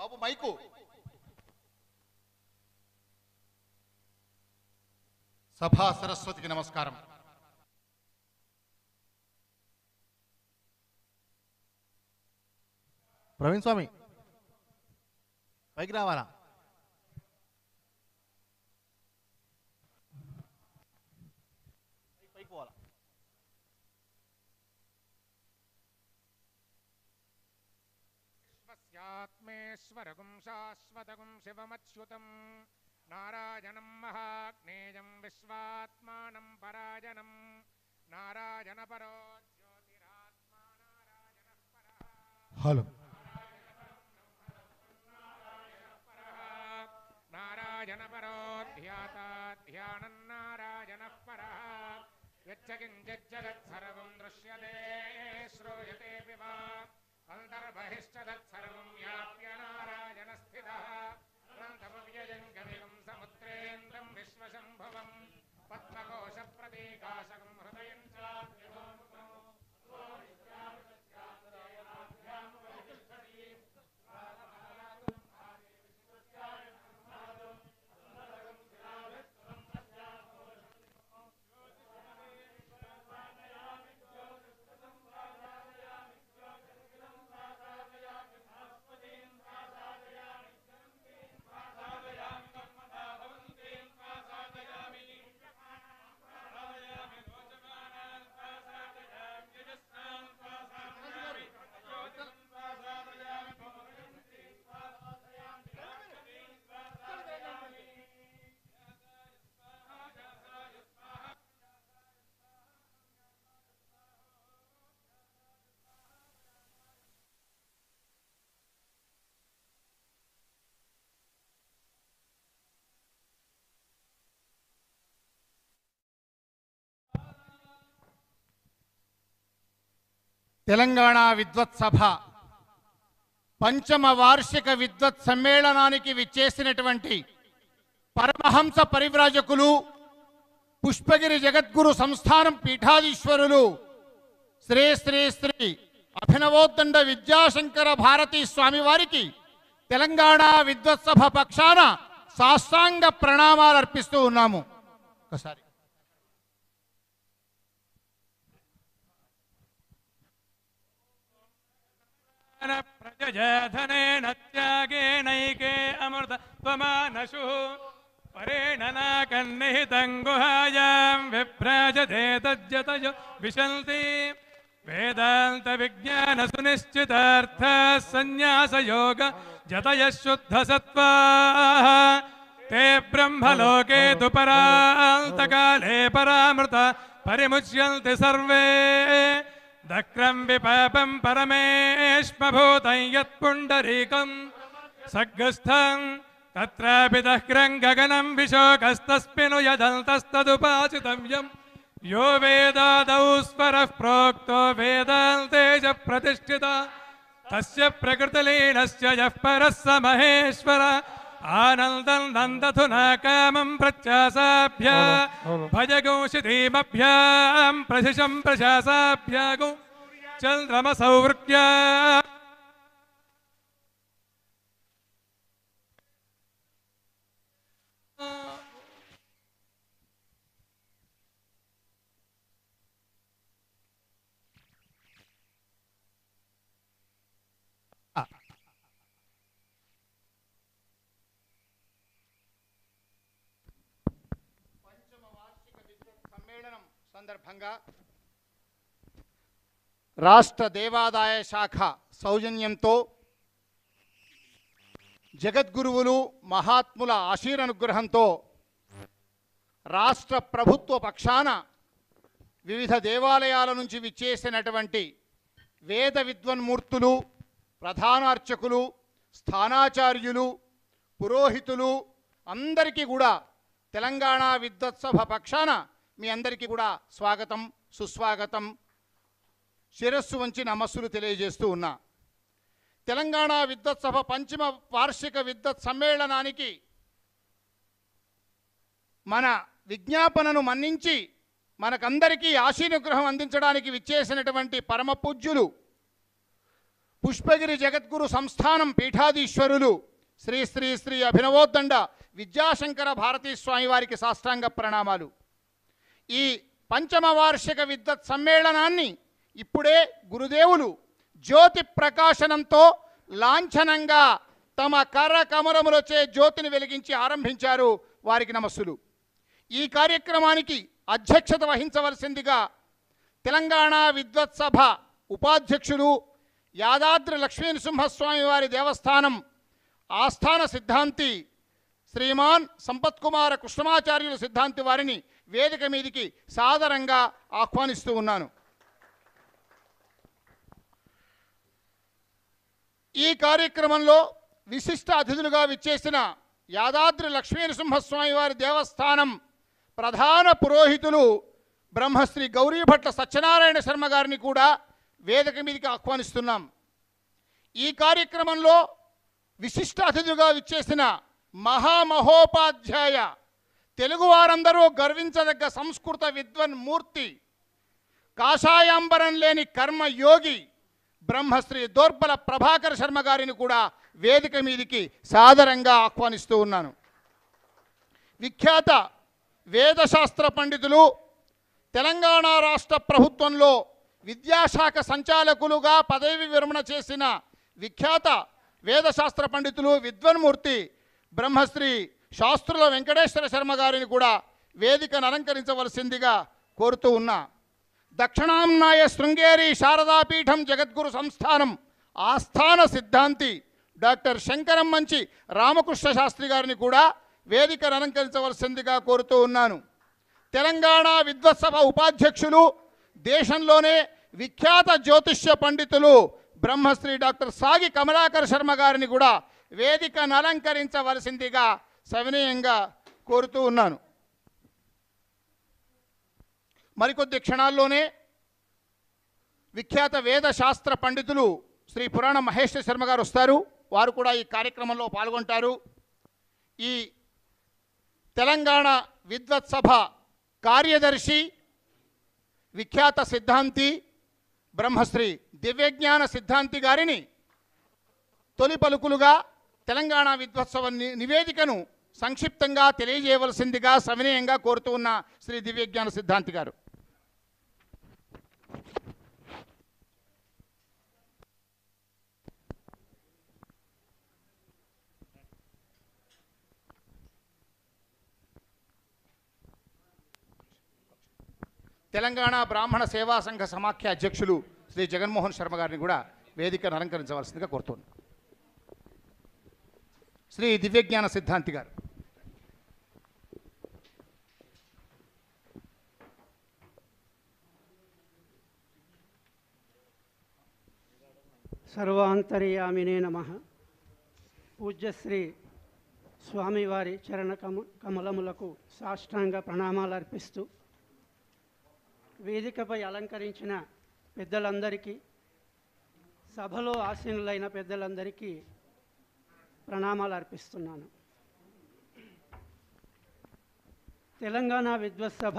బాబు mic సభా సరస్వతికి నమస్కారం ప్రవీణ్ స్వామి పైకి రావాలా పైకి పోవాలా విశ్వస్యాత్మేశ్వరగుం శాశ్వతగుం శివమచ్యుతం నారాయణం మహాజ్ఞేయం విశ్వాత్మానం పరాయణం నారాయణ పరో జ్యోతిరాత్మా నారాయణ హలో నారాయణ పరో ధ్యాతా ధ్యానం నారాయణ పర యచ్చ కించిజ్జగత్సర్వం దృశ్యతే శ్రూయతే పిబా అంతర్బహిశ్చ తత్సర్వం వ్యాప్య నారాయణ స్థితः అనంతమవ్యయం కవిగం సముద్రేంద్రం విశ్వశంభవం పద్మకోశ ప్రతీకాశకం హృదయం చాప్యమోముఖం తెలంగాణ విద్వత్ సభ పంచమ వార్షిక విద్వత్ సమ్మేళనానికి విచ్చేసినటువంటి పరమహంస పరివ్రాజకులు పుష్పగిరి జగద్గురు సంస్థానం పీఠాధీశ్వరులు శ్రీ శ్రీ శ్రీ అభినవోద్దండ విద్యాశంకర భారతీ స్వామి వారికి తెలంగాణ విద్వత్ సభ పక్షాన సాష్టాంగ ప్రణామాలు అర్పిస్తూ ఉన్నాము ఒకసారి ప్రజధనేన త్యాగేనైకే అమృత త్వమానశు పరేణ నాకన్నిహితం గుహాయాం విభ్రాజతే తజ్జతయో విశంతి వేదాంత విజ్ఞాన సునిశ్చితార్థ సన్యాస యోగ జతయ శుద్ధ సత్వా తే బ్రహ్మలోకే తు పరాంతకాలే పరామృత పరిముచ్యంతి సర్వే దక్రం విపాపం పరమేష్మభూతం యత్పుండరీకం సగ్గస్థం తత్రాపి దహ్రం గగనం విశోకస్తస్మిను యదంతస్తదుపాసితం యం యో వేదాదౌ స్వరః ప్రోక్తో వేదాంతే చ ప్రతిష్ఠిత తస్య ప్రకృతిలీనస్య యః పరः స మహేశ్వర ఆనందం నందధునా కామం ప్రత్యాసాభ్య భజగోషితీమభ్యాం ప్రశిషం ప్రశాసాభ్యాగో చంద్రమసౌవృత్య పంచమ వార్షిక విద్యుత్ సమ్మేళనం సందర్భంగా రాష్ట్ర దేవాదాయ శాఖ సౌజన్యంతో జగద్గురువులు మహాత్ముల ఆశీరనుగ్రహంతో రాష్ట్ర ప్రభుత్వ పక్షాన వివిధ దేవాలయాల నుంచి విచ్చేసినటువంటి వేద విద్వన్మూర్తులు ప్రధానార్చకులు స్థానాచార్యులు పురోహితులు అందరికీ కూడా తెలంగాణ విద్వత్ సభ పక్షాన మీ అందరికీ కూడా స్వాగతం సుస్వాగతం శిరస్సు వంచి నమస్సులు తెలియజేస్తూ ఉన్నా తెలంగాణ విద్వత్ సభ పంచమ వార్షిక విద్వత్ సమ్మేళనానికి మన విజ్ఞాపనను మన్నించి మనకందరికీ ఆశీనుగ్రహం అందించడానికి విచ్చేసినటువంటి పరమ పూజ్యులు పుష్పగిరి జగద్గురు సంస్థానం పీఠాధీశ్వరులు శ్రీ శ్రీ శ్రీ అభినవోద్దండ విద్యాశంకర భారతీ స్వామి వారికి సాష్టాంగ ప్రణామాలు ఈ పంచమ వార్షిక విద్వత్ సమ్మేళనాన్ని ఇప్పుడే గురుదేవులు జ్యోతి ప్రకాశనంతో లాంఛనంగా తమ కర్ర కమరములచే జ్యోతిని వెలిగించి ఆరంభించారు వారికి నమస్సులు ఈ కార్యక్రమానికి అధ్యక్షత వహించవలసిందిగా తెలంగాణ విద్వత్ సభ ఉపాధ్యక్షులు యాదాద్రి లక్ష్మీనృసింహస్వామి వారి దేవస్థానం ఆస్థాన సిద్ధాంతి శ్రీమాన్ సంపత్ కుమార కృష్ణమాచార్యుల సిద్ధాంతి వారిని వేదిక మీదికి సాదరంగా ఆహ్వానిస్తూ ఉన్నాను ఈ కార్యక్రమంలో విశిష్ట అతిథులుగా విచ్చేసిన యాదాద్రి లక్ష్మీనరసింహస్వామి వారి దేవస్థానం ప్రధాన పురోహితులు బ్రహ్మశ్రీ గౌరీభట్ల సత్యనారాయణ శర్మ గారిని కూడా వేదిక మీదకి ఆహ్వానిస్తున్నాం ఈ కార్యక్రమంలో విశిష్ట అతిథిగా విచ్చేసిన మహామహోపాధ్యాయ తెలుగు వారందరూ గర్వించదగ్గ సంస్కృత విద్వన్ మూర్తి కాషాయాంబరం లేని కర్మ యోగి బ్రహ్మశ్రీ దోర్బల ప్రభాకర్ శర్మ గారిని కూడా వేదిక మీదికి సాదరంగా ఆహ్వానిస్తూ ఉన్నాను విఖ్యాత వేదశాస్త్ర పండితులు తెలంగాణ రాష్ట్ర ప్రభుత్వంలో విద్యాశాఖ సంచాలకులుగా పదవి విరమణ చేసిన విఖ్యాత వేదశాస్త్ర పండితులు విద్వన్మూర్తి బ్రహ్మశ్రీ శాస్త్రుల వెంకటేశ్వర శర్మ గారిని కూడా వేదికను అలంకరించవలసిందిగా కోరుతూ ఉన్నా దక్షిణాంనాయ శృంగేరి శారదాపీఠం జగద్గురు సంస్థానం ఆస్థాన సిద్ధాంతి డాక్టర్ శంకరం మంచి రామకృష్ణ శాస్త్రి గారిని కూడా వేదికను అలంకరించవలసిందిగా కోరుతూ ఉన్నాను తెలంగాణ విద్వత్సభ ఉపాధ్యక్షులు దేశంలోనే విఖ్యాత జ్యోతిష్య పండితులు బ్రహ్మశ్రీ డాక్టర్ సాగి కమలాకర్ శర్మ గారిని కూడా వేదికను అలంకరించవలసిందిగా సవినయంగా కోరుతూ ఉన్నాను మరికొద్ది క్షణాల్లోనే విఖ్యాత వేద శాస్త్ర పండితులు శ్రీ పురాణ మహేశ్వర శర్మ గారు వస్తారు వారు కూడా ఈ కార్యక్రమంలో పాల్గొంటారు ఈ తెలంగాణ విద్వత్ సభ కార్యదర్శి విఖ్యాత సిద్ధాంతి బ్రహ్మశ్రీ దివ్యజ్ఞాన సిద్ధాంతి గారిని తొలి పలుకులుగా తెలంగాణ విద్వత్సవ ని- నివేదికను సంక్షిప్తంగా తెలియజేయవలసిందిగా సవినయంగా కోరుతూ ఉన్న శ్రీ దివ్యజ్ఞాన సిద్ధాంతి గారు తెలంగాణ బ్రాహ్మణ సేవా సంఘ సమాఖ్య అధ్యక్షులు శ్రీ జగన్మోహన్ శర్మ గారిని కూడా వేదికను అలంకరించవలసిందిగా కోరుతున్నాను శ్రీ దివ్యజ్ఞాన సిద్ధాంతి గారు సర్వాంతర్యామినే నమ పూజ్యశ్రీ స్వామివారి చరణ కమ కమలములకు సాష్టాంగ ప్రణామాలు అర్పిస్తూ వేదికపై అలంకరించిన పెద్దలందరికీ సభలో ఆసీనులైన పెద్దలందరికీ ప్రణామాలు అర్పిస్తున్నాను తెలంగాణ విద్వత్ సభ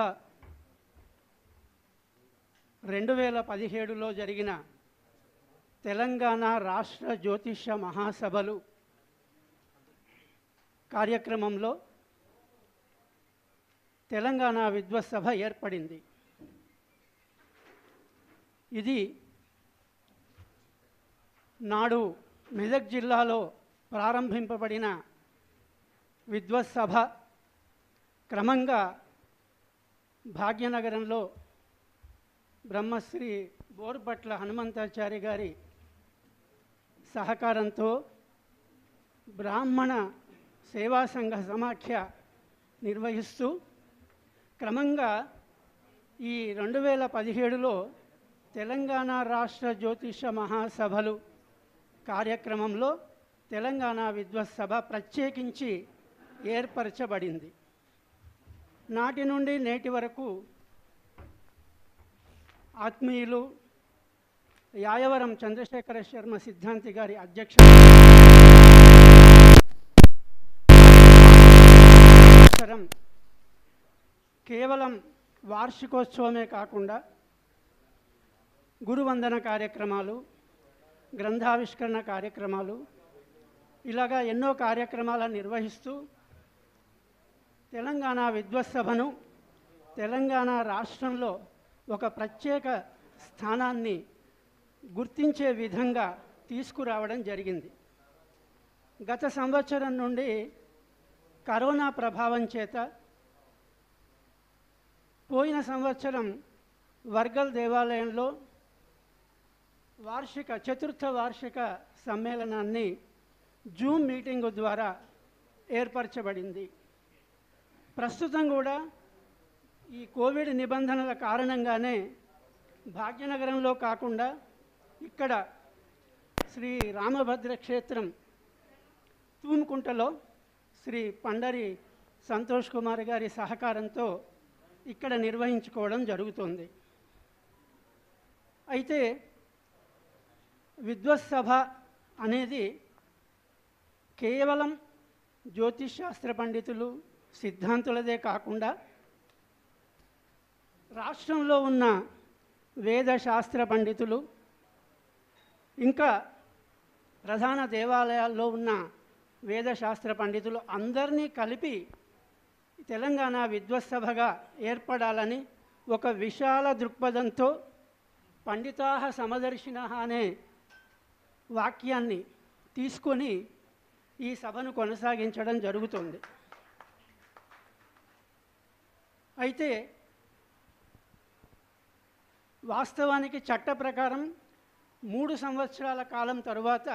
రెండు వేల పదిహేడులో జరిగిన తెలంగాణ రాష్ట్ర జ్యోతిష మహాసభలు కార్యక్రమంలో తెలంగాణ విద్వత్ సభ ఏర్పడింది ఇది నాడు మెదక్ జిల్లాలో ప్రారంభింపబడిన విద్వత్ సభ క్రమంగా భాగ్యనగరంలో బ్రహ్మశ్రీ బోర్బట్ల హనుమంతాచారి గారి సహకారంతో బ్రాహ్మణ సేవా సంఘ సమాఖ్య నిర్వహిస్తూ క్రమంగా ఈ రెండు వేల పదిహేడులో తెలంగాణ రాష్ట్ర జ్యోతిష మహాసభలు కార్యక్రమంలో తెలంగాణ విద్వత్ సభ ప్రత్యేకించి ఏర్పరచబడింది నాటి నుండి నేటి వరకు ఆత్మీయులు యాయవరం చంద్రశేఖర శర్మ సిద్ధాంతి గారి అధ్యక్ష సంవత్సరం కేవలం వార్షికోత్సవమే కాకుండా గురువందన కార్యక్రమాలు గ్రంథావిష్కరణ కార్యక్రమాలు ఇలాగా ఎన్నో కార్యక్రమాలను నిర్వహిస్తూ తెలంగాణ విద్వత్సభను తెలంగాణ రాష్ట్రంలో ఒక ప్రత్యేక స్థానాన్ని గుర్తించే విధంగా తీసుకురావడం జరిగింది గత సంవత్సరం నుండి కరోనా ప్రభావం చేత పోయిన సంవత్సరం వర్గల్ దేవాలయంలో వార్షిక చతుర్థ వార్షిక సమ్మేళనాన్ని జూమ్ మీటింగు ద్వారా ఏర్పరచబడింది ప్రస్తుతం కూడా ఈ కోవిడ్ నిబంధనల కారణంగానే భాగ్యనగరంలో కాకుండా ఇక్కడ శ్రీ రామభద్ర క్షేత్రం తూముకుంటలో శ్రీ పండరి సంతోష్ కుమార్ గారి సహకారంతో ఇక్కడ నిర్వహించుకోవడం జరుగుతుంది అయితే విద్వత్ సభ అనేది కేవలం జ్యోతిష్ శాస్త్ర పండితులు సిద్ధాంతులదే కాకుండా రాష్ట్రంలో ఉన్న వేద శాస్త్ర పండితులు ఇంకా ప్రధాన దేవాలయాల్లో ఉన్న వేదశాస్త్ర పండితులు అందరినీ కలిపి తెలంగాణ విద్వత్సభగా ఏర్పడాలని ఒక విశాల దృక్పథంతో పండితాహ సమదర్శిన అనే వాక్యాన్ని తీసుకొని ఈ సభను కొనసాగించడం జరుగుతుంది అయితే వాస్తవానికి చట్ట ప్రకారం మూడు సంవత్సరాల కాలం తరువాత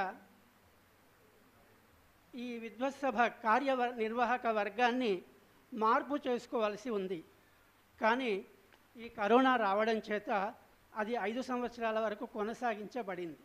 ఈ విద్వత్సభ కార్య నిర్వాహక వర్గాన్ని మార్పు చేసుకోవాల్సి ఉంది కానీ ఈ కరోనా రావడం చేత అది ఐదు సంవత్సరాల వరకు కొనసాగించబడింది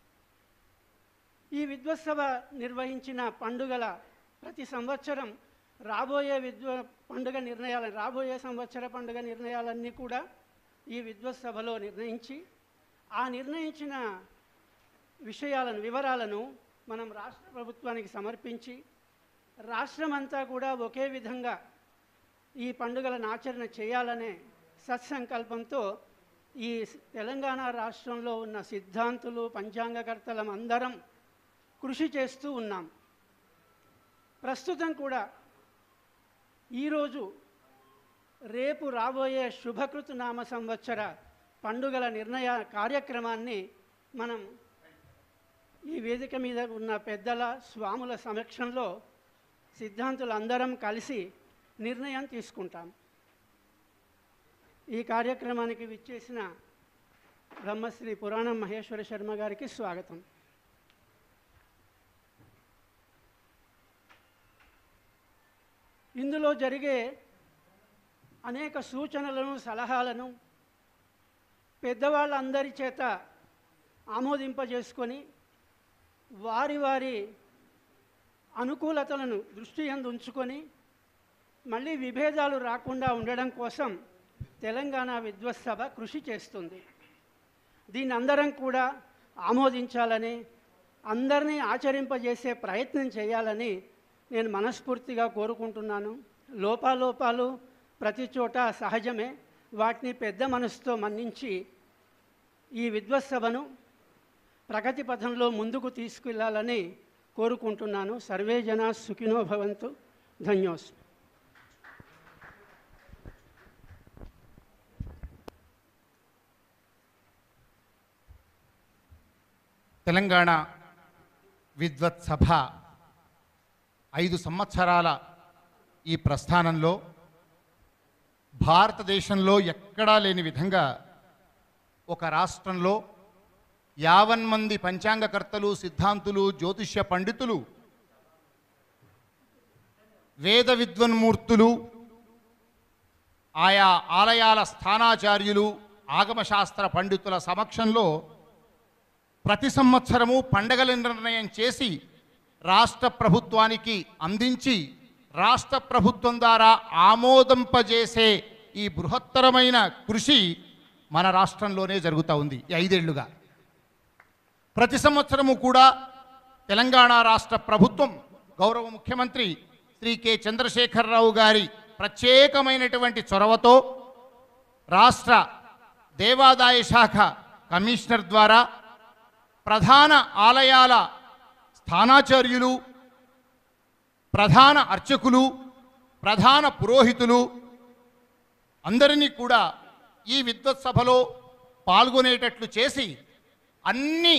ఈ విద్వత్సభ నిర్వహించిన పండుగల ప్రతి సంవత్సరం రాబోయే విద్వ పండుగ నిర్ణయాలు రాబోయే సంవత్సర పండుగ నిర్ణయాలన్నీ కూడా ఈ విద్వత్సభలో నిర్ణయించి ఆ నిర్ణయించిన విషయాలను వివరాలను మనం రాష్ట్ర ప్రభుత్వానికి సమర్పించి రాష్ట్రమంతా కూడా ఒకే విధంగా ఈ పండుగలను ఆచరణ చేయాలనే సత్సంకల్పంతో ఈ తెలంగాణ రాష్ట్రంలో ఉన్న సిద్ధాంతులు పంచాంగకర్తలం అందరం కృషి చేస్తూ ఉన్నాం ప్రస్తుతం కూడా ఈరోజు రేపు రాబోయే శుభకృతు నామ సంవత్సర పండుగల నిర్ణయ కార్యక్రమాన్ని మనం ఈ వేదిక మీద ఉన్న పెద్దల స్వాముల సమక్షంలో సిద్ధాంతులందరం కలిసి నిర్ణయం తీసుకుంటాం ఈ కార్యక్రమానికి విచ్చేసిన బ్రహ్మశ్రీ పురాణం మహేశ్వర శర్మ గారికి స్వాగతం ఇందులో జరిగే అనేక సూచనలను సలహాలను పెద్దవాళ్ళందరి చేత ఆమోదింపజేసుకొని వారి వారి అనుకూలతలను దృష్టి అందు ఉంచుకొని మళ్ళీ విభేదాలు రాకుండా ఉండడం కోసం తెలంగాణ విద్వత్సభ కృషి చేస్తుంది దీన్ని అందరం కూడా ఆమోదించాలని అందరినీ ఆచరింపజేసే ప్రయత్నం చేయాలని నేను మనస్ఫూర్తిగా కోరుకుంటున్నాను లోపాలోపాలు ప్రతి చోట సహజమే వాటిని పెద్ద మనసుతో మన్నించి ఈ విద్వత్సభను ప్రగతి పథంలో ముందుకు తీసుకెళ్లాలని కోరుకుంటున్నాను సర్వే జనా సుఖినో భవంతు ధన్యోస్ తెలంగాణ విద్వత్ సభ ఐదు సంవత్సరాల ఈ ప్రస్థానంలో భారతదేశంలో ఎక్కడా లేని విధంగా ఒక రాష్ట్రంలో యావన్ మంది పంచాంగకర్తలు సిద్ధాంతులు జ్యోతిష్య పండితులు వేద విద్వన్మూర్తులు ఆయా ఆలయాల స్థానాచార్యులు ఆగమశాస్త్ర పండితుల సమక్షంలో ప్రతి సంవత్సరము పండగల నిర్ణయం చేసి రాష్ట్ర ప్రభుత్వానికి అందించి రాష్ట్ర ప్రభుత్వం ద్వారా ఆమోదింపజేసే ఈ బృహత్తరమైన కృషి మన రాష్ట్రంలోనే జరుగుతూ ఉంది ఈ ఐదేళ్లుగా ప్రతి సంవత్సరము కూడా తెలంగాణ రాష్ట్ర ప్రభుత్వం గౌరవ ముఖ్యమంత్రి శ్రీ కె చంద్రశేఖరరావు గారి ప్రత్యేకమైనటువంటి చొరవతో రాష్ట్ర దేవాదాయ శాఖ కమిషనర్ ద్వారా ప్రధాన ఆలయాల స్థానాచార్యులు ప్రధాన అర్చకులు ప్రధాన పురోహితులు అందరినీ కూడా ఈ విద్వత్ సభలో పాల్గొనేటట్లు చేసి అన్ని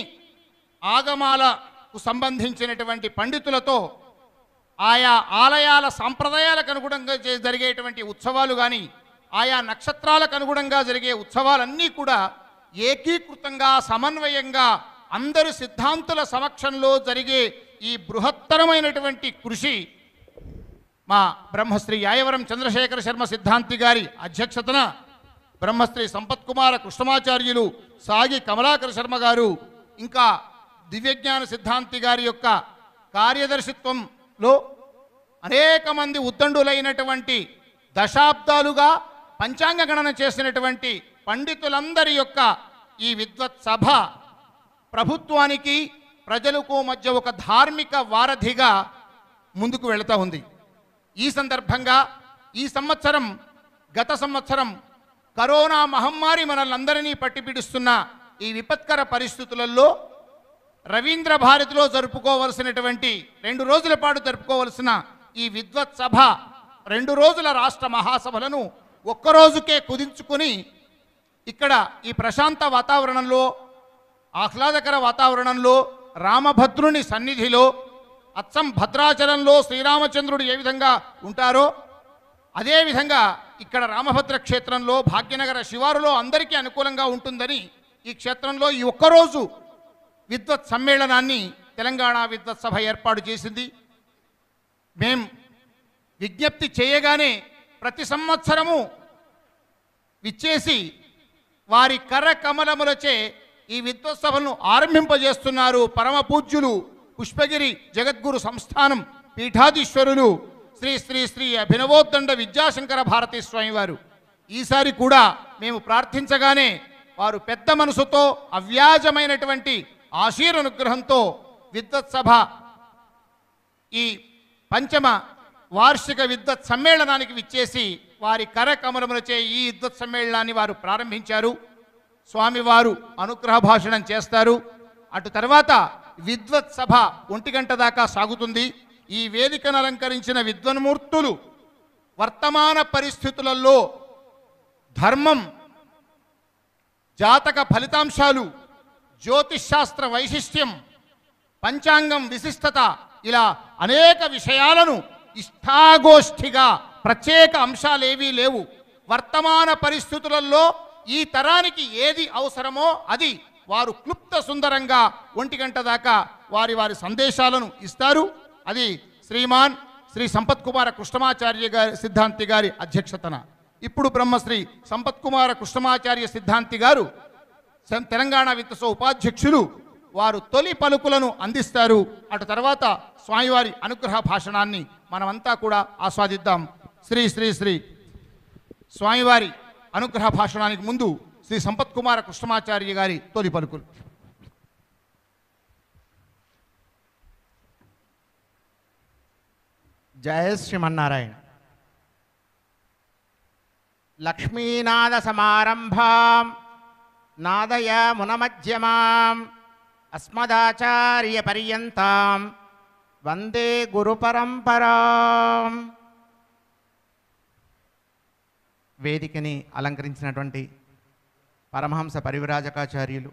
ఆగమాలకు సంబంధించినటువంటి పండితులతో ఆయా ఆలయాల సాంప్రదాయాలకు అనుగుణంగా చే- జరిగేటువంటి ఉత్సవాలు కానీ ఆయా నక్షత్రాలకు అనుగుణంగా జరిగే ఉత్సవాలన్నీ కూడా ఏకీకృతంగా సమన్వయంగా అందరు సిద్ధాంతుల సమక్షంలో జరిగే ఈ బృహత్తరమైనటువంటి కృషి మా బ్రహ్మశ్రీ యాయవరం చంద్రశేఖర శర్మ సిద్ధాంతి గారి అధ్యక్షతన బ్రహ్మశ్రీ సంపత్ కుమార కృష్ణమాచార్యులు సాగి కమలాకర శర్మ గారు ఇంకా దివ్యజ్ఞాన సిద్ధాంతి గారి యొక్క కార్యదర్శిత్వంలో అనేక మంది ఉద్దండులైనటువంటి దశాబ్దాలుగా పంచాంగ గణన చేసినటువంటి పండితులందరి యొక్క ఈ విద్వత్ సభ ప్రభుత్వానికి ప్రజలకు మధ్య ఒక ధార్మిక వారధిగా ముందుకు వెళుతూ ఉంది ఈ సందర్భంగా ఈ సంవత్సరం గత సంవత్సరం కరోనా మహమ్మారి మనల్ని అందరినీ పట్టిపిడుస్తున్న ఈ విపత్కర పరిస్థితులలో రవీంద్ర భారతిలో జరుపుకోవలసినటువంటి రెండు రోజుల పాటు జరుపుకోవలసిన ఈ విద్వత్ సభ రెండు రోజుల రాష్ట్ర మహాసభలను ఒక్కరోజుకే కుదించుకుని ఇక్కడ ఈ ప్రశాంత వాతావరణంలో ఆహ్లాదకర వాతావరణంలో రామభద్రుని సన్నిధిలో అచ్చం భద్రాచలంలో శ్రీరామచంద్రుడు ఏ విధంగా ఉంటారో అదేవిధంగా ఇక్కడ రామభద్ర క్షేత్రంలో భాగ్యనగర శివారులో అందరికీ అనుకూలంగా ఉంటుందని ఈ క్షేత్రంలో ఈ ఒక్కరోజు విద్వత్ సమ్మేళనాన్ని తెలంగాణ విద్వత్ సభ ఏర్పాటు చేసింది మేం విజ్ఞప్తి చేయగానే ప్రతి సంవత్సరము విచ్చేసి వారి కర్ర కమలములచే ఈ విద్వత్ సభను ఆరంభింపజేస్తున్నారు పరమ పూజ్యులు పుష్పగిరి జగద్గురు సంస్థానం పీఠాధీశ్వరులు శ్రీ శ్రీ శ్రీ అభినవోద్దండ విద్యాశంకర భారతీ స్వామి వారు ఈసారి కూడా మేము ప్రార్థించగానే వారు పెద్ద మనసుతో అవ్యాజమైనటువంటి ఆశీర్వనుగ్రహంతో విద్వత్ సభ ఈ పంచమ వార్షిక విద్వత్ సమ్మేళనానికి విచ్చేసి వారి కరకమలములచే ఈ విద్వత్ సమ్మేళనాన్ని వారు ప్రారంభించారు స్వామివారు అనుగ్రహ భాషణం చేస్తారు అటు తర్వాత విద్వత్ సభ ఒంటి గంట దాకా సాగుతుంది ఈ వేదికను అలంకరించిన విద్వన్మూర్తులు వర్తమాన పరిస్థితులలో ధర్మం జాతక ఫలితాంశాలు జ్యోతిష్శాస్త్ర వైశిష్ట్యం పంచాంగం విశిష్టత ఇలా అనేక విషయాలను ఇష్టాగోష్ఠిగా ప్రత్యేక అంశాలేవీ లేవు వర్తమాన పరిస్థితులలో ఈ తరానికి ఏది అవసరమో అది వారు క్లుప్త సుందరంగా ఒంటి గంట దాకా వారి వారి సందేశాలను ఇస్తారు అది శ్రీమాన్ శ్రీ సంపత్ కుమార కృష్ణమాచార్య గారి సిద్ధాంతి గారి అధ్యక్షతన ఇప్పుడు బ్రహ్మశ్రీ సంపత్ కుమార కృష్ణమాచార్య సిద్ధాంతి గారు సం- తెలంగాణ విత్త ఉపాధ్యక్షులు వారు తొలి పలుకులను అందిస్తారు అటు తర్వాత స్వామివారి అనుగ్రహ భాషణాన్ని మనమంతా కూడా ఆస్వాదిద్దాం శ్రీ శ్రీ శ్రీ స్వామివారి అనుగ్రహ భాషణానికి ముందు శ్రీ సంపత్ కుమార కృష్ణమాచార్య గారి తొలి పలుకులు జయ శ్రీమన్నారాయణ లక్ష్మీనాద సమారంభాం నాదయ మునమధ్యమాం అస్మదాచార్య పర్యంతాం వందే గురు పరంపరాం వేదికని అలంకరించినటువంటి పరమహంస పరివిరాజకాచార్యులు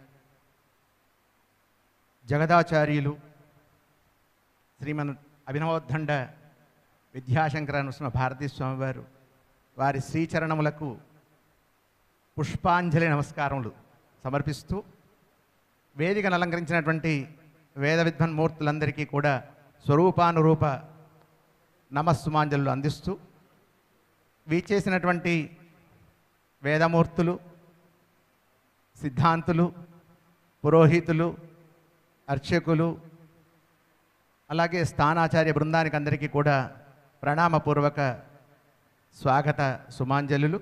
జగదాచార్యులు శ్రీమన్ అభినవోద్దండ విద్యాశంకర నృసింహ భారతీ స్వామివారు వారి శ్రీచరణములకు పుష్పాంజలి నమస్కారములు సమర్పిస్తూ వేదికను అలంకరించినటువంటి వేద విద్వన్మూర్తులందరికీ కూడా స్వరూపానురూప నమస్సుమాంజలు అందిస్తూ వీచేసినటువంటి వేదమూర్తులు సిద్ధాంతులు పురోహితులు అర్చకులు అలాగే స్థానాచార్య బృందానికి అందరికీ కూడా ప్రణామపూర్వక స్వాగత సుమాంజలులు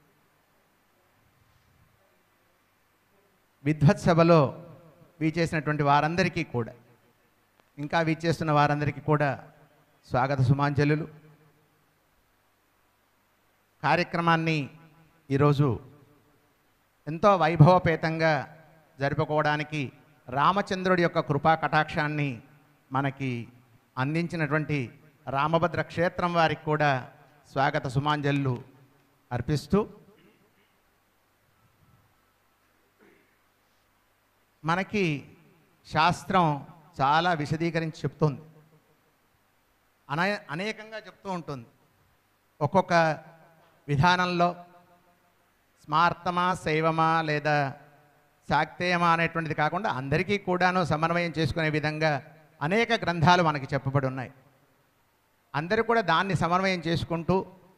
విద్వత్ సభలో వీచేసినటువంటి వారందరికీ కూడా ఇంకా వీచేస్తున్న వారందరికీ కూడా స్వాగత సుమాంజలులు కార్యక్రమాన్ని ఈరోజు ఎంతో వైభవపేతంగా జరుపుకోవడానికి రామచంద్రుడి యొక్క కృపా కటాక్షాన్ని మనకి అందించినటువంటి రామభద్ర క్షేత్రం వారికి కూడా స్వాగత సుమాంజలు అర్పిస్తూ మనకి శాస్త్రం చాలా విశదీకరించి చెప్తుంది అనే అనేకంగా చెప్తూ ఉంటుంది ఒక్కొక్క విధానంలో స్మార్తమా శైవమా లేదా శాక్తేయమా అనేటువంటిది కాకుండా అందరికీ కూడాను సమన్వయం చేసుకునే విధంగా అనేక గ్రంథాలు మనకి చెప్పబడి ఉన్నాయి అందరూ కూడా దాన్ని సమన్వయం చేసుకుంటూ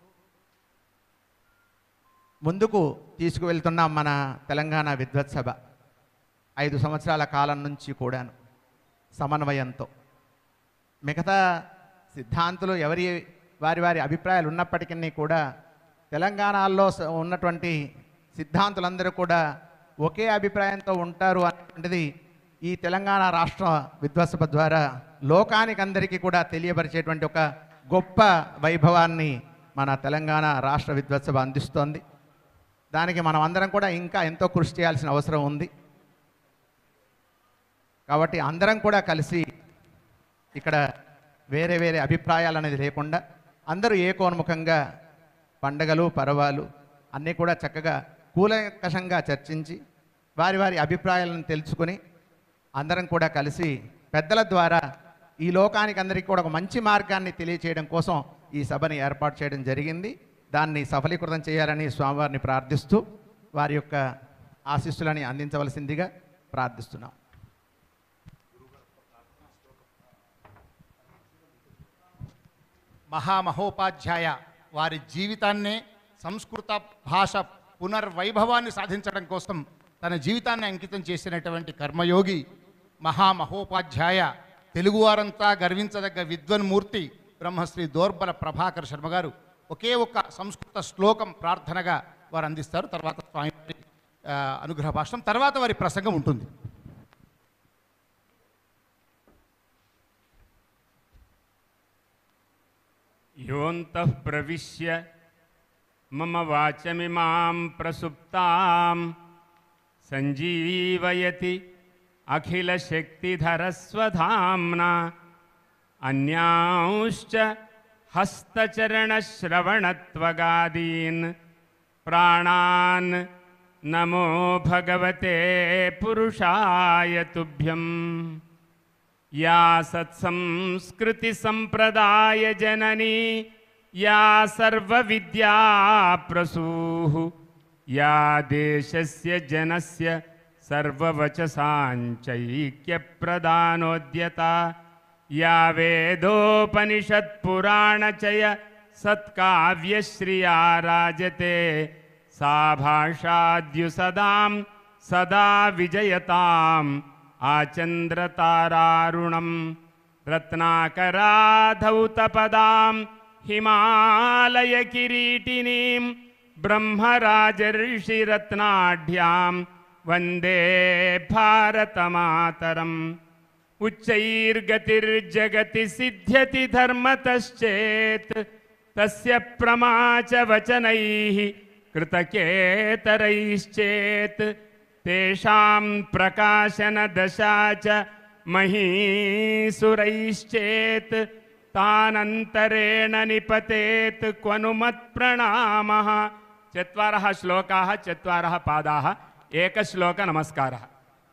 ముందుకు తీసుకువెళ్తున్నాం మన తెలంగాణ విద్వత్ సభ ఐదు సంవత్సరాల కాలం నుంచి కూడాను సమన్వయంతో మిగతా సిద్ధాంతులు ఎవరి వారి వారి అభిప్రాయాలు ఉన్నప్పటికీ కూడా తెలంగాణలో స- ఉన్నటువంటి సిద్ధాంతులందరూ కూడా ఒకే అభిప్రాయంతో ఉంటారు అనేటువంటిది ఈ తెలంగాణ రాష్ట్ర విద్వత్సభ ద్వారా లోకానికి అందరికీ కూడా తెలియపరిచేటువంటి ఒక గొప్ప వైభవాన్ని మన తెలంగాణ రాష్ట్ర విద్వత్సభ అందిస్తోంది దానికి మనం అందరం కూడా ఇంకా ఎంతో కృషి చేయాల్సిన అవసరం ఉంది కాబట్టి అందరం కూడా కలిసి ఇక్కడ వేరే వేరే అభిప్రాయాలు అనేది లేకుండా అందరూ ఏకోన్ముఖంగా పండగలు పర్వాలు అన్నీ కూడా చక్కగా కూలంకషంగా చర్చించి వారి వారి అభిప్రాయాలను తెలుసుకుని అందరం కూడా కలిసి పెద్దల ద్వారా ఈ లోకానికి అందరికీ కూడా ఒక మంచి మార్గాన్ని తెలియచేయడం కోసం ఈ సభని ఏర్పాటు చేయడం జరిగింది దాన్ని సఫలీకృతం చేయాలని స్వామివారిని ప్రార్థిస్తూ వారి యొక్క ఆశీస్సులని అందించవలసిందిగా ప్రార్థిస్తున్నాం మహామహోపాధ్యాయ వారి జీవితాన్నే సంస్కృత భాష పునర్వైభవాన్ని సాధించడం కోసం తన జీవితాన్ని అంకితం చేసినటువంటి కర్మయోగి మహామహోపాధ్యాయ తెలుగువారంతా గర్వించదగ్గ విద్వన్మూర్తి బ్రహ్మశ్రీ దోర్బల ప్రభాకర్ శర్మ గారు ఒకే ఒక్క సంస్కృత శ్లోకం ప్రార్థనగా వారు అందిస్తారు తర్వాత స్వామి వారి, ఆ, అనుగ్రహ భాషణం తర్వాత వారి ప్రసంగం ఉంటుంది योऽन्तः प्रविश्य मम वाचमिमां प्रसुप्तां सञ्जीवयति अखिलशक्तिधरस्वधाम्ना अन्यांश्च हस्तचरणश्रवणत्वगादीन् प्राणान् नमो भगवते पुरुषाय तुभ्यम् या सत्संस्कृतिसम्प्रदायजननी या सर्वविद्याप्रसूः या देशस्य जनस्य सर्ववचसाञ्चैक्यप्रदानोद्यता या वेदोपनिषत्पुराणचय सत्काव्यश्रिया राजते सा भाषाद्युसदां सदा विजयताम् आचन्द्रतारारुणं रत्नाकराधौतपदां हिमालयकिरीटिनीं ब्रह्मराजर्षिरत्नाढ्यां वन्दे भारतमातरम् उच्चैर्गतिर्जगति सिद्ध्यति धर्मतश्चेत् तस्य प्रमा च वचनैः कृतकेतरैश्चेत् तेषां प्रकाशनदशा च महीसुरैश्चेत् तानन्तरेण निपतेत् क्वनु मत्प्रणामः चत्वारः श्लोकाः चत्वारः पादाः एकश्लोकनमस्कारः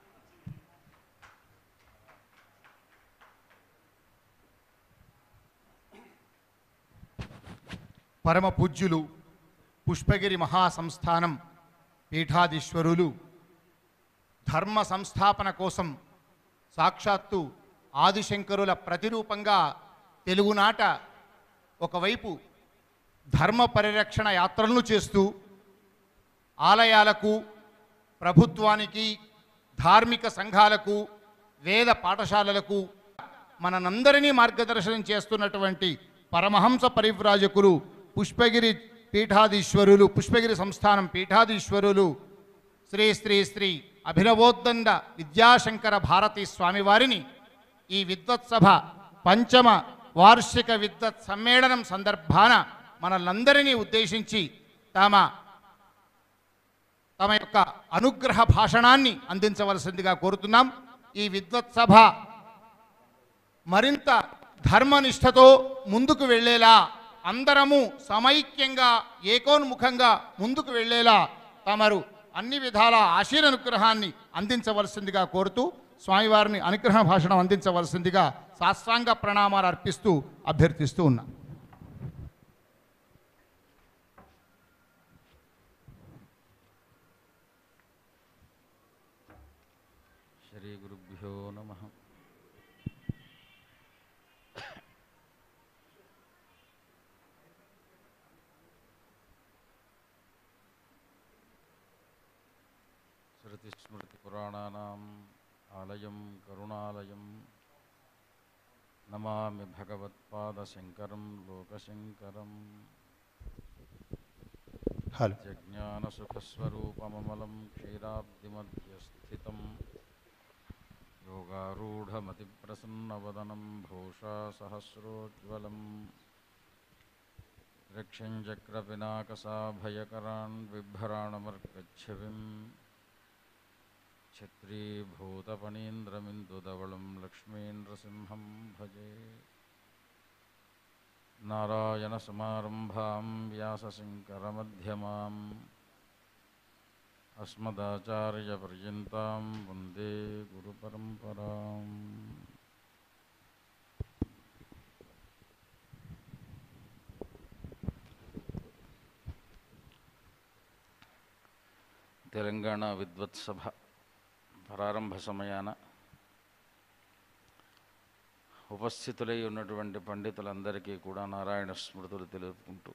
పరమ పూజ్యులు పుష్పగిరి మహాసంస్థానం పీఠాధీశ్వరులు ధర్మ సంస్థాపన కోసం సాక్షాత్తు ఆదిశంకరుల ప్రతిరూపంగా తెలుగునాట ఒకవైపు ధర్మ పరిరక్షణ యాత్రలను చేస్తూ ఆలయాలకు ప్రభుత్వానికి ధార్మిక సంఘాలకు వేద పాఠశాలలకు మనందరినీ మార్గదర్శనం చేస్తున్నటువంటి పరమహంస పరివ్రాజకులు పుష్పగిరి పీఠాధీశ్వరులు పుష్పగిరి సంస్థానం పీఠాధీశ్వరులు శ్రీ శ్రీ శ్రీ అభినవోద్దండ విద్యాశంకర భారతీ స్వామివారిని ఈ విద్వత్సభ పంచమ వార్షిక విద్వత్ సమ్మేళనం సందర్భాన మనల్నందరినీ ఉద్దేశించి తమ తమ యొక్క అనుగ్రహ భాషణాన్ని అందించవలసిందిగా కోరుతున్నాం ఈ విద్వత్ సభ మరింత ధర్మనిష్టతో ముందుకు వెళ్ళేలా అందరము సమైక్యంగా ఏకోన్ముఖంగా ముందుకు వెళ్ళేలా తమరు అన్ని విధాల ఆశీర్వనుగ్రహాన్ని అందించవలసిందిగా కోరుతూ స్వామివారిని అనుగ్రహ భాషణం అందించవలసిందిగా సాష్టాంగ ప్రణామాలు అర్పిస్తూ అభ్యర్థిస్తూ ఉన్నా శ్రీగురుభ్యో నమ శృతిస్మృతిపురాణానాం ఆలయం కరుణాలయం నమామి భగవత్పాదశంకరం లోకశంకరం హలో జ్ఞానసుఖస్వరూపమమలం క్షీరాబ్దిమధ్యస్థితం योगारूढमतिप्रसन्नवदनं भूषा सहस्रोज्ज्वलं रक्षञ्चक्रपिनाकसाभयकरान् बिभ्राणमर्गच्छविं छत्रीभूतपणीन्द्रमिन्दुदवलं लक्ष्मीन्द्रसिंहं भजे नारायणसमारम्भां व्यासशङ्करमध्यमाम् अस्मदाचार्यपर्यन्तां वन्दे गुरुपरम्पराम् తెలంగాణ విద్వత్సభ ప్రారంభ సమయాన ఉపస్థితులై ఉన్నటువంటి పండితులందరికీ కూడా నారాయణ స్మృతులు తెలుపుకుంటూ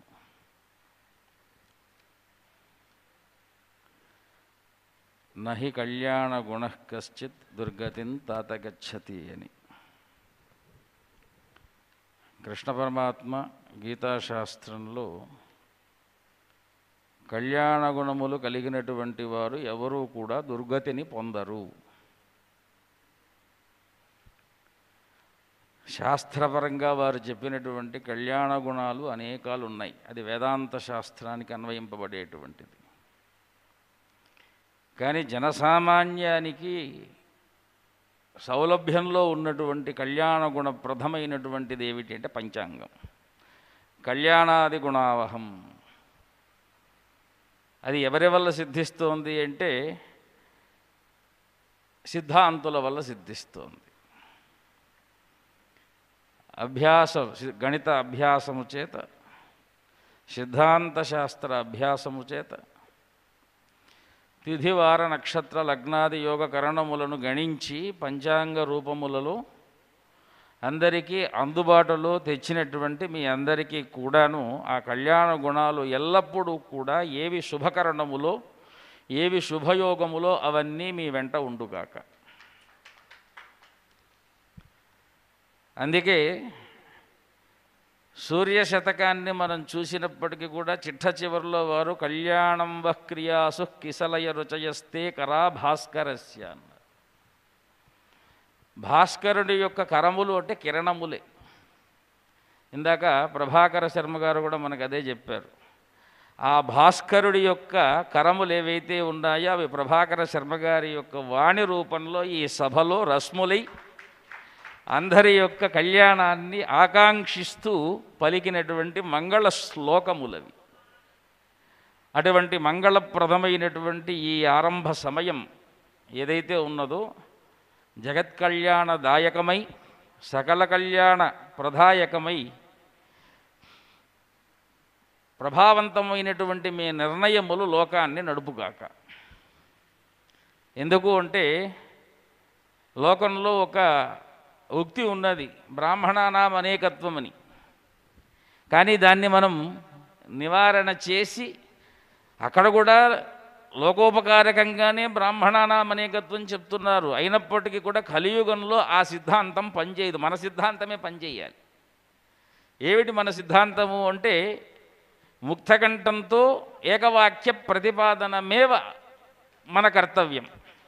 నహి కళ్యాణ గుణ కశ్చిత్ దుర్గతిన్ తాత గచ్చతి అని కృష్ణ పరమాత్మ గీతాశాస్త్రంలో కళ్యాణ గుణములు కలిగినటువంటి వారు ఎవరూ కూడా దుర్గతిని పొందరు శాస్త్రపరంగా వారు చెప్పినటువంటి కళ్యాణ గుణాలు అనేకాలు ఉన్నాయి అది వేదాంత శాస్త్రానికి అన్వయింపబడేటువంటిది కానీ జనసామాన్యానికి సౌలభ్యంలో ఉన్నటువంటి కళ్యాణ గుణ ప్రథమైనటువంటిది ఏమిటి అంటే పంచాంగం కళ్యాణాది గుణావహం అది ఎవరి వల్ల సిద్ధిస్తోంది అంటే సిద్ధాంతుల వల్ల సిద్ధిస్తోంది అభ్యాస సి- గణిత అభ్యాసము చేత సిద్ధాంత శాస్త్ర అభ్యాసము చేత తిథివార నక్షత్ర లగ్నాది యోగ కరణములను గణించి పంచాంగ రూపములలో అందరికీ అందుబాటులో తెచ్చినటువంటి మీ అందరికీ కూడాను ఆ కళ్యాణ గుణాలు ఎల్లప్పుడూ కూడా ఏవి శుభకరణములో ఏవి శుభయోగములో అవన్నీ మీ వెంట ఉండుగాక అందుకే సూర్య శతకాన్ని మనం చూసినప్పటికీ కూడా చిట్ట చివరిలో వారు కళ్యాణం వక్రియాసు కిసలయ రుచయస్తే కరా భాస్కరస్య అన్నారు భాస్కరుడి యొక్క కరములు అంటే కిరణములే ఇందాక ప్రభాకర శర్మ గారు కూడా మనకు అదే చెప్పారు ఆ భాస్కరుడి యొక్క కరములు ఏవైతే ఉన్నాయో అవి ప్రభాకర శర్మ గారి యొక్క వాణి రూపంలో ఈ సభలో రశ్ములై అందరి యొక్క కళ్యాణాన్ని ఆకాంక్షిస్తూ పలికినటువంటి మంగళ శ్లోకములవి అటువంటి మంగళప్రదమైనటువంటి ఈ ఆరంభ సమయం ఏదైతే ఉన్నదో జగత్ కళ్యాణదాయకమై సకల కళ్యాణ ప్రదాయకమై ప్రభావవంతమైనటువంటి మీ నిర్ణయములు లోకాన్ని నడుపుగాక ఎందుకు అంటే లోకంలో ఒక ఉక్తి ఉన్నది బ్రాహ్మణానాం అనేకత్వం అని కానీ దాన్ని మనం నివారణ చేసి అక్కడ కూడా లోకోపకారకంగానే బ్రాహ్మణానాం అనేకత్వం చెప్తున్నారు అయినప్పటికీ కూడా కలియుగంలో ఆ సిద్ధాంతం పనిచేయదు మన సిద్ధాంతమే పనిచేయాలి ఏమిటి మన సిద్ధాంతము అంటే ముక్తకంఠంతో ఏకవాక్య ప్రతిపాదనమేవ మన కర్తవ్యం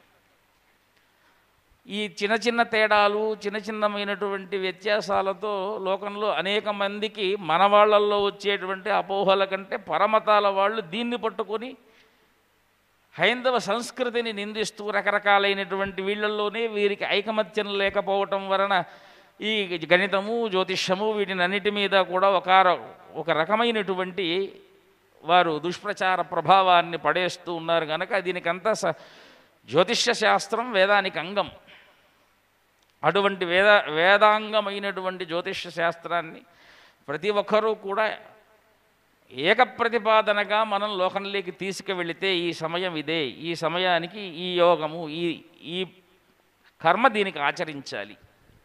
ఈ చిన్న చిన్న తేడాలు చిన్న చిన్నమైనటువంటి వ్యత్యాసాలతో లోకంలో అనేక మందికి మన వాళ్ళల్లో వచ్చేటువంటి అపోహల కంటే పరమతాల వాళ్ళు దీన్ని పట్టుకొని హైందవ సంస్కృతిని నిందిస్తూ రకరకాలైనటువంటి వీళ్ళల్లోనే వీరికి ఐకమత్యం లేకపోవటం వలన ఈ గణితము జ్యోతిష్యము వీటిని అన్నిటి మీద కూడా ఒక ర- ఒక రకమైనటువంటి వారు దుష్ప్రచార ప్రభావాన్ని పడేస్తూ ఉన్నారు కనుక దీనికంతా స జ్యోతిష్య శాస్త్రం వేదానికి అంగం అటువంటి వేద వేదాంగమైనటువంటి జ్యోతిష్య శాస్త్రాన్ని ప్రతి ఒక్కరూ కూడా ఏక ప్రతిపాదనగా మనం లోకంలోకి తీసుకువెళితే ఈ సమయం ఇదే ఈ సమయానికి ఈ యోగము ఈ ఈ కర్మ దీనికి ఆచరించాలి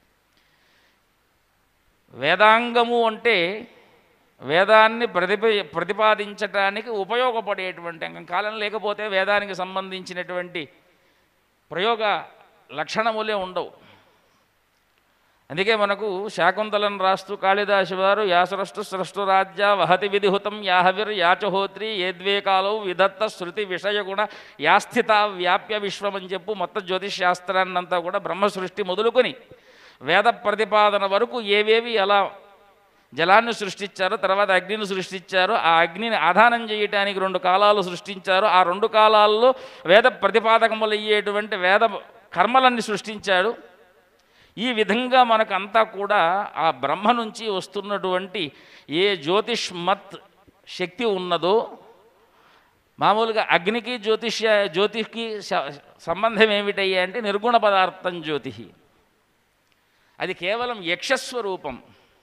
వేదాంగము అంటే వేదాన్ని ప్రతిప ప్రతిపాదించటానికి ఉపయోగపడేటువంటి అంగం కాలం లేకపోతే వేదానికి సంబంధించినటువంటి ప్రయోగ లక్షణములే ఉండవు అందుకే మనకు శాకుంతలం రాస్తూ కాళిదాసు వారు యాసరష్టు సృష్టు రాజ్య వహతి విధిహుతం యాహవిర్ యాచహోత్రి ఏద్వే కాలం విదత్త శృతి విషయగుణ యాస్థిత వ్యాప్య విశ్వం అని చెప్పు మొత్తం జ్యోతిష్ శాస్త్రాన్నంతా కూడా బ్రహ్మ సృష్టి మొదలుకొని వేద ప్రతిపాదన వరకు ఏవేవి ఎలా జలాన్ని సృష్టించారు తర్వాత అగ్నిని సృష్టించారు ఆ అగ్నిని ఆధానం చేయటానికి రెండు కాలాలు సృష్టించారు ఆ రెండు కాలాల్లో వేద ప్రతిపాదకములు అయ్యేటువంటి వేద కర్మలన్నీ సృష్టించాడు ఈ విధంగా మనకంతా కూడా ఆ బ్రహ్మ నుంచి వస్తున్నటువంటి ఏ జ్యోతిష్మత్ శక్తి ఉన్నదో మామూలుగా అగ్నికి జ్యోతిష్య జ్యోతికి స- సంబంధం ఏమిటయ్యా అంటే నిర్గుణ పదార్థం జ్యోతి అది కేవలం యక్షస్వరూపం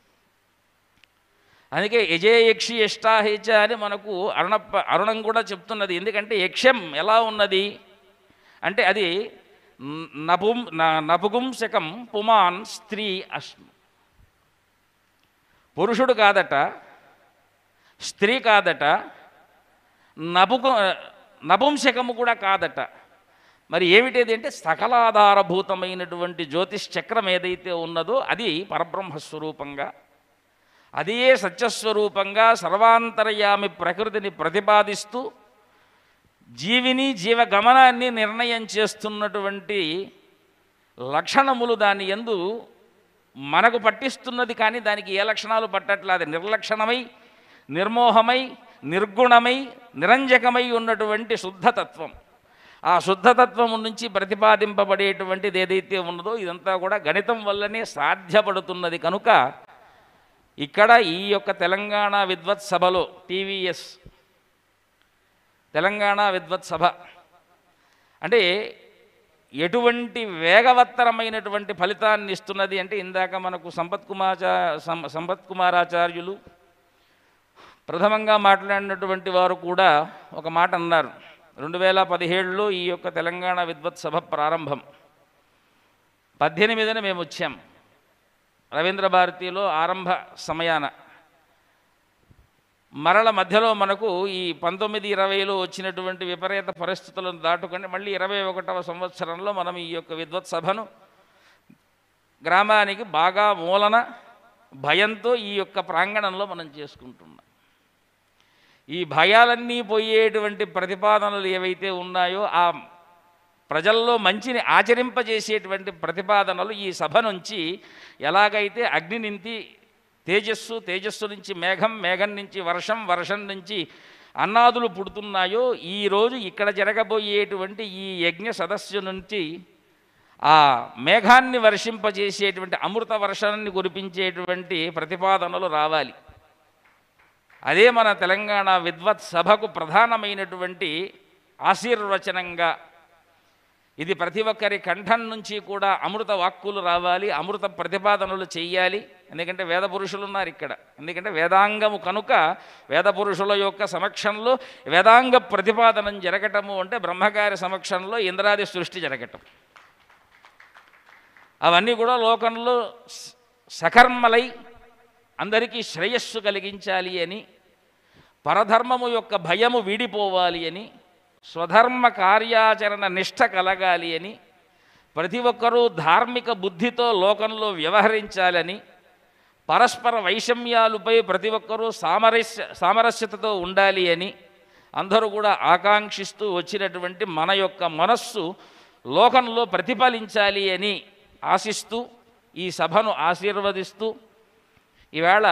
అందుకే యజే యక్షి యష్టాహేచ అని మనకు అరుణప్ప అరుణం కూడా చెప్తున్నది ఎందుకంటే యక్షం ఎలా ఉన్నది అంటే అది న- నపుం న- నపుంసకం పుమాన్ స్త్రీ అశ్మ పురుషుడు కాదట స్త్రీ కాదట నపుకు నపుంసకము కూడా కాదట మరి ఏమిటేది అంటే సకలాధారభూతమైనటువంటి జ్యోతిష్ చక్రం ఏదైతే ఉన్నదో అది పరబ్రహ్మస్వరూపంగా అదే సత్యస్వరూపంగా సర్వాంతర్యామి ప్రకృతిని ప్రతిపాదిస్తూ జీవిని జీవగమనాన్ని నిర్ణయం చేస్తున్నటువంటి లక్షణములు దాని ఎందు మనకు పట్టిస్తున్నది కానీ దానికి ఏ లక్షణాలు పట్టట్లేదు నిర్లక్షణమై నిర్మోహమై నిర్గుణమై నిరంజకమై ఉన్నటువంటి శుద్ధతత్వం ఆ శుద్ధతత్వం నుంచి ప్రతిపాదింపబడేటువంటిది ఏదైతే ఉన్నదో ఇదంతా కూడా గణితం వల్లనే సాధ్యపడుతున్నది కనుక ఇక్కడ ఈ యొక్క తెలంగాణ విద్వత్ సభలో టీవీఎస్ తెలంగాణ విద్వత్ సభ అంటే ఎటువంటి వేగవత్తరమైనటువంటి ఫలితాన్ని ఇస్తున్నది అంటే ఇందాక మనకు సంపత్ కుమాచా సం- సంపత్ కుమారాచార్యులు ప్రథమంగా మాట్లాడినటువంటి వారు కూడా ఒక మాట అన్నారు రెండు వేల పదిహేడులో ఈ యొక్క తెలంగాణ విద్వత్ సభ ప్రారంభం పద్దెనిమిదిన మేము వచ్చాం రవీంద్ర భారతిలో ఆరంభ సమయాన మరల మధ్యలో మనకు ఈ పంతొమ్మిది ఇరవైలో వచ్చినటువంటి విపరీత పరిస్థితులను దాటుకొని మళ్ళీ ఇరవై ఒకటవ సంవత్సరంలో మనం ఈ యొక్క విద్వత్ సభను గ్రామానికి బాగా మూలన భయంతో ఈ యొక్క ప్రాంగణంలో మనం చేసుకుంటున్నాం ఈ భయాలన్నీ పోయేటువంటి ప్రతిపాదనలు ఏవైతే ఉన్నాయో ఆ ప్రజల్లో మంచిని ఆచరింపజేసేటువంటి ప్రతిపాదనలు ఈ సభ నుంచి ఎలాగైతే అగ్ని నుంచి తేజస్సు తేజస్సు నుంచి మేఘం మేఘం నుంచి వర్షం వర్షం నుంచి అన్నాదులు పుడుతున్నాయో ఈరోజు ఇక్కడ జరగబోయేటువంటి ఈ యజ్ఞ సదస్సు నుంచి ఆ మేఘాన్ని వర్షింపజేసేటువంటి అమృత వర్షాన్ని కురిపించేటువంటి ప్రతిపాదనలు రావాలి అదే మన తెలంగాణ విద్వత్ సభకు ప్రధానమైనటువంటి ఆశీర్వచనంగా ఇది ప్రతి ఒక్కరి కంఠం నుంచి కూడా అమృత వాక్కులు రావాలి అమృత ప్రతిపాదనలు చెయ్యాలి ఎందుకంటే వేద పురుషులు ఉన్నారు ఇక్కడ ఎందుకంటే వేదాంగము కనుక వేద పురుషుల యొక్క సమక్షంలో వేదాంగ ప్రతిపాదనం జరగటము అంటే బ్రహ్మగారి సమక్షంలో ఇంద్రాది సృష్టి జరగటం అవన్నీ కూడా లోకంలో స- సకర్మలై అందరికీ శ్రేయస్సు కలిగించాలి అని పరధర్మము యొక్క భయము వీడిపోవాలి అని స్వధర్మ కార్యాచరణ నిష్ఠ కలగాలి అని ప్రతి ఒక్కరూ ధార్మిక బుద్ధితో లోకంలో వ్యవహరించాలని పరస్పర వైషమ్యాలపై ప్రతి ఒక్కరూ సామరస్య సామరస్యతతో ఉండాలి అని అందరూ కూడా ఆకాంక్షిస్తూ వచ్చినటువంటి మన యొక్క మనస్సు లోకంలో ప్రతిఫలించాలి అని ఆశిస్తూ ఈ సభను ఆశీర్వదిస్తూ ఈవేళ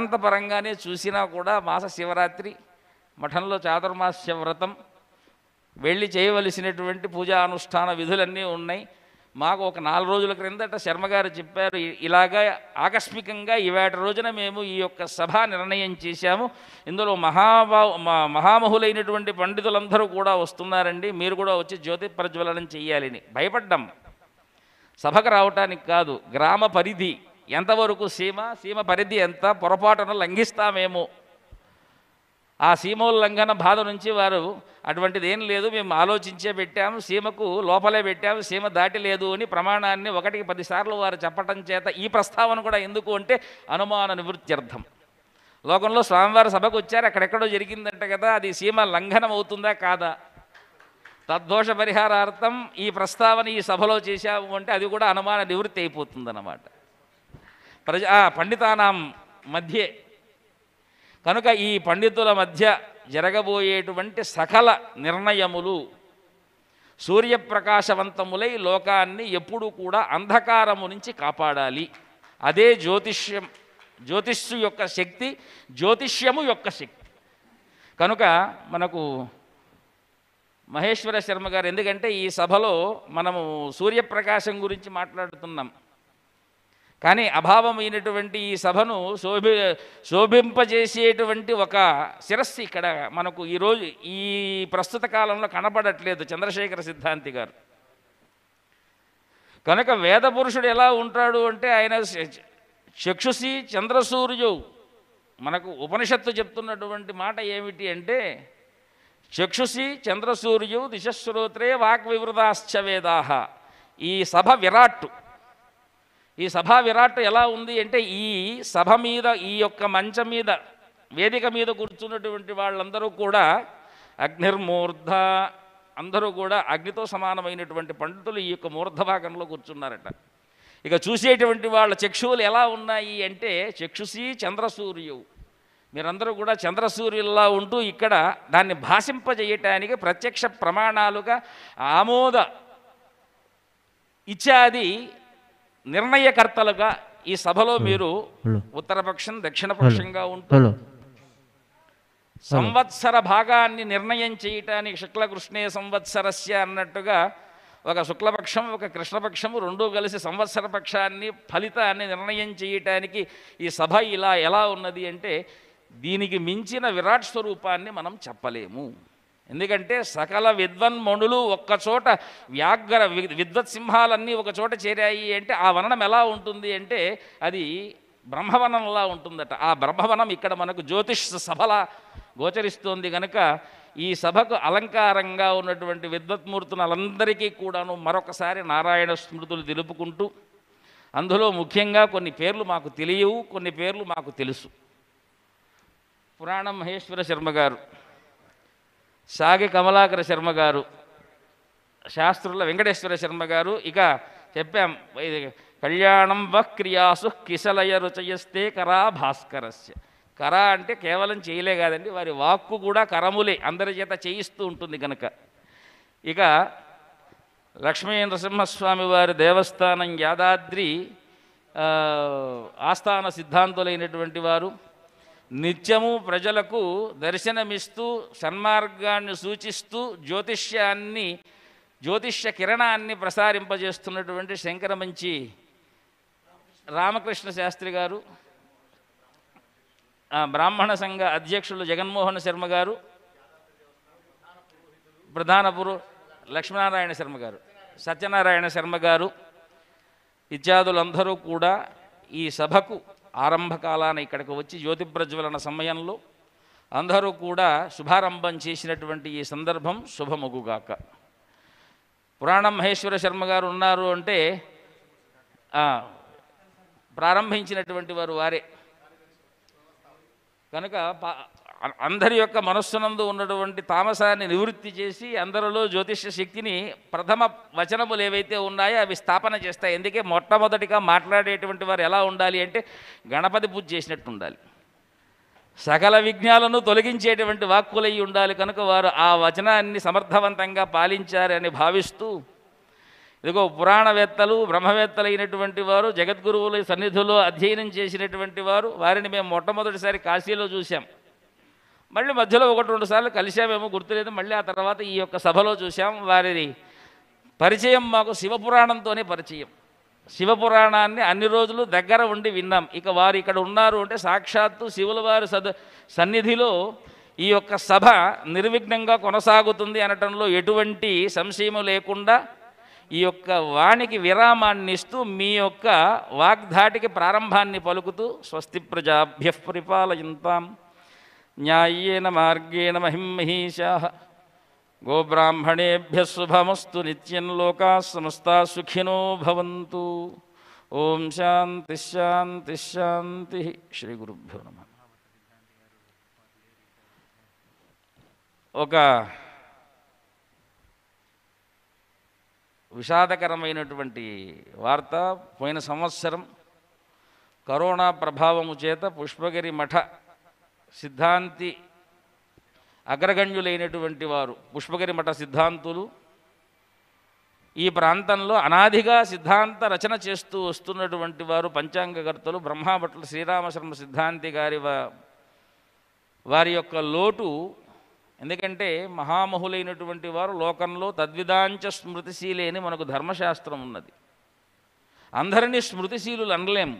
సిద్ధాంతపరంగానే చూసినా కూడా మాస శివరాత్రి మఠంలో చాతుర్మాస్య వ్రతం వెళ్ళి చేయవలసినటువంటి పూజా అనుష్ఠాన విధులన్నీ ఉన్నాయి మాకు ఒక నాలుగు రోజుల క్రిందట శర్మగారు చెప్పారు "ఇ- ఇలాగా ఆకస్మికంగా ఇవాటి రోజున మేము ఈ యొక్క సభ నిర్ణయం చేశాము ఇందులో మహాభా మ- మహామహులైనటువంటి పండితులందరూ కూడా వస్తున్నారండి మీరు కూడా వచ్చి జ్యోతి ప్రజ్వలనం చెయ్యాలని భయపడ్డాం సభకు రావటానికి కాదు గ్రామ పరిధి ఎంతవరకు సీమ సీమ పరిధి ఎంత పొరపాటున లంఘిస్తామేమో ఆ సీమోల్లంఘన బాధ నుంచి వారు అటువంటిది ఏం లేదు మేము ఆలోచించే పెట్టాము సీమకు లోపలే పెట్టాము సీమ దాటి లేదు అని ప్రమాణాన్ని ఒకటికి పదిసార్లు వారు చెప్పటం చేత ఈ ప్రస్తావన కూడా ఎందుకు అంటే అనుమాన నివృత్త్యర్థం లోకంలో స్వామివారి సభకు వచ్చారు అక్కడెక్కడో జరిగిందంట కదా అది సీమ లంఘనం అవుతుందా కాదా తద్దోష పరిహారార్థం ఈ ప్రస్తావన ఈ సభలో చేశాము అంటే అది కూడా అనుమాన నివృత్తి అయిపోతుందన్నమాట ప్రజ ఆ పండితానాం మధ్యే కనుక ఈ పండితుల మధ్య జరగబోయేటువంటి సకల నిర్ణయములు సూర్యప్రకాశవంతములై లోకాన్ని ఎప్పుడూ కూడా అంధకారము నుంచి కాపాడాలి అదే జ్యోతిష్యం జ్యోతిష్యు యొక్క శక్తి జ్యోతిష్యము యొక్క శక్తి కనుక మనకు మహేశ్వర శర్మ గారు ఎందుకంటే ఈ సభలో మనము సూర్యప్రకాశం గురించి మాట్లాడుతున్నాం కానీ అభావమైనటువంటి ఈ సభను శోభి శోభింపజేసేటువంటి ఒక శిరస్సు ఇక్కడ మనకు ఈరోజు ఈ ప్రస్తుత కాలంలో కనపడట్లేదు చంద్రశేఖర సిద్ధాంతి గారు కనుక వేద పురుషుడు ఎలా ఉంటాడు అంటే ఆయన చ- చక్షుసి చంద్రసూర్యు మనకు ఉపనిషత్తు చెప్తున్నటువంటి మాట ఏమిటి అంటే చక్షుసి చంద్రసూర్యు దిశశ్రోత్రే వాక్వివృతాశ్చ వేదాహ ఈ సభ విరాట్టు ఈ సభా విరాట్ ఎలా ఉంది అంటే ఈ సభ మీద ఈ యొక్క మంచం మీద వేదిక మీద కూర్చున్నటువంటి వాళ్ళందరూ కూడా అగ్నిర్మూర్ధ అందరూ కూడా అగ్నితో సమానమైనటువంటి పండితులు ఈ యొక్క మూర్ధ భాగంలో కూర్చున్నారట ఇక చూసేటువంటి వాళ్ళ చక్షువులు ఎలా ఉన్నాయి అంటే చక్షుసి చంద్రసూర్యు మీరందరూ కూడా చంద్రసూర్యుల్లా ఉంటూ ఇక్కడ దాన్ని భాషింపజేయటానికి ప్రత్యక్ష ప్రమాణాలుగా ఆమోద ఇత్యాది నిర్ణయకర్తలుగా ఈ సభలో మీరు ఉత్తరపక్షం దక్షిణపక్షంగా ఉంటూ సంవత్సర భాగాన్ని నిర్ణయం చేయటానికి శుక్లకృష్ణే సంవత్సరస్య అన్నట్టుగా ఒక శుక్లపక్షం ఒక కృష్ణపక్షము రెండూ కలిసి సంవత్సర పక్షాన్ని ఫలితాన్ని నిర్ణయం చేయటానికి ఈ సభ ఇలా ఎలా ఉన్నది అంటే దీనికి మించిన విరాట్ స్వరూపాన్ని మనం చెప్పలేము ఎందుకంటే సకల విద్వన్మణులు ఒక్కచోట వ్యాఘ్ర వి- విద్వత్ సింహాలన్నీ ఒక చోట చేరాయి అంటే ఆ వననం ఎలా ఉంటుంది అంటే అది బ్రహ్మవనంలా ఉంటుందట ఆ బ్రహ్మవనం ఇక్కడ మనకు జ్యోతిష్ సభలా గోచరిస్తోంది కనుక ఈ సభకు అలంకారంగా ఉన్నటువంటి విద్వత్మూర్తులందరికీ కూడాను మరొకసారి నారాయణ స్మృతులు తెలుపుకుంటూ అందులో ముఖ్యంగా కొన్ని పేర్లు మాకు తెలియవు కొన్ని పేర్లు మాకు తెలుసు పురాణం మహేశ్వర శర్మ గారు సాగి కమలాకర శర్మ గారు శాస్త్రుల వెంకటేశ్వర శర్మ గారు ఇక చెప్పాం ఇది కళ్యాణం వక్రియాసు కిసలయ రుచయస్తే కరా భాస్కరస్య కర అంటే కేవలం చేయలే కాదండి వారి వాక్కు కూడా కరములే అందరి చేత చేయిస్తూ ఉంటుంది కనుక ఇక లక్ష్మీ నరసింహస్వామి వారి దేవస్థానం యాదాద్రి ఆ, ఆస్థాన సిద్ధాంతులైనటువంటి వారు నిత్యము ప్రజలకు దర్శనమిస్తూ సన్మార్గాన్ని సూచిస్తూ జ్యోతిష్యాన్ని జ్యోతిష్య కిరణాన్ని ప్రసారింపజేస్తున్నటువంటి శంకరమంచి రామకృష్ణ శాస్త్రి గారు ఆ, బ్రాహ్మణ సంఘ అధ్యక్షులు జగన్మోహన్ శర్మ గారు ప్రధాన పురు లక్ష్మీనారాయణ శర్మ గారు సత్యనారాయణ శర్మ గారు ఇత్యాదులందరూ కూడా ఈ సభకు ఆరంభకాలాన ఇక్కడికి వచ్చి జ్యోతి ప్రజ్వలన సమయంలో అందరూ కూడా శుభారంభం చేసినటువంటి ఈ సందర్భం శుభముగుగాక పురాణం మహేశ్వర శర్మ గారు ఉన్నారు అంటే ఆ, ప్రారంభించినటువంటి వారు వారే కనుక పా- అ- అందరి యొక్క మనస్సునందు ఉన్నటువంటి తామసాన్ని నివృత్తి చేసి అందరిలో జ్యోతిష శక్తిని ప్రథమ వచనములు ఏవైతే ఉన్నాయో అవి స్థాపన చేస్తాయి ఎందుకే మొట్టమొదటిగా మాట్లాడేటువంటి వారు ఎలా ఉండాలి అంటే గణపతి పూజ చేసినట్టు ఉండాలి సకల విఘ్నాలను తొలగించేటువంటి వాక్కులై ఉండాలి కనుక వారు ఆ వచనాన్ని సమర్థవంతంగా పాలించారని భావిస్తూ ఇదిగో పురాణవేత్తలు బ్రహ్మవేత్తలైనటువంటి వారు జగద్గురువుల సన్నిధిలో అధ్యయనం చేసినటువంటి వారు వారిని మేము మొట్టమొదటిసారి కాశీలో చూసాం మళ్ళీ మధ్యలో ఒకటి రెండు సార్లు కలిసామేమో గుర్తులేదు మళ్ళీ ఆ తర్వాత ఈ యొక్క సభలో చూసాం వారి పరిచయం మాకు శివపురాణంతోనే పరిచయం శివపురాణాన్ని అన్ని రోజులు దగ్గర ఉండి విన్నాం ఇక వారు ఇక్కడ ఉన్నారు అంటే సాక్షాత్తు శివుల వారి సద సన్నిధిలో ఈ యొక్క సభ నిర్విఘ్నంగా కొనసాగుతుంది అనటంలో ఎటువంటి సంశయము లేకుండా ఈ యొక్క వాణికి విరామాన్ని ఇస్తూ మీ యొక్క వాగ్ధాటికి ప్రారంభాన్ని పలుకుతూ స్వస్తి ప్రజాభ్య పరిపాలయంతాం న్యాయేన మార్గేణ మహిమహీషా గోబ్రాహ్మణేభ్య శుభమస్తు నిత్యం లోకా సమస్తా సుఖినో భవంతు ఓం శాంతి శాంతి శాంతి శ్రీ గురుభ్యో నమ ఒక విషాదకరమైనటువంటి వార్త పోయిన సంవత్సరం కరోనా ప్రభావము చేత పుష్పగిరి మఠ సిద్ధాంతి అగ్రగణ్యులైనటువంటి వారు పుష్పగిరి మఠ సిద్ధాంతులు ఈ ప్రాంతంలో అనాదిగా సిద్ధాంత రచన చేస్తూ వస్తున్నటువంటి వారు పంచాంగకర్తలు బ్రహ్మాభట్ల శ్రీరామశర్మ సిద్ధాంతి గారి వా- వారి యొక్క లోటు ఎందుకంటే మహామహులైనటువంటి వారు లోకంలో తద్విదాంచ స్మృతిశీలే అని మనకు ధర్మశాస్త్రం ఉన్నది అందరినీ స్మృతిశీలులు అనలేము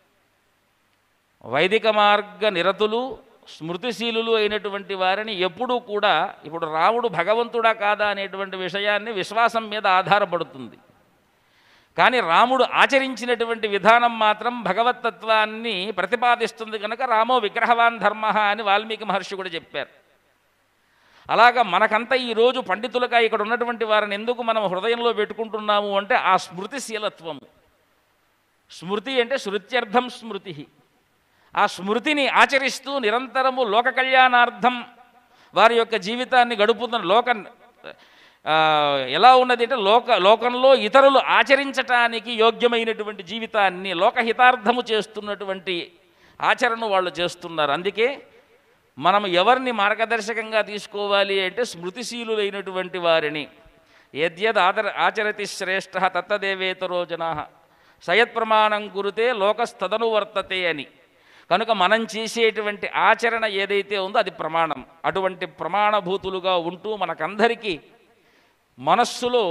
వైదిక మార్గ నిరతులు స్మృతిశీలులు అయినటువంటి వారిని ఎప్పుడూ కూడా ఇప్పుడు రాముడు భగవంతుడా కాదా అనేటువంటి విషయాన్ని విశ్వాసం మీద ఆధారపడుతుంది కానీ రాముడు ఆచరించినటువంటి విధానం మాత్రం భగవతత్వాన్ని ప్రతిపాదిస్తుంది కనుక రామో విగ్రహవాన్ ధర్మ అని వాల్మీకి మహర్షి కూడా చెప్పారు అలాగా మనకంతా ఈరోజు పండితులుగా ఇక్కడ ఉన్నటువంటి వారిని ఎందుకు మనం హృదయంలో పెట్టుకుంటున్నాము అంటే ఆ స్మృతిశీలత్వము స్మృతి అంటే శృత్యర్థం స్మృతి ఆ స్మృతిని ఆచరిస్తూ నిరంతరము లోక కళ్యాణార్థం వారి యొక్క జీవితాన్ని గడుపుతున్న లోక ఆ, ఎలా ఉన్నది అంటే లోక లోకంలో ఇతరులు ఆచరించటానికి యోగ్యమైనటువంటి జీవితాన్ని లోకహితార్థము చేస్తున్నటువంటి ఆచరణ వాళ్ళు చేస్తున్నారు అందుకే మనం ఎవరిని మార్గదర్శకంగా తీసుకోవాలి అంటే స్మృతిశీలులైనటువంటి వారిని యద్యద్ ఆదర ఆచరతి శ్రేష్ఠ తత్తదేవేతరో జనా సయత్ప్రమాణం కురితే లోకస్తదను వర్తతే అని కనుక మనం చేసేటువంటి ఆచరణ ఏదైతే ఉందో అది ప్రమాణం అటువంటి ప్రమాణభూతులుగా ఉంటూ మనకందరికీ మనస్సులో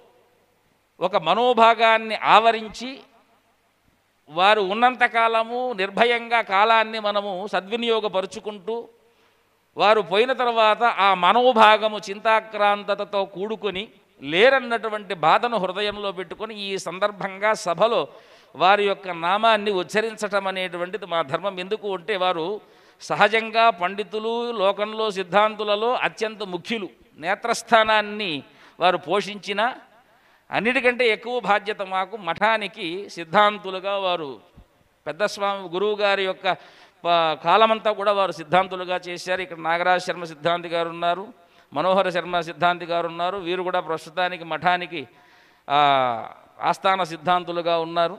ఒక మనోభాగాన్ని ఆవరించి వారు ఉన్నంతకాలము నిర్భయంగా కాలాన్ని మనము సద్వినియోగపరుచుకుంటూ వారు పోయిన తర్వాత ఆ మనోభాగము చింతాక్రాంతతతో కూడుకొని లేరన్నటువంటి బాధను హృదయంలో పెట్టుకొని ఈ సందర్భంగా సభలో వారి యొక్క నామాన్ని ఉచ్చరించటం అనేటువంటిది మా ధర్మం ఎందుకు అంటే వారు సహజంగా పండితులు లోకంలో సిద్ధాంతులలో అత్యంత ముఖ్యులు నేత్రస్థానాన్ని వారు పోషించిన అన్నిటికంటే ఎక్కువ బాధ్యత మాకు మఠానికి సిద్ధాంతులుగా వారు పెద్ద స్వామి గురువు గారి యొక్క ప- కాలమంతా కూడా వారు సిద్ధాంతులుగా చేశారు ఇక్కడ నాగరాజ శర్మ సిద్ధాంతి గారు ఉన్నారు మనోహర శర్మ సిద్ధాంతి గారు ఉన్నారు వీరు కూడా ప్రస్తుతానికి మఠానికి ఆ, ఆస్థాన సిద్ధాంతులుగా ఉన్నారు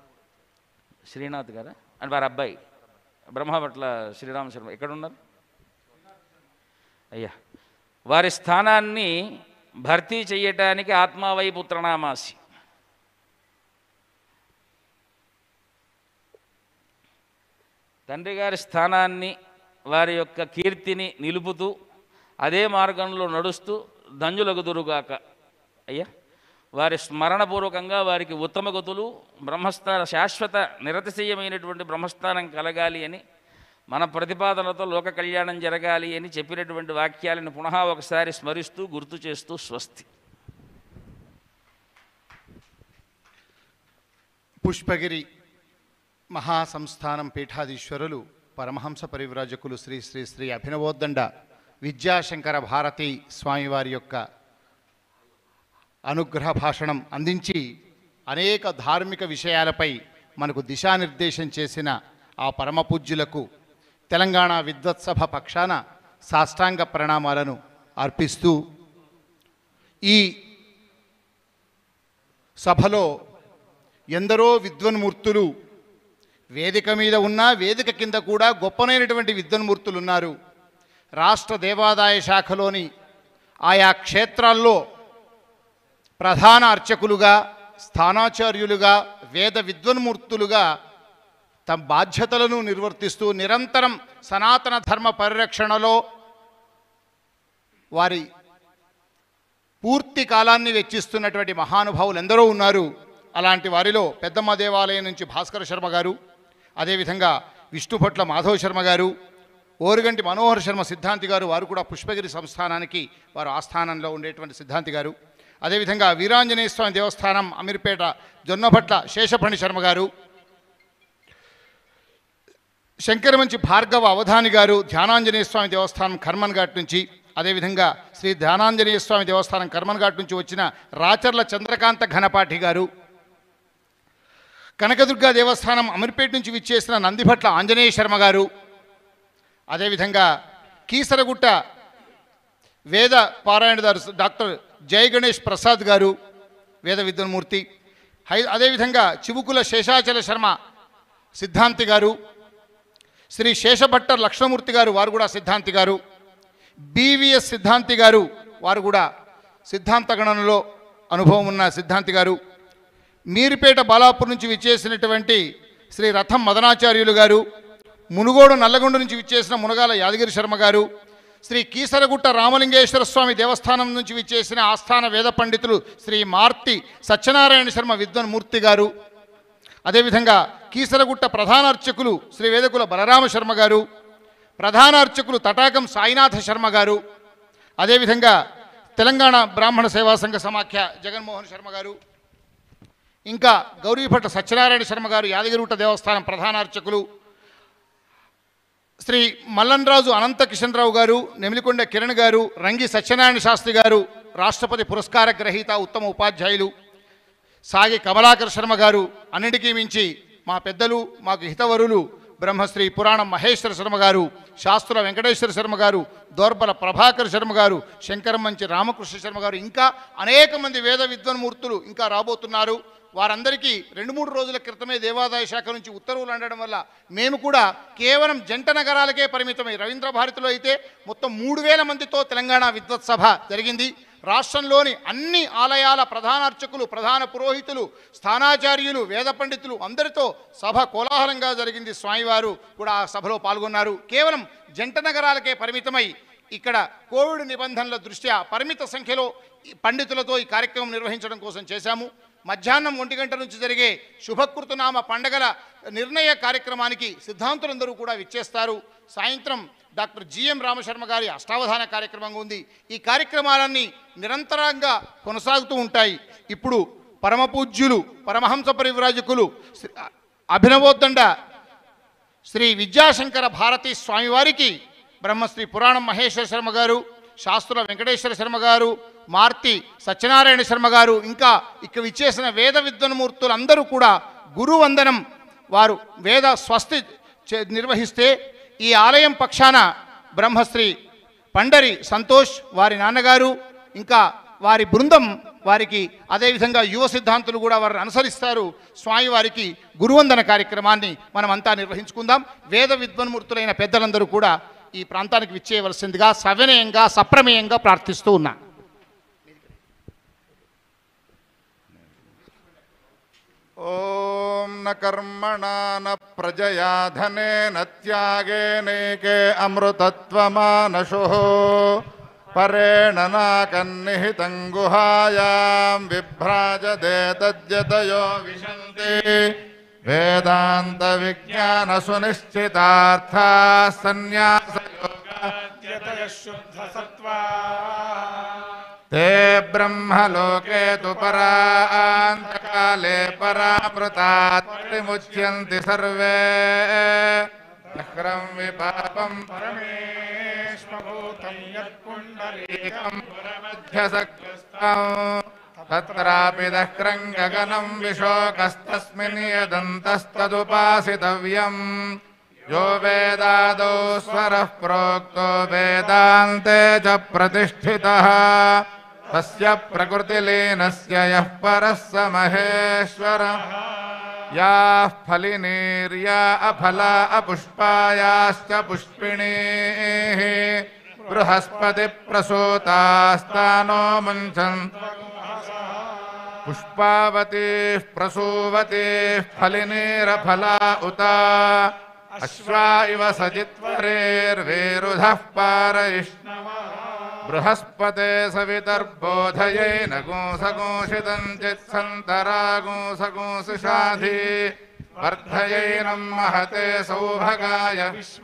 శ్రీనాథ్ గారా అని వారి అబ్బాయి బ్రహ్మభట్ల శ్రీరామ శర్మ ఎక్కడ ఉన్నారు అయ్యా వారి స్థానాన్ని భర్తీ చేయటానికి ఆత్మావై పుత్రనామాసి తండ్రి గారి స్థానాన్ని వారి యొక్క కీర్తిని నిలుపుతూ అదే మార్గంలో నడుస్తూ ధన్యులగుదురుగాక అయ్యా వారి స్మరణపూర్వకంగా వారికి ఉత్తమ గతులు బ్రహ్మస్థాన శాశ్వత నిరతిశయమైనటువంటి బ్రహ్మస్థానం కలగాలి అని మన ప్రతిపాదనతో లోక కళ్యాణం జరగాలి అని చెప్పినటువంటి వాక్యాలను పునః ఒకసారి స్మరిస్తూ గుర్తు చేస్తూ స్వస్తి పుష్పగిరి మహాసంస్థానం పీఠాధీశ్వరులు పరమహంస పరివ్రాజకులు శ్రీ శ్రీ శ్రీ అభినవోద్దండ విద్యాశంకర భారతి స్వామివారి యొక్క అనుగ్రహ భాషణం అందించి అనేక ధార్మిక విషయాలపై మనకు దిశానిర్దేశం చేసిన ఆ పరమ పూజ్యులకు తెలంగాణ విద్వత్సభ పక్షాన సాష్టాంగ ప్రణామాలను అర్పిస్తూ ఈ సభలో ఎందరో విద్వన్మూర్తులు వేదిక మీద ఉన్న వేదిక కింద కూడా గొప్పనైనటువంటి విద్వన్మూర్తులు ఉన్నారు రాష్ట్ర దేవాదాయ శాఖలోని ఆయా క్షేత్రాల్లో ప్రధాన అర్చకులుగా స్థానాచార్యులుగా వేద విద్వన్మూర్తులుగా తమ బాధ్యతలను నిర్వర్తిస్తూ నిరంతరం సనాతన ధర్మ పరిరక్షణలో వారి పూర్తి కాలాన్ని వెచ్చిస్తున్నటువంటి మహానుభావులు ఎందరో ఉన్నారు అలాంటి వారిలో పెద్దమ్మ దేవాలయం నుంచి భాస్కర శర్మ గారు అదేవిధంగా విష్ణుభట్ల మాధవ శర్మ గారు ఓరుగంటి మనోహర్ శర్మ సిద్ధాంతి గారు వారు కూడా పుష్పగిరి సంస్థానానికి వారు ఆస్థానంలో ఉండేటువంటి సిద్ధాంతి గారు అదేవిధంగా వీరాంజనేయ స్వామి దేవస్థానం అమీర్పేట జొన్నభట్ల శేషఫణి శర్మ గారు శంకరమంచి భార్గవ అవధాని గారు ధ్యానాంజనేయ స్వామి దేవస్థానం కర్మన్ ఘాట్ నుంచి అదేవిధంగా శ్రీ ధ్యానాంజనేయ స్వామి దేవస్థానం కర్మన్ ఘాట్ నుంచి వచ్చిన రాచర్ల చంద్రకాంత ఘనపాఠి గారు కనకదుర్గ దేవస్థానం అమీర్పేట నుంచి విచ్చేసిన నందిభట్ల ఆంజనేయ శర్మ గారు అదేవిధంగా కీసరగుట్ట వేద పారాయణదారు డాక్టర్ జయ గణేష్ ప్రసాద్ గారు వేద విద్వన్మూర్తి హై అదేవిధంగా చివుకుల శేషాచల శర్మ సిద్ధాంతి గారు శ్రీ శేషభట్టర్ లక్ష్మణమూర్తి గారు వారు కూడా సిద్ధాంతి గారు బీవీఎస్ సిద్ధాంతి గారు వారు కూడా సిద్ధాంత గణనలో అనుభవం ఉన్న సిద్ధాంతి గారు మీరిపేట బాలాపూర్ నుంచి విచ్చేసినటువంటి శ్రీ రథం మదనాచార్యులు గారు మునుగోడు నల్లగొండ నుంచి విచ్చేసిన మునగాల యాదగిరి శర్మ గారు శ్రీ కీసరగుట్ట రామలింగేశ్వర స్వామి దేవస్థానం నుంచి విచ్చేసిన ఆస్థాన వేద పండితులు శ్రీ మార్తి సత్యనారాయణ శర్మ విద్వన్మూర్తి గారు అదేవిధంగా కీసరగుట్ట ప్రధాన అర్చకులు శ్రీ వేదకుల బలరామ శర్మ గారు ప్రధాన అర్చకులు తటాకం సాయినాథ శర్మ గారు అదేవిధంగా తెలంగాణ బ్రాహ్మణ సేవా సంఘ సమాఖ్య జగన్మోహన్ శర్మ గారు ఇంకా గౌరీభట్ట సత్యనారాయణ శర్మ గారు యాదగిరిగుట్ట దేవస్థానం ప్రధాన అర్చకులు శ్రీ మల్లన్రాజు అనంత కిషన్ రావు గారు నెమిలికొండ కిరణ్ గారు రంగి సత్యనారాయణ శాస్త్రి గారు రాష్ట్రపతి పురస్కార గ్రహీత ఉత్తమ ఉపాధ్యాయులు సాగి కమలాకర్ శర్మ గారు అన్నిటికీ మించి మా పెద్దలు మాకు హితవరులు బ్రహ్మశ్రీ పురాణం మహేశ్వర శర్మ గారు శాస్త్ర వెంకటేశ్వర శర్మ గారు దోర్బల ప్రభాకర్ శర్మ గారు శంకరం మంచి రామకృష్ణ శర్మ గారు ఇంకా అనేక మంది వేద విద్వన్మూర్తులు ఇంకా రాబోతున్నారు వారందరికీ రెండు మూడు రోజుల క్రితమే దేవాదాయ శాఖ నుంచి ఉత్తర్వులు అందడం వల్ల మేము కూడా కేవలం జంట నగరాలకే పరిమితమై రవీంద్ర భారతిలో అయితే మొత్తం మూడు వేల మందితో తెలంగాణ విద్వత్ సభ జరిగింది రాష్ట్రంలోని అన్ని ఆలయాల ప్రధాన అర్చకులు ప్రధాన పురోహితులు స్థానాచార్యులు వేద పండితులు అందరితో సభ కోలాహలంగా జరిగింది స్వామివారు కూడా ఆ సభలో పాల్గొన్నారు కేవలం జంట నగరాలకే పరిమితమై ఇక్కడ కోవిడ్ నిబంధనల దృష్ట్యా పరిమిత సంఖ్యలో ఈ పండితులతో ఈ కార్యక్రమం నిర్వహించడం కోసం చేశాము మధ్యాహ్నం ఒంటి గంట నుంచి జరిగే శుభకృతనామ పండగల నిర్ణయ కార్యక్రమానికి సిద్ధాంతులందరూ కూడా విచ్చేస్తారు సాయంత్రం డాక్టర్ జిఎం రామశర్మ గారి అష్టావధాన కార్యక్రమం ఉంది ఈ కార్యక్రమాలన్నీ నిరంతరంగా కొనసాగుతూ ఉంటాయి ఇప్పుడు పరమపూజ్యులు పరమహంస పరివ్రాజకులు శ్రీ- అభినవోద్దండ శ్రీ విద్యాశంకర భారతి స్వామివారికి బ్రహ్మశ్రీ పురాణం మహేశ్వర శర్మ గారు శాస్త్రుల వెంకటేశ్వర శర్మ గారు మార్తి సత్యనారాయణ శర్మ గారు ఇంకా ఇక్కడ ఇచ్చేసిన వేద విద్వన్మూర్తులు అందరూ కూడా గురువందనం వారు వేద స్వస్తి చే- నిర్వహిస్తే ఈ ఆలయం పక్షాన బ్రహ్మశ్రీ పండరి సంతోష్ వారి నాన్నగారు ఇంకా వారి బృందం వారికి అదేవిధంగా యువ సిద్ధాంతులు కూడా వారిని అనుసరిస్తారు స్వామివారికి గురువందన కార్యక్రమాన్ని మనమంతా నిర్వహించుకుందాం వేద విద్వన్మూర్తులైన పెద్దలందరూ కూడా ఈ ప్రాంతానికి విచ్చేయవలసిందిగా సవినయంగా సప్రమేయంగా ప్రార్థిస్తూ ఉన్నా ॐ न कर्मणा न प्रजया धनेन त्यागेनैके अमृतत्वमानशुः परेण नाकन्निहितं गुहायां विभ्राजते तद्यतयो विशन्ति वेदान्तविज्ञानसुनिश्चितार्थाः सन्न्यासयोगाद्यतयः शुद्धसत्त्वा ते ब्रह्मलोके तु परान्तकाले परामृतात् परिमुच्यन्ति सर्वे चक्रं विपापं परमेश्वभूतं यत्पुण्डरीकं पुरमध्यसकृष्टम् तत्रापि दह्रं गगनं विशोकस्तस्मिन् यदन्तस्तदुपासितव्यम् यो वेदादौ स्वरः प्रोक्तो वेदान्ते च प्रतिष्ठितः तस्य प्रकृतिलीनस्य यः परः स महेश्वरः याः फलिनीर्या अफला अपुष्पायाश्च पुष्पिणीः बृहस्पतिप्रसूतास्तानो मुञ्चन् पुष्पावतीः प्रसूवतीः फलिनीरफला उता अश्वा इव सजित्वरेर्वेरुधः पारयिष्णवः బృహస్పతే సవితర్బోధయేన గోసగోషితం చిత్సంతరాగోసగోసిషాధి వర్ధయైనం మహతే సౌభగాయ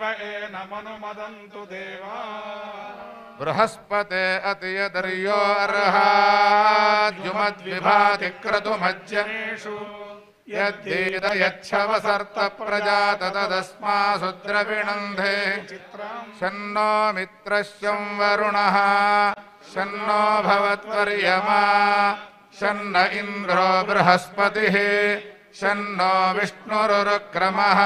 బృహస్పతే అతియదర్యో అర్హాద్యుమద్విభాతి క్రతుమజ్జనేషు యద్వేదయచ్చవసర్త ప్రజాత తదస్మాసు ద్రవిణంధే శన్నో మిత్రశ్యం వరుణः శన్నో భవత్వర్యమా శన్న ఇంద్రో బృహస్పతిः శన్నో విష్ణురురుక్రమः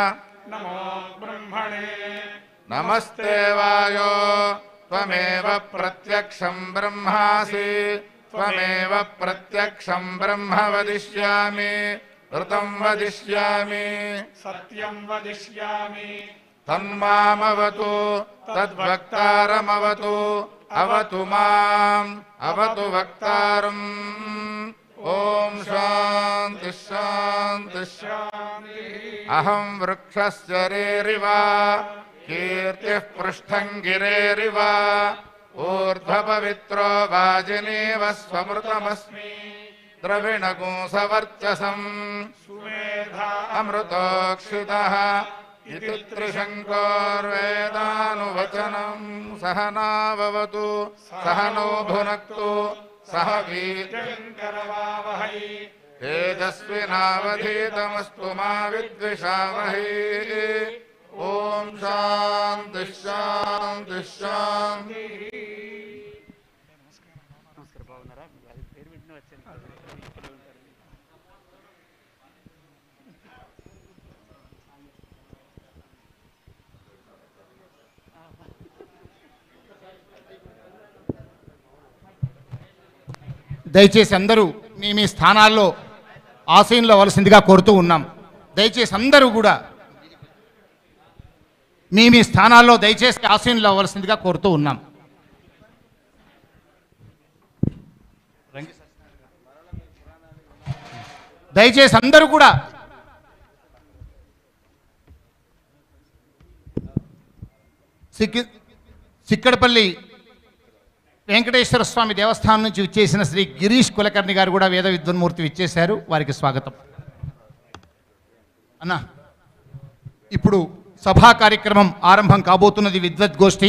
నమస్తే వాయో త్వమేవ ప్రత్యక్షం బ్రహ్మాసి త్వమేవ ప్రత్యక్షం బ్రహ్మ వదిష్యామి ఋతం వదిష్యామి సత్యం వదిష్యామి తన్మామవతు తద్వక్తారమవతు అవతు మాం అవతు వక్తారం ఓం శాంతి శాంతి శాంతి అహం వృక్షశ్చరేరివ కీర్తిః పృష్టం గిరేరివ ఊర్ధ్వపవిత్రో వాజినీవ స్వమృతమస్మి ద్రవిణగూసవర్చసం అమృతోక్షితः इति त्रिशङ्कोर्वेदानुवचनं सह नाववतु सह नो भुनक्तु सह वीर्यङ्करवावहै तेजस्विनावधीतमस्तु मा विद्विषावहै ॐ शान्तिः शान्तिः शान्तिः దయచేసి అందరూ మీ మీ స్థానాల్లో ఆశయంలో అవ్వాల్సిందిగా కోరుతూ ఉన్నాం దయచేసి అందరూ కూడా మీ మీ స్థానాల్లో దయచేసి ఆశయంలో అవ్వాల్సిందిగా కోరుతూ ఉన్నాం దయచేసి అందరూ కూడా సిక్కి సిక్కడపల్లి వెంకటేశ్వర స్వామి దేవస్థానం నుంచి విచ్చేసిన శ్రీ గిరీష్ కులకర్ణి గారు కూడా వేద విద్వన్మూర్తి విచ్చేశారు వారికి స్వాగతం అన్న ఇప్పుడు సభా కార్యక్రమం ఆరంభం కాబోతున్నది విద్వద్గోష్ఠి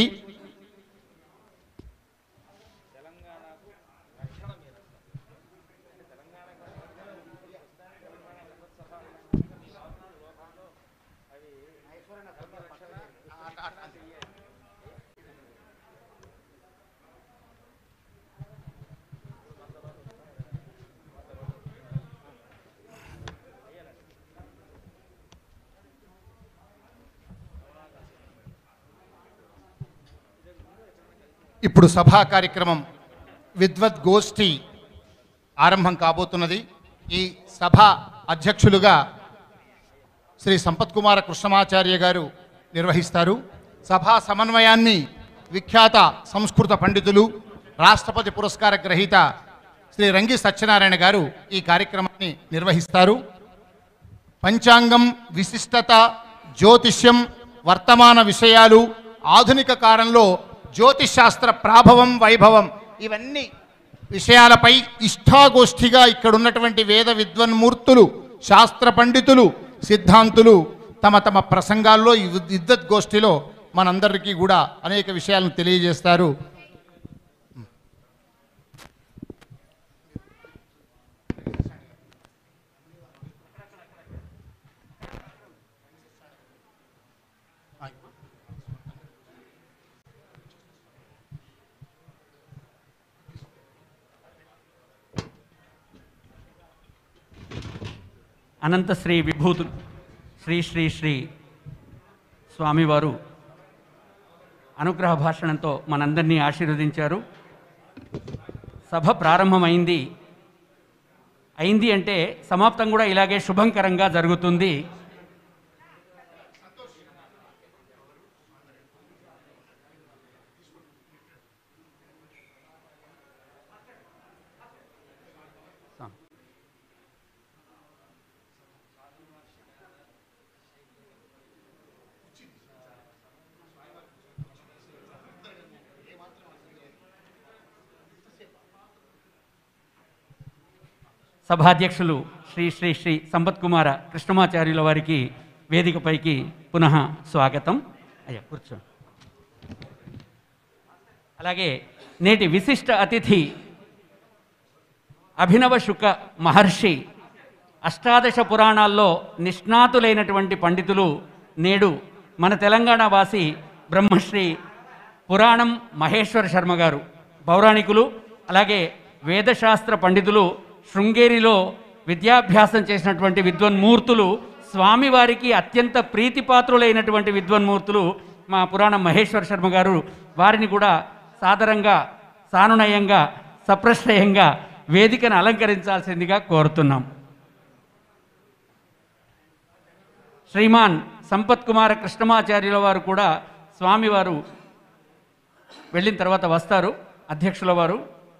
ఇప్పుడు సభా కార్యక్రమం విద్వద్గోష్ఠి ఆరంభం కాబోతున్నది ఈ సభ అధ్యక్షులుగా శ్రీ సంపత్ కుమార కృష్ణమాచార్య గారు నిర్వహిస్తారు సభా సమన్వయాన్ని విఖ్యాత సంస్కృత పండితులు రాష్ట్రపతి పురస్కార గ్రహీత శ్రీ రంగి సత్యనారాయణ గారు ఈ కార్యక్రమాన్ని నిర్వహిస్తారు పంచాంగం విశిష్టత జ్యోతిష్యం వర్తమాన విషయాలు ఆధునిక కాలంలో జ్యోతిశాస్త్ర ప్రాభవం వైభవం ఇవన్నీ విషయాలపై ఇష్టాగోష్ఠిగా ఇక్కడ ఉన్నటువంటి వేద విద్వన్మూర్తులు శాస్త్ర పండితులు సిద్ధాంతులు తమ తమ ప్రసంగాల్లో ఈ విద్వత్ గోష్ఠిలో మనందరికీ కూడా అనేక విషయాలను తెలియజేస్తారు అనంత శ్రీ విభూతులు శ్రీ శ్రీ శ్రీ స్వామివారు అనుగ్రహ భాషణంతో మనందరినీ ఆశీర్వదించారు సభ ప్రారంభమైంది అయింది అంటే సమాప్తం కూడా ఇలాగే శుభంకరంగా జరుగుతుంది సభాధ్యక్షులు శ్రీ శ్రీ శ్రీ సంపత్ కుమార కృష్ణమాచార్యుల వారికి వేదికపైకి పునః స్వాగతం అయ్యా కూర్చో అలాగే నేటి విశిష్ట అతిథి అభినవ శుక మహర్షి అష్టాదశ పురాణాల్లో నిష్ణాతులైనటువంటి పండితులు నేడు మన తెలంగాణ వాసి బ్రహ్మశ్రీ పురాణం మహేశ్వర శర్మ గారు పౌరాణికులు అలాగే వేదశాస్త్ర పండితులు శృంగేరిలో విద్యాభ్యాసం చేసినటువంటి విద్వన్మూర్తులు స్వామివారికి అత్యంత ప్రీతిపాత్రులైనటువంటి విద్వన్మూర్తులు మా పురాణం మహేశ్వర శర్మ గారు వారిని కూడా సాదరంగా సానునయంగా సప్రశ్రయంగా వేదికను అలంకరించాల్సిందిగా కోరుతున్నాం శ్రీమాన్ సంపత్ కుమార కృష్ణమాచార్యుల వారు కూడా స్వామివారు వెళ్ళిన తర్వాత వస్తారు అధ్యక్షుల వారు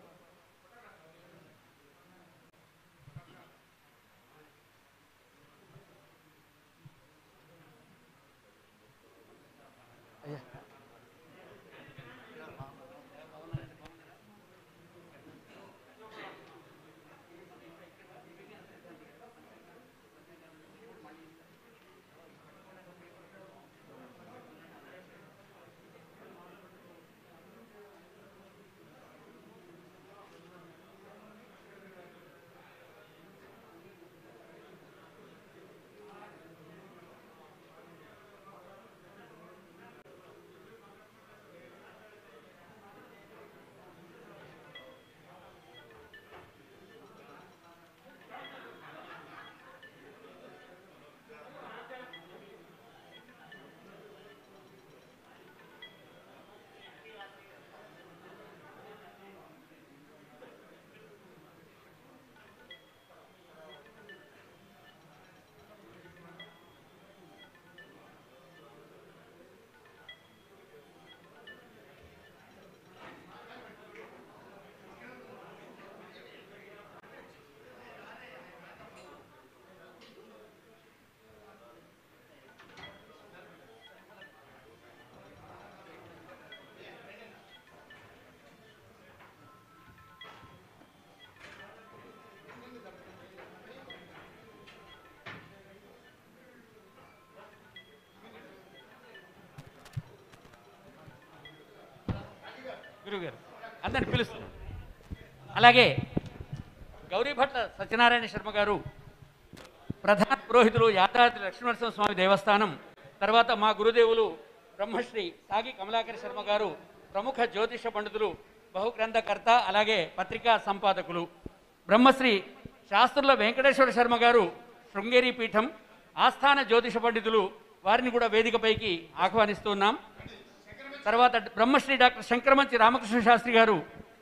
గురుగారు అందరిని పిలుస్తారు అలాగే గౌరీభట్ల సత్యనారాయణ శర్మ గారు ప్రధాన పురోహితులు యాదాద్రి లక్ష్మీనరసింహ స్వామి దేవస్థానం తర్వాత మా గురుదేవులు బ్రహ్మశ్రీ సాగి కమలాకర శర్మ గారు ప్రముఖ జ్యోతిష పండితులు బహుగ్రంథకర్త అలాగే పత్రికా సంపాదకులు బ్రహ్మశ్రీ శాస్త్రుల వెంకటేశ్వర శర్మ గారు శృంగేరి పీఠం ఆస్థాన జ్యోతిష పండితులు వారిని కూడా వేదికపైకి ఆహ్వానిస్తున్నాం తర్వాత బ్రహ్మశ్రీ డాక్టర్ శంకరమంచి రామకృష్ణ శాస్త్రి గారు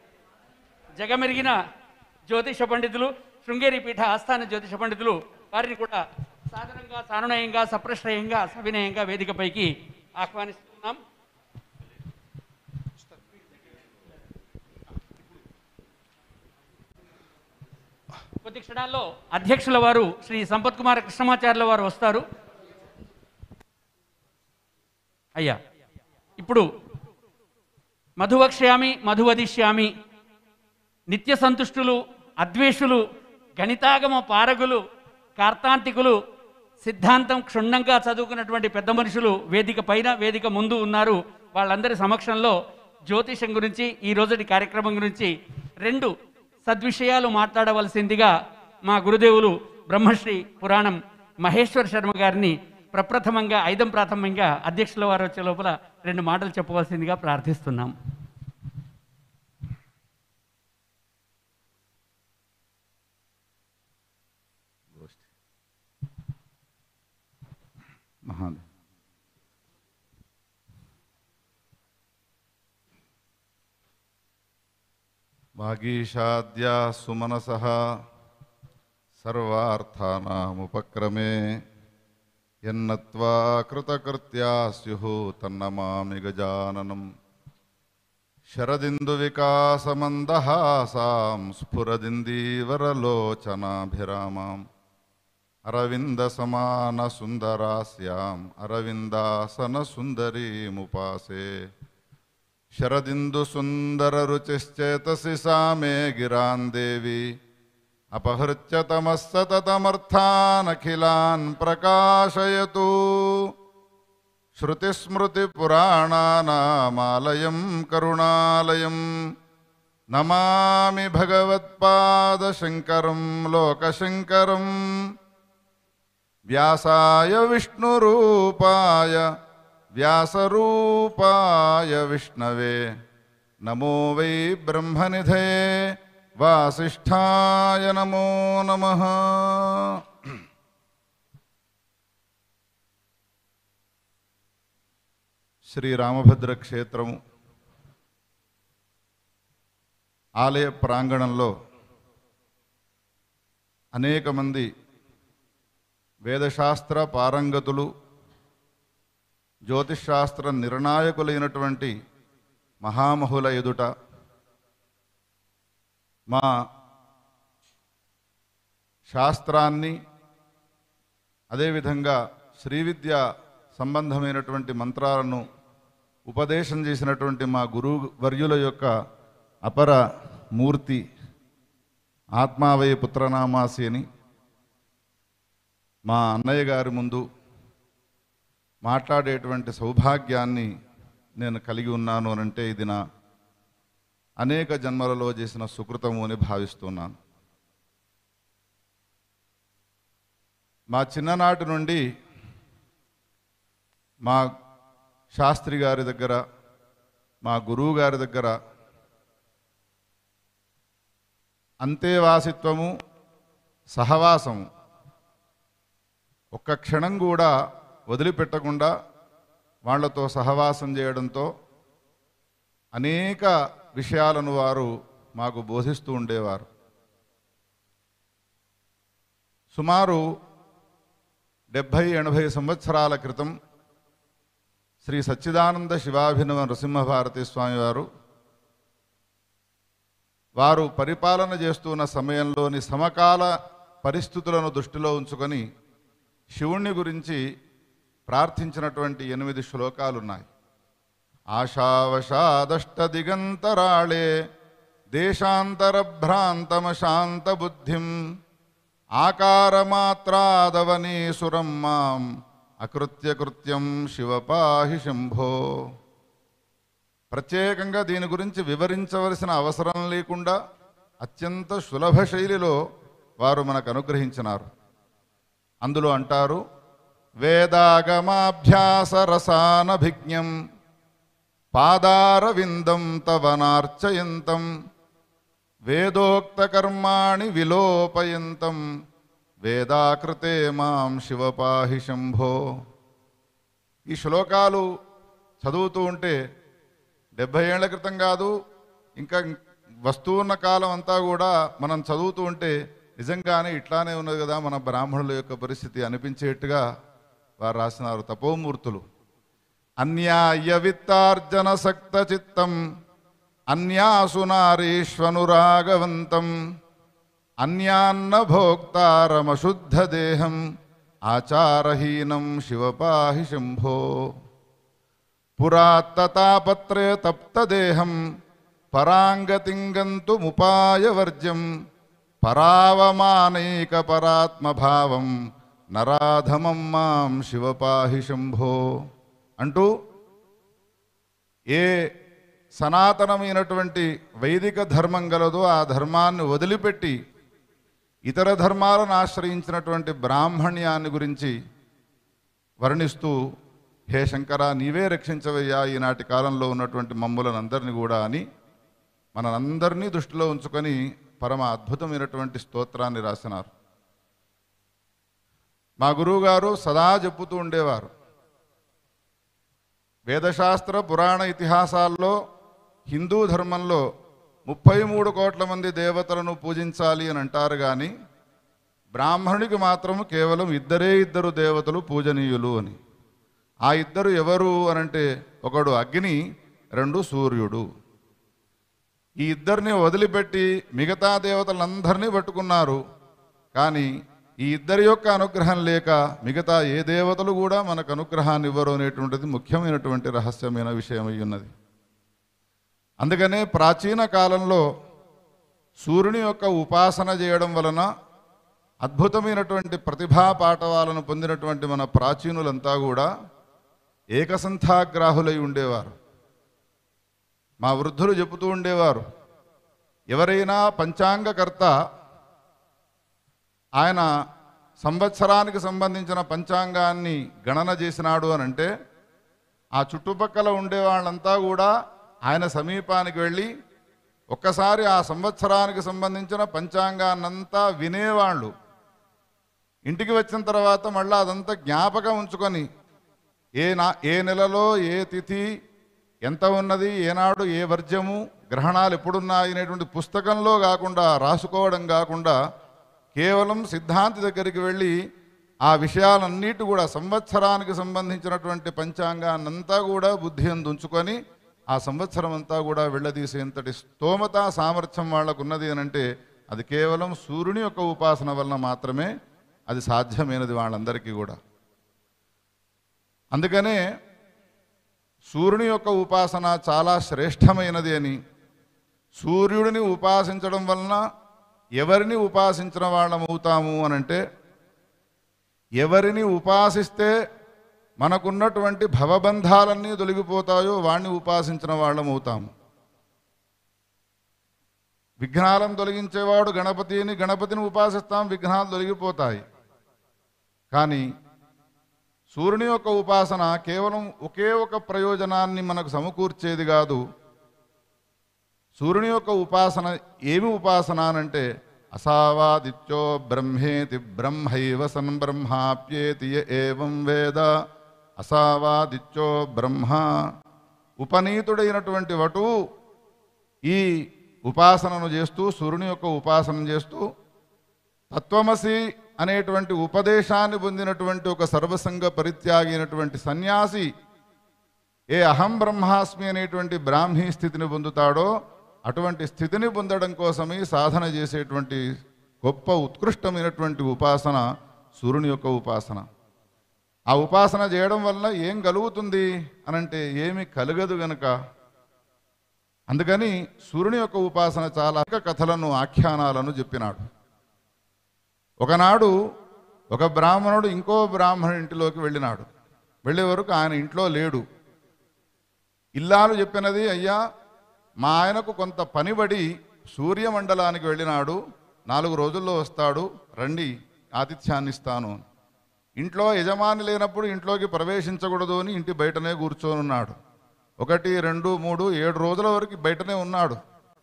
జగమెరిగిన జ్యోతిష పండితులు శృంగేరి పీఠ ఆస్థాన జ్యోతిష పండితులు వారిని కూడా సాధారణంగా సానునయంగా సప్రశ్రయంగా సవినయంగా వేదికపైకి ఆహ్వానిస్తున్నాం కొద్ది క్షణాల్లో అధ్యక్షుల వారు శ్రీ సంపత్ కుమార్ కృష్ణమాచార్యుల వారు వస్తారు అయ్యా ఇప్పుడు మధువక్ష్యామి మధువదిష్యామి నిత్య సంతుష్టులు అద్వేషులు గణితాగమ పారగులు కార్తాంతికులు సిద్ధాంతం క్షుణ్ణంగా చదువుకున్నటువంటి పెద్ద మనుషులు వేదిక పైన వేదిక ముందు ఉన్నారు వాళ్ళందరి సమక్షంలో జ్యోతిషం గురించి ఈ రోజుటి కార్యక్రమం గురించి రెండు సద్విషయాలు మాట్లాడవలసిందిగా మా గురుదేవులు బ్రహ్మశ్రీ పురాణం మహేశ్వర శర్మ గారిని ప్రప్రథమంగా ఐదం ప్రాథమంగా అధ్యక్షుల వారు వచ్చే లోపల రెండు మాటలు చెప్పవలసిందిగా ప్రార్థిస్తున్నాం మహాదేవ్ వాగీషాద్యా సుమనస సర్వార్థానాముపక్రమే ఎన్నత్వా కృతకృత్యా స్యు తన్నమామి గజాననం శరదిందు వికాసమందహాసాం స్ఫురదిందీవరలోచనాభిరామాం అరవింద సమాన సుందరాస్యాం అరవిందాసన సుందరీముపాసే శరదిందు సుందర రుచిశ్చేతసి సామే గిరాన్ దేవి అపహృత్య తమः సతతమర్థానఖిలాన్ ప్రకాశయతు श्रुतिस्मृतिपुराणानामालयं करुणालयं नमामि भगवत्पादशङ्करं लोकशङ्करं व्यासाय विष्णुरूपाय व्यासरूपाय विष्णवे नमो वै ब्रह्मनिधये वासिष्ठाय नमो नमः శ్రీ రామభద్ర క్షేత్రము ఆలయ ప్రాంగణంలో అనేక మంది వేదశాస్త్ర పారంగతులు జ్యోతిష్శాస్త్ర నిర్ణాయకులైనటువంటి మహామహుల ఎదుట మా శాస్త్రాన్ని అదేవిధంగా శ్రీవిద్య సంబంధమైనటువంటి మంత్రాలను ఉపదేశం చేసినటువంటి మా గురువు వర్యుల యొక్క అపర మూర్తి ఆత్మావయ పుత్రనామాసి అని మా అన్నయ్య గారి ముందు మాట్లాడేటువంటి సౌభాగ్యాన్ని నేను కలిగి ఉన్నాను అని అంటే ఇది నా అనేక జన్మలలో చేసిన సుకృతము అని భావిస్తున్నాను మా చిన్ననాటి నుండి మా శాస్త్రి గారి దగ్గర మా గురువు గారి దగ్గర అంతేవాసిత్వము సహవాసము ఒక్క క్షణం కూడా వదిలిపెట్టకుండా వాళ్ళతో సహవాసం చేయడంతో అనేక విషయాలను వారు మాకు బోధిస్తూ ఉండేవారు సుమారు డెబ్భై ఎనభై సంవత్సరాల క్రితం శ్రీ సచ్చిదానంద శివాభినవ నృసింహభారతి స్వామి వారు వారు పరిపాలన చేస్తున్న సమయంలోని సమకాల పరిస్థితులను దృష్టిలో ఉంచుకొని శివుణ్ణి గురించి ప్రార్థించినటువంటి ఎనిమిది శ్లోకాలు ఉన్నాయి ఆశావశాదష్ట దిగంతరాళే దేశాంతరభ్రాంతమశాంత బుద్ధిం ఆకారమాత్రాదవనీసురం మాం అకృత్య కృత్యం శివపాహి శంభో ప్రత్యేకంగా దీని గురించి వివరించవలసిన అవసరం లేకుండా అత్యంత సులభ శైలిలో వారు మనకు అనుగ్రహించినారు అందులో అంటారు వేదాగమాభ్యాస రసానభిజ్ఞం పాదారవిందం తవనార్చయంతం వేదోక్తకర్మాణి విలోపయంతం వేదాకృతే మాం శివపాహి శంభో ఈ శ్లోకాలు చదువుతూ ఉంటే డెబ్భై ఏళ్ల క్రితం కాదు ఇంకా వస్తూ ఉన్న కాలం అంతా కూడా మనం చదువుతూ ఉంటే నిజంగానే ఇట్లానే ఉన్నది కదా మన బ్రాహ్మణుల యొక్క పరిస్థితి అనిపించేట్టుగా వారు రాసినారు తపోమూర్తులు అన్యాయ విత్తార్జన సక్త చిత్తం అన్యాసునారీష్వనురాగవంతం అన్యాన్న భోక్తారమశుద్ధ దేహం ఆచారహీనం శివపాహి శంభో పురాత్తతాపత్రే తప్తదేహం పరాంగతింగంతుముపాయవర్జ్యం పరావమానైక పరాత్మభావం నరాధమం మాం శివపాహి శంభో అంటూ ఏ సనాతనమైనటువంటి వైదిక ధర్మం గలదో ఆ ధర్మాన్ని వదిలిపెట్టి ఇతర ధర్మాలను ఆశ్రయించినటువంటి బ్రాహ్మణ్యాన్ని గురించి వర్ణిస్తూ హే శంకర నీవే రక్షించవయ్యా ఈనాటి కాలంలో ఉన్నటువంటి మమ్ములను అందరినీ కూడా అని మనందరినీ దృష్టిలో ఉంచుకొని పరమ అద్భుతమైనటువంటి స్తోత్రాన్ని రాసినారు మా గురువుగారు సదా చెప్పుతూ ఉండేవారు వేదశాస్త్ర పురాణ ఇతిహాసాల్లో హిందూ ధర్మంలో ముప్పై మూడు కోట్ల మంది దేవతలను పూజించాలి అని అంటారు కానీ బ్రాహ్మణుడికి మాత్రం కేవలం ఇద్దరే ఇద్దరు దేవతలు పూజనీయులు అని ఆ ఇద్దరు ఎవరు అనంటే ఒకడు అగ్ని రెండు సూర్యుడు ఈ ఇద్దరిని వదిలిపెట్టి మిగతా దేవతలందరినీ పట్టుకున్నారు కానీ ఈ ఇద్దరి యొక్క అనుగ్రహం లేక మిగతా ఏ దేవతలు కూడా మనకు అనుగ్రహాన్ని ఇవ్వరు అనేటువంటిది ముఖ్యమైనటువంటి రహస్యమైన విషయం అయి ఉన్నది అందుకనే ప్రాచీన కాలంలో సూర్యుని యొక్క ఉపాసన చేయడం వలన అద్భుతమైనటువంటి ప్రతిభా పాఠవాలను పొందినటువంటి మన ప్రాచీనులంతా కూడా ఏకసంఖ్యాగ్రాహులై ఉండేవారు మా వృద్ధులు చెబుతూ ఉండేవారు ఎవరైనా పంచాంగకర్త ఆయన సంవత్సరానికి సంబంధించిన పంచాంగాన్ని గణన చేసినాడు అని అంటే ఆ చుట్టుపక్కల ఉండే వాళ్ళంతా కూడా ఆయన సమీపానికి వెళ్ళి ఒక్కసారి ఆ సంవత్సరానికి సంబంధించిన పంచాంగాన్నంతా వినేవాళ్ళు ఇంటికి వచ్చిన తర్వాత మళ్ళీ అదంతా జ్ఞాపకం ఉంచుకొని ఏ నా ఏ నెలలో ఏ తిథి ఎంత ఉన్నది ఏనాడు ఏ వర్జము గ్రహణాలు ఎప్పుడున్నాయి అనేటువంటి పుస్తకంలో కాకుండా రాసుకోవడం కాకుండా కేవలం సిద్ధాంతి దగ్గరికి వెళ్ళి ఆ విషయాలన్నిటి కూడా సంవత్సరానికి సంబంధించినటువంటి పంచాంగాన్నంతా కూడా బుద్ధి అందు ఉంచుకొని ఆ సంవత్సరం అంతా కూడా వెళ్ళదీసేంతటి స్తోమత సామర్థ్యం వాళ్ళకు ఉన్నది అని అంటే అది కేవలం సూర్యుని యొక్క ఉపాసన వలన మాత్రమే అది సాధ్యమైనది వాళ్ళందరికీ కూడా అందుకనే సూర్యుని యొక్క ఉపాసన చాలా శ్రేష్టమైనది అని సూర్యుడిని ఉపాసించడం వలన ఎవరిని ఉపాసించిన వాళ్ళం అవుతాము అని అంటే ఎవరిని ఉపాసిస్తే మనకున్నటువంటి భవబంధాలన్నీ తొలగిపోతాయో వాణ్ణి ఉపాసించిన వాళ్ళం అవుతాము విఘ్నాలను తొలగించేవాడు గణపతిని గణపతిని ఉపాసిస్తాం విఘ్నాలు తొలగిపోతాయి కానీ సూర్యుని యొక్క ఉపాసన కేవలం ఒకే ఒక ప్రయోజనాన్ని మనకు సమకూర్చేది కాదు సూర్యుని యొక్క ఉపాసన ఏమి ఉపాసన అనంటే అసావాదిత్యో బ్రహ్మేతి బ్రహ్మైవ సన్ బ్రహ్మాప్యేతి య ఏవం వేద అసావాదిత్యో బ్రహ్మ ఉపనీతుడైనటువంటి వటు ఈ ఉపాసనను చేస్తూ సూర్యుని యొక్క ఉపాసన చేస్తూ తత్వమసి అనేటువంటి ఉపదేశాన్ని పొందినటువంటి ఒక సర్వసంగ పరిత్యాగి అయినటువంటి సన్యాసి ఏ అహం బ్రహ్మాస్మి అనేటువంటి బ్రాహ్మీ స్థితిని పొందుతాడో అటువంటి స్థితిని పొందడం కోసమే సాధన చేసేటువంటి గొప్ప ఉత్కృష్టమైనటువంటి ఉపాసన సూర్యుని యొక్క ఉపాసన ఆ ఉపాసన చేయడం వల్ల ఏం కలుగుతుంది అనంటే ఏమి కలగదు గనుక అందుకని సూర్యుని యొక్క ఉపాసన చాలా కథలను ఆఖ్యానాలను చెప్పినాడు ఒకనాడు ఒక బ్రాహ్మణుడు ఇంకో బ్రాహ్మణుడి ఇంటిలోకి వెళ్ళినాడు వెళ్ళే వరకు ఆయన ఇంట్లో లేడు ఇల్లాలు చెప్పినది అయ్యా మా ఆయనకు కొంత పనిబడి సూర్యమండలానికి వెళ్ళినాడు నాలుగు రోజుల్లో వస్తాడు రండి ఆతిథ్యాన్ని ఇస్తాను ఇంట్లో యజమాని లేనప్పుడు ఇంట్లోకి ప్రవేశించకూడదు అని ఇంటి బయటనే కూర్చొని ఉన్నాడు ఒకటి రెండు మూడు ఏడు రోజుల వరకు బయటనే ఉన్నాడు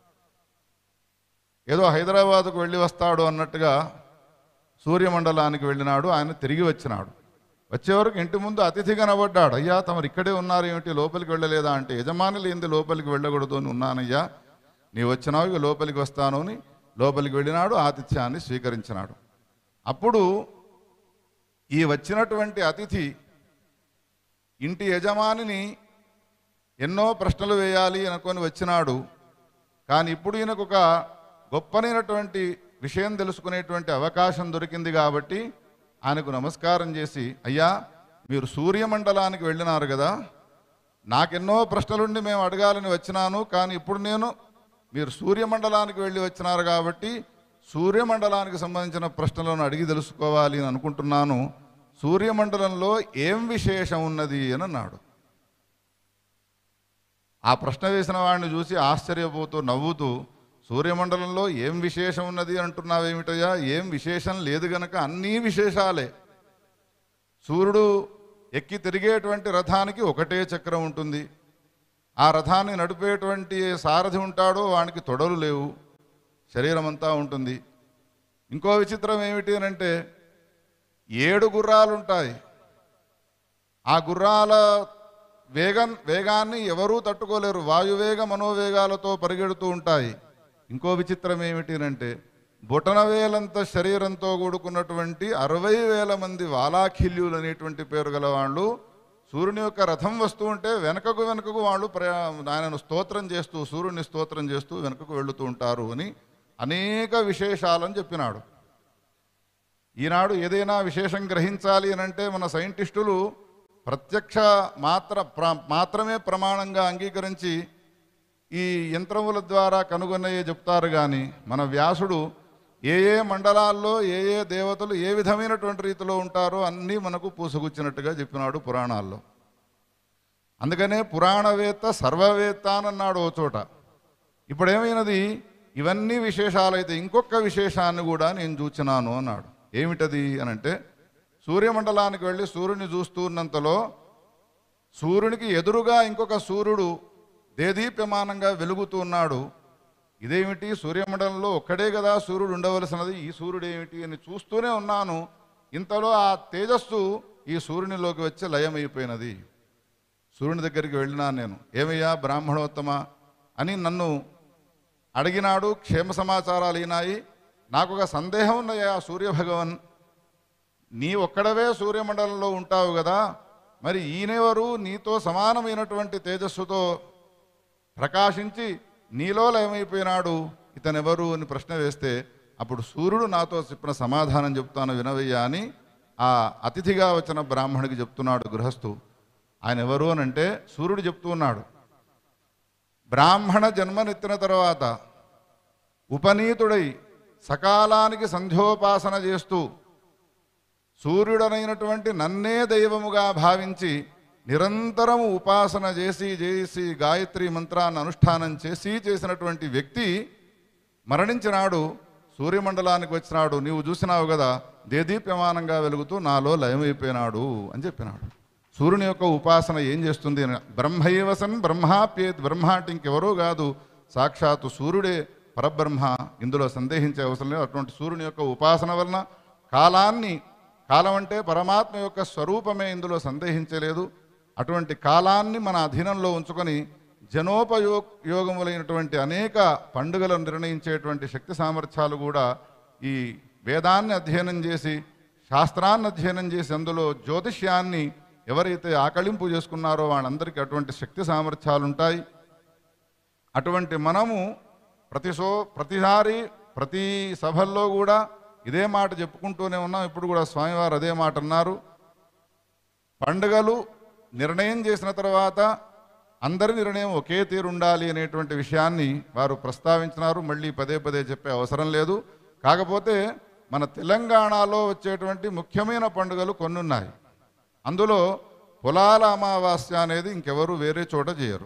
ఏదో హైదరాబాద్కు వెళ్ళి వస్తాడు అన్నట్టుగా సూర్యమండలానికి వెళ్ళినాడు ఆయన తిరిగి వచ్చినాడు వచ్చేవరకు ఇంటి ముందు అతిథి కనబడ్డాడు అయ్యా తమరు ఇక్కడే ఉన్నారు ఏమిటి లోపలికి వెళ్ళలేదా అంటే యజమాని లేనిది లోపలికి వెళ్ళకూడదు అని ఉన్నానయ్యా నీ వచ్చినావు ఇక లోపలికి వస్తాను అని లోపలికి వెళ్ళినాడు ఆతిథ్యాన్ని స్వీకరించినాడు అప్పుడు ఈ వచ్చినటువంటి అతిథి ఇంటి యజమానిని ఎన్నో ప్రశ్నలు వేయాలి అనుకొని వచ్చినాడు కానీ ఇప్పుడు ఈయనకు ఒక గొప్పనైనటువంటి విషయం తెలుసుకునేటువంటి అవకాశం దొరికింది కాబట్టి ఆయనకు నమస్కారం చేసి అయ్యా మీరు సూర్యమండలానికి వెళ్ళినారు కదా నాకెన్నో ప్రశ్నలుండి మేము అడగాలని వచ్చినాను కానీ ఇప్పుడు నేను మీరు సూర్యమండలానికి వెళ్ళి వచ్చినారు కాబట్టి సూర్యమండలానికి సంబంధించిన ప్రశ్నలను అడిగి తెలుసుకోవాలి అని అనుకుంటున్నాను సూర్యమండలంలో ఏం విశేషం ఉన్నది అని అన్నాడు ఆ ప్రశ్న వేసిన వాడిని చూసి ఆశ్చర్యపోతూ నవ్వుతూ సూర్యమండలంలో ఏం విశేషం ఉన్నది అంటున్నావేమిటయ్యా ఏం విశేషం లేదు గనక అన్నీ విశేషాలే సూర్యుడు ఎక్కి తిరిగేటువంటి రథానికి ఒకటే చక్రం ఉంటుంది ఆ రథాన్ని నడిపేటువంటి సారథి ఉంటాడో వానికి తొడలు లేవు శరీరం అంతా ఉంటుంది ఇంకో విచిత్రం ఏమిటి అని అంటే ఏడు గుర్రాలు ఉంటాయి ఆ గుర్రాల వేగం వేగాన్ని ఎవరూ తట్టుకోలేరు వాయువేగ మనోవేగాలతో పరిగెడుతూ ఉంటాయి ఇంకో విచిత్రం ఏమిటి అంటే బొటనవేలంత శరీరంతో కూడుకున్నటువంటి అరవై వేల మంది వాలాఖిల్యులు అనేటువంటి పేరు గల వాళ్ళు సూర్యుని యొక్క రథం వస్తూ ఉంటే వెనకకు వెనకకు వాళ్ళు ప్రయా ఆయనను స్తోత్రం చేస్తూ సూర్యుని స్తోత్రం చేస్తూ వెనకకు వెళుతూ ఉంటారు అని అనేక విశేషాలని చెప్పినాడు ఈనాడు ఏదైనా విశేషం గ్రహించాలి అని అంటే మన ఈ యంత్రముల ద్వారా కనుగొన్నయే చెప్తారు కానీ మన వ్యాసుడు ఏ ఏ మండలాల్లో ఏ ఏ దేవతలు ఏ విధమైనటువంటి రీతిలో ఉంటారో అన్నీ మనకు పూసగుచ్చినట్టుగా చెప్పినాడు పురాణాల్లో అందుకనే పురాణవేత్త సర్వవేత్త అని అన్నాడు ఓ చోట ఇప్పుడు ఏమైనది ఇవన్నీ విశేషాలైతే ఇంకొక విశేషాన్ని కూడా నేను చూచినాను అన్నాడు ఏమిటది అని అంటే సూర్యమండలానికి వెళ్ళి సూర్యుని చూస్తూ ఉన్నంతలో సూర్యునికి ఎదురుగా ఇంకొక సూర్యుడు దేదీప్యమానంగా వెలుగుతూ ఉన్నాడు ఇదేమిటి సూర్యమండలంలో ఒక్కడే కదా సూర్యుడు ఉండవలసినది ఈ సూర్యుడు ఏమిటి అని చూస్తూనే ఉన్నాను ఇంతలో ఆ తేజస్సు ఈ సూర్యునిలోకి వచ్చి లయమైపోయినది సూర్యుని దగ్గరికి వెళ్ళినాను నేను ఏమయ్యా బ్రాహ్మణోత్తమ అని నన్ను అడిగినాడు క్షేమ సమాచారాలు అయినాయి నాకు ఒక సందేహం ఉన్నాయా సూర్యభగవన్ నీ ఒక్కడవే సూర్యమండలంలో ఉంటావు కదా మరి ఈయనెవరు నీతో సమానమైనటువంటి తేజస్సుతో ప్రకాశించి నీలో లయమైపోయినాడు ఇతనెవరు అని ప్రశ్న వేస్తే అప్పుడు సూర్యుడు నాతో చెప్పిన సమాధానం చెప్తాను వినవయ్యా అని ఆ అతిథిగా వచ్చిన బ్రాహ్మణుడికి చెప్తున్నాడు గృహస్థు ఆయన ఎవరు అని అంటే సూర్యుడు చెప్తూ ఉన్నాడు బ్రాహ్మణ జన్మనెత్తిన తర్వాత ఉపనీతుడై సకాలానికి సంధ్యోపాసన చేస్తూ సూర్యుడనైనటువంటి నన్నే దైవముగా భావించి నిరంతరము ఉపాసన చేసి చేసి గాయత్రి మంత్రాన్ని అనుష్ఠానం చేసి చేసినటువంటి వ్యక్తి మరణించినాడు సూర్యమండలానికి వచ్చినాడు నీవు చూసినావు కదా దేదీప్యమానంగా వెలుగుతూ నాలో లయమైపోయినాడు అని చెప్పినాడు సూర్యుని యొక్క ఉపాసన ఏం చేస్తుంది అని బ్రహ్మైవసన్ బ్రహ్మాప్యేత్ బ్రహ్మ అంటే ఇంకెవరూ కాదు సాక్షాత్తు సూర్యుడే పరబ్రహ్మ ఇందులో సందేహించే అవసరం లేదు అటువంటి సూర్యుని యొక్క ఉపాసన వలన కాలాన్ని కాలం అంటే పరమాత్మ యొక్క స్వరూపమే ఇందులో సందేహించలేదు అటువంటి కాలాన్ని మన అధీనంలో ఉంచుకొని జనోపయో యోగములైనటువంటి అనేక పండుగలను నిర్ణయించేటువంటి శక్తి సామర్థ్యాలు కూడా ఈ వేదాన్ని అధ్యయనం చేసి శాస్త్రాన్ని అధ్యయనం చేసి అందులో జ్యోతిష్యాన్ని ఎవరైతే ఆకళింపు చేసుకున్నారో వాళ్ళందరికీ అటువంటి శక్తి సామర్థ్యాలు ఉంటాయి అటువంటి మనము ప్రతి సో ప్రతిసారి ప్రతి సభల్లో కూడా ఇదే మాట చెప్పుకుంటూనే ఉన్నాం ఇప్పుడు కూడా స్వామివారు అదే మాట అన్నారు పండుగలు నిర్ణయం చేసిన తర్వాత అందరి నిర్ణయం ఒకే తీరు ఉండాలి అనేటువంటి విషయాన్ని వారు ప్రస్తావించినారు మళ్ళీ పదే పదే చెప్పే అవసరం లేదు కాకపోతే మన తెలంగాణలో వచ్చేటువంటి ముఖ్యమైన పండుగలు కొన్ని ఉన్నాయి అందులో పొలాల అమావాస్య అనేది ఇంకెవరు వేరే చోట చేయరు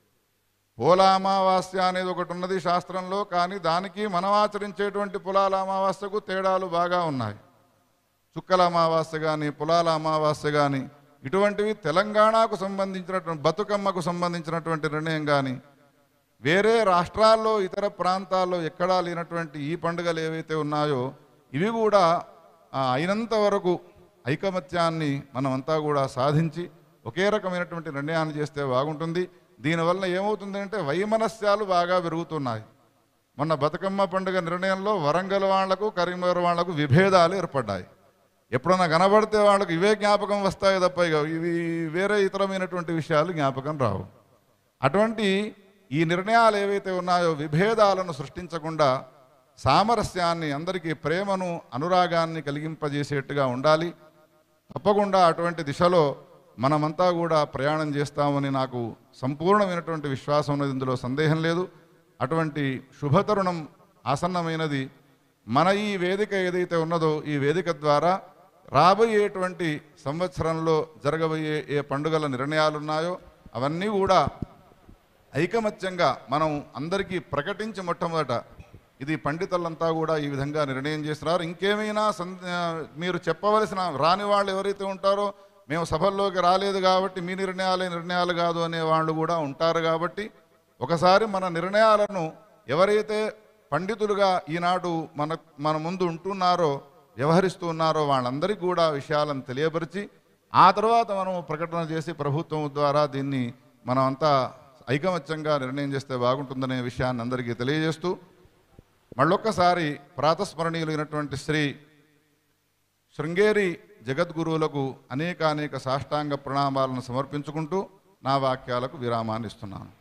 పోల అమావాస్య అనేది ఒకటి ఉన్నది శాస్త్రంలో కానీ దానికి మనం ఆచరించేటువంటి పొలాల అమావాస్యకు తేడాలు బాగా ఉన్నాయి చుక్కల అమావాస్య కానీ పొలాల అమావాస్య కానీ ఇటువంటివి తెలంగాణకు సంబంధించినటువంటి బతుకమ్మకు సంబంధించినటువంటి నిర్ణయం కానీ వేరే రాష్ట్రాల్లో ఇతర ప్రాంతాల్లో ఎక్కడా లేనటువంటి ఈ పండుగలు ఏవైతే ఉన్నాయో ఇవి కూడా ఆ, అయినంత వరకు ఐకమత్యాన్ని మనమంతా కూడా సాధించి ఒకే రకమైనటువంటి నిర్ణయాన్ని చేస్తే బాగుంటుంది దీనివల్ల ఏమవుతుందంటే వైమనస్యాలు బాగా పెరుగుతున్నాయి మొన్న బతుకమ్మ పండుగ నిర్ణయంలో వరంగల్ వాళ్లకు కరీంనగర్ వాళ్లకు విభేదాలు ఏర్పడ్డాయి ఎప్పుడన్నా కనబడితే వాళ్ళకు ఇవే జ్ఞాపకం వస్తాయి తప్ప ఇక ఇవి వేరే ఇతరమైనటువంటి విషయాలు జ్ఞాపకం రావు అటువంటి ఈ నిర్ణయాలు ఏవైతే ఉన్నాయో విభేదాలను సృష్టించకుండా సామరస్యాన్ని అందరికీ ప్రేమను అనురాగాన్ని కలిగింపజేసేట్టుగా ఉండాలి తప్పకుండా అటువంటి దిశలో మనమంతా కూడా ప్రయాణం చేస్తామని నాకు సంపూర్ణమైనటువంటి విశ్వాసం ఉన్నది ఇందులో సందేహం లేదు అటువంటి శుభతరుణం ఆసన్నమైనది మన ఈ వేదిక ఏదైతే ఉన్నదో ఈ వేదిక ద్వారా రాబోయేటువంటి సంవత్సరంలో జరగబోయే ఏ పండుగల నిర్ణయాలు ఉన్నాయో అవన్నీ కూడా ఐకమత్యంగా మనం అందరికీ ప్రకటించి మొట్టమొదట ఇది పండితులంతా కూడా ఈ విధంగా నిర్ణయం చేస్తున్నారు ఇంకేమైనా సం మీరు చెప్పవలసిన రాని వాళ్ళు ఎవరైతే ఉంటారో మేము సభల్లోకి రాలేదు కాబట్టి మీ నిర్ణయాలే నిర్ణయాలు కాదు అనే వాళ్ళు కూడా ఉంటారు కాబట్టి ఒకసారి మన నిర్ణయాలను ఎవరైతే పండితులుగా ఈనాడు మన మన ముందు ఉంటున్నారో వ్యవహరిస్తూ ఉన్నారో వాళ్ళందరికీ కూడా విషయాలను తెలియపరిచి ఆ తర్వాత మనం ప్రకటన చేసి ప్రభుత్వం ద్వారా దీన్ని మనం అంతా ఐకమత్యంగా నిర్ణయం చేస్తే బాగుంటుందనే విషయాన్ని అందరికీ తెలియజేస్తూ మళ్ళొక్కసారి ప్రాతస్మరణీయులైనటువంటి శ్రీ శృంగేరి జగద్గురువులకు అనేక అనేక సాష్టాంగ ప్రణామాలను సమర్పించుకుంటూ నా వాక్యాలకు విరామాన్ని ఇస్తున్నాను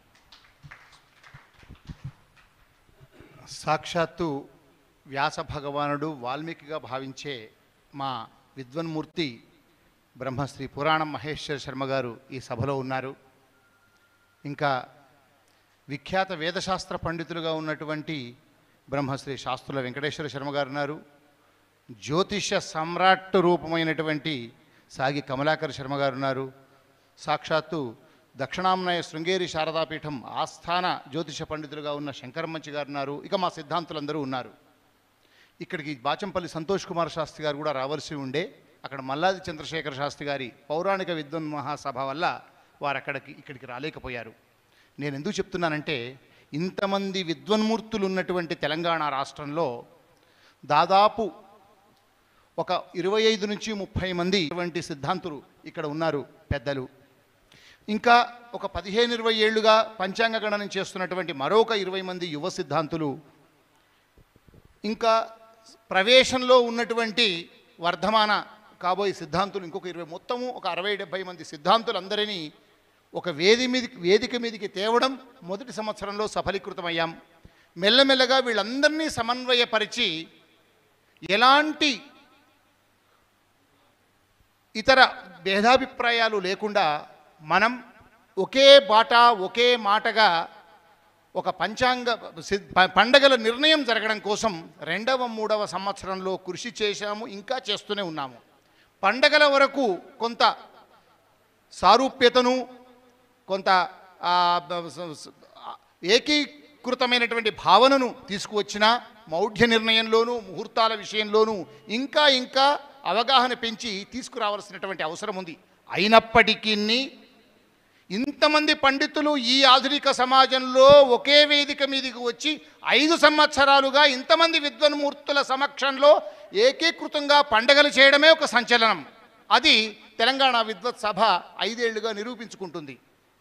సాక్షాత్తు వ్యాస భగవానుడు వాల్మీకిగా భావించే మా విద్వన్మూర్తి బ్రహ్మశ్రీ పురాణం మహేశ్వర శర్మ గారు ఈ సభలో ఉన్నారు ఇంకా విఖ్యాత వేదశాస్త్ర పండితులుగా ఉన్నటువంటి బ్రహ్మశ్రీ శాస్త్రుల వెంకటేశ్వర శర్మ గారు ఉన్నారు జ్యోతిష్య సమ్రాట్ రూపమైనటువంటి సాగి కమలాకర్ శర్మ గారు ఉన్నారు సాక్షాత్తు దక్షిణాంనాయ శృంగేరి శారదాపీఠం ఆస్థాన జ్యోతిష పండితులుగా ఉన్న శంకరమంచి గారు ఉన్నారు ఇక మా సిద్ధాంతులందరూ ఉన్నారు ఇక్కడికి బాచంపల్లి సంతోష్ కుమార్ శాస్త్రి గారు కూడా రావాల్సి ఉండే అక్కడ మల్లాది చంద్రశేఖర శాస్త్రి గారి పౌరాణిక విద్వన్ మహాసభ వల్ల వారు అక్కడికి ఇక్కడికి రాలేకపోయారు నేను ఎందుకు చెప్తున్నానంటే ఇంతమంది విద్వన్మూర్తులు ఉన్నటువంటి తెలంగాణ రాష్ట్రంలో దాదాపు ఒక ఇరవై ఐదు నుంచి ముప్పై మంది ఇటువంటి సిద్ధాంతులు ఇక్కడ ఉన్నారు పెద్దలు ఇంకా ఒక పదిహేను ఇరవై ఏళ్లుగా పంచాంగ గణనం చేస్తున్నటువంటి మరొక ఇరవై మంది యువ సిద్ధాంతులు ఇంకా ప్రవేశంలో ఉన్నటువంటి వర్ధమాన కాబోయే సిద్ధాంతులు ఇంకొక ఇరవై మొత్తము ఒక అరవై డెబ్భై మంది సిద్ధాంతులందరినీ ఒక వేది మీద వేదిక మీదకి తేవడం మొదటి సంవత్సరంలో సఫలీకృతమయ్యాం మెల్లమెల్లగా వీళ్ళందరినీ సమన్వయపరిచి ఎలాంటి ఇతర భేదాభిప్రాయాలు లేకుండా మనం ఒకే బాట ఒకే మాటగా ఒక పంచాంగ సిద్- ప- పండగల నిర్ణయం జరగడం కోసం రెండవ మూడవ సంవత్సరంలో కృషి చేశాము ఇంకా చేస్తూనే ఉన్నాము పండగల వరకు కొంత సారూప్యతను కొంత ఆ, బ- స- స- ఆ, ఏకీకృతమైనటువంటి భావనను తీసుకువచ్చిన మౌఢ్య నిర్ణయంలోనూ ముహూర్తాల విషయంలోనూ ఇంకా ఇంకా అవగాహన పెంచి తీసుకురావాల్సినటువంటి అవసరం ఉంది అయినప్పటికీ ఇంతమంది పండితులు ఈ ఆధునిక సమాజంలో ఒకే వేదిక మీదకి వచ్చి ఐదు సంవత్సరాలుగా ఇంతమంది విద్వన్మూర్తుల సమక్షంలో ఏకీకృతంగా పండగలు చేయడమే ఒక సంచలనం అది తెలంగాణ విద్వత్ సభ ఐదేళ్లుగా నిరూపించుకుంటుంది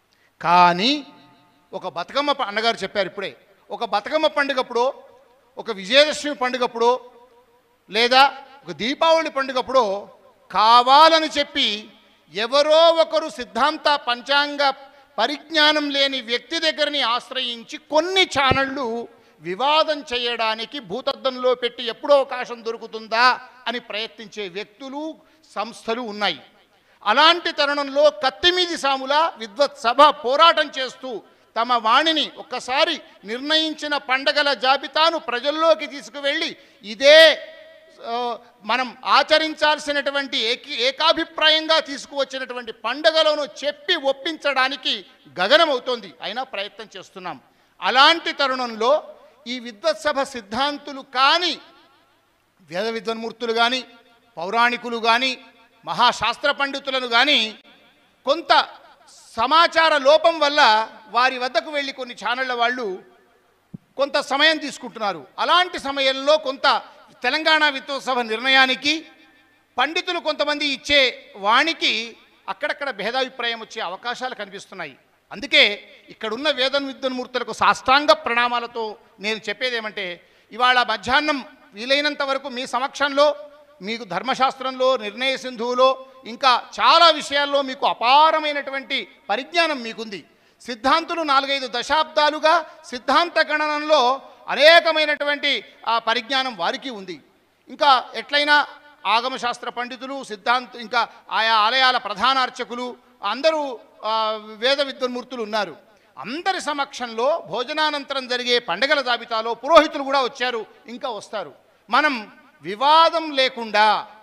కానీ ఒక బతుకమ్మ ప- అన్నగారు చెప్పారు ఇప్పుడే ఒక బతుకమ్మ పండుగప్పుడు ఒక విజయదశమి పండుగప్పుడు లేదా ఒక దీపావళి పండుగప్పుడు కావాలని చెప్పి ఎవరో ఒకరు సిద్ధాంత పంచాంగ పరిజ్ఞానం లేని వ్యక్తి దగ్గరని ఆశ్రయించి కొన్ని ఛానళ్ళు వివాదం చేయడానికి భూతద్దంలో పెట్టి ఎప్పుడో అవకాశం దొరుకుతుందా అని ప్రయత్నించే వ్యక్తులు సంస్థలు ఉన్నాయి అలాంటి తరుణంలో కత్తిమీది సాముల విద్వత్ సభ పోరాటం చేస్తూ తమ వాణిని ఒక్కసారి నిర్ణయించిన పండగల జాబితాను ప్రజల్లోకి తీసుకువెళ్ళి ఇదే ఆ, మనం ఆచరించాల్సినటువంటి ఏకీ ఏకాభిప్రాయంగా తీసుకువచ్చినటువంటి పండుగలను చెప్పి ఒప్పించడానికి గగనమవుతోంది అయినా ప్రయత్నం చేస్తున్నాం అలాంటి తరుణంలో ఈ విద్వత్ సభ సిద్ధాంతులు కానీ వేద విద్వన్మూర్తులు కానీ పౌరాణికులు కానీ మహాశాస్త్ర పండితులను కానీ కొంత సమాచార లోపం వల్ల వారి వద్దకు వెళ్ళి కొన్ని ఛానళ్ళ వాళ్ళు కొంత సమయం తీసుకుంటున్నారు అలాంటి సమయంలో కొంత తెలంగాణ విద్వత్సభ నిర్ణయానికి పండితులు కొంతమంది ఇచ్చే వాణికి అక్కడక్కడ భేదాభిప్రాయం వచ్చే అవకాశాలు కనిపిస్తున్నాయి అందుకే ఇక్కడున్న వేదన విద్వన్మూర్తులకు సాష్టాంగ ప్రణామాలతో నేను చెప్పేది ఏమంటే ఇవాళ మధ్యాహ్నం వీలైనంత వరకు మీ సమక్షంలో మీకు ధర్మశాస్త్రంలో నిర్ణయ సింధువులో ఇంకా చాలా విషయాల్లో మీకు అపారమైనటువంటి పరిజ్ఞానం మీకుంది సిద్ధాంతులు నాలుగైదు దశాబ్దాలుగా సిద్ధాంత గణనంలో అనేకమైనటువంటి ఆ పరిజ్ఞానం వారికి ఉంది ఇంకా ఎట్లయినా ఆగమశాస్త్ర పండితులు సిద్ధాంత ఇంకా ఆయా ఆలయాల ప్రధాన అర్చకులు అందరూ ఆ, వేద విద్వన్మూర్తులు ఉన్నారు అందరి సమక్షంలో భోజనానంతరం జరిగే పండగల జాబితాలో పురోహితులు కూడా వచ్చారు ఇంకా వస్తారు మనం వివాదం లేకుండా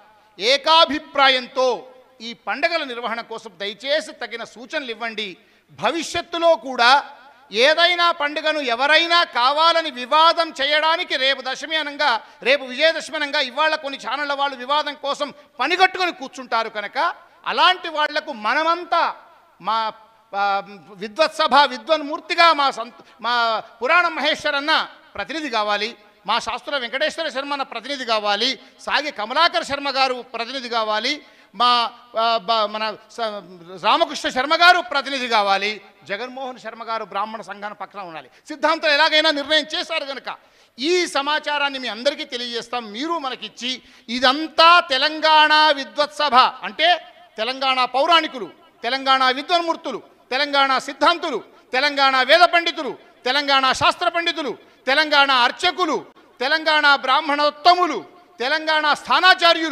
ఏకాభిప్రాయంతో ఈ పండగల నిర్వహణ కోసం దయచేసి తగిన సూచనలు ఇవ్వండి భవిష్యత్తులో కూడా ఏదైనా పండుగను ఎవరైనా కావాలని వివాదం చేయడానికి రేపు దశమి అనంగా రేపు విజయదశమి అనంగా ఇవాళ కొన్ని ఛానళ్ళ వాళ్ళు వివాదం కోసం పనిగట్టుకొని కూర్చుంటారు కనుక అలాంటి వాళ్లకు మనమంతా మా ఆ, విద్వత్ సభ విద్వన్మూర్తిగా మా సంత మా పురాణ మహేశ్వర్ అన్న ప్రతినిధి కావాలి మా శాస్త్ర వెంకటేశ్వర శర్మ అన్న ప్రతినిధి కావాలి సాగి కమలాకర్ శర్మ గారు ప్రతినిధి కావాలి మా ఆ, బ- మన స- రామకృష్ణ శర్మ గారు ప్రతినిధి కావాలి జగన్మోహన్ శర్మ గారు బ్రాహ్మణ సంఘాన్ని పక్కన ఉండాలి సిద్ధాంతం ఎలాగైనా నిర్ణయం చేశారు కనుక ఈ సమాచారాన్ని మీ అందరికీ తెలియజేస్తాం మీరు మనకిచ్చి ఇదంతా తెలంగాణ విద్వత్ సభ అంటే తెలంగాణ పౌరాణికులు తెలంగాణ విద్వన్మూర్తులు తెలంగాణ సిద్ధాంతులు తెలంగాణ వేద పండితులు తెలంగాణ శాస్త్ర పండితులు తెలంగాణ అర్చకులు తెలంగాణ బ్రాహ్మణోత్తములు తెలంగాణ స్థానాచార్యులు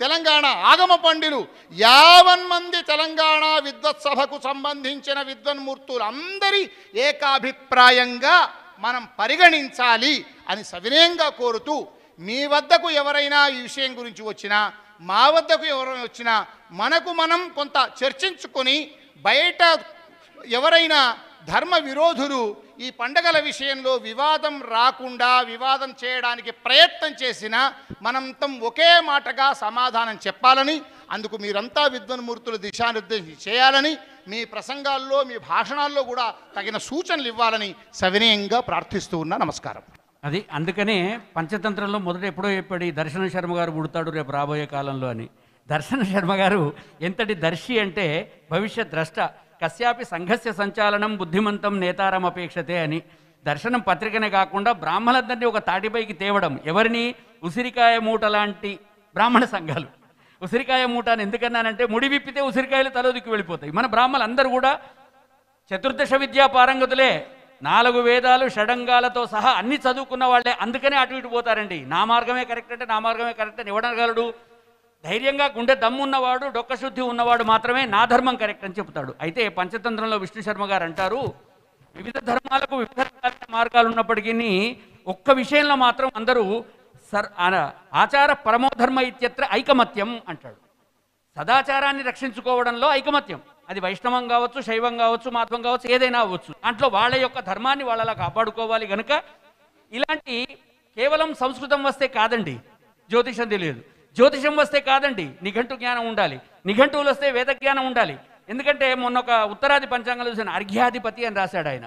తెలంగాణ ఆగమ పండిలు యావన్ మంది తెలంగాణ విద్వత్ సభకు సంబంధించిన విద్వన్మూర్తులు అందరి ఏకాభిప్రాయంగా మనం పరిగణించాలి అని సవినయంగా కోరుతూ మీ వద్దకు ఎవరైనా ఈ విషయం గురించి వచ్చినా మా వద్దకు ఎవరైనా వచ్చినా మనకు మనం కొంత చర్చించుకొని బయట ఎవరైనా ధర్మ విరోధులు ఈ పండగల విషయంలో వివాదం రాకుండా వివాదం చేయడానికి ప్రయత్నం చేసినా మనంతం ఒకే మాటగా సమాధానం చెప్పాలని అందుకు మీరంతా విద్వన్మూర్తులు దిశానిర్దేశం చేయాలని మీ ప్రసంగాల్లో మీ భాషణాల్లో కూడా తగిన సూచనలు ఇవ్వాలని సవినయంగా ప్రార్థిస్తూ ఉన్నా నమస్కారం అది అందుకనే పంచతంత్రంలో మొదట ఎప్పుడో చెప్పాడు ఈ దర్శన శర్మ గారు పుడతాడు రేపు రాబోయే కాలంలో అని దర్శన శర్మ గారు ఎంతటి దర్శి అంటే భవిష్యత్ ద్రష్ట కశ్యాపి సంఘస్య సంచాలనం బుద్ధిమంతం నేతారం అపేక్షతే అని దర్శనం పత్రికనే కాకుండా బ్రాహ్మణులందరినీ ఒక తాటిపైకి తేవడం ఎవరిని ఉసిరికాయ మూట లాంటి బ్రాహ్మణ సంఘాలు ఉసిరికాయ మూట అని ఎందుకన్నానంటే ముడి విప్పితే ఉసిరికాయలు తలోదికి వెళ్ళిపోతాయి మన బ్రాహ్మణులు అందరూ కూడా చతుర్దశ విద్యా పారంగతులే నాలుగు వేదాలు షడంగాలతో సహా అన్ని చదువుకున్న వాళ్ళే అందుకనే అటు ఇటు పోతారండి నా మార్గమే కరెక్ట్ అంటే నా మార్గమే కరెక్ట్ అని ఇవ్వడగలడు ధైర్యంగా గుండె దమ్మున్నవాడు డొక్క శుద్ధి ఉన్నవాడు మాత్రమే నా ధర్మం కరెక్ట్ అని చెప్తాడు అయితే పంచతంత్రంలో విష్ణు శర్మ గారు అంటారు వివిధ ధర్మాలకు వివిధ రకాలైన మార్గాలు ఉన్నప్పటికీ ఒక్క విషయంలో మాత్రం అందరూ సర్ ఆ- ఆచార పరమోధర్మ ఇత్యత్ర ఐకమత్యం అంటాడు సదాచారాన్ని రక్షించుకోవడంలో ఐకమత్యం అది వైష్ణవం కావచ్చు శైవం కావచ్చు మాధ్వం కావచ్చు ఏదైనా అవ్వచ్చు దాంట్లో వాళ్ళ యొక్క ధర్మాన్ని వాళ్ళలా కాపాడుకోవాలి గనుక ఇలాంటి కేవలం సంస్కృతం వస్తే కాదండి జ్యోతిషం తెలియదు జ్యోతిషం వస్తే కాదండి నిఘంటు జ్ఞానం ఉండాలి నిఘంటువులు వస్తే వేద జ్ఞానం ఉండాలి ఎందుకంటే మొన్న ఒక ఉత్తరాది పంచాంగంలో చూసిన అర్ఘ్యాధిపతి అని రాశాడు ఆయన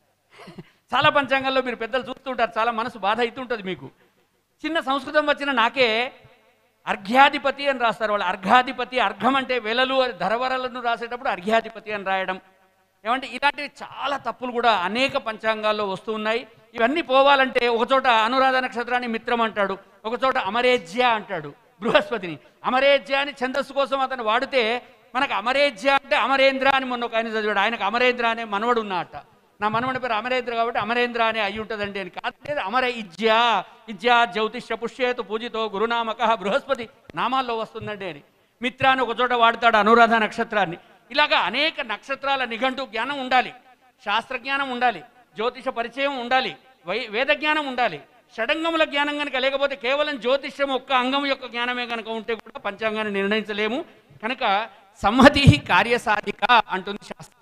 చాలా పంచాంగాల్లో మీరు పెద్దలు చూస్తుంటారు చాలా మనసు బాధ అవుతుంటుంది మీకు చిన్న సంస్కృతం వచ్చిన నాకే అర్ఘ్యాధిపతి అని రాస్తారు వాళ్ళు అర్ఘాధిపతి అర్ఘం అంటే వెలలు అని ధరవరలను రాసేటప్పుడు అర్ఘ్యాధిపతి అని రాయడం ఏమంటే ఇలాంటివి చాలా తప్పులు కూడా అనేక పంచాంగాల్లో వస్తూ ఉన్నాయి ఇవన్నీ పోవాలంటే ఒకచోట అనురాధ నక్షత్రాన్ని మిత్రం అంటాడు ఒకచోట అమరేజ్య అంటాడు బృహస్పతిని అమరేజ్య అని ఛందస్సు కోసం అతను వాడితే మనకు అమరేజ్య అంటే అమరేంద్ర అని మొన్న ఒక ఆయన చదివాడు ఆయనకు అమరేంద్ర అనే మనవడు ఉన్నట్ట నా మనవడి పేరు అమరేంద్ర కాబట్టి అమరేంద్ర అనే అయి ఉంటుందండి అని కాదు లేదు అమర ఇజ్యా ఇజ్యా జ్యోతిష్య పుష్యేతు పూజితో గురునామక బృహస్పతి నామాల్లో వస్తుందండి అని మిత్రాన్ని ఒక చోట వాడతాడు అనురాధ నక్షత్రాన్ని ఇలాగా అనేక నక్షత్రాల నిఘంటు జ్ఞానం ఉండాలి శాస్త్ర జ్ఞానం ఉండాలి జ్యోతిష పరిచయం ఉండాలి వై వేద జ్ఞానం ఉండాలి షడంగముల జ్ఞానం కనుక లేకపోతే కేవలం జ్యోతిష్యం ఒక్క అంగం యొక్క జ్ఞానమే కనుక ఉంటే కూడా పంచాంగాన్ని నిర్ణయించలేము కనుక సంహతి కార్యసాధిక అంటుంది శాస్త్రం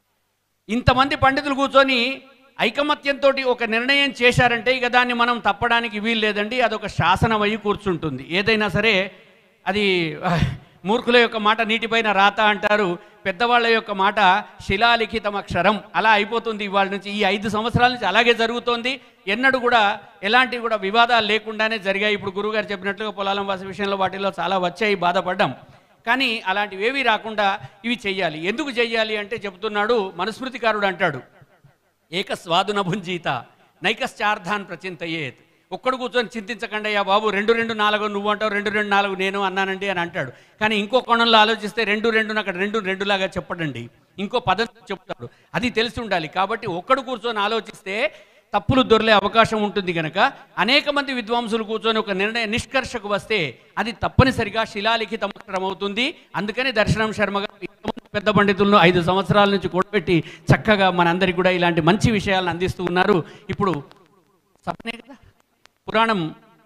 ఇంతమంది పండితులు కూర్చొని ఐకమత్యంతో ఒక నిర్ణయం చేశారంటే ఇక దాన్ని మనం తప్పడానికి వీలు లేదండి అదొక శాసనం అయ్యి కూర్చుంటుంది ఏదైనా సరే అది ఆ, మూర్ఖుల యొక్క మాట నీటిపైన రాత అంటారు పెద్దవాళ్ళ యొక్క మాట శిలాలిఖితం అక్షరం అలా అయిపోతుంది ఇవాళ నుంచి ఈ ఐదు సంవత్సరాల నుంచి అలాగే జరుగుతోంది ఎన్నడూ కూడా ఎలాంటి కూడా వివాదాలు లేకుండానే జరిగాయి ఇప్పుడు గురువుగారు చెప్పినట్లుగా పొలాలం వాసి విషయంలో వాటిలో చాలా వచ్చాయి బాధపడ్డాం కానీ అలాంటివి ఏవి రాకుండా ఇవి చెయ్యాలి ఎందుకు చెయ్యాలి అంటే చెబుతున్నాడు మనుస్మృతికారుడు అంటాడు ఏకస్వాదున భుంజీత నైకశ్చార్థాన్ ప్రచింతయేత్ ఒక్కడు కూర్చొని చింతించకండి అయ్యా బాబు రెండు రెండు నాలుగు నువ్వు అంటావు రెండు రెండు నాలుగు నేను అన్నానండి అని అంటాడు కానీ ఇంకో కోణంలో ఆలోచిస్తే రెండు రెండు అక్కడ రెండు రెండులాగా చెప్పడండి ఇంకో పద్ధతి చెప్తాడు అది తెలిసి ఉండాలి కాబట్టి ఒక్కడు కూర్చొని ఆలోచిస్తే తప్పులు దొరలే అవకాశం ఉంటుంది కనుక అనేక మంది విద్వాంసులు కూర్చొని ఒక నిర్ణయ నిష్కర్షకు వస్తే అది తప్పనిసరిగా శిలాలిఖితం అవుతుంది అందుకని దర్శనం శర్మ గారు ఇంతమంది పెద్ద పండితులను ఐదు సంవత్సరాల నుంచి కూడబెట్టి చక్కగా మనందరికీ కూడా ఇలాంటి మంచి విషయాలను అందిస్తూ ఉన్నారు ఇప్పుడు సపనే కదా పురాణం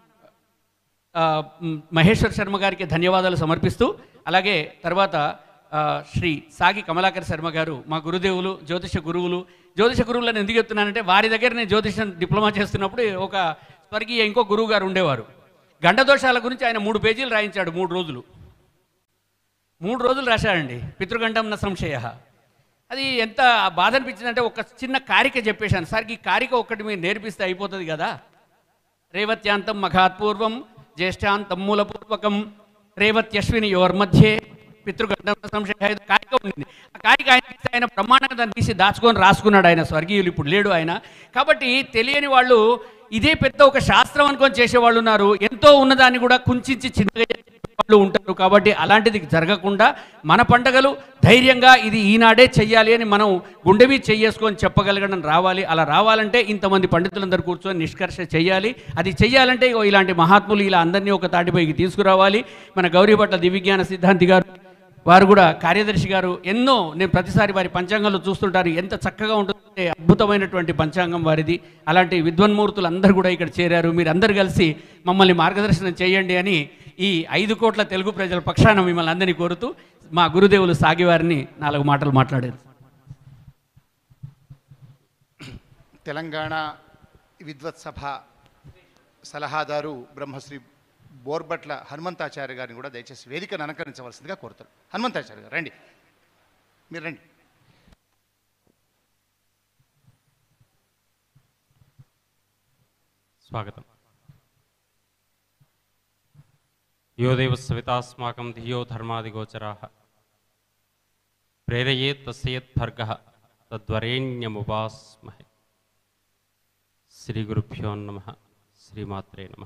ఆ, మ్, మహేశ్వర్ శర్మ గారికి ధన్యవాదాలు సమర్పిస్తూ అలాగే తర్వాత ఆ, శ్రీ సాగి కమలాకర్ శర్మ గారు మా గురుదేవులు జ్యోతిష గురువులు జ్యోతిష గురువులను ఎందుకు చెప్తున్నానంటే వారి దగ్గర నేను జ్యోతిషం డిప్లొమా చేస్తున్నప్పుడు ఒక స్వర్గీయ ఇంకో గురువు గారు ఉండేవారు గండదోషాల గురించి ఆయన మూడు పేజీలు రాయించాడు మూడు రోజులు మూడు రోజులు రాశాడండి పితృగండం న సంశయ అది ఎంత బాధ అనిపించిందంటే ఒక చిన్న కారిక చెప్పేశాను సార్ ఈ కారిక ఒక్కటి మీరు నేర్పిస్తే అయిపోతుంది కదా రేవత్యాంతం మఘాత్పూర్వం జ్యేష్ఠాంతం మూలపూర్వకం రేవత్యశ్విని యోర్మధ్యే పితృగండం సంశయ ఇది కారిక ఉంది ఆ కారిక ఆయన తీసి ఆయన ప్రమాణంగా దాన్ని తీసి దాచుకొని రాసుకున్నాడు ఆయన స్వర్గీయులు ఇప్పుడు లేడు ఆయన కాబట్టి తెలియని వాళ్ళు ఇదే పెద్ద ఒక శాస్త్రం అనుకొని చేసేవాళ్ళు ఉన్నారు ఎంతో ఉన్నదాన్ని కూడా కుంచించి చిన్నగా చేసి వాళ్ళు ఉంటారు కాబట్టి అలాంటిది జరగకుండా మన పండగలు ధైర్యంగా ఇది ఈనాడే చెయ్యాలి అని మనం గుండె మీద చెయ్యేసుకొని చెప్పగలగడం రావాలి అలా రావాలంటే ఇంతమంది పండితులందరూ కూర్చొని నిష్కర్ష చేయాలి అది చెయ్యాలంటే ఇగో ఇలాంటి మహాత్ములు ఇలా అందరినీ ఒక తాటిపైకి తీసుకురావాలి మన గౌరీభట్ల దివ్యజ్ఞాన సిద్ధాంతి గారు వారు కూడా కార్యదర్శి గారు ఎన్నో నేను ప్రతిసారి వారి పంచాంగంలో చూస్తుంటారు ఎంత చక్కగా ఉంటుందంటే అద్భుతమైనటువంటి పంచాంగం వారిది అలాంటి విద్వన్మూర్తులు అందరూ కూడా ఇక్కడ చేరారు మీరు అందరు కలిసి మమ్మల్ని మార్గదర్శనం చేయండి అని ఈ ఐదు కోట్ల తెలుగు ప్రజల పక్షాన మిమ్మల్ని అందరినీ కోరుతూ మా గురుదేవులు సాగివారిని నాలుగు మాటలు మాట్లాడారు తెలంగాణ విద్వత్ సభ సలహాదారు బ్రహ్మశ్రీ బోర్బట్ల హనుమంతాచార్య గారిని కూడా దయచేసి వేదికను అలంకరించవలసిందిగా కోరుతారు హనుమంతాచార్య గారు రండి మీరు రండి స్వాగతం యో దేవ సవితాస్మాకం ధియో ధర్మాదిగోచరా ప్రేరయేత్ తస్యేత్ భర్గ తద్వరేణ్యముపాస్మహే శ్రీ గురుభ్యో నమ శ్రీమాత్రే నమ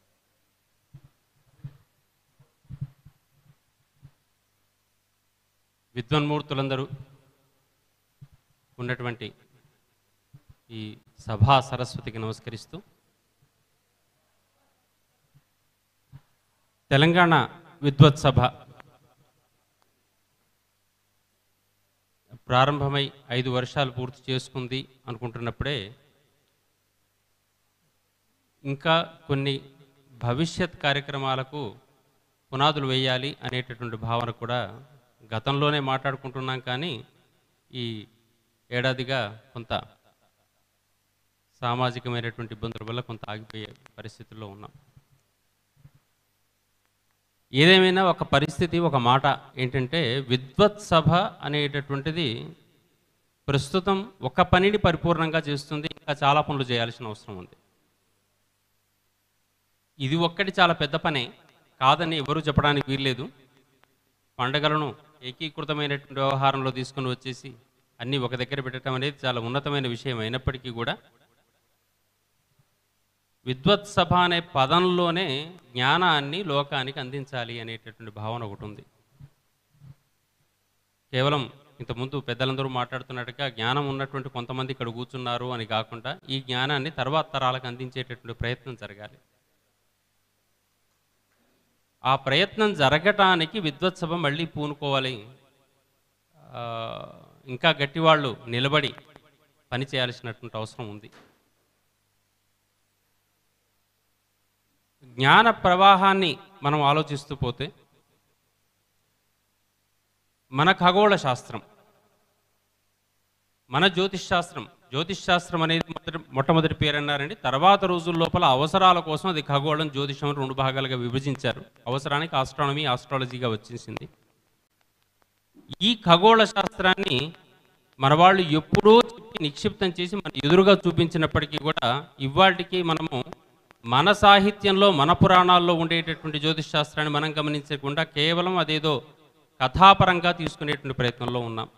విద్వన్మూర్తులందరూ ఉన్నటువంటి ఈ సభా సరస్వతికి నమస్కరిస్తూ తెలంగాణ విద్వత్ సభ ప్రారంభమై ఐదు వర్షాలు పూర్తి చేసుకుంది అనుకుంటున్నప్పుడే ఇంకా కొన్ని భవిష్యత్ కార్యక్రమాలకు పునాదులు వేయాలి అనేటటువంటి భావన కూడా గతంలోనే మాట్లాడుకుంటున్నాం కానీ ఈ ఏడాదిగా కొంత సామాజికమైనటువంటి ఇబ్బందుల వల్ల కొంత ఆగిపోయే పరిస్థితుల్లో ఉన్నాం ఏదేమైనా ఒక పరిస్థితి ఒక మాట ఏంటంటే విద్వత్ సభ అనేటటువంటిది ప్రస్తుతం ఒక పనిని పరిపూర్ణంగా చేస్తుంది ఇంకా చాలా పనులు చేయాల్సిన అవసరం ఉంది ఇది ఒక్కటి చాలా పెద్ద పనే కాదని ఎవరు చెప్పడానికి వీల్లేదు పండగలను ఏకీకృతమైనటువంటి వ్యవహారంలో తీసుకుని వచ్చేసి అన్నీ ఒక దగ్గర పెట్టడం అనేది చాలా ఉన్నతమైన విషయం అయినప్పటికీ కూడా విద్వత్ సభ అనే పదంలోనే జ్ఞానాన్ని లోకానికి అందించాలి అనేటటువంటి భావన ఒకటి ఉంది కేవలం ఇంతకుముందు పెద్దలందరూ మాట్లాడుతున్నట్టుగా జ్ఞానం ఉన్నటువంటి కొంతమంది ఇక్కడ కూర్చున్నారు అని కాకుండా ఈ జ్ఞానాన్ని తర్వాత తరాలకు అందించేటటువంటి ప్రయత్నం జరగాలి ఆ ప్రయత్నం జరగటానికి విద్వత్ సభ మళ్ళీ పూనుకోవాలి ఆ, ఇంకా గట్టివాళ్ళు నిలబడి పని చేయాల్సినటువంటి అవసరం ఉంది జ్ఞాన ప్రవాహాన్ని మనం ఆలోచిస్తూ పోతే మన ఖగోళ శాస్త్రం మన జ్యోతిష్ శాస్త్రం జ్యోతిష్ శాస్త్రం అనేది మొదటి మొట్టమొదటి పేరు అన్నారండి తర్వాత రోజుల లోపల అవసరాల కోసం అది ఖగోళం జ్యోతిషం రెండు భాగాలుగా విభజించారు అవసరానికి ఆస్ట్రానమీ ఆస్ట్రాలజీగా వచ్చేసింది ఈ ఖగోళ శాస్త్రాన్ని మన వాళ్ళు ఎప్పుడో చెప్పి నిక్షిప్తం చేసి మన ఎదురుగా చూపించినప్పటికీ కూడా ఇవాటికి మనము మన సాహిత్యంలో మన పురాణాల్లో ఉండేటటువంటి జ్యోతిష్ శాస్త్రాన్ని మనం గమనించకుండా కేవలం అదేదో కథాపరంగా తీసుకునేటువంటి ప్రయత్నంలో ఉన్నాం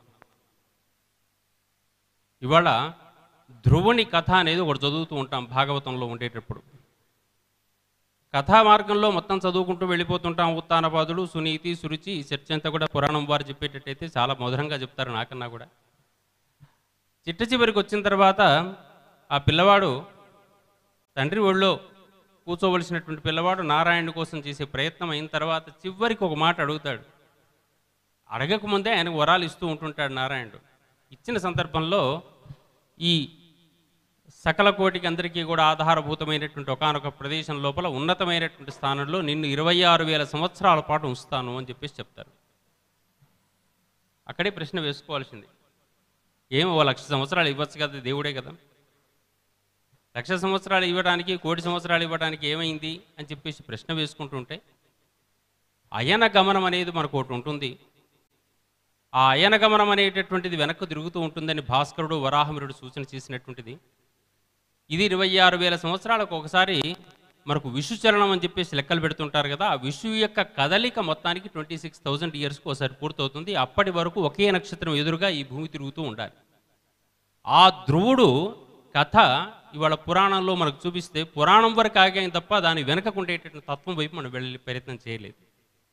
ఇవాళ ధ్రువుని కథ అనేది ఒకటి చదువుతూ ఉంటాం భాగవతంలో ఉండేటప్పుడు కథా మార్గంలో మొత్తం చదువుకుంటూ వెళ్ళిపోతుంటాం ఉత్తానపాదుడు సునీతి సురుచి ఈ చర్చ అంతా కూడా పురాణం వారు చెప్పేటట్టయితే చాలా మధురంగా చెప్తారు నాకన్నా కూడా చిట్ట చివరికి వచ్చిన తర్వాత ఆ పిల్లవాడు తండ్రి ఒళ్ళో కూర్చోవలసినటువంటి పిల్లవాడు నారాయణుడి కోసం చేసే ప్రయత్నం అయిన తర్వాత చివరికి ఒక మాట అడుగుతాడు అడగకముందే ఆయనకు వరాలు ఇస్తూ ఉంటుంటాడు నారాయణుడు ఇచ్చిన సందర్భంలో ఈ సకల కోటికి అందరికీ కూడా ఆధారభూతమైనటువంటి ఒకనొక ప్రదేశం లోపల ఉన్నతమైనటువంటి స్థానంలో నిన్ను ఇరవై ఆరు వేల సంవత్సరాల పాటు ఉంచుతాను అని చెప్పేసి చెప్తారు అక్కడే ప్రశ్న వేసుకోవాల్సింది ఏమో ఓ లక్ష సంవత్సరాలు ఇవ్వచ్చు కదా దేవుడే కదా లక్ష సంవత్సరాలు ఇవ్వడానికి కోటి సంవత్సరాలు ఇవ్వడానికి ఏమైంది అని చెప్పేసి ప్రశ్న వేసుకుంటుంటే అయన గమనం అనేది మనకు ఒకటి ఉంటుంది ఆ అయన గమనం అనేటటువంటిది వెనక్కు తిరుగుతూ ఉంటుందని భాస్కరుడు వరాహమిరుడు సూచన చేసినటువంటిది ఇది ఇరవై ఆరు వేల సంవత్సరాలకు ఒకసారి మనకు విషు చలనం అని చెప్పేసి లెక్కలు పెడుతుంటారు కదా ఆ విషు యొక్క కదలిక మొత్తానికి ట్వంటీ సిక్స్ థౌజండ్ ఇయర్స్కి ఒకసారి పూర్తవుతుంది అప్పటి వరకు ఒకే నక్షత్రం ఎదురుగా ఈ భూమి తిరుగుతూ ఉండాలి ఆ ధ్రువుడు కథ ఇవాళ పురాణంలో మనకు చూపిస్తే పురాణం వరకు ఆగాం తప్ప దాని వెనకకు ఉండేటటువంటి తత్వం వైపు మనం వెళ్ళి ప్రయత్నం చేయలేదు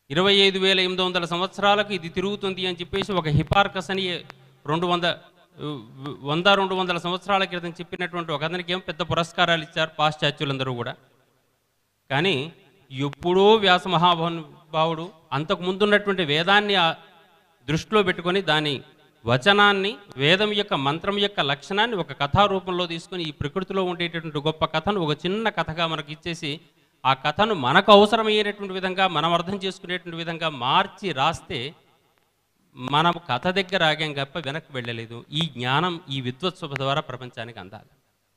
ఇరవై ఐదు వేల ఎనిమిది వందల సంవత్సరాలకు ఇది తిరుగుతుంది అని చెప్పేసి ఒక హిపార్కస్ అని రెండు వంద వంద రెండు వందల సంవత్సరాల క్రితం చెప్పినటువంటి ఒక అతనికి ఏం పెద్ద పురస్కారాలు ఇచ్చారు పాశ్చాత్యులందరూ కూడా కానీ ఎప్పుడో వ్యాస మహాభావుడు అంతకు ముందున్నటువంటి వేదాన్ని ఆ దృష్టిలో పెట్టుకొని దాని వచనాన్ని వేదం యొక్క మంత్రం యొక్క లక్షణాన్ని ఒక కథా రూపంలో తీసుకొని ఈ ప్రకృతిలో ఉండేటటువంటి గొప్ప కథను ఒక చిన్న కథగా మనకి ఇచ్చేసి ఆ కథను మనకు అవసరమయ్యేటటువంటి విధంగా మనం అర్థం చేసుకునేటువంటి విధంగా మార్చి రాస్తే మనం కథ దగ్గర ఆగాం తప్ప వెనక్కి వెళ్ళలేదు ఈ జ్ఞానం ఈ విద్వత్సభ ద్వారా ప్రపంచానికి అందాలి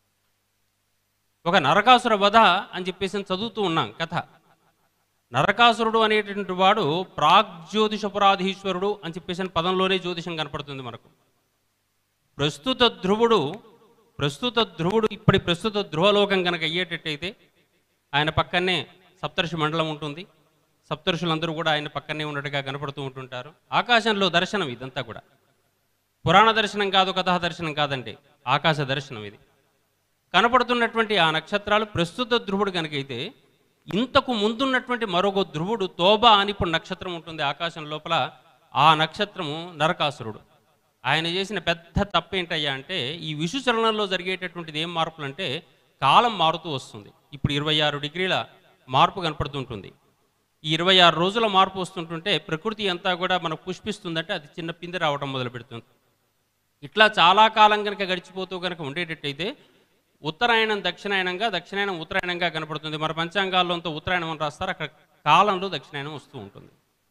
ఒక నరకాసుర వధ అని చెప్పేసి చదువుతూ ఉన్నాం కథ నరకాసురుడు అనేటటువంటి వాడు ప్రాగ్జ్యోతిషపురాధీశ్వరుడు అని చెప్పేసి పదంలోనే జ్యోతిషం కనపడుతుంది మనకు ప్రస్తుత ధ్రువుడు ప్రస్తుత ధ్రువుడు ఇప్పటి ప్రస్తుత ధ్రువలోకం కనుక అయ్యేటట్టయితే ఆయన పక్కనే సప్తర్షి మండలం ఉంటుంది సప్తర్షులందరూ కూడా ఆయన పక్కనే ఉన్నట్టుగా కనపడుతూ ఉంటుంటారు ఆకాశంలో దర్శనం ఇదంతా కూడా పురాణ దర్శనం కాదు కథా దర్శనం కాదండి ఆకాశ దర్శనం ఇది కనపడుతున్నటువంటి ఆ నక్షత్రాలు ప్రస్తుత ధ్రువుడు కనుకైతే ఇంతకు ముందున్నటువంటి మరొక ధ్రువుడు తోబా అని ఇప్పుడు నక్షత్రం ఉంటుంది ఆకాశం లోపల ఆ నక్షత్రము నరకాసురుడు ఆయన చేసిన పెద్ద తప్పేంటయ్యా అంటే ఈ విషుచలనంలో జరిగేటటువంటిది ఏం మార్పులు అంటే కాలం మారుతూ వస్తుంది ఇప్పుడు ఇరవై ఆరు డిగ్రీల మార్పు కనపడుతుంటుంది ఈ ఇరవై ఆరు రోజుల మార్పు వస్తుంటుంటే ప్రకృతి అంతా కూడా మనకు పుష్పిస్తుందంటే అది చిన్న పిందె రావడం మొదలు పెడుతుంది ఇట్లా చాలా కాలం కనుక గడిచిపోతూ కనుక ఉండేటట్టయితే ఉత్తరాయణం దక్షిణాయనంగా దక్షిణాయనం ఉత్తరాయణంగా కనపడుతుంది మన పంచాంగాల్లో అంతా ఉత్తరాయణం అని రాస్తారు అక్కడ కాలంలో దక్షిణాయనం వస్తూ ఉంటుంది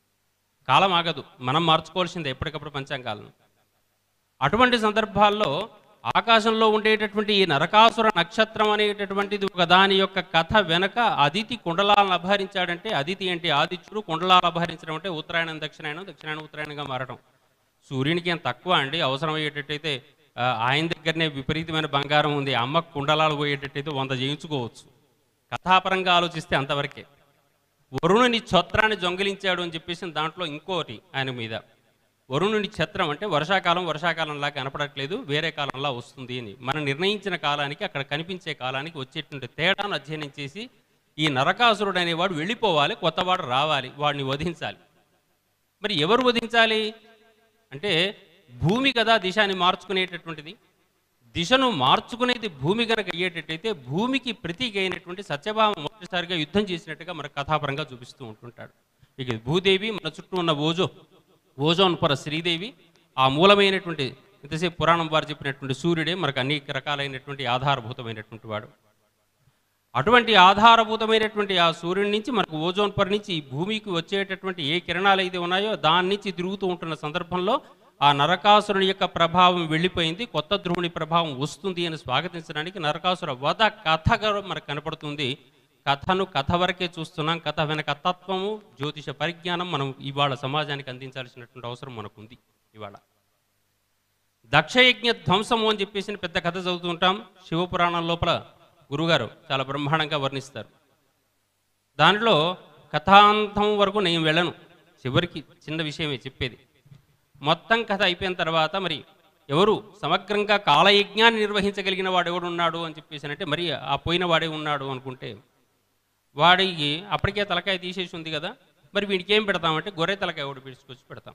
కాలం ఆగదు మనం మార్చుకోవాల్సిందే ఎప్పటికప్పుడు పంచాంగాలను అటువంటి సందర్భాల్లో ఆకాశంలో ఉండేటటువంటి ఈ నరకాసుర నక్షత్రం అనేటటువంటిది ఒక దాని యొక్క కథ వెనక అదితి కుండలాలను అపహరించాడంటే అదితి అంటే ఆదిత్యుడు కుండలాలు అపహరించడం అంటే ఉత్తరాయణం దక్షిణాయనం దక్షిణాయనం ఉత్తరాయణంగా మారడం సూర్యునికి ఏం తక్కువ అండి అవసరమయ్యేటట్టయితే ఆ, ఆయన దగ్గరనే విపరీతమైన బంగారం ఉంది అమ్మకు కుండలాలు పోయేటట్టయితే వంద చేయించుకోవచ్చు కథాపరంగా ఆలోచిస్తే అంతవరకే వరుణుని ఛత్రాన్ని దొంగిలించాడు అని చెప్పేసి దాంట్లో ఇంకోటి ఆయన మీద వరుణుని ఛత్రం అంటే వర్షాకాలం వర్షాకాలంలా కనపడట్లేదు వేరే కాలంలా వస్తుంది అని మనం నిర్ణయించిన కాలానికి అక్కడ కనిపించే కాలానికి వచ్చేటువంటి తేడాను అధ్యయనం చేసి ఈ నరకాసురుడు అనేవాడు వెళ్ళిపోవాలి కొత్తవాడు రావాలి వాడిని వధించాలి మరి ఎవరు వధించాలి అంటే భూమి కదా దిశని మార్చుకునేటటువంటిది దిశను మార్చుకునేది భూమి కనుక అయ్యేటట్టయితే భూమికి ప్రతీక అయినటువంటి సత్యభామ మొదటిసారిగా యుద్ధం చేసినట్టుగా మన కథాపరంగా చూపిస్తూ ఉంటుంటాడు ఇక భూదేవి మన చుట్టూ ఉన్న ఓజో ఓజోన్ పొర శ్రీదేవి ఆ మూలమైనటువంటి ఇంతసేపు పురాణం వారు చెప్పినటువంటి సూర్యుడే మనకు అనేక రకాలైనటువంటి ఆధారభూతమైనటువంటి వాడు అటువంటి ఆధారభూతమైనటువంటి ఆ సూర్యుడి నుంచి మనకు ఓజోన్ పొర నుంచి ఈ భూమికి వచ్చేటటువంటి ఏ కిరణాలు అయితే ఉన్నాయో దాని నుంచి తిరుగుతూ ఉంటున్న సందర్భంలో ఆ నరకాసురుని యొక్క ప్రభావం వెళ్ళిపోయింది కొత్త ధ్రువుని ప్రభావం వస్తుంది అని స్వాగతించడానికి నరకాసుర వధ కథగా మనకు కనపడుతుంది కథను కథ వరకే చూస్తున్నాం కథ వెనక తత్వము జ్యోతిష పరిజ్ఞానం మనం ఇవాళ సమాజానికి అందించాల్సినటువంటి అవసరం మనకుంది ఇవాళ దక్షయజ్ఞ ధ్వంసము అని చెప్పేసి పెద్ద కథ చదువుతుంటాం శివపురాణం లోపల గురుగారు చాలా బ్రహ్మాండంగా వర్ణిస్తారు దానిలో కథాంతం వరకు నేను వెళ్ళను చివరికి చిన్న విషయమే చెప్పేది మొత్తం కథ అయిపోయిన తర్వాత మరి ఎవరు సమగ్రంగా కాలయజ్ఞాన్ని నిర్వహించగలిగిన వాడు ఎవడు ఉన్నాడు అని చెప్పేసి అంటే మరి ఆ పోయిన వాడే ఉన్నాడు అనుకుంటే వాడికి అప్పటికే తలకాయ తీసేసి ఉంది కదా మరి వీడికి ఏం పెడతామంటే గొర్రె తలకాయ ఒకటి పిలుచుకొచ్చి పెడతాం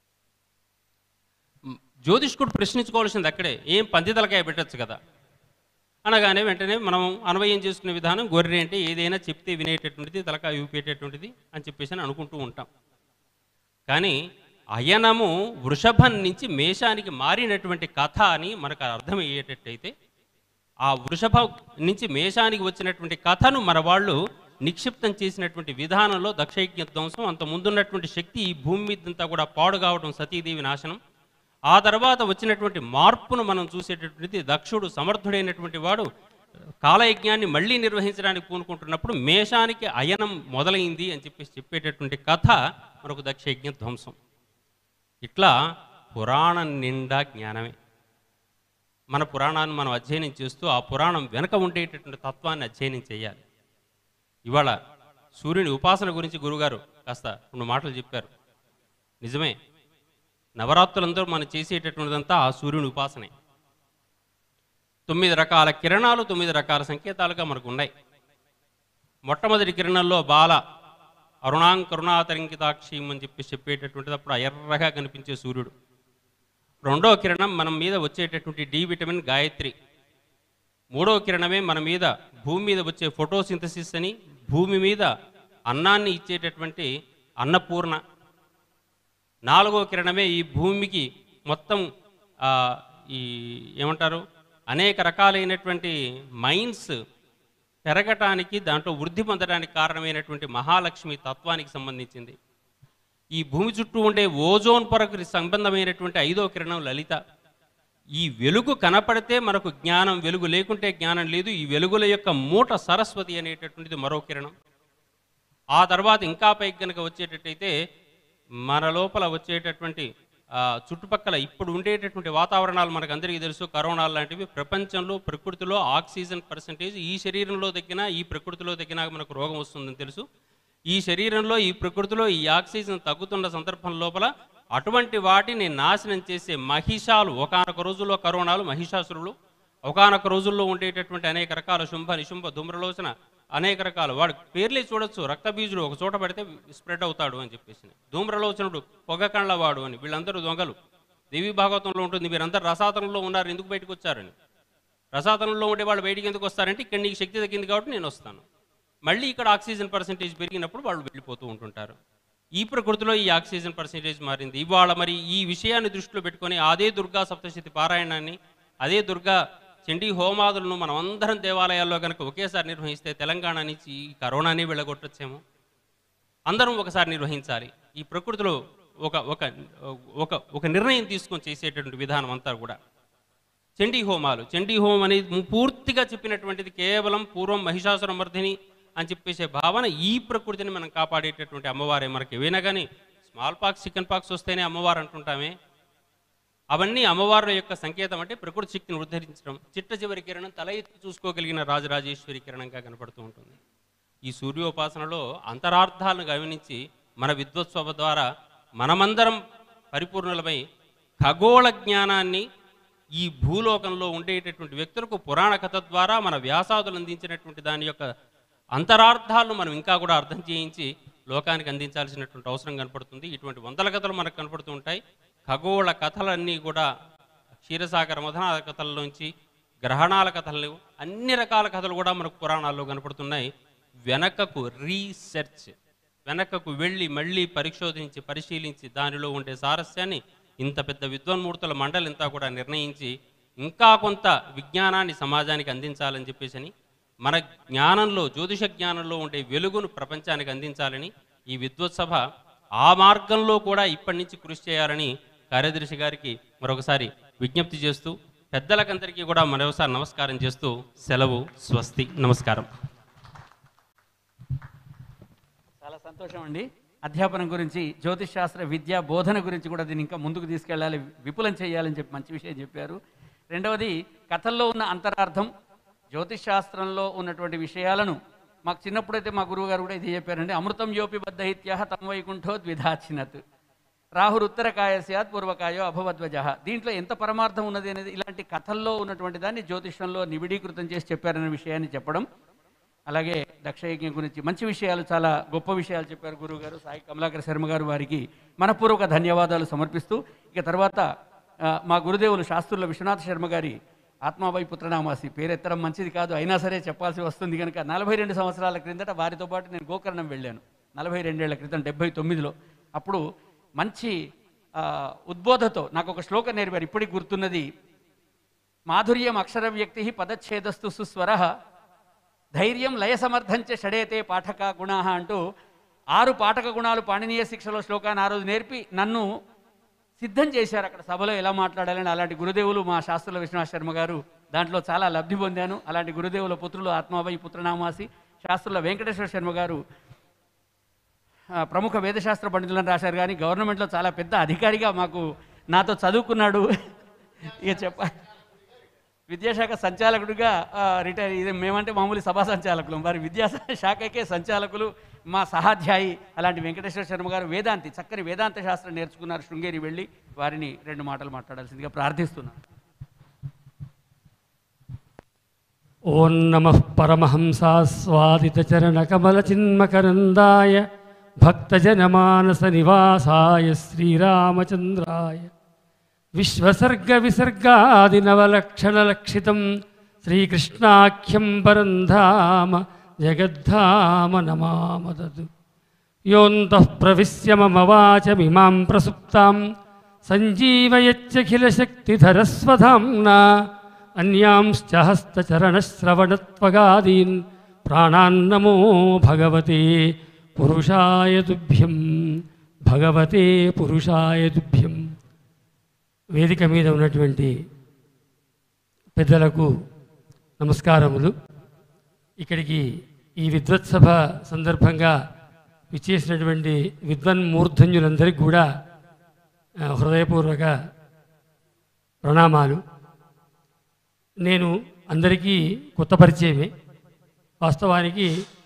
మ్, జ్యోతిష్కుడు ప్రశ్నించుకోవాల్సింది అక్కడే ఏం పంది తలకాయ పెట్టచ్చు కదా అనగానే వెంటనే మనం అన్వయం చేసుకునే విధానం గొర్రె అంటే ఏదైనా చెప్తే వినేటటువంటిది తలకాయ ఊపేటటువంటిది అని చెప్పేసి అని అనుకుంటూ ఉంటాం కానీ అయనము వృషభం నుంచి మేషానికి మారినటువంటి కథ అని మనకు అర్థమయ్యేటట్టయితే ఆ వృషభం నుంచి మేషానికి వచ్చినటువంటి కథను మన వాళ్ళు నిక్షిప్తం చేసినటువంటి విధానంలో దక్షయజ్ఞ ధ్వంసం అంత ముందున్నటువంటి శక్తి ఈ భూమి మీదంతా కూడా పాడు కావడం సతీదేవి నాశనం ఆ తర్వాత వచ్చినటువంటి మార్పును మనం చూసేటటువంటిది దక్షుడు సమర్థుడైనటువంటి వాడు కాలయజ్ఞాన్ని మళ్ళీ నిర్వహించడానికి పూనుకుంటున్నప్పుడు మేషానికి అయనం మొదలైంది అని చెప్పేసి చెప్పేటటువంటి కథ మనకు దక్షయజ్ఞ ధ్వంసం ఇట్లా పురాణం నిండా జ్ఞానమే మన పురాణాన్ని మనం అధ్యయనం చేస్తూ ఆ పురాణం వెనక ఉండేటటువంటి తత్వాన్ని అధ్యయనం చేయాలి ఇవాళ సూర్యుని ఉపాసన గురించి గురుగారు కాస్త రెండు మాటలు చెప్పారు నిజమే నవరాత్రులందరూ మనం చేసేటటువంటిదంతా ఆ సూర్యుని ఉపాసనే తొమ్మిది రకాల కిరణాలు తొమ్మిది రకాల సంకేతాలుగా మనకు ఉన్నాయి మొట్టమొదటి కిరణంలో బాల అరుణాం కరుణాతరంకితాక్షీం అని చెప్పి చెప్పేటటువంటిది అప్పుడు ఆ ఎర్రగా కనిపించే సూర్యుడు రెండో కిరణం మన మీద వచ్చేటటువంటి డి విటమిన్ గాయత్రి మూడో కిరణమే మన మీద భూమి మీద వచ్చే ఫోటోసింథసిస్ అని భూమి మీద అన్నాన్ని ఇచ్చేటటువంటి అన్నపూర్ణ నాలుగో కిరణమే ఈ భూమికి మొత్తం ఆ, ఈ ఏమంటారు అనేక రకాలైనటువంటి మైన్స్ పెరగటానికి దాంట్లో వృద్ధి పొందడానికి కారణమైనటువంటి మహాలక్ష్మి తత్వానికి సంబంధించింది ఈ భూమి చుట్టూ ఉండే ఓజోన్ పొరకు సంబంధమైనటువంటి ఐదో కిరణం లలిత ఈ వెలుగు కనపడితే మనకు జ్ఞానం వెలుగు లేకుంటే జ్ఞానం లేదు ఈ వెలుగుల యొక్క మూట సరస్వతి అనేటటువంటిది మరో కిరణం ఆ తర్వాత ఇంకా పైకి కనుక వచ్చేటట్టయితే మన లోపల వచ్చేటటువంటి ఆ, చుట్టుపక్కల ఇప్పుడు ఉండేటటువంటి వాతావరణాలు మనకు అందరికీ తెలుసు కరోనా లాంటివి ప్రపంచంలో ప్రకృతిలో ఆక్సిజన్ పర్సంటేజ్ ఈ శరీరంలో తగ్గినా ఈ ప్రకృతిలో తగ్గినా మనకు రోగం వస్తుందని తెలుసు ఈ శరీరంలో ఈ ప్రకృతిలో ఈ ఆక్సిజన్ తగ్గుతున్న సందర్భం లోపల అటువంటి వాటిని నాశనం చేసే మహిషాలు ఒకనొక రోజుల్లో కరోనాలు మహిషాసురులు ఒకనొక రోజుల్లో ఉండేటటువంటి అనేక రకాల శుంభ నిశుంభ ధూమ్రలోచన అనేక రకాలు వాడు పేర్లే చూడొచ్చు రక్తబీజుడు ఒక చోట పడితే స్ప్రెడ్ అవుతాడు అని చెప్పేసి ధూమ్రలోచనుడు పొగ కళ్ళ వాడు అని వీళ్ళందరూ దొంగలు దేవి భాగవతంలో ఉంటుంది మీరందరూ రసాతనంలో ఉన్నారు ఎందుకు బయటకు వచ్చారని రసాతనంలో ఉండే వాళ్ళు బయటికి ఎందుకు వస్తారంటే ఇక్కడ నీకు శక్తి తగ్గింది కాబట్టి నేను వస్తాను మళ్ళీ ఇక్కడ ఆక్సిజన్ పర్సంటేజ్ పెరిగినప్పుడు వాళ్ళు వెళ్ళిపోతూ ఉంటుంటారు ఈ ప్రకృతిలో ఈ ఆక్సిజన్ పర్సంటేజ్ మారింది ఇవాళ మరి ఈ విషయాన్ని దృష్టిలో పెట్టుకొని అదే దుర్గా సప్తశతి పారాయణాన్ని అదే దుర్గా చండీ హోమాదులను మనం అందరం దేవాలయాల్లో కనుక ఒకేసారి నిర్వహిస్తే తెలంగాణ నుంచి ఈ కరోనాని వెళ్ళగొట్టొచ్చేమో అందరం ఒకసారి నిర్వహించాలి ఈ ప్రకృతిలో ఒక ఒక ఒక ఒక నిర్ణయం తీసుకొని చేసేటటువంటి విధానం అంతా కూడా చండీ హోమాలు చండీ హోమం అనేది పూర్తిగా చెప్పినటువంటిది కేవలం పూర్వం మహిషాసుర మర్దిని అని చెప్పేసే భావన ఈ ప్రకృతిని మనం కాపాడేటటువంటి అమ్మవారే మనకి ఏవైనా కానీ స్మాల్ పాక్స్ చికెన్ పాక్స్ వస్తేనే అమ్మవారు అంటుంటామే అవన్నీ అమ్మవారి యొక్క సంకేతం అంటే ప్రకృతి శక్తిని ఉద్ధరించడం చిట్ట చివరి కిరణం తల ఎత్తి చూసుకోగలిగిన రాజరాజేశ్వరి కిరణంగా కనపడుతూ ఉంటుంది ఈ సూర్యోపాసనలో అంతరార్థాలను గమనించి మన విద్వత్సభ ద్వారా మనమందరం పరిపూర్ణులమై ఖగోళ జ్ఞానాన్ని ఈ భూలోకంలో ఉండేటటువంటి వ్యక్తులకు పురాణ కథ ద్వారా మన వ్యాసాదులు అందించినటువంటి దాని యొక్క అంతరార్థాలను మనం ఇంకా కూడా అర్థం చేయించి లోకానికి అందించాల్సినటువంటి అవసరం కనపడుతుంది ఇటువంటి వందల కథలు మనకు కనపడుతూ ఉంటాయి ఖగోళ కథలన్నీ కూడా క్షీరసాగర మధనాల కథల్లోంచి గ్రహణాల కథలు అన్ని రకాల కథలు కూడా మనకు పురాణాల్లో కనపడుతున్నాయి వెనకకు రీసెర్చ్ వెనకకు వెళ్ళి మళ్ళీ పరిశోధించి పరిశీలించి దానిలో ఉండే సారస్యాన్ని ఇంత పెద్ద విద్వాన్మూర్తుల మండలి ఇంతా కూడా నిర్ణయించి ఇంకా కొంత విజ్ఞానాన్ని సమాజానికి అందించాలని చెప్పేసి మన జ్ఞానంలో జ్యోతిష జ్ఞానంలో ఉండే వెలుగును ప్రపంచానికి అందించాలని ఈ విద్వత్సభ ఆ మార్గంలో కూడా ఇప్పటి నుంచి కృషి చేయాలని కార్యదర్శి గారికి మరొకసారి విజ్ఞప్తి చేస్తూ పెద్దలకందరికీ కూడా మరొకసారి నమస్కారం చేస్తూ సెలవు స్వస్తి నమస్కారం చాలా సంతోషం అండి అధ్యాపనం గురించి జ్యోతిష్ శాస్త్ర విద్య బోధన గురించి కూడా దీన్ని ఇంకా ముందుకు తీసుకెళ్ళాలి విపులం చేయాలని చెప్పి మంచి విషయం చెప్పారు రెండవది కథల్లో ఉన్న అంతరార్థం జ్యోతిష్ శాస్త్రంలో ఉన్నటువంటి విషయాలను మాకు చిన్నప్పుడైతే మా గురువు గారు కూడా ఇది చెప్పారండి అమృతం యోపి బద్ధహిత్య తమ వైకుంఠో ద్విధాచినత్ రాహురు ఉత్తరకాయ స్యాత్ పూర్వకాయో అభవద్వజ దీంట్లో ఎంత పరమార్థం ఉన్నది అనేది ఇలాంటి కథల్లో ఉన్నటువంటి దాన్ని జ్యోతిష్యంలో నిబిడీకృతం చేసి చెప్పారనే విషయాన్ని చెప్పడం అలాగే దక్షయజ్ఞం గురించి మంచి విషయాలు చాలా గొప్ప విషయాలు చెప్పారు గురువు గారు సాయి కమలాకర్ శర్మ గారు వారికి మనపూర్వక ధన్యవాదాలు సమర్పిస్తూ ఇక తర్వాత ఆ, మా గురుదేవులు శాస్త్రుల విశ్వనాథ శర్మ గారి ఆత్మావై పుత్రనామాసి పేరెత్తడం మంచిది కాదు అయినా సరే చెప్పాల్సి వస్తుంది కనుక నలభై రెండు సంవత్సరాల క్రిందట వారితో పాటు నేను గోకర్ణం వెళ్ళాను నలభై రెండేళ్ల క్రితం డెబ్బై తొమ్మిదిలో అప్పుడు మంచి ఆ, ఉద్బోధతో నాకు ఒక శ్లోకం నేర్పారు ఇప్పటికి గుర్తున్నది మాధుర్యం అక్షర వ్యక్తి పదచ్ఛేదస్తు సుస్వర ధైర్యం లయ సమర్థంచ షడేతే పాఠక గుణ అంటూ ఆరు పాఠక గుణాలు పాణనీయ శిక్షలో శ్లోకాన్ని ఆ రోజు నేర్పి నన్ను సిద్ధం చేశారు అక్కడ సభలో ఎలా మాట్లాడాలని అలాంటి గురుదేవులు మా శాస్త్రుల విశ్వనాథ శర్మ గారు దాంట్లో చాలా లబ్ధి పొందాను అలాంటి గురుదేవుల పుత్రులు ఆత్మాబాయి పుత్రనామాసి శాస్త్రుల వెంకటేశ్వర శర్మ గారు ఆ, ప్రముఖ వేదశాస్త్ర పండితులను రాశారు కానీ గవర్నమెంట్లో చాలా పెద్ద అధికారిగా మాకు నాతో చదువుకున్నాడు ఇక చెప్ప విద్యాశాఖ సంచాలకుడిగా ఆ, రిటైర్ ఇది మేమంటే మామూలు సభా సంచాలకులు వారి విద్యా శాఖకే సంచాలకులు మా సహాధ్యాయి అలాంటి వెంకటేశ్వర శర్మ గారు వేదాంతి చక్కని వేదాంత శాస్త్రం నేర్చుకున్నారు శృంగేరి వెళ్ళి వారిని రెండు మాటలు మాట్లాడాల్సిందిగా ప్రార్థిస్తున్నాను ఓం నమ పరమహంసాస్వాదితచరణకమలచిన్మకరందాయ భక్తజనమానస నివాసాయ శ్రీరామచంద్రాయ విశ్వసర్గ విసర్గాదినవలక్షణలక్షితం శ్రీకృష్ణాఖ్యం పరం ధామ జగద్ధామ నమామదదు యోంతః ప్రవిశ్య మమ వాచమిమాం ప్రసుప్తాం సంజీవయచ్చఖిలశక్తిధరస్వధామ్నా అన్యాంశ్చ హస్తచరణశ్రవణత్వగాదీన్ ప్రాణాన్నమో భగవతే పురుషాయ తుభ్యం భగవతే పురుషాయ తుభ్యం వేదిక మీద ఉన్నటువంటి పెద్దలకు నమస్కారములు ఇక్కడికి ఈ విద్వత్సభ సందర్భంగా విచ్చేసినటువంటి విద్వన్ మూర్ధన్యులందరికీ కూడా ఆ, హృదయపూర్వక ప్రణామాలు నేను అందరికీ కొత్త పరిచయమే వాస్తవానికి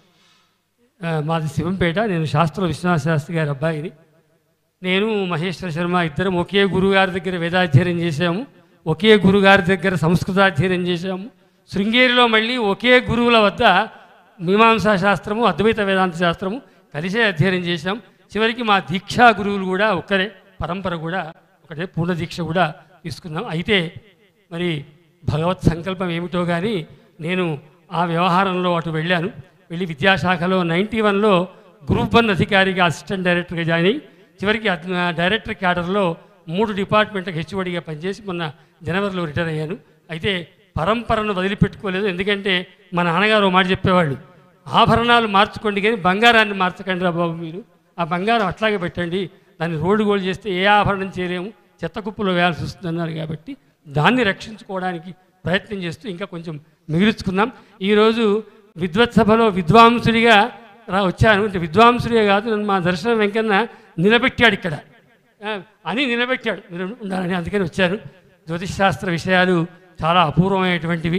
ఆ, మాది శివంపేట నేను శాస్త్ర విశ్వనాథ శాస్త్రి గారి అబ్బాయిని నేను మహేశ్వర శర్మ ఇద్దరం ఒకే గురుగారి దగ్గర వేదాధ్యయనం చేశాము ఒకే గురుగారి దగ్గర సంస్కృతాధ్యయనం చేశాము శృంగేరిలో మళ్ళీ ఒకే గురువుల వద్ద మీమాంసా శాస్త్రము అద్వైత వేదాంత శాస్త్రము కలిసే అధ్యయనం చేశాం చివరికి మా దీక్షా గురువులు కూడా ఒక్కరే పరంపర కూడా ఒకటే పూర్ణ దీక్ష కూడా తీసుకున్నాం అయితే మరి భగవత్ సంకల్పం ఏమిటో కానీ నేను ఆ వ్యవహారంలో అటు వెళ్ళాను వెళ్ళి విద్యాశాఖలో నైంటీ వన్లో గ్రూప్ వన్ అధికారిగా అసిస్టెంట్ డైరెక్టర్గా జాయిన్ అయ్యి చివరికి అద్- డైరెక్టర్ క్యాడర్లో మూడు డిపార్ట్మెంట్కి హెచ్ఓడిగా పనిచేసి మొన్న జనవరిలో రిటైర్ అయ్యాను అయితే పరంపరను వదిలిపెట్టుకోలేదు ఎందుకంటే మా నాన్నగారు ఓ మాట చెప్పేవాళ్ళు ఆభరణాలు మార్చుకోండి కానీ బంగారాన్ని మార్చకండి రా బాబు మీరు ఆ బంగారం అట్లాగే పెట్టండి దాన్ని రోడ్డు గోల్డ్ చేస్తే ఏ ఆభరణం చేయలేము చెత్త కుప్పలో వేయాల్సి వస్తుందన్నారు కాబట్టి దాన్ని రక్షించుకోవడానికి ప్రయత్నం చేస్తూ ఇంకా కొంచెం మిగుల్చుకుందాం ఈరోజు విద్వత్ సభలో విద్వాంసుడిగా రా వచ్చాను అంటే విద్వాంసుడిగా కాదు నన్ను మా దర్శనం వెంకన్న నిలబెట్టాడు ఇక్కడ ఆ, అని నిలబెట్టాడు మీరు ఉండాలని అందుకని వచ్చాను జ్యోతిష్ శాస్త్ర విషయాలు చాలా అపూర్వమైనటువంటివి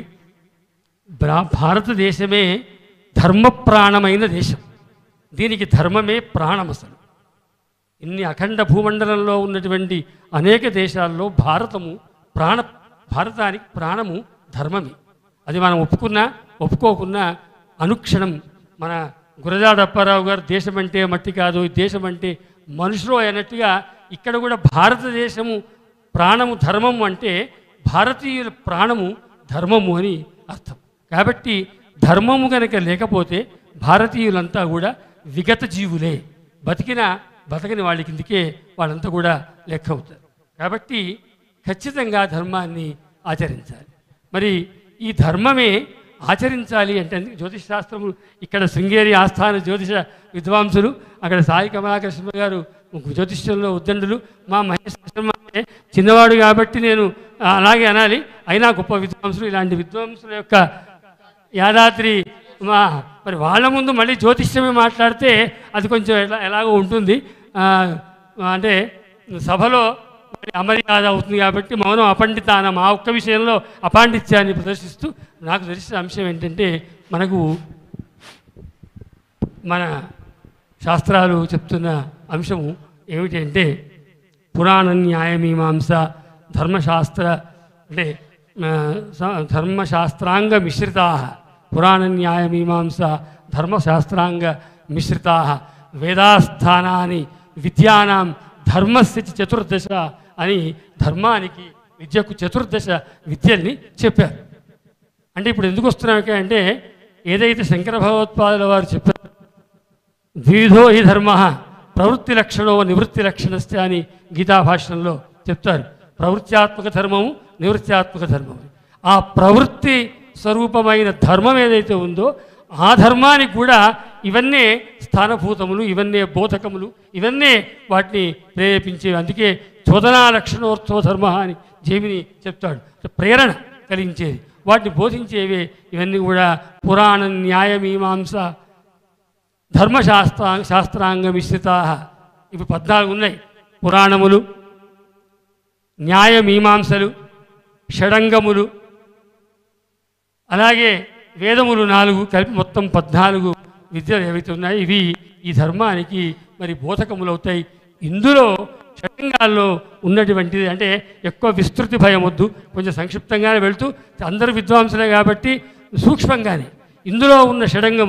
బ్రా భారతదేశమే ధర్మప్రాణమైన దేశం దీనికి ధర్మమే ప్రాణం అసలు ఇన్ని అఖండ భూమండలంలో ఉన్నటువంటి అనేక దేశాల్లో భారతము ప్రాణ భారతానికి ప్రాణము ధర్మమే అది మనం ఒప్పుకున్నా ఒప్పుకోకున్నా అనుక్షణం మన గురజాడ అప్పారావు గారు దేశం అంటే మట్టి కాదు ఈ దేశం అంటే మనుషులు అన్నట్టుగా ఇక్కడ కూడా భారతదేశము ప్రాణము ధర్మము అంటే భారతీయుల ప్రాణము ధర్మము అని అర్థం కాబట్టి ధర్మము కనుక లేకపోతే భారతీయులంతా కూడా విగత జీవులే బతికిన బతకని వాళ్ళ కిందికే వాళ్ళంతా కూడా లెక్క అవుతారు కాబట్టి ఖచ్చితంగా ధర్మాన్ని ఆచరించాలి మరి ఈ ధర్మమే ఆచరించాలి అంటే అందుకే జ్యోతిష్ శాస్త్రము ఇక్కడ శృంగేరి ఆస్థాన జ్యోతిష విద్వాంసులు అక్కడ సాయి కమలాకృష్ణ గారు జ్యోతిష్యంలో ఉద్దండులు మా మహేశ్వర శర్మ అంటే చిన్నవాడు కాబట్టి నేను ఆ, అలాగే అనాలి అయినా గొప్ప విద్వాంసులు ఇలాంటి విద్వాంసుల యొక్క యాదాద్రి మా మరి వాళ్ళ ముందు మళ్ళీ జ్యోతిష్యమే మాట్లాడితే అది కొంచెం ఎలా ఎలాగో ఉంటుంది ఆ, అంటే సభలో మరి అమర్యాద అవుతుంది కాబట్టి మౌనం అపండితానం ఆ ఒక్క విషయంలో అపాండిత్యాన్ని ప్రదర్శిస్తూ నాకు తెలిసిన అంశం ఏంటంటే మనకు మన శాస్త్రాలు చెప్తున్న అంశము ఏమిటంటే పురాణ న్యాయమీమాంస ధర్మశాస్త్ర అంటే ఆ, స- ధర్మశాస్త్రాంగ మిశ్రితా పురాణ న్యాయమీమాంస ధర్మశాస్త్రాంగ మిశ్రితా వేదాస్థానాన్ని విద్యానాం ధర్మస్య చ చతుర్దశ అని ధర్మానికి విద్యకు చతుర్దశ విద్యల్ని చెప్పారు అంటే ఇప్పుడు ఎందుకు వస్తున్నాం ఇక్కడ అంటే ఏదైతే శంకర భగవత్పాదుల వారు చెప్పారు ద్విధో హి ధర్మ ప్రవృత్తి లక్షణో నివృత్తి లక్షణస్య అని గీతాభాషణంలో చెప్తారు ప్రవృత్యాత్మక ధర్మము నివృత్యాత్మక ధర్మము ఆ ప్రవృత్తి స్వరూపమైన ధర్మం ఏదైతే ఉందో ఆ ధర్మానికి కూడా ఇవన్నీ స్థానభూతములు ఇవన్నీ బోధకములు ఇవన్నీ వాటిని ప్రేరేపించేవి అందుకే చోదనా లక్షణోర్థో ధర్మ అని జేమిని చెప్తాడు ప్రేరణ కలిగించేది వాటిని బోధించేవే ఇవన్నీ కూడా పురాణ న్యాయమీమాంస ధర్మశాస్త్రా శాస్త్రాంగ మిశ్రితా ఇవి పద్నాలుగు ఉన్నాయి పురాణములు న్యాయ మీమాంసలు షడంగములు అలాగే వేదములు నాలుగు కలిపి మొత్తం పద్నాలుగు విద్యలు ఏవైతే ఉన్నాయో ఇవి ఈ ధర్మానికి మరి బోధకములు అవుతాయి ఇందులో షడంగాల్లో ఉన్నటువంటిది అంటే ఎక్కువ విస్తృతి భయం వద్దు కొంచెం సంక్షిప్తంగానే వెళ్తూ అందరూ విద్వాంసులే కాబట్టి సూక్ష్మంగానే ఇందులో ఉన్న షడంగములు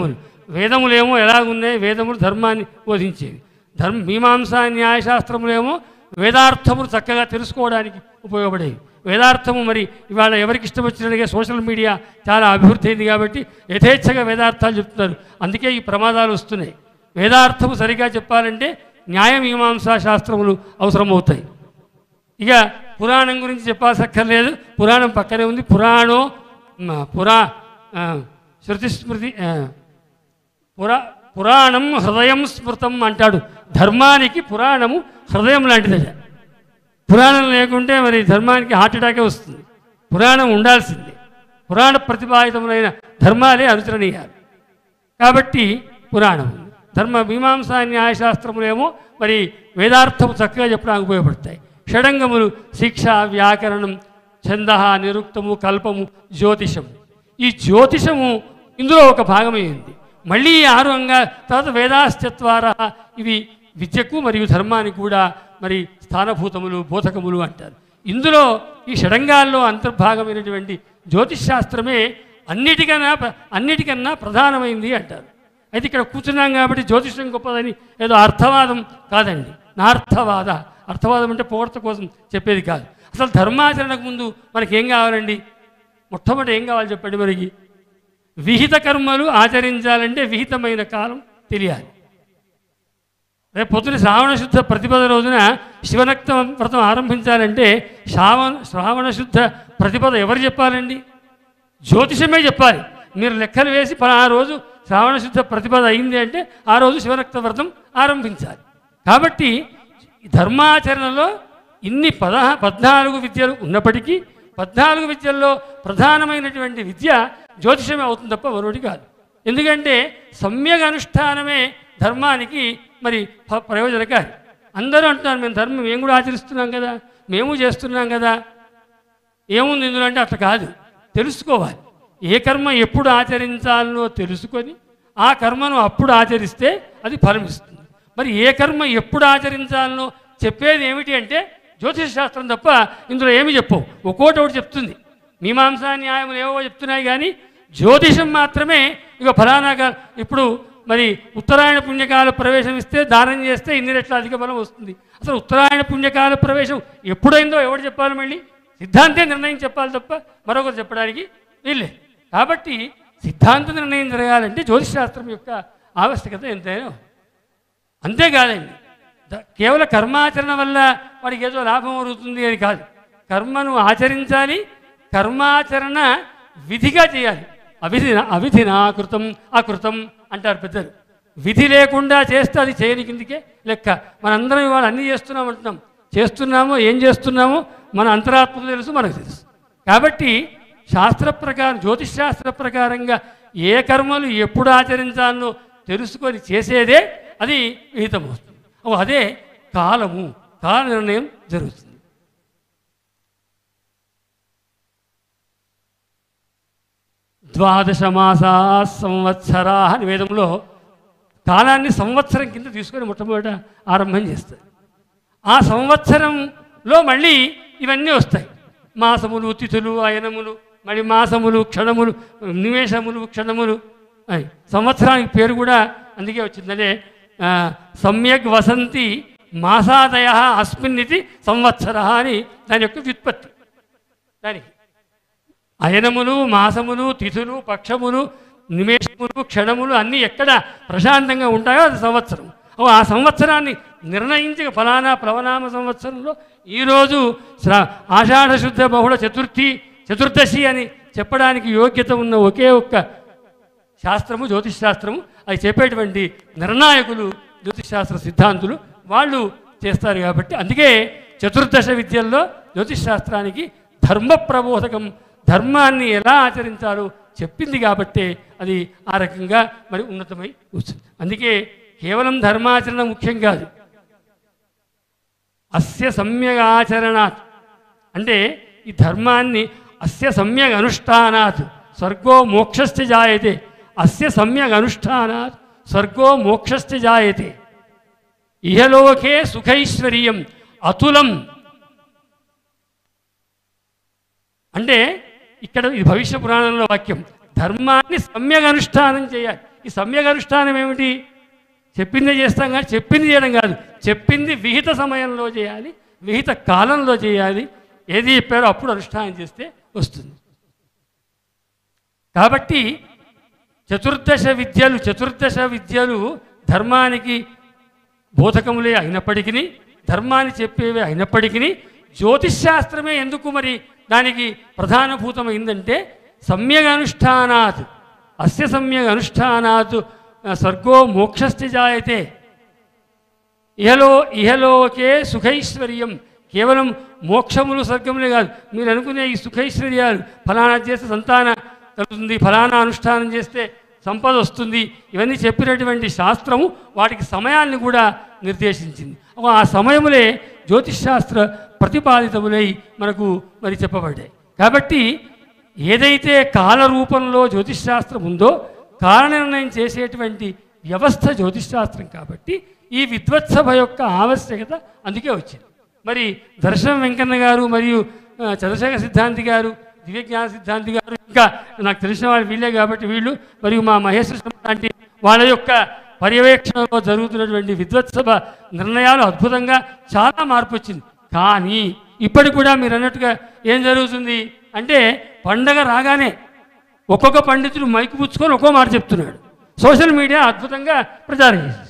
వేదములేమో ఎలాగున్నాయి వేదములు ధర్మాన్ని బోధించేవి ధర్మ మీమాంసా న్యాయశాస్త్రములేమో వేదార్థములు చక్కగా తెలుసుకోవడానికి ఉపయోగపడేవి వేదార్థము మరి ఇవాళ ఎవరికి ఇష్టం వచ్చినట్టుగా సోషల్ మీడియా చాలా అభివృద్ధి అయింది కాబట్టి యథేచ్ఛగా వేదార్థాలు చెప్తున్నారు అందుకే ఈ ప్రమాదాలు వస్తున్నాయి వేదార్థము సరిగా చెప్పాలంటే న్యాయ మీమాంసా శాస్త్రములు అవసరమవుతాయి ఇక పురాణం గురించి చెప్పాల్సక్కర్లేదు పురాణం పక్కనే ఉంది పురాణో మ, పురా ఆ, శృతి స్మృతి ఆ, పురా పురాణం హృదయం స్మృతం అంటాడు ధర్మానికి పురాణము హృదయం లాంటిదట పురాణం లేకుంటే మరి ధర్మానికి హార్ట్ అటాకే వస్తుంది పురాణం ఉండాల్సిందే పురాణ ప్రతిపాదితములైన ధర్మాలే అనుసరణీయాలు కాబట్టి పురాణం ధర్మ మీమాంసా న్యాయశాస్త్రములేమో మరి వేదార్థము చక్కగా చెప్పడానికి ఉపయోగపడతాయి షడంగములు శిక్ష వ్యాకరణం ఛంద నిరుక్తము కల్పము జ్యోతిషము ఈ జ్యోతిషము ఇందులో ఒక భాగమైంది మళ్ళీ ఈ ఆరు అంగా తర్వాత వేదాశ్చత్వార ఇవి విద్యకు మరియు ధర్మానికి కూడా మరి స్థానభూతములు బోధకములు అంటారు ఇందులో ఈ షడంగాల్లో అంతర్భాగమైనటువంటి జ్యోతిష్ శాస్త్రమే అన్నిటికన్నా ప్ర- అన్నిటికన్నా ప్రధానమైంది అంటారు అయితే ఇక్కడ కూర్చున్నాం కాబట్టి జ్యోతిషం గొప్పదని ఏదో అర్థవాదం కాదండి నార్థవాద అర్థవాదం అంటే పొగడ్త కోసం చెప్పేది కాదు అసలు ధర్మాచరణకు ముందు మనకి ఏం కావాలండి మొట్టమొదటి ఏం కావాలి చెప్పండి మనకి విహిత కర్మలు ఆచరించాలంటే విహితమైన కాలం తెలియాలి రేపు పొద్దున శ్రావణ శుద్ధ ప్రతిపద రోజున శివనక్త వ్రతం ఆరంభించాలంటే శ్రావణ శ్రావణ శుద్ధ ప్రతిపద ఎవరు చెప్పాలండి జ్యోతిషమే చెప్పాలి మీరు లెక్కలు వేసి ఆ రోజు శ్రావణ శుద్ధ ప్రతిపద అయింది అంటే ఆ రోజు శివనక్త వ్రతం ఆరంభించాలి కాబట్టి ఈ ధర్మాచరణలో ఇన్ని పదహ పద్నాలుగు విద్యలు ఉన్నప్పటికీ పద్నాలుగు విద్యల్లో ప్రధానమైనటువంటి విద్య జ్యోతిషమే అవుతుంది తప్ప మరొకటి కాదు ఎందుకంటే సమ్యక్ అనుష్ఠానమే ధర్మానికి మరి ఫ- ప్రయోజనకారి అందరూ అంటున్నారు మేము ధర్మం మేము కూడా ఆచరిస్తున్నాం కదా మేము చేస్తున్నాం కదా ఏముంది ఇందులో అంటే అట్లా కాదు తెలుసుకోవాలి ఏ కర్మ ఎప్పుడు ఆచరించాలనో తెలుసుకొని ఆ కర్మను అప్పుడు ఆచరిస్తే అది ఫలమిస్తుంది మరి ఏ కర్మ ఎప్పుడు ఆచరించాలనో చెప్పేది ఏమిటి అంటే జ్యోతిష శాస్త్రం తప్ప ఇందులో ఏమి చెప్పవు ఒక్కోటి ఒకటి చెప్తుంది మీమాంసా న్యాయములు ఏవో చెప్తున్నాయి కానీ జ్యోతిషం మాత్రమే ఇక ఫలానా కా- ఇప్పుడు మరి ఉత్తరాయణ పుణ్యకాల ప్రవేశం ఇస్తే దానం చేస్తే ఇన్ని రెట్ల అధిక బలం వస్తుంది అసలు ఉత్తరాయణ పుణ్యకాల ప్రవేశం ఎప్పుడైందో ఎవడు చెప్పాలి మళ్ళీ సిద్ధాంతే నిర్ణయం చెప్పాలి తప్ప మరొకరు చెప్పడానికి వీళ్ళే కాబట్టి సిద్ధాంత నిర్ణయం జరగాలంటే జ్యోతిష్ శాస్త్రం యొక్క ఆవశ్యకత ఎంతైనా ఉంది. అంతేకాదండి ద- కేవలం కర్మాచరణ వల్ల వాడికి ఏదో లాభం వరుగుతుంది అని కాదు కర్మను ఆచరించాలి కర్మాచరణ విధిగా చేయాలి అవిధి అవిధినా కృతం అకృతం అంటారు పెద్దలు విధి లేకుండా చేస్తే అది చేయని కిందికే లెక్క మనందరం ఇవాళ అన్నీ చేస్తున్నాం అంటున్నాం చేస్తున్నామో ఏం చేస్తున్నామో మన అంతరాత్మకు తెలుసు మనకు తెలుసు కాబట్టి శాస్త్ర ప్రకారం జ్యోతిష్ శాస్త్ర ప్రకారంగా ఏ కర్మలు ఎప్పుడు ఆచరించాలో తెలుసుకొని చేసేదే అది విహితమవుతుంది ఓ అదే కాలము కాల నిర్ణయం జరుగుతుంది ద్వాదశ మాసా సంవత్సరా అని వేదంలో కాలాన్ని సంవత్సరం కింద తీసుకొని మొట్టమొదట ఆరంభం చేస్తారు ఆ సంవత్సరంలో మళ్ళీ ఇవన్నీ వస్తాయి మాసములు తిథులు అయనములు మళ్ళీ మాసములు క్షణములు నిమేషములు క్షణములు అని సంవత్సరానికి పేరు కూడా అందుకే వచ్చిందంటే ఆ, సమ్యక్ వసంతి మాసాదయ అస్మిన్ ఇది సంవత్సర అని దాని యొక్క వ్యుత్పత్తి దానికి అయనములు మాసములు తిథులు పక్షములు నిమేషములు క్షణములు అన్నీ ఎక్కడ ప్రశాంతంగా ఉంటాయో అది సంవత్సరం ఓ ఆ సంవత్సరాన్ని నిర్ణయించి ఫలానా ప్లవనామ సంవత్సరంలో ఈరోజు శ్రా ఆషాఢ శుద్ధ బహుళ చతుర్థి చతుర్దశి అని చెప్పడానికి యోగ్యత ఉన్న ఒకే ఒక్క శాస్త్రము జ్యోతిష్ శాస్త్రము అది చెప్పేటువంటి నిర్ణాయకులు జ్యోతిష్ శాస్త్ర సిద్ధాంతులు వాళ్ళు చేస్తారు కాబట్టి అందుకే చతుర్దశ విద్యల్లో జ్యోతిష్ శాస్త్రానికి ధర్మ ప్రబోధకం ధర్మాన్ని ఎలా ఆచరించాలో చెప్పింది కాబట్టే అది ఆ రకంగా మరి ఉన్నతమై వచ్చింది అందుకే కేవలం ధర్మాచరణ ముఖ్యం కాదు అస్య సమ్యక్ ఆచరణాత్ అంటే ఈ ధర్మాన్ని అస్య సమ్యక్ అనుష్ఠానాత్ స్వర్గో మోక్షశ్చ జాయతే అస్య సమ్యక్ అనుష్ఠానాత్ స్వర్గో మోక్షశ్చ జాయతే ఇహలోకే సుఖైశ్వర్యం అతులం అంటే ఇక్కడ ఇది భవిష్య పురాణంలో వాక్యం ధర్మాన్ని సమ్యక్ అనుష్ఠానం చేయాలి ఈ సమ్యక్ అనుష్ఠానం ఏమిటి చెప్పిందే చేస్తాం కానీ చెప్పింది చేయడం కాదు చెప్పింది విహిత సమయంలో చేయాలి విహిత కాలంలో చేయాలి ఏది చెప్పారో అప్పుడు అనుష్ఠానం చేస్తే వస్తుంది కాబట్టి చతుర్దశ విద్యలు చతుర్దశ విద్యలు ధర్మానికి బోధకములే అయినప్పటికీ ధర్మాన్ని చెప్పేవే అయినప్పటికీ జ్యోతిష్శాస్త్రమే ఎందుకు మరి దానికి ప్రధానభూతమైందంటే సమ్యగ్ అనుష్ఠానాత్ అస్య సమ్యగ్ అనుష్ఠానాత్ ఆ, స్వర్గో మోక్షస్య జాయతే ఇహలో ఇహలోకే సుఖైశ్వర్యం కేవలం మోక్షములు స్వర్గములే కాదు మీరు అనుకునే ఈ సుఖైశ్వర్యాలు ఫలానా చేస్తే సంతాన కలుగుతుంది ఫలానా అనుష్ఠానం చేస్తే సంపద వస్తుంది ఇవన్నీ చెప్పినటువంటి శాస్త్రము వాటికి సమయాన్ని కూడా నిర్దేశించింది ఆ సమయములే జ్యోతిష్శాస్త్ర ప్రతిపాదితములై మనకు మరి చెప్పబడ్డాయి కాబట్టి ఏదైతే కాల రూపంలో జ్యోతిష్శాస్త్రం ఉందో కాల నిర్ణయం చేసేటువంటి వ్యవస్థ జ్యోతిష్శాస్త్రం కాబట్టి ఈ విద్వత్సభ యొక్క ఆవశ్యకత అందుకే వచ్చింది మరి దర్శనం వెంకన్న గారు మరియు ఆ, చంద్రశేఖర సిద్ధాంతి గారు దివ్యజ్ఞాన సిద్ధాంతి గారు ఇంకా నాకు తెలిసిన వాళ్ళు వీళ్ళే కాబట్టి వీళ్ళు మరియు మా మహేశ్వర శర్మ లాంటి వాళ్ళ యొక్క పర్యవేక్షణలో జరుగుతున్నటువంటి విద్వత్సభ నిర్ణయాలు అద్భుతంగా చాలా మార్పు వచ్చింది కానీ ఇప్పటికి కూడా మీరు అన్నట్టుగా ఏం జరుగుతుంది అంటే పండగ రాగానే ఒక్కొక్క పండితుడు మైకు పుచ్చుకొని ఒక్కో మాట చెప్తున్నాడు సోషల్ మీడియా అద్భుతంగా ప్రచారం చేసేస్తుంది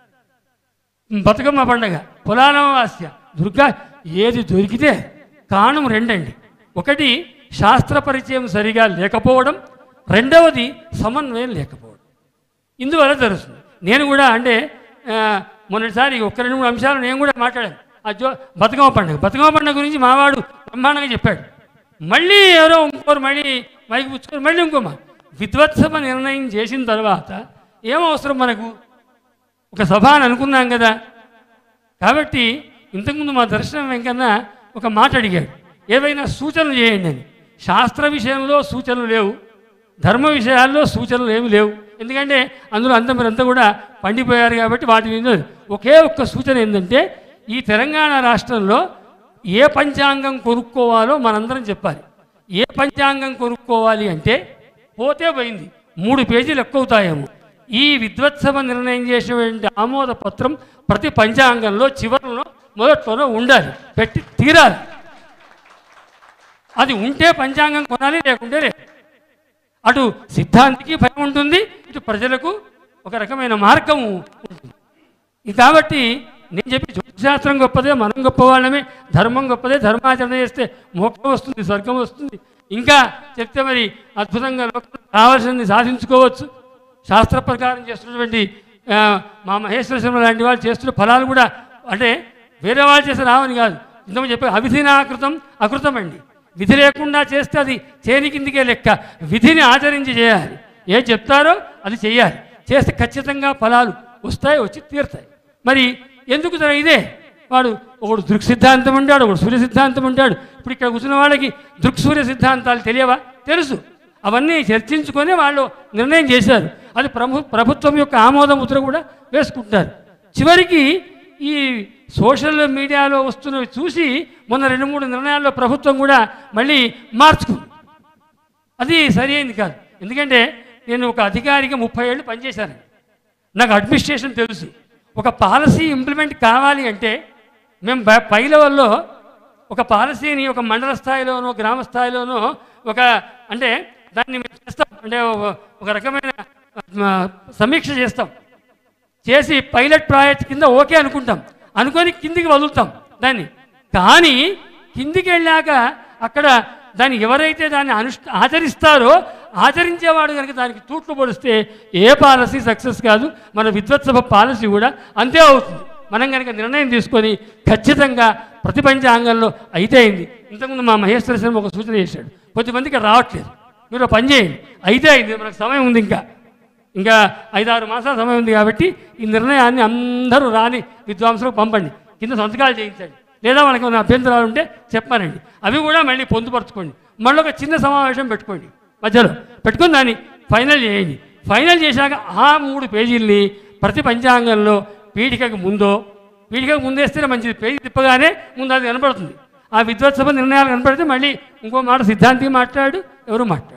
బతుకమ్మ పండగ పులానవాస్య దుర్గా ఏది దొరికితే కారణం రెండండి ఒకటి శాస్త్ర పరిచయం సరిగా లేకపోవడం రెండవది సమన్వయం లేకపోవడం ఇందువల్ల జరుగుతుంది నేను కూడా అంటే ఆ, మొన్నటిసారి ఒక్క రెండు మూడు అంశాలు నేను కూడా మాట్లాడాను ఆ జో బతుకమ్మ పండుగ బతుకమ్మ పండుగ గురించి మావాడు బ్రహ్మాండంగా చెప్పాడు మళ్ళీ ఎవరో ఇంకోరు మళ్ళీ మైకి పుచ్చుకొని మళ్ళీ ఇంకో మా విద్వత్సభ నిర్ణయం చేసిన తర్వాత ఏం అవసరం మనకు ఒక సభ అని అనుకున్నాం కదా కాబట్టి ఇంతకుముందు మా దర్శనం వెంకన్న ఒక మాట అడిగాడు ఏవైనా సూచనలు చేయండి అని శాస్త్ర విషయంలో సూచనలు లేవు ధర్మ విషయాల్లో సూచనలు ఏమి లేవు ఎందుకంటే అందులో అంత మీరంతా కూడా పండిపోయారు కాబట్టి వాటి మీద ఒకే ఒక్క సూచన ఏంటంటే ఈ తెలంగాణ రాష్ట్రంలో ఏ పంచాంగం కొనుక్కోవాలో మనందరం చెప్పాలి ఏ పంచాంగం కొనుక్కోవాలి అంటే పోతే పోయింది మూడు పేజీలు ఎక్కువ అవుతాయేమో ఈ విద్వత్సభ నిర్ణయం చేసినటువంటి ఆమోద పత్రం ప్రతి పంచాంగంలో చివరిలో మొదట్లోనో ఉండాలి పెట్టి తీరాలి అది ఉంటే పంచాంగం కొనాలి లేకుంటే లేదు అటు సిద్ధాంతికి భయం ఉంటుంది ఇటు ప్రజలకు ఒక రకమైన మార్గం ఉంటుంది ఇది కాబట్టి నేను చెప్పి జ్యోతిశాస్త్రం గొప్పదే మనం గొప్పవాళ్ళమే ధర్మం గొప్పదే ధర్మాచరణ చేస్తే మోక్షం వస్తుంది స్వర్గం వస్తుంది ఇంకా చెప్తే మరి అద్భుతంగా లోకంలో కావాల్సింది సాధించుకోవచ్చు శాస్త్ర ప్రకారం చేస్తున్నటువంటి ఆ, మా మహేశ్వర శర్మ లాంటి వాళ్ళు చేస్తున్న ఫలాలు కూడా అంటే వేరే వాళ్ళు చేస్తే రావని కాదు ఇంతకుముందు చెప్పే అవిధినాకృతం అకృతం అండి విధి లేకుండా చేస్తే అది చేని కిందికే లెక్క విధిని ఆచరించి చేయాలి ఏ చెప్తారో అది చేయాలి చేస్తే ఖచ్చితంగా ఫలాలు వస్తాయి వచ్చి తీరుతాయి మరి ఎందుకు జర ఇదే వాడు ఒకడు దృక్ సిద్ధాంతం ఉంటాడు ఒకడు సూర్య సిద్ధాంతం ఉంటాడు ఇప్పుడు ఇక్కడ కూర్చున్న వాళ్ళకి దృక్ సూర్య సిద్ధాంతాలు తెలియవా తెలుసు అవన్నీ చర్చించుకొని వాళ్ళు నిర్ణయం చేశారు అది ప్రభు ప్రభుత్వం యొక్క ఆమోద ముద్ర కూడా వేసుకుంటారు చివరికి ఈ సోషల్ మీడియాలో వస్తున్నవి చూసి మొన్న రెండు మూడు నిర్ణయాల్లో ప్రభుత్వం కూడా మళ్ళీ మార్చుకుంది అది సరి అయింది కాదు ఎందుకంటే నేను ఒక అధికారిగా ముప్పై ఏళ్ళు పనిచేశాను నాకు అడ్మినిస్ట్రేషన్ తెలుసు ఒక పాలసీ ఇంప్లిమెంట్ కావాలి అంటే మేము పై- పై లెవెల్లో ఒక పాలసీని ఒక మండల స్థాయిలోనో గ్రామ స్థాయిలోనో ఒక అంటే దాన్ని మేము చేస్తాం అంటే ఒక- ఒక రకమైన ఆ, సమీక్ష చేస్తాం చేసి పైలట్ ప్రాజెక్ట్ కింద ఓకే అనుకుంటాం అనుకొని కిందికి వదులుతాం దాన్ని కానీ కిందికి వెళ్ళాక అక్కడ దాన్ని ఎవరైతే దాన్ని అనుష్ఠ ఆచరిస్తారో ఆచరించేవాడు కనుక దానికి తూట్లు పొడిస్తే ఏ పాలసీ సక్సెస్ కాదు మన విద్వత్సభ పాలసీ కూడా అంతే అవుతుంది మనం కనుక నిర్ణయం తీసుకొని ఖచ్చితంగా ప్రతి పంచాంగంలో అయితే అయింది ఇంతకుముందు మా మహేశ్వర శర్మ ఒక సూచన చేశాడు కొద్దిమందికి రావట్లేదు మీరు ఒక పని చేయండి అయితే అయింది మనకు సమయం ఉంది ఇంకా ఇంకా ఐదారు మాసాల సమయం ఉంది కాబట్టి ఈ నిర్ణయాన్ని అందరూ రాని విద్వాంసులకు పంపండి కింద సంతకాలు చేయించండి లేదా మనకు ఏమైనా అభ్యంతరాలు ఉంటే చెప్పానండి అవి కూడా మళ్ళీ పొందుపరచుకోండి మళ్ళీ ఒక చిన్న సమావేశం పెట్టుకోండి మధ్యలో పెట్టుకొని దాన్ని ఫైనల్ చేయండి ఫైనల్ చేశాక ఆ మూడు పేజీల్ని ప్రతి పంచాంగంలో పీఠికకు ముందో పీఠికకు ముందేస్తేనే మంచిది పేజీ తిప్పగానే ముందు అది కనపడుతుంది ఆ విద్వత్సభ నిర్ణయాలు కనపడితే మళ్ళీ ఇంకో మాట సిద్ధాంతి మాట్లాడు ఎవరు మాట్లాడు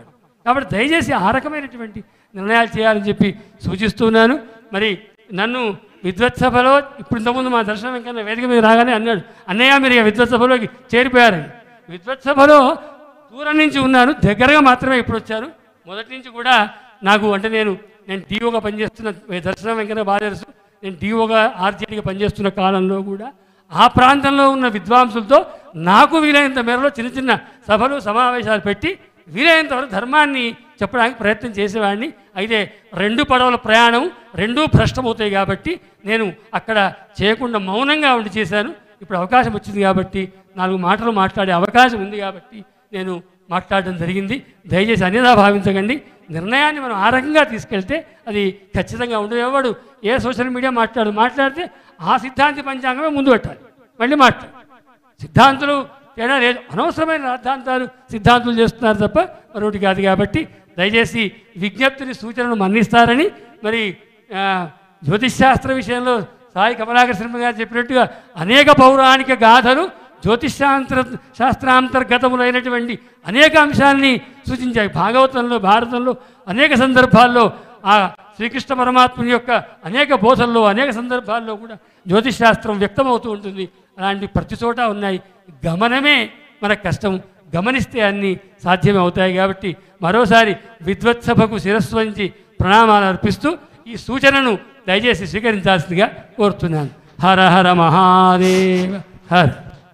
కాబట్టి దయచేసి ఆ రకమైనటువంటి నిర్ణయాలు చేయాలని చెప్పి సూచిస్తున్నాను మరి నన్ను విద్వత్ సభలో ఇప్పుడు ఇంతకుముందు మా దర్శనం వెంకన్న వేదిక మీద రాగానే అన్నాడు అన్నయ్య మీరు ఇక విద్వత్ సభలోకి చేరిపోయారని విద్వత్ సభలో దూరం నుంచి ఉన్నాను దగ్గరగా మాత్రమే ఇప్పుడు వచ్చాను మొదటి నుంచి కూడా నాకు అంటే నేను నేను డిఓగా పనిచేస్తున్న దర్శనం వెంకన్న బాగా తెలుసు నేను డిఓగా ఆర్జేడీగా పనిచేస్తున్న కాలంలో కూడా ఆ ప్రాంతంలో ఉన్న విద్వాంసులతో నాకు వీలైనంత మేరలో చిన్న చిన్న సభలు సమావేశాలు పెట్టి వీలైనంత వరకు ధర్మాన్ని చెప్పడానికి ప్రయత్నం చేసేవాడిని అయితే రెండు పడవల ప్రయాణం రెండూ భ్రష్టమవుతాయి కాబట్టి నేను అక్కడ చేయకుండా మౌనంగా ఉండి చేశాను ఇప్పుడు అవకాశం వచ్చింది కాబట్టి నాలుగు మాటలు మాట్లాడే అవకాశం ఉంది కాబట్టి నేను మాట్లాడడం జరిగింది దయచేసి అన్యదా భావించకండి నిర్ణయాన్ని మనం ఆ రకంగా తీసుకెళ్తే అది ఖచ్చితంగా ఉండదు ఎవడు ఏ సోషల్ మీడియా మాట్లాడు మాట్లాడితే ఆ సిద్ధాంతి పంచాంగమే ముందు పెట్టాలి మళ్ళీ మాట్లాడు సిద్ధాంతులు తేడా లేదు అనవసరమైన సిద్ధాంతాలు సిద్ధాంతులు చేస్తున్నారు తప్ప మరొకటి కాదు కాబట్టి దయచేసి విజ్ఞప్తిని సూచనలు మన్నిస్తారని మరి ఆ, జ్యోతిష్ శాస్త్ర విషయంలో సాయి కమలాకర్ శర్మ గారు చెప్పినట్టుగా అనేక పౌరాణిక గాథలు జ్యోతిషాంతర శాస్త్రాంతర్గతములైనటువంటి అనేక అంశాలని సూచించాయి భాగవతంలో భారతంలో అనేక సందర్భాల్లో ఆ శ్రీకృష్ణ పరమాత్ముని యొక్క అనేక బోధల్లో అనేక సందర్భాల్లో కూడా జ్యోతిష్ శాస్త్రం వ్యక్తమవుతూ ఉంటుంది అలాంటి ప్రతి చోట ఉన్నాయి గమనమే మనకు కష్టం గమనిస్తే అన్నీ సాధ్యమే అవుతాయి కాబట్టి మరోసారి విద్వత్సభకు శిరస్సు వంచి ప్రణామాలు అర్పిస్తూ ఈ సూచనను దయచేసి స్వీకరించాల్సిందిగా కోరుతున్నాను హర హర మహాదేవ హర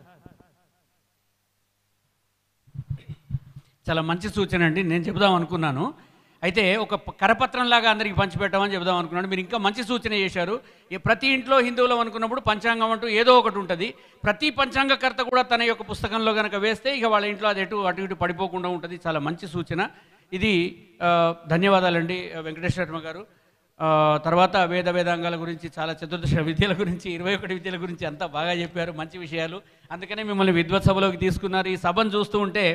చాలా మంచి సూచన అండి నేను చెబుదాం అనుకున్నాను అయితే ఒక ప- కరపత్రం లాగా అందరికి పంచిపెట్టామని చెబుదాం అనుకున్నాను మీరు ఇంకా మంచి సూచన చేశారు ఈ ప్రతి ఇంట్లో హిందువులం అనుకున్నప్పుడు పంచాంగం అంటూ ఏదో ఒకటి ఉంటుంది ప్రతి పంచాంగకర్త కూడా తన యొక్క పుస్తకంలో కనుక వేస్తే ఇక వాళ్ళ ఇంట్లో అది ఎటు అటు ఇటు పడిపోకుండా ఉంటుంది చాలా మంచి సూచన ఇది ఆ, ధన్యవాదాలండి వెంకటేశ్వర శర్మ గారు ఆ, తర్వాత వేద వేదాంగాల గురించి చాలా చతుర్దశ విద్యల గురించి ఇరవై ఒకటి విద్యల గురించి అంతా బాగా చెప్పారు మంచి విషయాలు అందుకనే మిమ్మల్ని విద్వత్ సభలోకి తీసుకున్నారు ఈ సభను చూస్తూ ఉంటే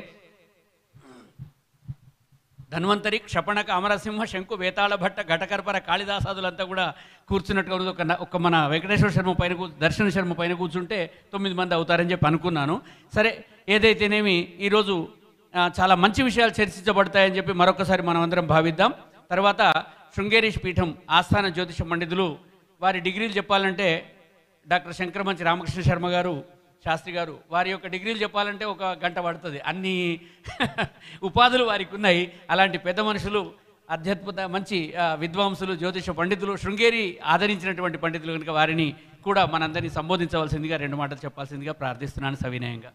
ధన్వంతరి క్షపణక అమరసింహ శంకు వేతాళ భట్ట ఘటకర్పర కాళిదాసాదులంతా కూడా కూర్చున్నట్టుగా ఉంది ఒక న- ఒక మన వెంకటేశ్వర శర్మ పైన కూ- దర్శన శర్మ పైన కూర్చుంటే తొమ్మిది మంది అవుతారని చెప్పి అనుకున్నాను సరే ఏదైతేనేమి ఈరోజు ఆ, చాలా మంచి విషయాలు చర్చించబడతాయని చెప్పి మరొకసారి మనం అందరం భావిద్దాం తర్వాత శృంగేరీష్ పీఠం ఆస్థాన జ్యోతిష పండితులు వారి డిగ్రీలు చెప్పాలంటే డాక్టర్ శంకరమంచి రామకృష్ణ శర్మ గారు శాస్త్రి గారు వారి యొక్క డిగ్రీలు చెప్పాలంటే ఒక గంట పడుతుంది అన్ని ఉపాధులు వారికి ఉన్నాయి అలాంటి పెద్ద మనుషులు అధ్యాత్మత మంచి ఆ, విద్వాంసులు జ్యోతిష పండితులు శృంగేరి ఆదరించినటువంటి పండితులు కనుక వారిని కూడా మనందరినీ సంబోధించవలసిందిగా రెండు మాటలు చెప్పాల్సిందిగా ప్రార్థిస్తున్నాను సవినయంగా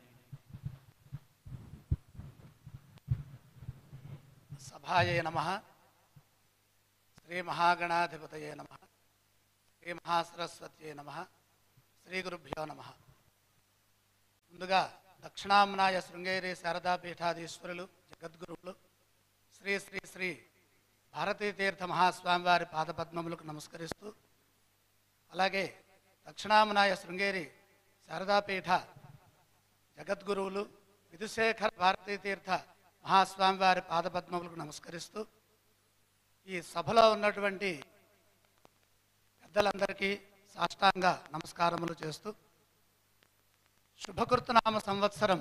సభాయే నమ శ్రీ మహాగణాధిపతయే నమ శ్రీ మహాసరస్వత్యే నమ శ్రీ గురుభ్యో నమ ముందుగా దక్షిణామ్నాయ శృంగేరి శారదా పీఠాధీశ్వరులు జగద్గురువులు శ్రీ శ్రీ శ్రీ భారతీ తీర్థ మహాస్వామి వారి పాదపద్మములకు నమస్కరిస్తూ అలాగే దక్షిణామ్నాయ శృంగేరి శారదాపీఠ జగద్గురువులు విధుశేఖర భారతీ తీర్థ మహాస్వామి వారి పాదపద్మములకు నమస్కరిస్తూ ఈ సభలో ఉన్నటువంటి పెద్దలందరికీ సాష్టాంగ నమస్కారములు చేస్తూ శుభకృతనామ సంవత్సరం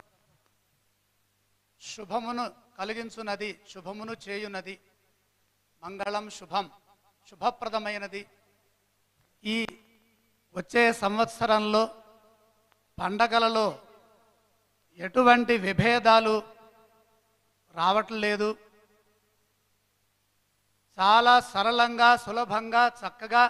శుభమును కలిగించున్నది శుభమును చేయున్నది మంగళం శుభం శుభప్రదమైనది ఈ వచ్చే సంవత్సరంలో పండగలలో ఎటువంటి విభేదాలు రావట్లేదు చాలా సరళంగా సులభంగా చక్కగా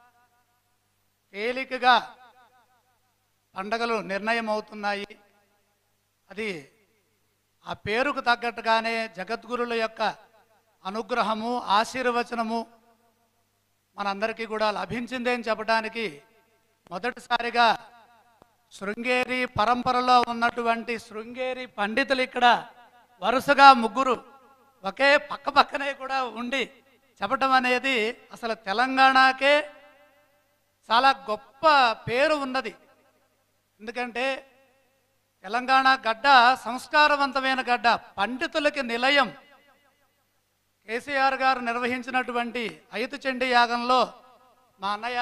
తేలికగా పండగలు నిర్ణయం అవుతున్నాయి అది ఆ పేరుకు తగ్గట్టుగానే జగద్గురుల యొక్క అనుగ్రహము ఆశీర్వచనము మనందరికీ కూడా లభించింది అని చెప్పడానికి మొదటిసారిగా శృంగేరి పరంపరలో ఉన్నటువంటి శృంగేరి పండితులు ఇక్కడ వరుసగా ముగ్గురు ఒకే పక్క పక్కనే కూడా ఉండి చెప్పటం అనేది అసలు తెలంగాణకే చాలా గొప్ప పేరు ఉన్నది ఎందుకంటే తెలంగాణ గడ్డ సంస్కారవంతమైన గడ్డ పండితులకి నిలయం కేసీఆర్ గారు నిర్వహించినటువంటి ఐతు చండీ యాగంలో మా అన్నయ్య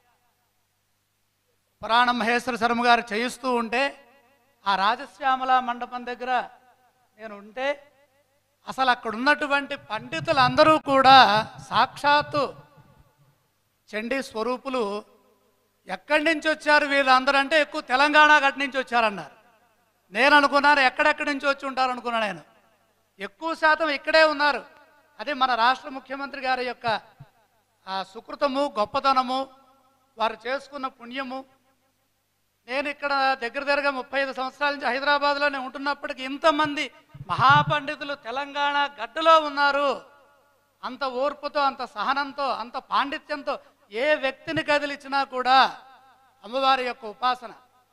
పురాణ మహేశ్వర శర్మ గారు చేయిస్తూ ఉంటే ఆ రాజశ్యామల మండపం దగ్గర నేను ఉంటే అసలు అక్కడ ఉన్నటువంటి పండితులందరూ కూడా సాక్షాత్తు చండీ స్వరూపులు ఎక్కడి నుంచి వచ్చారు వీళ్ళందరూ అంటే ఎక్కువ తెలంగాణ గట్టి నుంచి వచ్చారన్నారు నేను అనుకున్నాను ఎక్కడెక్కడి నుంచి వచ్చి ఉంటారు అనుకున్నాను నేను ఎక్కువ శాతం ఇక్కడే ఉన్నారు అదే మన రాష్ట్ర ముఖ్యమంత్రి గారి యొక్క ఆ సుకృతము గొప్పతనము వారు చేసుకున్న పుణ్యము నేను ఇక్కడ దగ్గర దగ్గరగా ముప్పై ఐదు సంవత్సరాల నుంచి హైదరాబాద్లోనే ఉంటున్నప్పటికీ ఇంతమంది మహాపండితులు తెలంగాణ గడ్డలో ఉన్నారు అంత ఓర్పుతో అంత సహనంతో అంత పాండిత్యంతో ఏ వ్యక్తిని కదిలిచ్చినా కూడా అమ్మవారి యొక్క ఉపాసన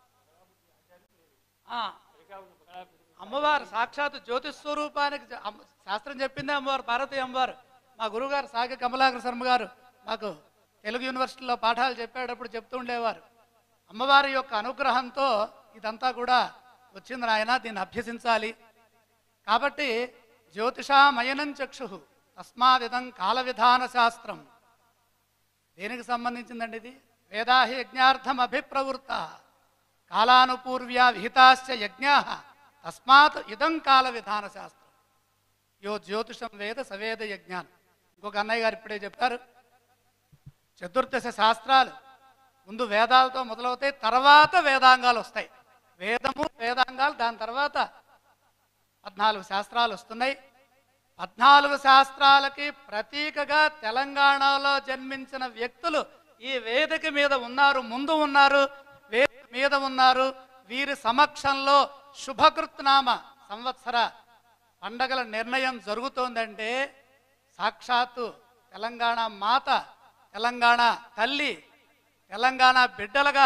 ఆ, అమ్మవారు సాక్షాత్ జ్యోతిష్ స్వరూపానికి జ- అమ్మ- శాస్త్రం చెప్పిందే అమ్మవారు పార్వతీ అమ్మవారు మా గురువుగారు సాగి కమలాకర శర్మ గారు మాకు తెలుగు యూనివర్సిటీలో పాఠాలు చెప్పేటప్పుడు చెప్తూ ఉండేవారు అమ్మవారి యొక్క అనుగ్రహంతో ఇదంతా కూడా వచ్చింది నాయన దీన్ని అభ్యసించాలి కాబట్టి జ్యోతిషామయనం చక్షు తస్మాదిదం కాల విధాన శాస్త్రం దేనికి సంబంధించిందండి ఇది వేదాహి యజ్ఞార్థం అభిప్రవృత్త కాలానుపూర్వ్యా విహితాశ్చ యజ్ఞా తస్మాత్ ఇదం కాల విధాన శాస్త్రం యో జ్యోతిషం వేద సవేద యజ్ఞానం ఇంకొక అన్నయ్య గారు ఇప్పుడే చెప్పారు చతుర్దశ శాస్త్రాలు ముందు వేదాలతో మొదలవుతాయి తర్వాత వేదాంగాలు వస్తాయి వేదము వేదాంగాలు దాని తర్వాత పద్నాలుగు శాస్త్రాలు వస్తున్నాయి పద్నాలుగు శాస్త్రాలకి ప్రతీకగా తెలంగాణలో జన్మించిన వ్యక్తులు ఈ వేదిక మీద ఉన్నారు ముందు ఉన్నారు వేదిక మీద ఉన్నారు వీరి సమక్షంలో శుభకృత్నామ సంవత్సర పండగల నిర్ణయం జరుగుతోందంటే సాక్షాత్తు తెలంగాణ మాత తెలంగాణ తల్లి తెలంగాణ బిడ్డలుగా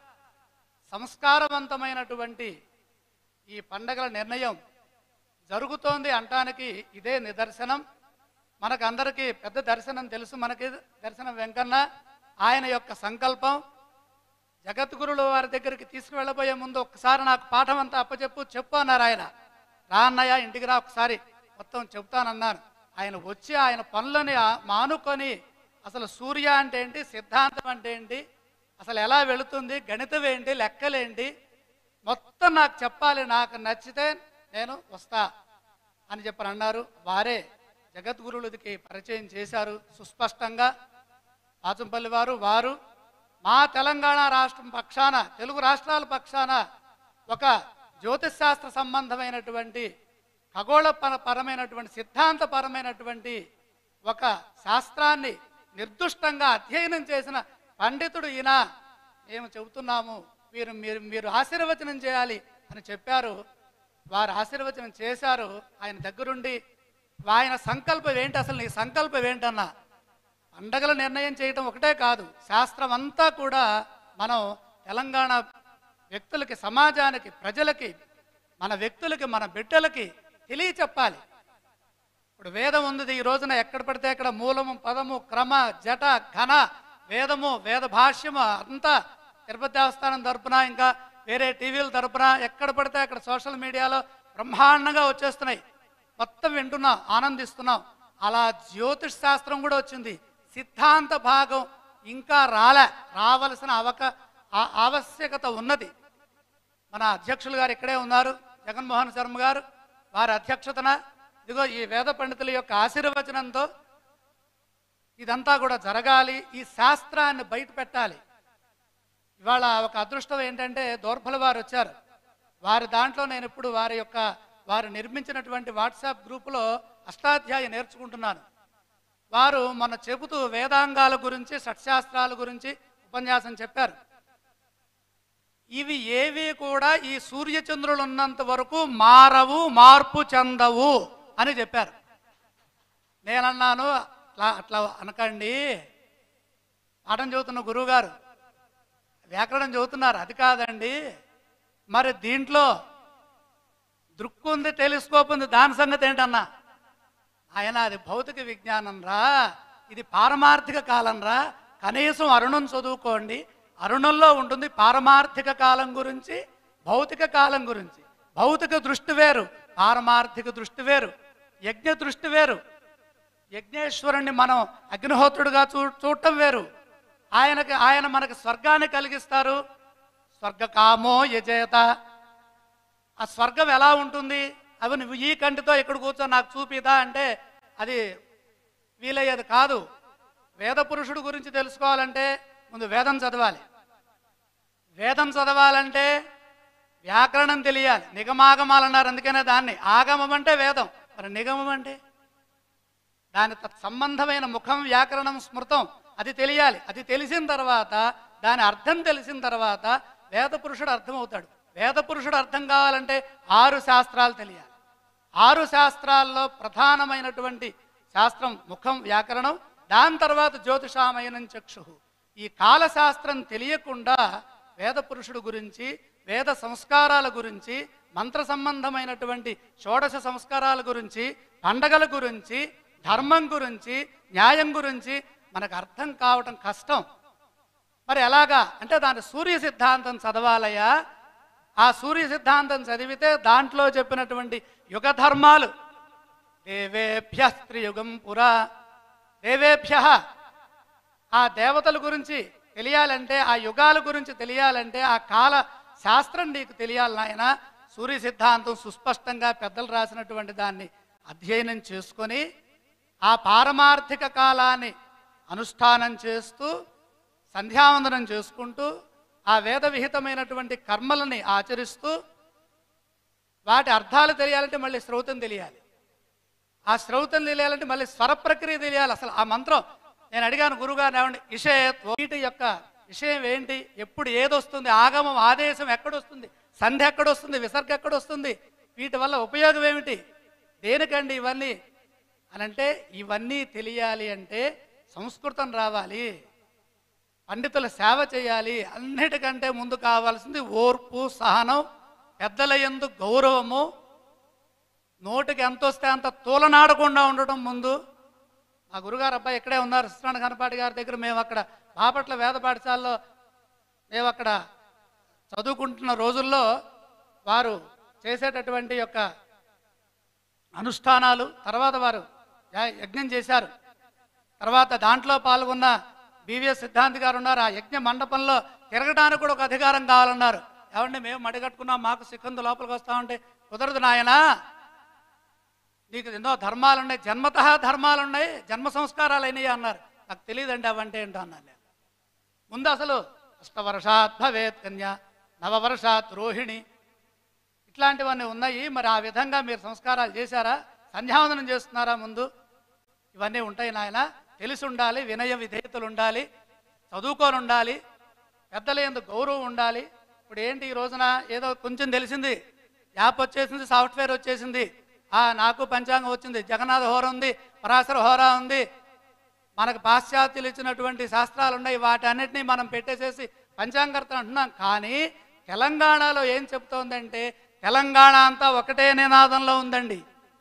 సంస్కారవంతమైనటువంటి ఈ పండగల నిర్ణయం జరుగుతోంది అంటానికి ఇదే నిదర్శనం మనకందరికీ పెద్ద దర్శనం తెలుసు మనకి దర్శనం వెంకన్న ఆయన యొక్క సంకల్పం జగద్గురులు వారి దగ్గరికి తీసుకువెళ్ళబోయే ముందు ఒక్కసారి నాకు పాఠం అంతా అప్పచెప్పు చెప్పు అన్నారు ఆయన రా అన్నయ్య ఇంటికి రా ఒకసారి మొత్తం చెప్తానన్నారు ఆయన వచ్చి ఆయన పనులని ఆ- మానుకొని అసలు సూర్య అంటే ఏంటి సిద్ధాంతం అంటే ఏంటి అసలు ఎలా వెళుతుంది గణితం ఏంటి లెక్కలేంటి మొత్తం నాకు చెప్పాలి నాకు నచ్చితే నేను వస్తా అని చెప్పని అన్నారు వారే జగద్గురులకి పరిచయం చేశారు సుస్పష్టంగా ఆచంపల్లి వారు వారు మా తెలంగాణ రాష్ట్రం పక్షాన తెలుగు రాష్ట్రాల పక్షాన ఒక జ్యోతిష్ శాస్త్ర సంబంధమైనటువంటి ఖగోళ పర- పరమైనటువంటి సిద్ధాంతపరమైనటువంటి ఒక శాస్త్రాన్ని నిర్దుష్టంగా అధ్యయనం చేసిన పండితుడు ఈయన మేము చెబుతున్నాము మీరు మీరు మీరు ఆశీర్వచనం చేయాలి అని చెప్పారు వారు ఆశీర్వచనం చేశారు ఆయన దగ్గరుండి ఆయన సంకల్పం ఏంటి అసలు నీ సంకల్పం ఏంటన్నా పండగల నిర్ణయం చేయటం ఒకటే కాదు శాస్త్రం అంతా కూడా మనం తెలంగాణ వ్యక్తులకి సమాజానికి ప్రజలకి మన వ్యక్తులకి మన బిడ్డలకి తెలియచెప్పాలి ఇప్పుడు వేదం ఉంది ఈ రోజున ఎక్కడ పడితే అక్కడ మూలము పదము క్రమ జట ఘన వేదము వేద భాష్యము అంతా తిరుపతి దేవస్థానం తరపున ఇంకా వేరే టీవీల తరపున ఎక్కడ పడితే అక్కడ సోషల్ మీడియాలో బ్రహ్మాండంగా వచ్చేస్తున్నాయి మొత్తం వింటున్నాం ఆనందిస్తున్నాం అలా జ్యోతిష్ శాస్త్రం కూడా వచ్చింది సిద్ధాంత భాగం ఇంకా రాలే రావలసిన అవక ఆ- ఆవశ్యకత ఉన్నది మన అధ్యక్షులు గారు ఇక్కడే ఉన్నారు జగన్మోహన్ శర్మ గారు వారి అధ్యక్షతన ఇదిగో ఈ వేద పండితుల యొక్క ఆశీర్వచనంతో ఇదంతా కూడా జరగాలి ఈ శాస్త్రాన్ని బయట పెట్టాలి ఇవాళ ఒక అదృష్టం ఏంటంటే దోర్భల వారు వచ్చారు వారి దాంట్లో నేను ఇప్పుడు వారి యొక్క వారు నిర్మించినటువంటి వాట్సాప్ గ్రూపులో అష్టాధ్యాయ నేర్చుకుంటున్నాను వారు మొన్న చెబుతూ వేదాంగాల గురించి షట్శాస్త్రాల గురించి ఉపన్యాసం చెప్పారు ఇవి ఏవి కూడా ఈ సూర్యచంద్రులు ఉన్నంత వరకు మారవు మార్పు చెందవు అని చెప్పారు నేనన్నాను అట్లా అట్లా అనకండి పాఠం చదువుతున్న గురువుగారు వ్యాకరణం చదువుతున్నారు అది కాదండి మరి దీంట్లో దృక్కు ఉంది టెలిస్కోప్ ఉంది దాని సంగతి ఏంటన్నా ఆయన అది భౌతిక విజ్ఞానం రా ఇది పారమార్థిక కాలం రా కనీసం అరుణం చదువుకోండి అరుణంలో ఉంటుంది పారమార్థిక కాలం గురించి భౌతిక కాలం గురించి భౌతిక దృష్టి వేరు పారమార్థిక దృష్టి వేరు యజ్ఞ దృష్టి వేరు యజ్ఞేశ్వరుణ్ణి మనం అగ్నిహోత్రుడుగా చూ చూడటం వేరు ఆయనకి ఆయన మనకు స్వర్గాన్ని కలిగిస్తారు స్వర్గకామో యజేత ఆ స్వర్గం ఎలా ఉంటుంది అవి నువ్వు ఈ కంటితో ఇక్కడ కూర్చో నాకు చూపిదా అంటే అది వీలయ్యేది కాదు వేద పురుషుడు గురించి తెలుసుకోవాలంటే ముందు వేదం చదవాలి వేదం చదవాలంటే వ్యాకరణం తెలియాలి నిగమాగమాలు అన్నారు అందుకనే దాన్ని ఆగమం అంటే వేదం మరి నిగమం అంటే దాని తత్ సంబంధమైన ముఖం వ్యాకరణం స్మృతం అది తెలియాలి అది తెలిసిన తర్వాత దాని అర్థం తెలిసిన తర్వాత వేద పురుషుడు అర్థమవుతాడు వేద పురుషుడు అర్థం కావాలంటే ఆరు శాస్త్రాలు తెలియాలి ఆరు శాస్త్రాల్లో ప్రధానమైనటువంటి శాస్త్రం ముఖం వ్యాకరణం దాని తర్వాత జ్యోతిషామయనం చక్షు ఈ కాలశాస్త్రం తెలియకుండా వేద పురుషుడు గురించి వేద సంస్కారాల గురించి మంత్ర సంబంధమైనటువంటి షోడశ సంస్కారాల గురించి పండగల గురించి ధర్మం గురించి న్యాయం గురించి మనకు అర్థం కావటం కష్టం మరి ఎలాగా అంటే దాని సూర్య సిద్ధాంతం చదవాలయ్యా ఆ సూర్య సిద్ధాంతం చదివితే దాంట్లో చెప్పినటువంటి యుగ ధర్మాలు దేవేభ్య త్రియుగం పురా దేవేభ్య ఆ దేవతల గురించి తెలియాలంటే ఆ యుగాల గురించి తెలియాలంటే ఆ కాల శాస్త్రం నీకు తెలియాలి నాయన సూర్య సిద్ధాంతం సుస్పష్టంగా పెద్దలు రాసినటువంటి దాన్ని అధ్యయనం చేసుకొని ఆ పారమార్థిక కాలాన్ని అనుష్ఠానం చేస్తూ సంధ్యావందనం చేసుకుంటూ ఆ వేద విహితమైనటువంటి కర్మలని ఆచరిస్తూ వాటి అర్థాలు తెలియాలంటే మళ్ళీ శ్రౌతం తెలియాలి ఆ శ్రౌతం తెలియాలంటే మళ్ళీ స్వర ప్రక్రియ తెలియాలి అసలు ఆ మంత్రం నేను అడిగాను గురుగారు ఏమండి ఇషయత్వం వీటి యొక్క విషయం ఏంటి ఎప్పుడు ఏదొస్తుంది ఆగమం ఆదేశం ఎక్కడొస్తుంది సంధ్య ఎక్కడొస్తుంది విసర్గ ఎక్కడొస్తుంది వీటి వల్ల ఉపయోగం ఏమిటి దేనికండి ఇవన్నీ అనంటే ఇవన్నీ తెలియాలి అంటే సంస్కృతం రావాలి పండితుల సేవ చేయాలి అన్నిటికంటే ముందు కావాల్సింది ఓర్పు సహనం పెద్దల యందు గౌరవము నోటికి ఎంత వస్తే అంత తూలనాడకుండా ఉండటం ముందు మా గురుగారు అబ్బాయి ఇక్కడే ఉన్నారు కృష్ణ కనపాటి గారి దగ్గర మేము అక్కడ బాపట్ల వేద పాఠశాలలో మేము అక్కడ చదువుకుంటున్న రోజుల్లో వారు చేసేటటువంటి యొక్క అనుష్ఠానాలు తర్వాత వారు యా- యజ్ఞం చేశారు తర్వాత దాంట్లో పాల్గొన్న బీవీఎస్ సిద్ధాంతి గారు ఉన్నారు ఆ యజ్ఞ మండపంలో తిరగడానికి కూడా ఒక అధికారం కావాలన్నారు ఏమండి మేము మడిగట్టుకున్నాం మాకు సిక్కందు లోపలికి వస్తా ఉంటే కుదరదు నాయనా నీకు ఎన్నో ధర్మాలు ఉన్నాయి జన్మత ధర్మాలు ఉన్నాయి జన్మ సంస్కారాలు అయినాయి అన్నారు నాకు తెలియదండి అవంటే ఏంటో అన్నాను నేను ముందు అసలు అష్టవర్షాత్ భవేత్ కన్య నవవర్షాత్ రోహిణి ఇట్లాంటివన్నీ ఉన్నాయి మరి ఆ విధంగా మీరు సంస్కారాలు చేశారా సంధ్యావందనం చేస్తున్నారా ముందు ఇవన్నీ ఉంటాయి నాయన తెలిసి ఉండాలి వినయ విధేయతలు ఉండాలి చదువుకొని ఉండాలి పెద్దల ఎందు గౌరవం ఉండాలి ఇప్పుడు ఏంటి ఈ రోజున ఏదో కొంచెం తెలిసింది యాప్ వచ్చేసింది సాఫ్ట్వేర్ వచ్చేసింది ఆ నాకు పంచాంగం వచ్చింది జగన్నాథ హోర ఉంది పరాశర హోరా ఉంది మనకు పాశ్చాత్యులు ఇచ్చినటువంటి శాస్త్రాలు ఉన్నాయి వాటన్నిటినీ మనం పెట్టేసేసి పంచాంగర్త అంటున్నాం కానీ తెలంగాణలో ఏం చెప్తోందంటే తెలంగాణ అంతా ఒకటే నినాదంలో ఉందండి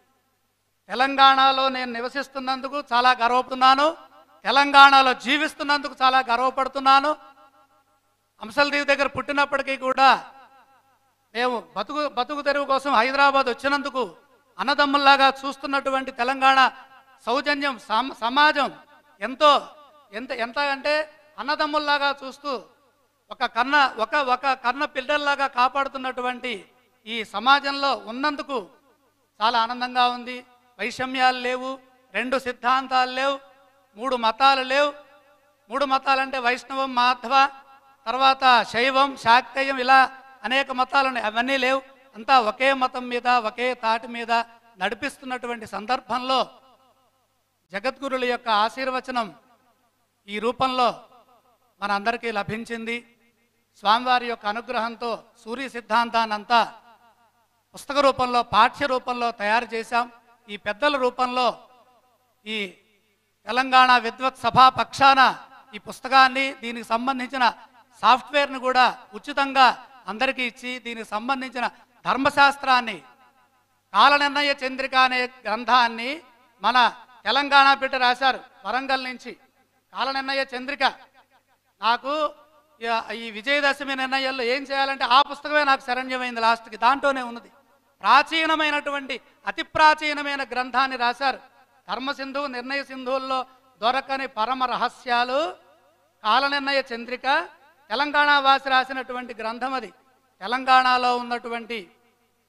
తెలంగాణలో నేను నివసిస్తున్నందుకు చాలా గర్వపడుతున్నాను తెలంగాణలో జీవిస్తున్నందుకు చాలా గర్వపడుతున్నాను అంశలదేవి దగ్గర పుట్టినప్పటికీ కూడా మేము బతుకు బతుకు తెరువు కోసం హైదరాబాద్ వచ్చినందుకు అన్నదమ్ముల్లాగా చూస్తున్నటువంటి తెలంగాణ సౌజన్యం సమ- సమాజం ఎంతో ఎంత ఎంత అంటే అన్నదమ్ముల్లాగా చూస్తూ ఒక కన్న ఒక ఒక కన్న పిల్లల్లాగా కాపాడుతున్నటువంటి ఈ సమాజంలో ఉన్నందుకు చాలా ఆనందంగా ఉంది వైషమ్యాలు లేవు రెండు సిద్ధాంతాలు లేవు మూడు మతాలు లేవు మూడు మతాలంటే వైష్ణవం మాధవ తర్వాత శైవం శాక్తేయం ఇలా అనేక మతాలు ఉన్నాయి అవన్నీ లేవు అంతా ఒకే మతం మీద ఒకే తాటి మీద నడిపిస్తున్నటువంటి సందర్భంలో జగద్గురుల యొక్క ఆశీర్వచనం ఈ రూపంలో మన అందరికీ లభించింది స్వామివారి యొక్క అనుగ్రహంతో సూర్య సిద్ధాంతాన్నంతా పుస్తక రూపంలో పాఠ్య రూపంలో తయారు చేశాం ఈ పెద్దల రూపంలో ఈ తెలంగాణ విద్వత్ సభా పక్షాన ఈ పుస్తకాన్ని దీనికి సంబంధించిన సాఫ్ట్వేర్ను కూడా ఉచితంగా అందరికీ ఇచ్చి దీనికి సంబంధించిన ధర్మశాస్త్రాన్ని కాలనిర్ణయ చంద్రిక అనే గ్రంథాన్ని మన తెలంగాణ బిడ్డ రాశారు వరంగల్ నుంచి కాలనిర్ణయ చంద్రిక నాకు ఈ- ఈ విజయదశమి నిర్ణయాల్లో ఏం చేయాలంటే ఆ పుస్తకమే నాకు శరణ్యమైంది లాస్ట్కి దాంట్లోనే ఉన్నది ప్రాచీనమైనటువంటి అతి ప్రాచీనమైన గ్రంథాన్ని రాశారు ధర్మసింధు నిర్ణయ సింధువుల్లో దొరకని పరమ రహస్యాలు కాలనిర్ణయ చంద్రిక తెలంగాణ వాసి రాసినటువంటి గ్రంథం అది తెలంగాణలో ఉన్నటువంటి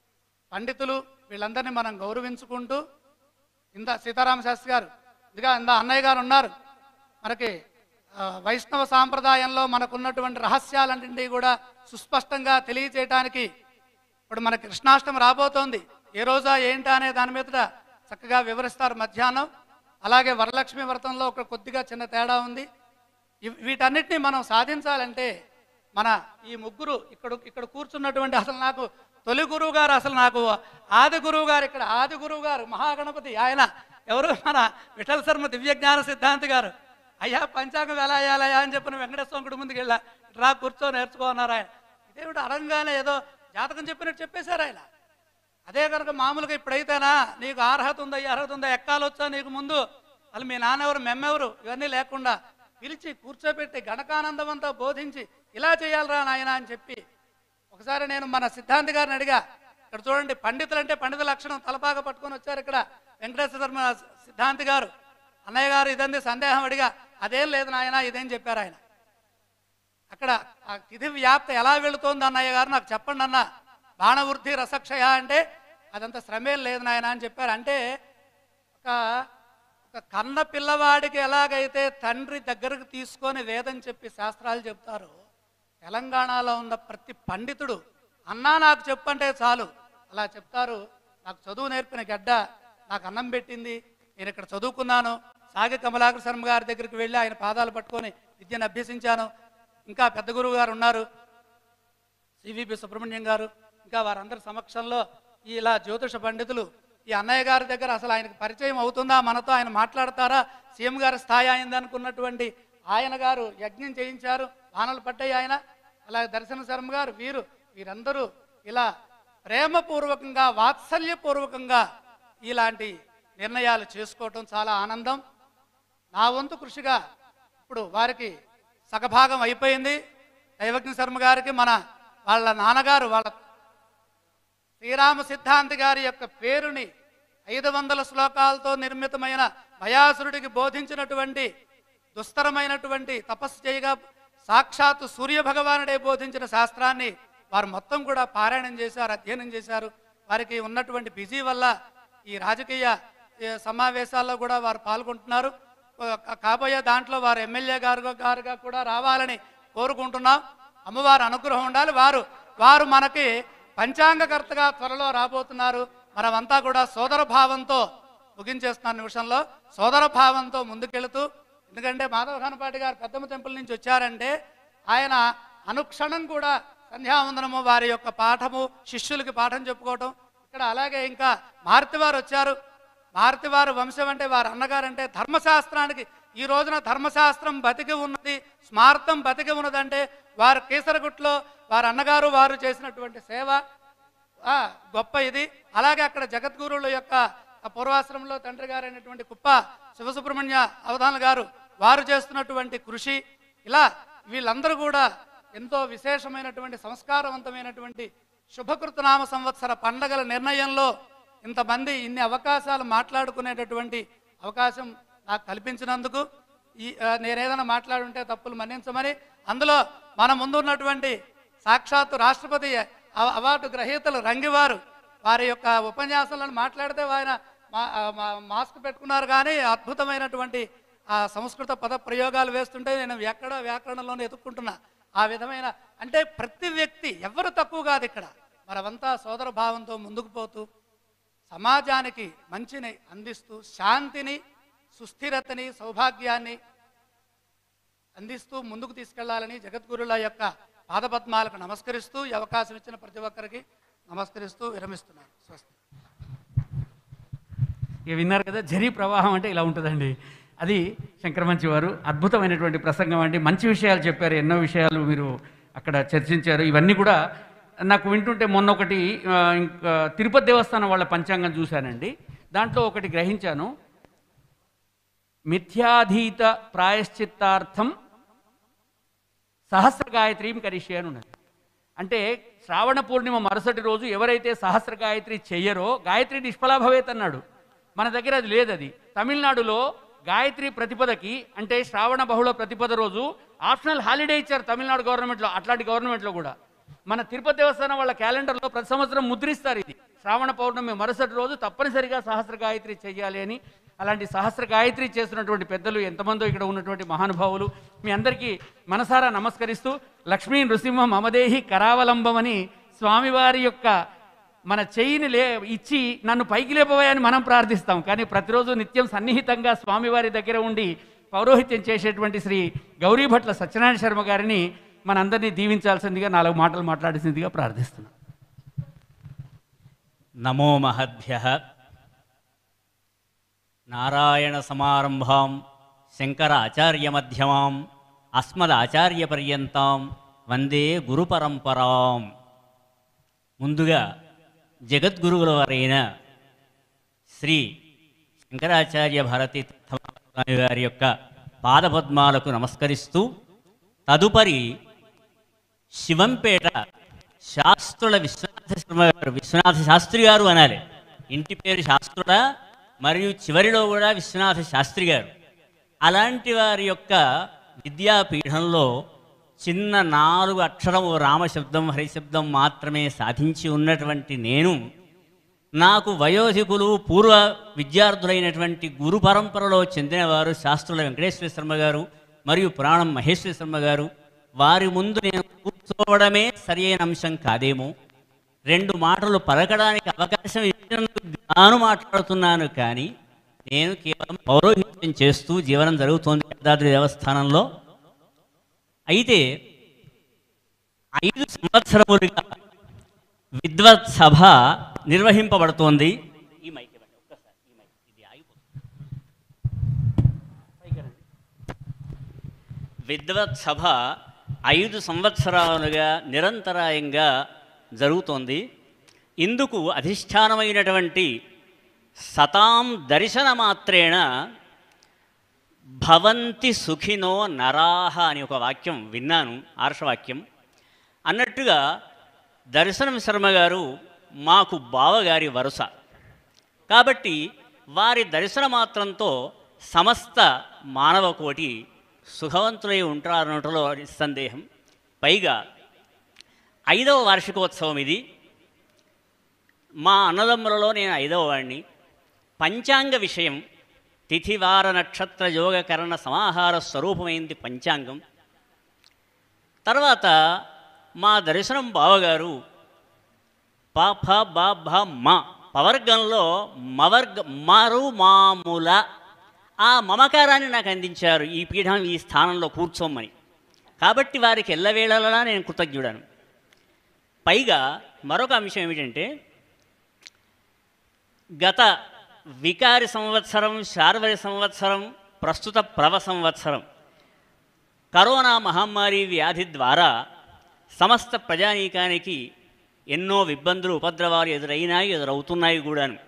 పండితులు వీళ్ళందరినీ మనం గౌరవించుకుంటూ ఇంత సీతారామ శాస్త్రి గారు ఇదిగా ఇందా అన్నయ్య గారు ఉన్నారు మనకి ఆ, వైష్ణవ సాంప్రదాయంలో మనకున్నటువంటి రహస్యాలన్నింటినీ కూడా సుస్పష్టంగా తెలియచేయటానికి ఇప్పుడు మన కృష్ణాష్టమి రాబోతోంది ఏ రోజా ఏంటా అనే దాని మీద చక్కగా వివరిస్తారు మధ్యాహ్నం అలాగే వరలక్ష్మి వ్రతంలో ఒక కొద్దిగా చిన్న తేడా ఉంది ఇవ్- వీటన్నిటిని మనం సాధించాలంటే మన ఈ ముగ్గురు ఇక్కడ ఇక్కడ కూర్చున్నటువంటి అసలు నాకు తొలి గురువు గారు అసలు నాకు ఆది గురువు గారు ఇక్కడ ఆది గురువు గారు మహాగణపతి ఆయన ఎవరు మన విఠల శర్మ దివ్య జ్ఞాన సిద్ధాంతి గారు అయ్యా పంచాంగం ఎలా వేయాలయ్యా అని చెప్పిన వెంకటేశ్వరం గుడి ముందుకు వెళ్ళా రా కూర్చో నేర్చుకో అన్నారు ఆయన ఇదేమిటి అరంగానే ఏదో జాతకం చెప్పినట్టు చెప్పేశారు ఆయన అదే కనుక మామూలుగా ఇప్పుడైతేనా నీకు అర్హత ఉందా ఈ అర్హత ఉందా ఎక్కాలొచ్చా నీకు ముందు అసలు మీ నాన్నెవరు మెమ్మెవరు ఇవన్నీ లేకుండా పిలిచి కూర్చోబెట్టి గణకానందం అంతా బోధించి ఇలా చేయాలిరా నాయన అని చెప్పి ఒకసారి నేను మన సిద్ధాంతి గారిని అడిగా ఇక్కడ చూడండి పండితులు అంటే పండిత లక్షణం తలపాగా పట్టుకొని వచ్చారు ఇక్కడ వెంకటేశ్వర శర్మ సిద్ధాంతి గారు అన్నయ్య గారు ఇదంది సందేహం అడిగా అదేం లేదు నాయన ఇదేం చెప్పారు ఆయన అక్కడ ఆ తిథి వ్యాప్తి ఎలా వెళుతోంది అన్నయ్య గారు నాకు చెప్పండి అన్న బాణవృద్ధి రసక్షయ అంటే అదంత శ్రమేం లేదు నాయన అని చెప్పారు అంటే ఒక ఒక కన్న పిల్లవాడికి ఎలాగైతే తండ్రి దగ్గరకు తీసుకొని వేదం చెప్పి శాస్త్రాలు చెప్తారో తెలంగాణలో ఉన్న ప్రతి పండితుడు అన్నా నాకు చెప్పంటే చాలు అలా చెప్తారు నాకు చదువు నేర్పిన గడ్డ నాకు అన్నం పెట్టింది నేను ఇక్కడ చదువుకున్నాను సాగి కమలాకర శర్మ గారి దగ్గరికి వెళ్ళి ఆయన పాదాలు పట్టుకొని విద్యను అభ్యసించాను ఇంకా పెద్ద గురువు గారు ఉన్నారు సివిపి సుబ్రహ్మణ్యం గారు ఇంకా వారందరి సమక్షంలో ఈ ఇలా జ్యోతిష పండితులు ఈ అన్నయ్య గారి దగ్గర అసలు ఆయనకు పరిచయం అవుతుందా మనతో ఆయన మాట్లాడతారా సీఎం గారి స్థాయి అయింది అనుకున్నటువంటి ఆయన గారు యజ్ఞం చేయించారు వానలు పడ్డాయి ఆయన అలాగే దర్శన శర్మ గారు వీరు వీరందరూ ఇలా ప్రేమపూర్వకంగా వాత్సల్యపూర్వకంగా ఇలాంటి నిర్ణయాలు చేసుకోవటం చాలా ఆనందం నా వంతు కృషిగా ఇప్పుడు వారికి సగభాగం అయిపోయింది దైవజ్ఞ శర్మ గారికి మన వాళ్ళ నాన్నగారు వాళ్ళ శ్రీరామ సిద్ధాంతి గారి యొక్క పేరుని ఐదు వందల శ్లోకాలతో నిర్మితమైన భయాసురుడికి బోధించినటువంటి దుస్తరమైనటువంటి తపస్సు చేయగా సాక్షాత్తు సూర్య భగవానుడే బోధించిన శాస్త్రాన్ని వారు మొత్తం కూడా పారాయణం చేశారు అధ్యయనం చేశారు వారికి ఉన్నటువంటి బిజీ వల్ల ఈ రాజకీయ ఏ, సమావేశాల్లో కూడా వారు పాల్గొంటున్నారు కా- కాబోయే దాంట్లో వారు ఎమ్మెల్యే గారు గారుగా కూడా రావాలని కోరుకుంటున్నాం అమ్మవారి అనుగ్రహం ఉండాలి వారు వారు మనకి పంచాంగకర్తగా త్వరలో రాబోతున్నారు మనమంతా కూడా సోదర భావంతో ముగించేస్తున్న నిమిషంలో సోదర భావంతో ముందుకెళుతూ ఎందుకంటే మాధవ ఖానపాటి గారు పెద్దమ్మ టెంపుల్ నుంచి వచ్చారంటే ఆయన అనుక్షణం కూడా సంధ్యావందనము వారి యొక్క పాఠము శిష్యులకి పాఠం చెప్పుకోవటం ఇక్కడ అలాగే ఇంకా మారుతివారు వచ్చారు మారుతివారు వంశం అంటే వారి అన్నగారంటే ధర్మశాస్త్రానికి ఈ రోజున ధర్మశాస్త్రం బతికి ఉన్నది స్మార్థం బతికి ఉన్నదంటే వారు కేసరగుట్లో వారి అన్నగారు వారు చేసినటువంటి సేవ ఆ, గొప్ప ఇది అలాగే అక్కడ జగద్గురువుల యొక్క ఆ పూర్వాశ్రమంలో తండ్రి గారు అయినటువంటి కుప్ప శివసుబ్రహ్మణ్య అవధాన గారు వారు చేస్తున్నటువంటి కృషి ఇలా వీళ్ళందరూ కూడా ఎంతో విశేషమైనటువంటి సంస్కారవంతమైనటువంటి శుభకృతనామ సంవత్సర పండగల నిర్ణయంలో ఇంతమంది ఇన్ని అవకాశాలు మాట్లాడుకునేటటువంటి అవకాశం నాకు కల్పించినందుకు ఈ ఆ, నేనేదైనా మాట్లాడుంటే తప్పులు మన్నించమని అందులో మన ముందు ఉన్నటువంటి సాక్షాత్తు రాష్ట్రపతి అవ- అవార్డు గ్రహీతలు రంగివారు వారి యొక్క ఉపన్యాసాలను మాట్లాడితే ఆయన మా- ఆ, మా- మాస్క్ పెట్టుకున్నారు కానీ అద్భుతమైనటువంటి ఆ సంస్కృత పద ప్రయోగాలు వేస్తుంటే నేను ఎక్కడ వ్యాకరణంలోనే ఎదుర్కొంటున్నా ఆ విధమైన అంటే ప్రతి వ్యక్తి ఎవరు తక్కువ కాదు ఇక్కడ మనమంతా సోదర భావంతో ముందుకు పోతూ సమాజానికి మంచిని అందిస్తూ శాంతిని సుస్థిరతని సౌభాగ్యాన్ని అందిస్తూ ముందుకు తీసుకెళ్లాలని జగద్గురుల యొక్క పాదపద్మాలకు నమస్కరిస్తూ ఈ అవకాశం ఇచ్చిన ప్రతి ఒక్కరికి నమస్కరిస్తూ విరమిస్తున్నాను స్వస్తి ఇక విన్నారు కదా జరీ ప్రవాహం అంటే ఇలా ఉంటుందండి అది శంకరమంచి వారు అద్భుతమైనటువంటి ప్రసంగం అండి మంచి విషయాలు చెప్పారు ఎన్నో విషయాలు మీరు అక్కడ చర్చించారు ఇవన్నీ కూడా నాకు వింటుంటే మొన్న ఒకటి ఆ, ఇంకా తిరుపతి దేవస్థానం వాళ్ళ పంచాంగం చూశానండి దాంట్లో ఒకటి గ్రహించాను మిథ్యాధీత ప్రాయశ్చిత్తార్థం సహస్ర గాయత్రీం కరిష్య అని ఉన్నది అంటే శ్రావణ పూర్ణిమ మరుసటి రోజు ఎవరైతే సహస్ర గాయత్రి చెయ్యరో గాయత్రి నిష్ఫలాభవేత్ అన్నాడు మన దగ్గర అది లేదు అది తమిళనాడులో గాయత్రి ప్రతిపదకి అంటే శ్రావణ బహుళ ప్రతిపద రోజు ఆప్షనల్ హాలిడే ఇచ్చారు తమిళనాడు గవర్నమెంట్లో అట్లాంటి గవర్నమెంట్లో కూడా మన తిరుపతి దేవస్థానం వాళ్ళ క్యాలెండర్లో ప్రతి సంవత్సరం ముద్రిస్తారు ఇది శ్రావణ పౌర్ణమి మరుసటి రోజు తప్పనిసరిగా సహస్ర గాయత్రి చేయాలి అని అలాంటి సహస్ర గాయత్రి చేస్తున్నటువంటి పెద్దలు ఎంతమందో ఇక్కడ ఉన్నటువంటి మహానుభావులు మీ అందరికీ మనసారా నమస్కరిస్తూ లక్ష్మీ నృసింహం మమదేహి కరావలంబమని స్వామివారి యొక్క మన చెయ్యిని లే ఇచ్చి నన్ను పైకి లేపవని మనం ప్రార్థిస్తాం కానీ ప్రతిరోజు నిత్యం సన్నిహితంగా స్వామివారి దగ్గర ఉండి పౌరోహిత్యం చేసేటువంటి శ్రీ గౌరీభట్ల సత్యనారాయణ శర్మ గారిని మనందరినీ దీవించాల్సిందిగా నాలుగు మాటలు మాట్లాడాల్సిందిగా ప్రార్థిస్తున్నాం నమో మహద్భ్య నారాయణ సమారంభాం శంకర ఆచార్యమధ్యమాం అస్మదాచార్యపర్యంతాం వందే గురు పరంపరాం ముందుగా జగద్గురువుల వారైన శ్రీ శంకరాచార్య భారతీ స్వామి వారి యొక్క పాదపద్మాలకు నమస్కరిస్తూ తదుపరి శివంపేట శాస్త్రుల విశ్వనాథ శర్మ గారు విశ్వనాథ శాస్త్రి గారు అనాలి ఇంటి పేరు శాస్త్రుల మరియు చివరిలో కూడా విశ్వనాథ శాస్త్రి గారు అలాంటి వారి యొక్క విద్యాపీఠంలో చిన్న నాలుగు అక్షరము రామశబ్దం హరిశబ్దం మాత్రమే సాధించి ఉన్నటువంటి నేను నాకు వయోధికులు పూర్వ విద్యార్థులైనటువంటి గురు పరంపరలో చెందినవారు శాస్త్రుల వెంకటేశ్వర శర్మ గారు మరియు పురాణం మహేశ్వర శర్మ గారు వారి ముందు నేను కూర్చోవడమే సరియైన అంశం కాదేమో రెండు మాటలు పలకడానికి అవకాశం ఇచ్చినందుకు నేను మాట్లాడుతున్నాను కానీ నేను కేవలం పౌరోహిత్యం చేస్తూ జీవనం జరుగుతోంది యాదాద్రి దేవస్థానంలో అయితే ఐదు సంవత్సరములుగా విద్వత్ సభ నిర్వహింపబడుతోంది ఈ మైక్ ఇవ్వండి ఒక్కసారి ఈ మైక్ ఇది ఆగిపోతుంది పైకి రండి. విద్వత్ సభ ఐదు సంవత్సరాలుగా నిరంతరాయంగా జరుగుతోంది ఇందుకు అధిష్టానమైనటువంటి సతాం దర్శన మాత్రేణ భవంతి సుఖినో నరాహ అని ఒక వాక్యం విన్నాను ఆర్షవాక్యం అన్నట్టుగా దర్శనం శర్మ గారు మాకు బావగారి వరుస కాబట్టి వారి దర్శన మాత్రంతో సమస్త మానవ కోటి సుఖవంతులై ఉంటారనటంలో నిస్సందేహం పైగా ఐదవ వార్షికోత్సవం ఇది మా అన్నదమ్ములలో నేను ఐదవ వాడిని పంచాంగ విషయం తిథివార నక్షత్ర యోగకరణ సమాహార స్వరూపమైంది పంచాంగం తర్వాత మా దర్శనం బావగారు ప ఫ బ భ మ పవర్గంలో మవర్గ మరు మామూల ఆ మమకారాన్ని నాకు అందించారు ఈ పీఠం ఈ స్థానంలో కూర్చోమని కాబట్టి వారికి ఎల్లవేళలా నేను కృతజ్ఞుడను పైగా మరొక అంశం ఏమిటంటే గత వికారి సంవత్సరం శార్వరి సంవత్సరం ప్రస్తుత ప్రవ సంవత్సరం కరోనా మహమ్మారి వ్యాధి ద్వారా సమస్త ప్రజానీకానికి ఎన్నో ఇబ్బందులు ఉపద్రవాలు ఎదురైనాయి ఎదురవుతున్నాయి కూడాను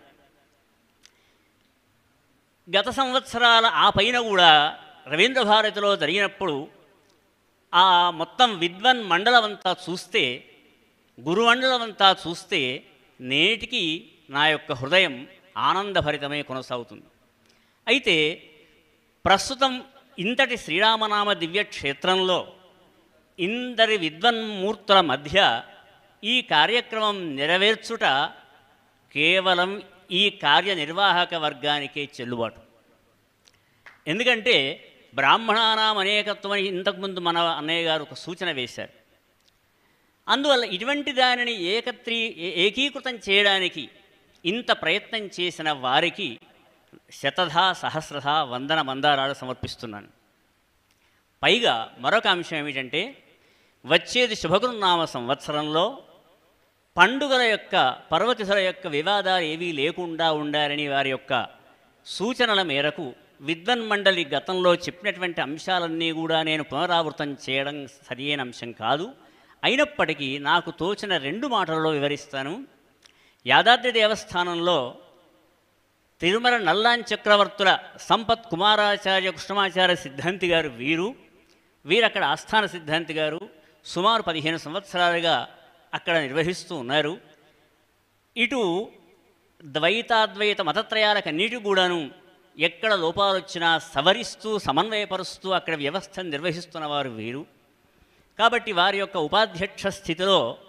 గత సంవత్సరాల ఆ పైన కూడా రవీంద్ర భారతిలో జరిగినప్పుడు ఆ మొత్తం విద్వన్ మండలం అంతా చూస్తే గురుమండలం అంతా చూస్తే నేటికి నా యొక్క హృదయం ఆనందభరితమై కొనసాగుతుంది అయితే ప్రస్తుతం ఇంతటి శ్రీరామనామ దివ్య క్షేత్రంలో ఇందరి విద్వన్మూర్తుల మధ్య ఈ కార్యక్రమం నెరవేర్చుట కేవలం ఈ కార్యనిర్వాహక వర్గానికే చెల్లుబాటు ఎందుకంటే బ్రాహ్మణానాం అనేకత్వం అని ఇంతకుముందు మన అన్నయ్య గారు ఒక సూచన వేశారు అందువల్ల ఇటువంటి దానిని ఏకత్రీ ఏ- ఏకీకృతం చేయడానికి ఇంత ప్రయత్నం చేసిన వారికి శతధా సహస్రధా వందన మందారాలు సమర్పిస్తున్నాను పైగా మరొక అంశం ఏమిటంటే వచ్చేది శుభగురునామ సంవత్సరంలో పండుగల యొక్క పర్వతిసుల యొక్క వివాదాలు ఏవీ లేకుండా ఉండాలని వారి యొక్క సూచనల మేరకు విద్వన్ మండలి గతంలో చెప్పినటువంటి అంశాలన్నీ కూడా నేను పునరావృతం చేయడం సరియైన అంశం కాదు అయినప్పటికీ నాకు తోచిన రెండు మాటలలో వివరిస్తాను యాదాద్రి దేవస్థానంలో తిరుమల నల్లాన్ చక్రవర్తుల సంపత్ కుమారాచార్య కృష్ణమాచార్య సిద్ధాంతి గారు వీరు వీరు అక్కడ ఆస్థాన సిద్ధాంతి గారు సుమారు పదిహేను సంవత్సరాలుగా అక్కడ నిర్వహిస్తూ ఉన్నారు ఇటు ద్వైతాద్వైత మతత్రయాలకన్నిటి కూడాను ఎక్కడ లోపాలు వచ్చినా సవరిస్తూ సమన్వయపరుస్తూ అక్కడ వ్యవస్థను నిర్వహిస్తున్న వారు వీరు కాబట్టి వారి యొక్క ఉపాధ్యక్ష స్థితిలో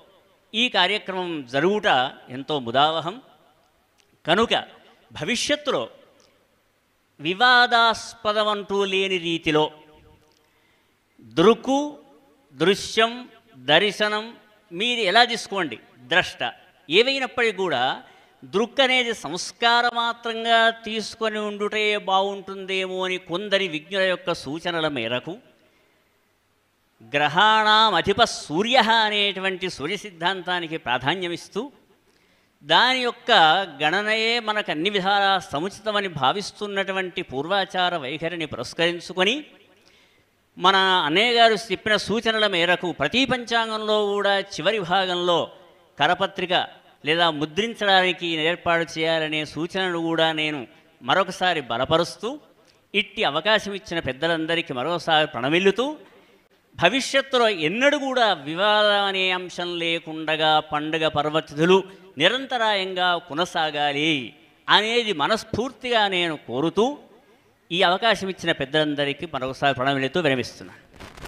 ఈ కార్యక్రమం జరుగుట ఎంతో ముదావహం కనుక భవిష్యత్తులో వివాదాస్పదమంటూ లేని రీతిలో దృక్కు దృశ్యం దర్శనం మీరు ఎలా తీసుకోండి ద్రష్ట ఏవైనప్పటికీ కూడా దృక్ అనేది సంస్కారమాత్రంగా తీసుకొని ఉండుటే బాగుంటుందేమో అని కొందరి విజ్ఞుల యొక్క సూచనల మేరకు గ్రహాణం అధిప సూర్య అనేటువంటి సూర్య సిద్ధాంతానికి ప్రాధాన్యమిస్తూ దాని యొక్క గణనయే మనకు అన్ని విధాల సముచితమని భావిస్తున్నటువంటి పూర్వాచార వైఖరిని పురస్కరించుకొని మన అన్నయ్య గారు చెప్పిన సూచనల మేరకు ప్రతి పంచాంగంలో కూడా చివరి భాగంలో కరపత్రిక లేదా ముద్రించడానికి ఏర్పాటు చేయాలనే సూచనలు కూడా నేను మరొకసారి బలపరుస్తూ ఇట్టి అవకాశం ఇచ్చిన పెద్దలందరికీ మరోసారి ప్రణమిల్లుతూ భవిష్యత్తులో ఎన్నడూ కూడా వివాదం అనే అంశం లేకుండగా పండుగ పర్వతిథులు నిరంతరాయంగా కొనసాగాలి అనేది మనస్ఫూర్తిగా నేను కోరుతూ ఈ అవకాశం ఇచ్చిన పెద్దలందరికీ మరొకసారి ప్రణమిల్లుతూ విరమిస్తున్నాను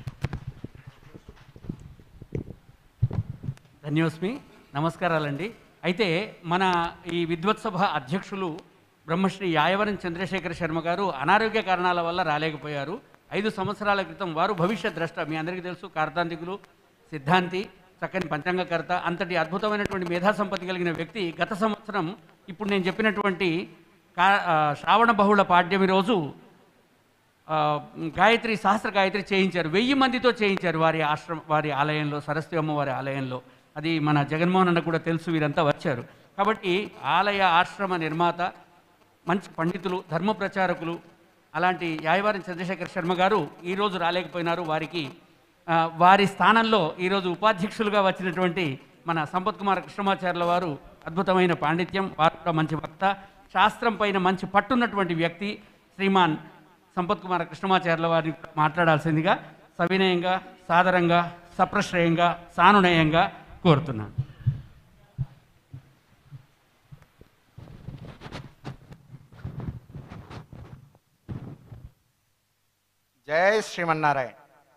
ధన్యోస్మి నమస్కారాలండి అయితే మన ఈ విద్వత్సభ అధ్యక్షులు బ్రహ్మశ్రీ యాయవరం చంద్రశేఖర శర్మ గారు అనారోగ్య కారణాల వల్ల రాలేకపోయారు ఐదు సంవత్సరాల క్రితం వారు భవిష్యత్ ద్రష్ట మీ అందరికీ తెలుసు కార్తాంతికులు సిద్ధాంతి చక్కని పంచాంగకర్త అంతటి అద్భుతమైనటువంటి మేధా సంపత్తి కలిగిన వ్యక్తి గత సంవత్సరం ఇప్పుడు నేను చెప్పినటువంటి కా ఆ, శ్రావణ బహుళ పాడ్యమి రోజు ఆ, గాయత్రి సహస్ర గాయత్రి చేయించారు వెయ్యి మందితో చేయించారు వారి ఆశ్రమ వారి ఆలయంలో సరస్వతి అమ్మవారి ఆలయంలో అది మన జగన్మోహన్ అన్న కూడా తెలుసు వీరంతా వచ్చారు కాబట్టి ఆలయ ఆశ్రమ నిర్మాత మంచి పండితులు ధర్మ ప్రచారకులు అలాంటి యాయవారి చంద్రశేఖర్ శర్మ గారు ఈరోజు రాలేకపోయినారు వారికి ఆ, వారి స్థానంలో ఈరోజు ఉపాధ్యక్షులుగా వచ్చినటువంటి మన సంపత్ కుమార్ కృష్ణమాచార్యుల వారు అద్భుతమైన పాండిత్యం వారు కూడా మంచి వక్త శాస్త్రం పైన మంచి పట్టున్నటువంటి వ్యక్తి శ్రీమాన్ సంపత్ కుమార్ కృష్ణమాచార్యుల వారిని మాట్లాడాల్సిందిగా సవినయంగా సాదరంగా సప్రశ్రయంగా సానునయంగా కోరుతున్నాను జై శ్రీమన్నారాయణ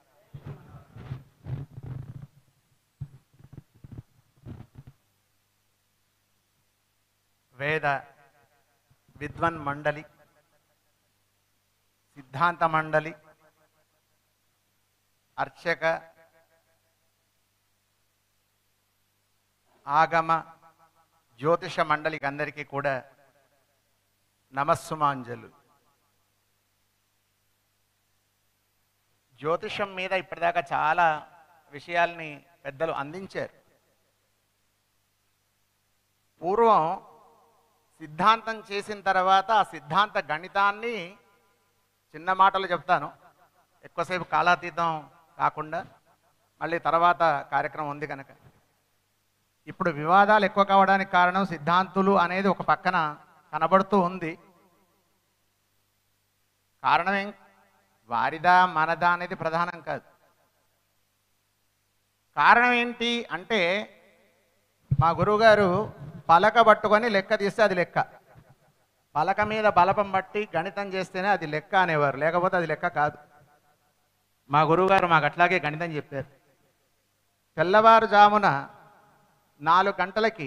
వేద విద్వన్ మండలి సిద్ధాంత మండలి అర్చక ఆగమ జ్యోతిష మండలికి అందరికీ కూడా నమస్సుమాంజలు జ్యోతిషం మీద ఇప్పటిదాకా చాలా విషయాల్ని పెద్దలు అందించారు పూర్వం సిద్ధాంతం చేసిన తర్వాత ఆ సిద్ధాంత గణితాన్ని చిన్న మాటలు చెప్తాను ఎక్కువసేపు కాలాతీతం కాకుండా మళ్ళీ తర్వాత కార్యక్రమం ఉంది కనుక ఇప్పుడు వివాదాలు ఎక్కువ కావడానికి కారణం సిద్ధాంతులు అనేది ఒక పక్కన కనబడుతూ ఉంది కారణం ఏం వారిదా మనదా అనేది ప్రధానం కాదు కారణం ఏంటి అంటే మా గురువుగారు పలక పట్టుకొని లెక్క తీస్తే అది లెక్క పలక మీద బలపం బట్టి గణితం చేస్తేనే అది లెక్క అనేవారు లేకపోతే అది లెక్క కాదు మా గురువుగారు మాకు అట్లాగే గణితం చెప్పారు తెల్లవారుజామున నాలుగు గంటలకి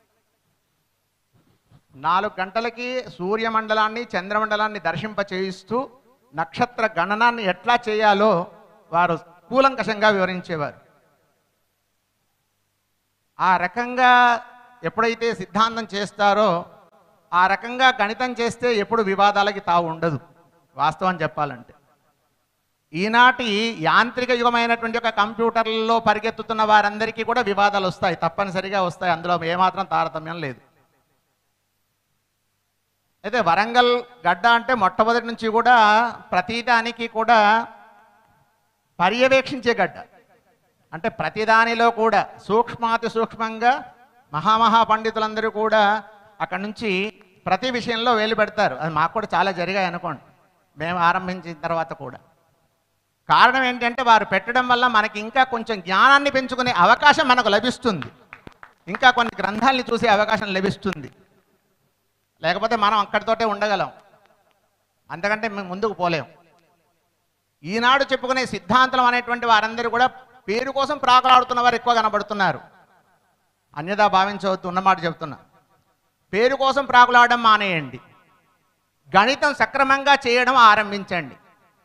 నాలుగు గంటలకి సూర్యమండలాన్ని చంద్రమండలాన్ని దర్శింప చేయిస్తూ నక్షత్ర గణనాన్ని ఎట్లా చేయాలో వారు కూలంకషంగా వివరించేవారు ఆ రకంగా ఎప్పుడైతే సిద్ధాంతం చేస్తారో ఆ రకంగా గణితం చేస్తే ఎప్పుడు వివాదాలకి తావు ఉండదు వాస్తవం చెప్పాలంటే ఈనాటి యాంత్రిక యుగమైనటువంటి ఒక కంప్యూటర్లలో పరిగెత్తుతున్న వారందరికీ కూడా వివాదాలు వస్తాయి తప్పనిసరిగా వస్తాయి అందులో ఏమాత్రం తారతమ్యం లేదు అయితే వరంగల్ గడ్డ అంటే మొట్టమొదటి నుంచి కూడా ప్రతిదానికి కూడా పర్యవేక్షించే గడ్డ అంటే ప్రతిదానిలో కూడా సూక్ష్మాతి సూక్ష్మంగా మహామహా పండితులందరూ కూడా అక్కడి నుంచి ప్రతి విషయంలో వేలు పెడతారు అది మాకు కూడా చాలా జరిగాయి అనుకోండి మేము ఆరంభించిన తర్వాత కూడా కారణం ఏంటంటే వారు పెట్టడం వల్ల మనకి ఇంకా కొంచెం జ్ఞానాన్ని పెంచుకునే అవకాశం మనకు లభిస్తుంది ఇంకా కొన్ని గ్రంథాలని చూసే అవకాశం లభిస్తుంది లేకపోతే మనం అక్కడితోటే ఉండగలం అంతకంటే మేము ముందుకు పోలేం ఈనాడు చెప్పుకునే సిద్ధాంతం అనేటువంటి వారందరూ కూడా పేరు కోసం ప్రాకులాడుతున్న వారు ఎక్కువ కనబడుతున్నారు అన్యదా భావించవద్దు ఉన్నమాట చెప్తున్నా పేరు కోసం ప్రాకులాడడం మానేయండి గణితం సక్రమంగా చేయడం ఆరంభించండి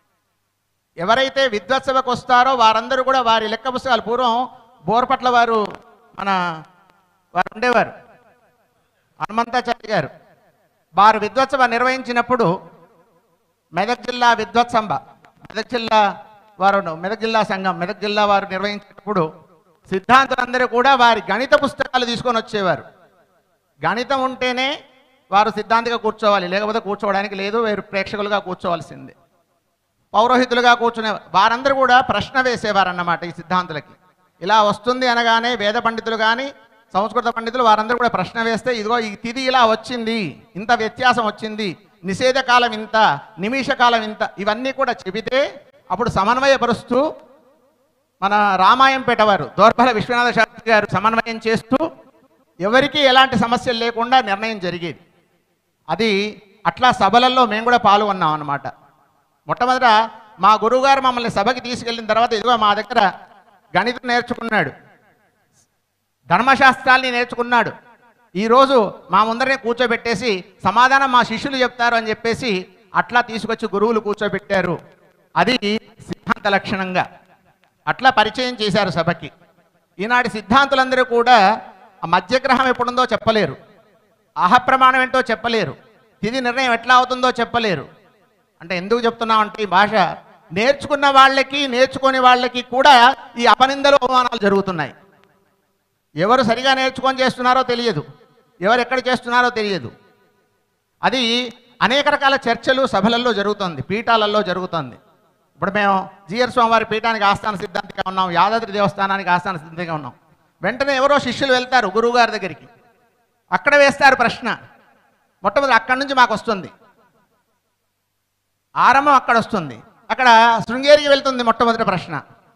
ఎవరైతే విద్వత్సభకు వస్తారో వారందరూ కూడా వారి లెక్క పుస్తకాలు పూర్వం బోర్పట్ల వారు మన వారు ఉండేవారు హనుమంతాచార్య గారు వారు విద్వత్సభ నిర్వహించినప్పుడు మెదక్ జిల్లా విద్వత్సంభ మెదక్ జిల్లా వారు మెదక్ జిల్లా సంఘం మెదక్ జిల్లా వారు నిర్వహించినప్పుడు సిద్ధాంతులందరూ కూడా వారి గణిత పుస్తకాలు తీసుకొని వచ్చేవారు గణితం ఉంటేనే వారు సిద్ధాంతిగా కూర్చోవాలి లేకపోతే కూర్చోవడానికి లేదు వేరు ప్రేక్షకులుగా కూర్చోవాల్సిందే పౌరోహితులుగా కూర్చునే వారందరూ కూడా ప్రశ్న వేసేవారు అన్నమాట ఈ సిద్ధాంతులకి ఇలా వస్తుంది అనగానే వేద పండితులు కానీ సంస్కృత పండితులు వారందరూ కూడా ప్రశ్న వేస్తే ఇదిగో ఈ తిథి ఇలా వచ్చింది ఇంత వ్యత్యాసం వచ్చింది నిషేధ కాలం ఇంత నిమిష కాలం ఇంత ఇవన్నీ కూడా చెబితే అప్పుడు సమన్వయపరుస్తూ మన రామాయం పెట్టవారు దోర్బల విశ్వనాథ శాస్త్రి గారు సమన్వయం చేస్తూ ఎవరికీ ఎలాంటి సమస్యలు లేకుండా నిర్ణయం జరిగేది అది అట్లా సభలలో మేము కూడా పాల్గొన్నాం అన్నమాట మొట్టమొదట మా గురువుగారు మమ్మల్ని సభకి తీసుకెళ్ళిన తర్వాత ఇదిగో మా దగ్గర గణితం నేర్చుకున్నాడు ధర్మశాస్త్రాల్ని నేర్చుకున్నాడు ఈరోజు మా ముందరనే కూర్చోబెట్టేసి సమాధానం మా శిష్యులు చెప్తారు అని చెప్పేసి అట్లా తీసుకొచ్చి గురువులు కూర్చోబెట్టారు అది సిద్ధాంత లక్షణంగా అట్లా పరిచయం చేశారు సభకి ఈనాటి సిద్ధాంతులందరూ కూడా ఆ మధ్యగ్రహం ఎప్పుడుందో చెప్పలేరు అహప్రమాణం ఏంటో చెప్పలేరు తిది నిర్ణయం ఎట్లా అవుతుందో చెప్పలేరు అంటే ఎందుకు చెప్తున్నామంటే ఈ భాష నేర్చుకున్న వాళ్ళకి నేర్చుకునే వాళ్ళకి కూడా ఈ అపనిందలు అవమానాలు జరుగుతున్నాయి ఎవరు సరిగా నేర్చుకొని చేస్తున్నారో తెలియదు ఎవరు ఎక్కడ చేస్తున్నారో తెలియదు అది అనేక రకాల చర్చలు సభలలో జరుగుతుంది పీఠాలలో జరుగుతుంది ఇప్పుడు మేము జిఆర్ స్వామివారి పీఠానికి ఆస్థాన సిద్ధాంతిగా ఉన్నాం యాదాద్రి దేవస్థానానికి ఆస్థాన సిద్ధాంతిగా ఉన్నాం వెంటనే ఎవరో శిష్యులు వెళ్తారు గురువు గారి దగ్గరికి అక్కడ వేస్తారు ప్రశ్న మొట్టమొదటి అక్కడి నుంచి మాకు వస్తుంది ఆరంభం అక్కడ వస్తుంది అక్కడ శృంగేరికి వెళ్తుంది మొట్టమొదటి ప్రశ్న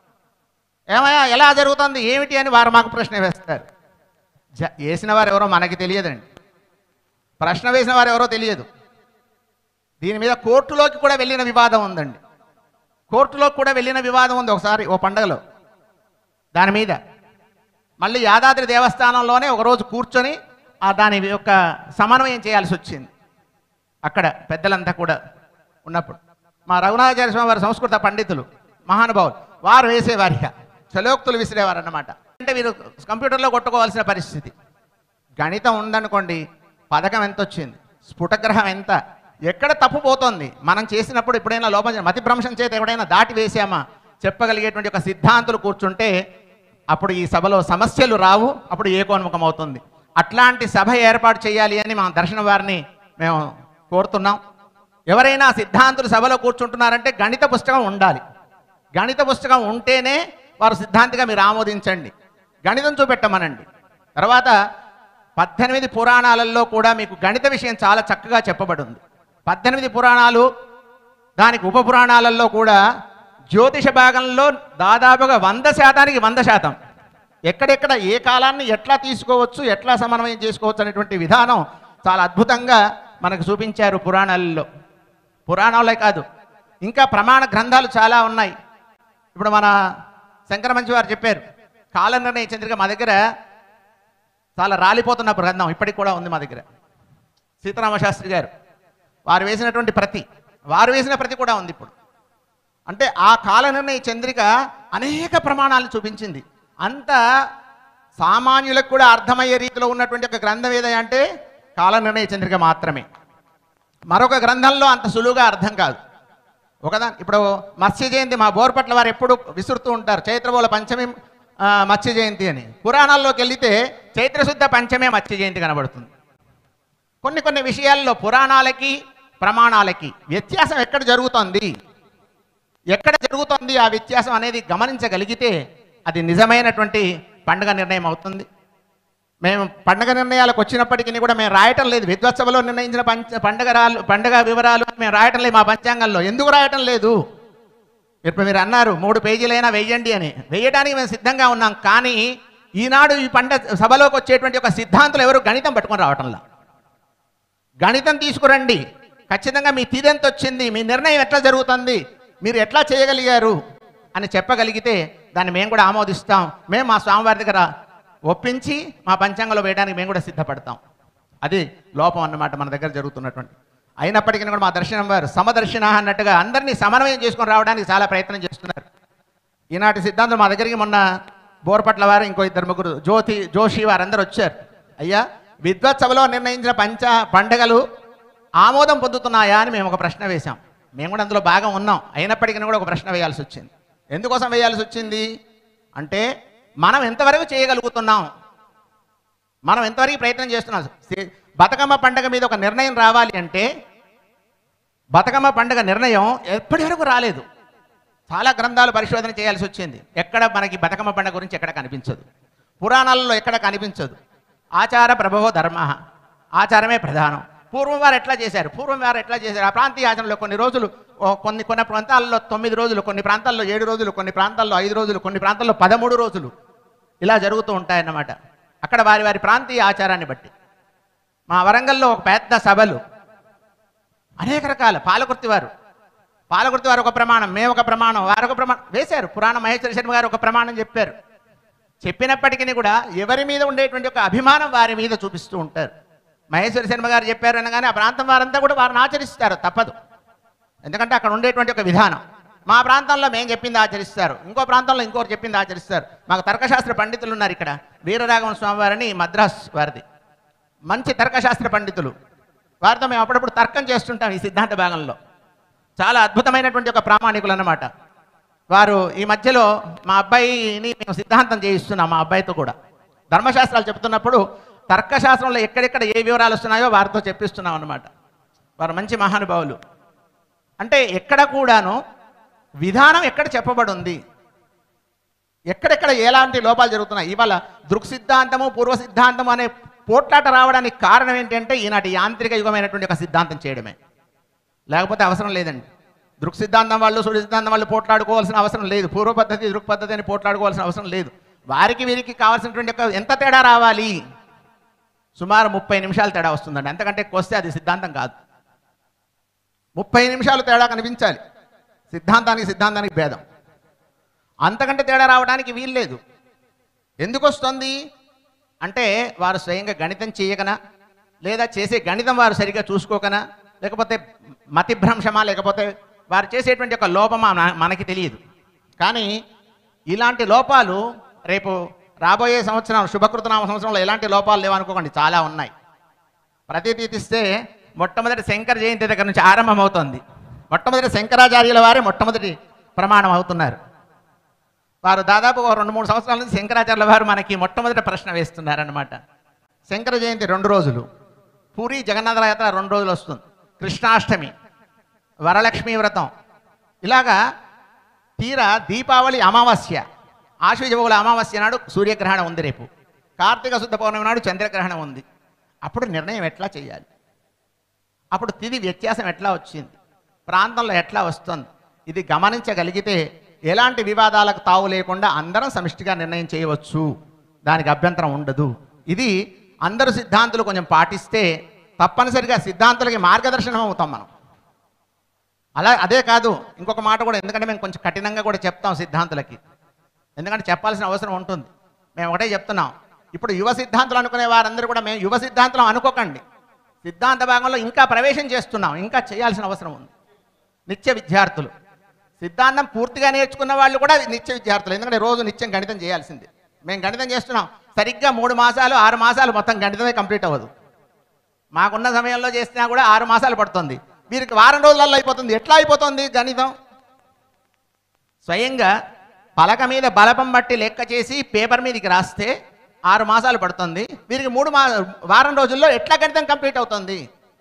ఏమయ్యా ఎలా జరుగుతుంది ఏమిటి అని వారు మాకు ప్రశ్న వేస్తారు జ వేసిన వారు ఎవరో మనకి తెలియదండి ప్రశ్న వేసిన వారు ఎవరో తెలియదు దీని మీద కోర్టులోకి కూడా వెళ్ళిన వివాదం ఉందండి కోర్టులోకి కూడా వెళ్ళిన వివాదం ఉంది ఒకసారి ఓ పండగలో దాని మీద మళ్ళీ యాదాద్రి దేవస్థానంలోనే ఒకరోజు కూర్చొని ఆ దాని యొక్క సమన్వయం చేయాల్సి వచ్చింది అక్కడ పెద్దలంతా కూడా ఉన్నప్పుడు మా రఘునాథాచార్య స్వామి వారి సంస్కృత పండితులు మహానుభావులు వారు వేసేవారిక చలోక్తులు విసిరేవారు అన్నమాట అంటే మీరు కంప్యూటర్లో కొట్టుకోవాల్సిన పరిస్థితి గణితం ఉందనుకోండి పథకం ఎంత వచ్చింది స్ఫుటగ్రహం ఎంత ఎక్కడ తప్పు పోతుంది మనం చేసినప్పుడు ఎప్పుడైనా లోపం మతి భ్రంశం చేత ఎప్పుడైనా దాటి వేసామా చెప్పగలిగేటువంటి ఒక సిద్ధాంతులు కూర్చుంటే అప్పుడు ఈ సభలో సమస్యలు రావు అప్పుడు ఏకోన్ముఖం అవుతుంది అట్లాంటి సభ ఏర్పాటు చేయాలి అని మా దర్శన వారిని మేము కోరుతున్నాం ఎవరైనా సిద్ధాంతులు సభలో కూర్చుంటున్నారంటే గణిత పుస్తకం ఉండాలి గణిత పుస్తకం ఉంటేనే వారు సిద్ధాంతిగా మీరు ఆమోదించండి గణితం చూపెట్టమనండి తర్వాత పద్దెనిమిది పురాణాలలో కూడా మీకు గణిత విషయం చాలా చక్కగా చెప్పబడింది పద్దెనిమిది పురాణాలు దానికి ఉప పురాణాలలో కూడా జ్యోతిష భాగంలో దాదాపుగా వంద శాతానికి వంద శాతం ఎక్కడెక్కడ ఏ కాలాన్ని ఎట్లా తీసుకోవచ్చు ఎట్లా సమన్వయం చేసుకోవచ్చు అనేటువంటి విధానం చాలా అద్భుతంగా మనకు చూపించారు పురాణాలలో పురాణాలే కాదు ఇంకా ప్రమాణ గ్రంథాలు చాలా ఉన్నాయి ఇప్పుడు మన శంకరమంచి వారు చెప్పారు కాల నిర్ణయ చంద్రిక మా దగ్గర చాలా రాలిపోతున్న గ్రంథం ఇప్పటికి కూడా ఉంది మా దగ్గర సీతారామ శాస్త్రి గారు వారు వేసినటువంటి ప్రతి వారు వేసిన ప్రతి కూడా ఉంది ఇప్పుడు అంటే ఆ కాల నిర్ణయ చంద్రిక అనేక ప్రమాణాలను చూపించింది అంత సామాన్యులకు కూడా అర్థమయ్యే రీతిలో ఉన్నటువంటి ఒక గ్రంథం ఏదైనా అంటే కాల నిర్ణయ చంద్రిక మాత్రమే మరొక గ్రంథంలో అంత సులువుగా అర్థం కాదు ఒకదాని ఇప్పుడు మత్స్య జయంతి మా బోర్పట్ల వారు ఎప్పుడు విసురుతూ ఉంటారు చైత్రబోల పంచమి ఆ, మత్స్య జయంతి అని పురాణాల్లోకి వెళితే చైత్రశుద్ధ పంచమే మత్స్య జయంతి కనబడుతుంది కొన్ని కొన్ని విషయాల్లో పురాణాలకి ప్రమాణాలకి వ్యత్యాసం ఎక్కడ జరుగుతుంది ఎక్కడ జరుగుతుంది ఆ వ్యత్యాసం అనేది గమనించగలిగితే అది నిజమైనటువంటి పండుగ నిర్ణయం అవుతుంది మేము పండుగ నిర్ణయాలకు వచ్చినప్పటికీ కూడా మేము రాయటం లేదు విద్వత్సభలో నిర్ణయించిన పంచ పండుగ రాలు పండుగ వివరాలు అని మేము రాయటం లేదు మా పంచాంగంలో ఎందుకు రాయటం లేదు ఇప్పుడు మీరు అన్నారు మూడు పేజీలైనా వెయ్యండి అని వెయ్యడానికి మేము సిద్ధంగా ఉన్నాం కానీ ఈనాడు ఈ పండ సభలోకి వచ్చేటువంటి ఒక సిద్ధాంతులు ఎవరు గణితం పట్టుకొని రావటంలా గణితం తీసుకురండి ఖచ్చితంగా మీ తీరు ఎంత వచ్చింది మీ నిర్ణయం ఎట్లా జరుగుతుంది మీరు ఎట్లా చేయగలిగారు అని చెప్పగలిగితే దాన్ని మేము కూడా ఆమోదిస్తాం మేము మా స్వామివారి దగ్గర ఒప్పించి మా పంచాంగంలో వేయడానికి మేము కూడా సిద్ధపడతాం అది లోపం అన్నమాట మన దగ్గర జరుగుతున్నటువంటి అయినప్పటికీ కూడా మా దర్శనం వారు సమదర్శన అన్నట్టుగా అందరినీ సమన్వయం చేసుకొని రావడానికి చాలా ప్రయత్నం చేస్తున్నారు ఈనాటి సిద్ధాంతం మా దగ్గరికి మొన్న బోర్పట్ల వారు ఇంకో ఇద్దరు ముగ్గురు జ్యోతి జోషి వారందరూ వచ్చారు అయ్యా విద్వత్సభలో నిర్ణయించిన పంచ పండుగలు ఆమోదం పొందుతున్నాయా అని మేము ఒక ప్రశ్న వేశాం మేము కూడా అందులో భాగం ఉన్నాం అయినప్పటికీ కూడా ఒక ప్రశ్న వేయాల్సి వచ్చింది ఎందుకోసం వేయాల్సి వచ్చింది అంటే మనం ఎంతవరకు చేయగలుగుతున్నాం మనం ఎంతవరకు ప్రయత్నం చేస్తున్నాం సి- బతుకమ్మ పండుగ మీద ఒక నిర్ణయం రావాలి అంటే బతుకమ్మ పండుగ నిర్ణయం ఎప్పటి వరకు రాలేదు చాలా గ్రంథాలు పరిశోధన చేయాల్సి వచ్చింది ఎక్కడ మనకి బతుకమ్మ పండుగ గురించి ఎక్కడ కనిపించదు పురాణాలలో ఎక్కడ కనిపించదు ఆచార ప్రభవో ధర్మ ఆచారమే ప్రధానం పూర్వం వారు ఎట్లా చేశారు పూర్వం వారు ఎట్లా చేశారు ఆ ప్రాంతీయ ఆచరణలో కొన్ని రోజులు ఓ కొన్ని కొన్ని ప్రాంతాల్లో తొమ్మిది రోజులు కొన్ని ప్రాంతాల్లో ఏడు రోజులు కొన్ని ప్రాంతాల్లో ఐదు రోజులు కొన్ని ప్రాంతాల్లో పదమూడు రోజులు ఇలా జరుగుతూ ఉంటాయన్నమాట అక్కడ వారి వారి ప్రాంతీయ ఆచారాన్ని బట్టి మా వరంగల్లో ఒక పెద్ద సభలు అనేక రకాల పాలకుర్తి వారు పాలకుర్తి వారు ఒక ప్రమాణం మేము ఒక ప్రమాణం వారు ఒక ప్రమాణం వేశారు పురాణ మహేశ్వర శర్మ గారు ఒక ప్రమాణం చెప్పారు చెప్పినప్పటికీ కూడా ఎవరి మీద ఉండేటువంటి ఒక అభిమానం వారి మీద చూపిస్తూ ఉంటారు మహేశ్వర శర్మ గారు చెప్పారు అనగానే ఆ ప్రాంతం వారంతా కూడా వారిని ఆచరిస్తారు తప్పదు ఎందుకంటే అక్కడ ఉండేటువంటి ఒక విధానం మా ప్రాంతంలో మేము చెప్పింది ఆచరిస్తారు ఇంకో ప్రాంతంలో ఇంకోరు చెప్పింది ఆచరిస్తారు మాకు తర్కశాస్త్ర పండితులు ఉన్నారు ఇక్కడ వీరరాఘవ స్వామి వారిని మద్రాస్ వారిది మంచి తర్కశాస్త్ర పండితులు వారితో మేము అప్పుడప్పుడు తర్కం చేస్తుంటాం ఈ సిద్ధాంత భాగంలో చాలా అద్భుతమైనటువంటి ఒక ప్రామాణికులు అన్నమాట వారు ఈ మధ్యలో మా అబ్బాయిని మేము సిద్ధాంతం చేయిస్తున్నాం మా అబ్బాయితో కూడా ధర్మశాస్త్రాలు చెప్తున్నప్పుడు తర్కశాస్త్రంలో ఎక్కడెక్కడ ఏ వివరాలు వస్తున్నాయో వారితో చెప్పిస్తున్నాం అన్నమాట వారు మంచి మహానుభావులు అంటే ఎక్కడ కూడాను విధానం ఎక్కడ చెప్పబడి ఉంది ఎక్కడెక్కడ ఎలాంటి లోపాలు జరుగుతున్నాయి ఇవాళ దృక్ సిద్ధాంతము పూర్వ సిద్ధాంతం అనే పోట్లాట రావడానికి కారణం ఏంటంటే ఈనాటి యాంత్రిక యుగమైనటువంటి ఒక సిద్ధాంతం చేయడమే లేకపోతే అవసరం లేదండి దృక్ సిద్ధాంతం వాళ్ళు సూర్య సిద్ధాంతం వాళ్ళు పోట్లాడుకోవాల్సిన అవసరం లేదు పూర్వ పద్ధతి దృక్ పద్ధతి అని పోట్లాడుకోవాల్సిన అవసరం లేదు వారికి వీరికి కావాల్సినటువంటి ఒక ఎంత తేడా రావాలి సుమారు ముప్పై నిమిషాలు తేడా వస్తుందండి అంతకంటే ఎక్కువ వస్తే అది సిద్ధాంతం కాదు ముప్పై నిమిషాలు తేడా కనిపించాలి సిద్ధాంతానికి సిద్ధాంతానికి భేదం అంతకంటే తేడా రావడానికి వీల్లేదు ఎందుకు వస్తుంది అంటే వారు స్వయంగా గణితం చేయకనా లేదా చేసే గణితం వారు సరిగ్గా చూసుకోకనా లేకపోతే మతిభ్రంశమా లేకపోతే వారు చేసేటువంటి ఒక లోపమా మన- మనకి తెలియదు కానీ ఇలాంటి లోపాలు రేపు రాబోయే సంవత్సరం శుభకృతనామ సంవత్సరంలో ఎలాంటి లోపాలు లేవనుకోకండి చాలా ఉన్నాయి ప్రతి తీస్తే మొట్టమొదటి శంకర జయంతి దగ్గర నుంచి ఆరంభమవుతోంది మొట్టమొదటి శంకరాచార్యుల వారే మొట్టమొదటి ప్రమాణం అవుతున్నారు వారు దాదాపు ఒక రెండు మూడు సంవత్సరాల నుంచి శంకరాచార్యుల వారు మనకి మొట్టమొదటి ప్రశ్న వేస్తున్నారనమాట శంకర జయంతి రెండు రోజులు పూరి జగన్నాథ యాత్ర రెండు రోజులు వస్తుంది కృష్ణాష్టమి వరలక్ష్మీ వ్రతం ఇలాగా తీరా దీపావళి అమావాస్య ఆశ్వయుజ బహుళ అమావాస్య నాడు సూర్యగ్రహణం ఉంది రేపు కార్తీక శుద్ధ పౌర్ణమి నాడు చంద్రగ్రహణం ఉంది అప్పుడు నిర్ణయం ఎట్లా చేయాలి అప్పుడు తిది వ్యత్యాసం ఎట్లా వచ్చింది ప్రాంతంలో ఎట్లా వస్తుంది ఇది గమనించగలిగితే ఎలాంటి వివాదాలకు తావు లేకుండా అందరం సమిష్టిగా నిర్ణయం చేయవచ్చు దానికి అభ్యంతరం ఉండదు ఇది అందరు సిద్ధాంతులు కొంచెం పాటిస్తే తప్పనిసరిగా సిద్ధాంతులకి మార్గదర్శనం అవుతాం మనం అలా అదే కాదు ఇంకొక మాట కూడా ఎందుకంటే మేము కొంచెం కఠినంగా కూడా చెప్తాం సిద్ధాంతులకి ఎందుకంటే చెప్పాల్సిన అవసరం ఉంటుంది మేము ఒకటే చెప్తున్నాం ఇప్పుడు యువ సిద్ధాంతులు అనుకునే వారందరూ కూడా మేము యువ సిద్ధాంతులు అనుకోకండి సిద్ధాంత భాగంలో ఇంకా ప్రవేశం చేస్తున్నాం ఇంకా చేయాల్సిన అవసరం ఉంది నిత్య విద్యార్థులు సిద్ధాంతం పూర్తిగా నేర్చుకున్న వాళ్ళు కూడా నిత్య విద్యార్థులు ఎందుకంటే రోజు నిత్యం గణితం చేయాల్సిందే మేము గణితం చేస్తున్నాం సరిగ్గా మూడు మాసాలు ఆరు మాసాలు మొత్తం గణితమే కంప్లీట్ అవ్వదు మాకున్న సమయంలో చేసినా కూడా ఆరు మాసాలు పడుతుంది వీరికి వారం రోజులలో అయిపోతుంది ఎట్లా అయిపోతుంది గణితం స్వయంగా పలక మీద బలపం బట్టి లెక్క చేసి పేపర్ మీదకి రాస్తే ఆరు మాసాలు పడుతుంది వీరికి మూడు మా వారం రోజుల్లో ఎట్లా గణితం కంప్లీట్ అవుతుంది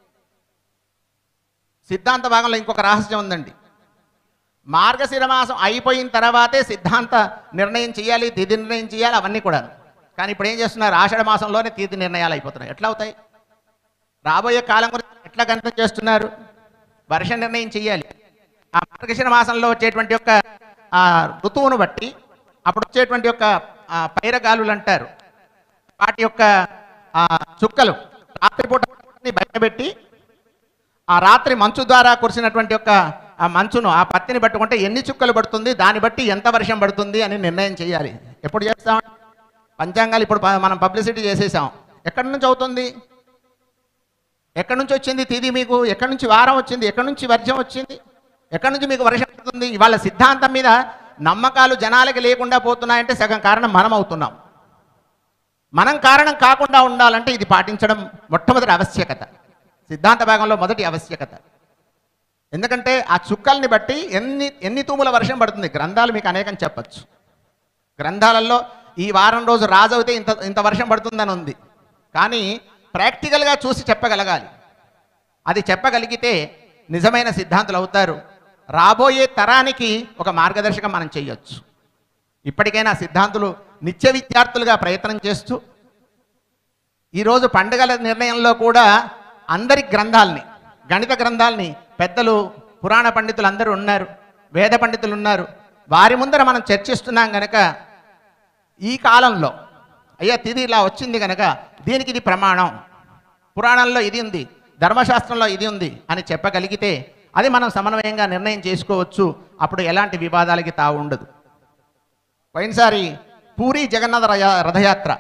సిద్ధాంత భాగంలో ఇంకొక రహస్యం ఉందండి మార్గశిర మాసం అయిపోయిన తర్వాతే సిద్ధాంత నిర్ణయం చేయాలి తిథి నిర్ణయం చేయాలి అవన్నీ కూడా కానీ ఇప్పుడు ఏం చేస్తున్నారు ఆషాఢ మాసంలోనే తిథి నిర్ణయాలు అయిపోతున్నాయి ఎట్లా అవుతాయి రాబోయే కాలం గురించి ఎట్లా గణితం చేస్తున్నారు వర్ష నిర్ణయం చేయాలి ఆ మార్గశిర మాసంలో వచ్చేటువంటి యొక్క ఆ ఋతువును బట్టి అప్పుడు వచ్చేటువంటి యొక్క ఆ, పైరగాలులు అంటారు వాటి యొక్క ఆ, చుక్కలు రాత్రిపూట బయటపెట్టి ఆ రాత్రి మంచు ద్వారా కురిసినటువంటి యొక్క ఆ మంచును ఆ పత్తిని పట్టుకుంటే ఎన్ని చుక్కలు పడుతుంది దాన్ని బట్టి ఎంత వర్షం పడుతుంది అని నిర్ణయం చేయాలి ఎప్పుడు చేస్తాం పంచాంగాలు ఇప్పుడు ప- మనం పబ్లిసిటీ చేసేసాం ఎక్కడి నుంచి అవుతుంది ఎక్కడి నుంచి వచ్చింది తిది మీకు ఎక్కడి నుంచి వారం వచ్చింది ఎక్కడి నుంచి వర్జం వచ్చింది ఎక్కడి నుంచి మీకు వర్షం పడుతుంది ఇవాళ సిద్ధాంతం మీద నమ్మకాలు జనాలకి లేకుండా పోతున్నాయంటే సగం కారణం మనం అవుతున్నాం మనం కారణం కాకుండా ఉండాలంటే ఇది పాటించడం మొట్టమొదటి ఆవశ్యకత సిద్ధాంత భాగంలో మొదటి ఆవశ్యకత ఎందుకంటే ఆ చుక్కల్ని బట్టి ఎన్ని ఎన్ని తూముల వర్షం పడుతుంది గ్రంథాలు మీకు అనేకం చెప్పచ్చు గ్రంథాలలో ఈ వారం రోజు రాజు అయితే ఇంత ఇంత వర్షం పడుతుందని ఉంది కానీ ప్రాక్టికల్గా చూసి చెప్పగలగాలి అది చెప్పగలిగితే నిజమైన సిద్ధాంతులు అవుతారు రాబోయే తరానికి ఒక మార్గదర్శకం మనం చేయొచ్చు ఇప్పటికైనా సిద్ధాంతులు నిత్య విద్యార్థులుగా ప్రయత్నం చేస్తూ ఈరోజు పండుగల నిర్ణయంలో కూడా అందరి గ్రంథాలని గణిత గ్రంథాలని పెద్దలు పురాణ పండితులు అందరూ ఉన్నారు వేద పండితులు ఉన్నారు వారి ముందర మనం చర్చిస్తున్నాం గనక ఈ కాలంలో అయ్యా తిది ఇలా వచ్చింది కనుక దీనికి ఇది ప్రమాణం పురాణంలో ఇది ఉంది ధర్మశాస్త్రంలో ఇది ఉంది అని చెప్పగలిగితే అది మనం సమన్వయంగా నిర్ణయం చేసుకోవచ్చు అప్పుడు ఎలాంటి వివాదాలకి తావు ఉండదు పోయినసారి పూరి జగన్నాథ రయ- రథయాత్ర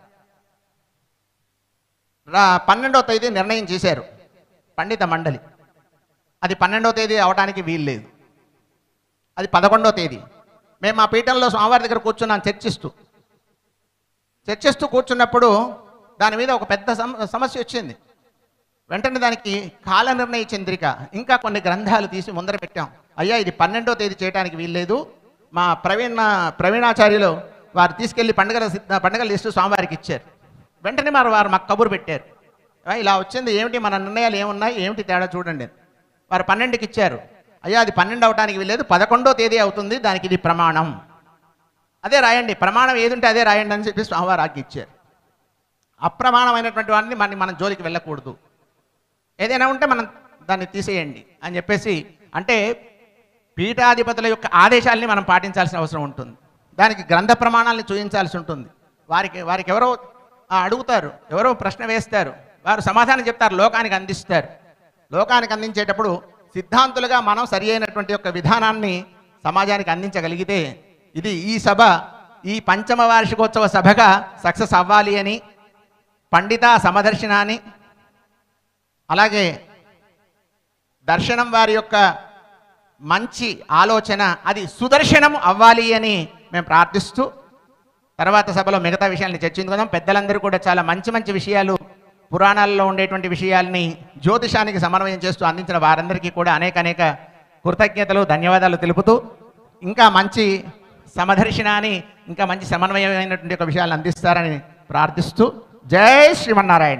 రా పన్నెండవ తేదీ నిర్ణయం చేశారు పండిత మండలి అది పన్నెండవ తేదీ అవడానికి వీల్లేదు అది పదకొండవ తేదీ మేము మా పీఠంలో స్వామివారి దగ్గర కూర్చున్నాం చర్చిస్తూ చర్చిస్తూ కూర్చున్నప్పుడు దాని మీద ఒక పెద్ద సమ- సమస్య వచ్చింది వెంటనే దానికి కాల నిర్ణయ చంద్రిక ఇంకా కొన్ని గ్రంథాలు తీసి ముందర పెట్టాం అయ్యా ఇది పన్నెండో తేదీ చేయడానికి వీల్లేదు మా ప్రవీణ ప్రవీణాచార్యులు వారు తీసుకెళ్లి పండుగల సిద్ధ- పండుగల లిస్టు స్వామివారికి ఇచ్చారు వెంటనే మరి వారు మాకు కబురు పెట్టారు "ఆ, ఇలా వచ్చింది ఏమిటి మన నిర్ణయాలు ఏమున్నాయి ఏమిటి తేడా చూడండి వారు పన్నెండుకి ఇచ్చారు అయ్యా అది పన్నెండు అవడానికి వీల్లేదు పదకొండో తేదీ అవుతుంది దానికి ఇది ప్రమాణం అదే రాయండి ప్రమాణం ఏది ఉంటే అదే రాయండి అని చెప్పి స్వామివారు ఆజ్ఞ ఇచ్చారు అప్రమాణమైనటువంటి వాడిని మన మనం జోలికి వెళ్ళకూడదు ఏదైనా ఉంటే మనం దాన్ని తీసేయండి అని చెప్పేసి అంటే పీఠాధిపతుల యొక్క ఆదేశాలని మనం పాటించాల్సిన అవసరం ఉంటుంది దానికి గ్రంథ ప్రమాణాలను చూపించాల్సి ఉంటుంది వారికి వారికి ఎవరో ఆ, అడుగుతారు ఎవరో ప్రశ్న వేస్తారు వారు సమాధానం చెప్తారు లోకానికి అందిస్తారు లోకానికి అందించేటప్పుడు సిద్ధాంతులుగా మనం సరి అయినటువంటి యొక్క విధానాన్ని సమాజానికి అందించగలిగితే ఇది ఈ సభ ఈ పంచమ వార్షికోత్సవ సభగా సక్సెస్ అవ్వాలి అని పండిత సమదర్శన అని అలాగే దర్శనం వారి యొక్క మంచి ఆలోచన అది సుదర్శనం అవ్వాలి అని మేము ప్రార్థిస్తూ తర్వాత సభలో మిగతా విషయాల్ని చర్చించుకుందాం పెద్దలందరూ కూడా చాలా మంచి మంచి విషయాలు పురాణాల్లో ఉండేటువంటి విషయాల్ని జ్యోతిషానికి సమన్వయం చేస్తూ అందించిన వారందరికీ కూడా అనేక అనేక కృతజ్ఞతలు ధన్యవాదాలు తెలుపుతూ ఇంకా మంచి సమదర్శన అని ఇంకా మంచి సమన్వయమైనటువంటి ఒక విషయాలను అందిస్తారని ప్రార్థిస్తూ జై శ్రీమన్నారాయణ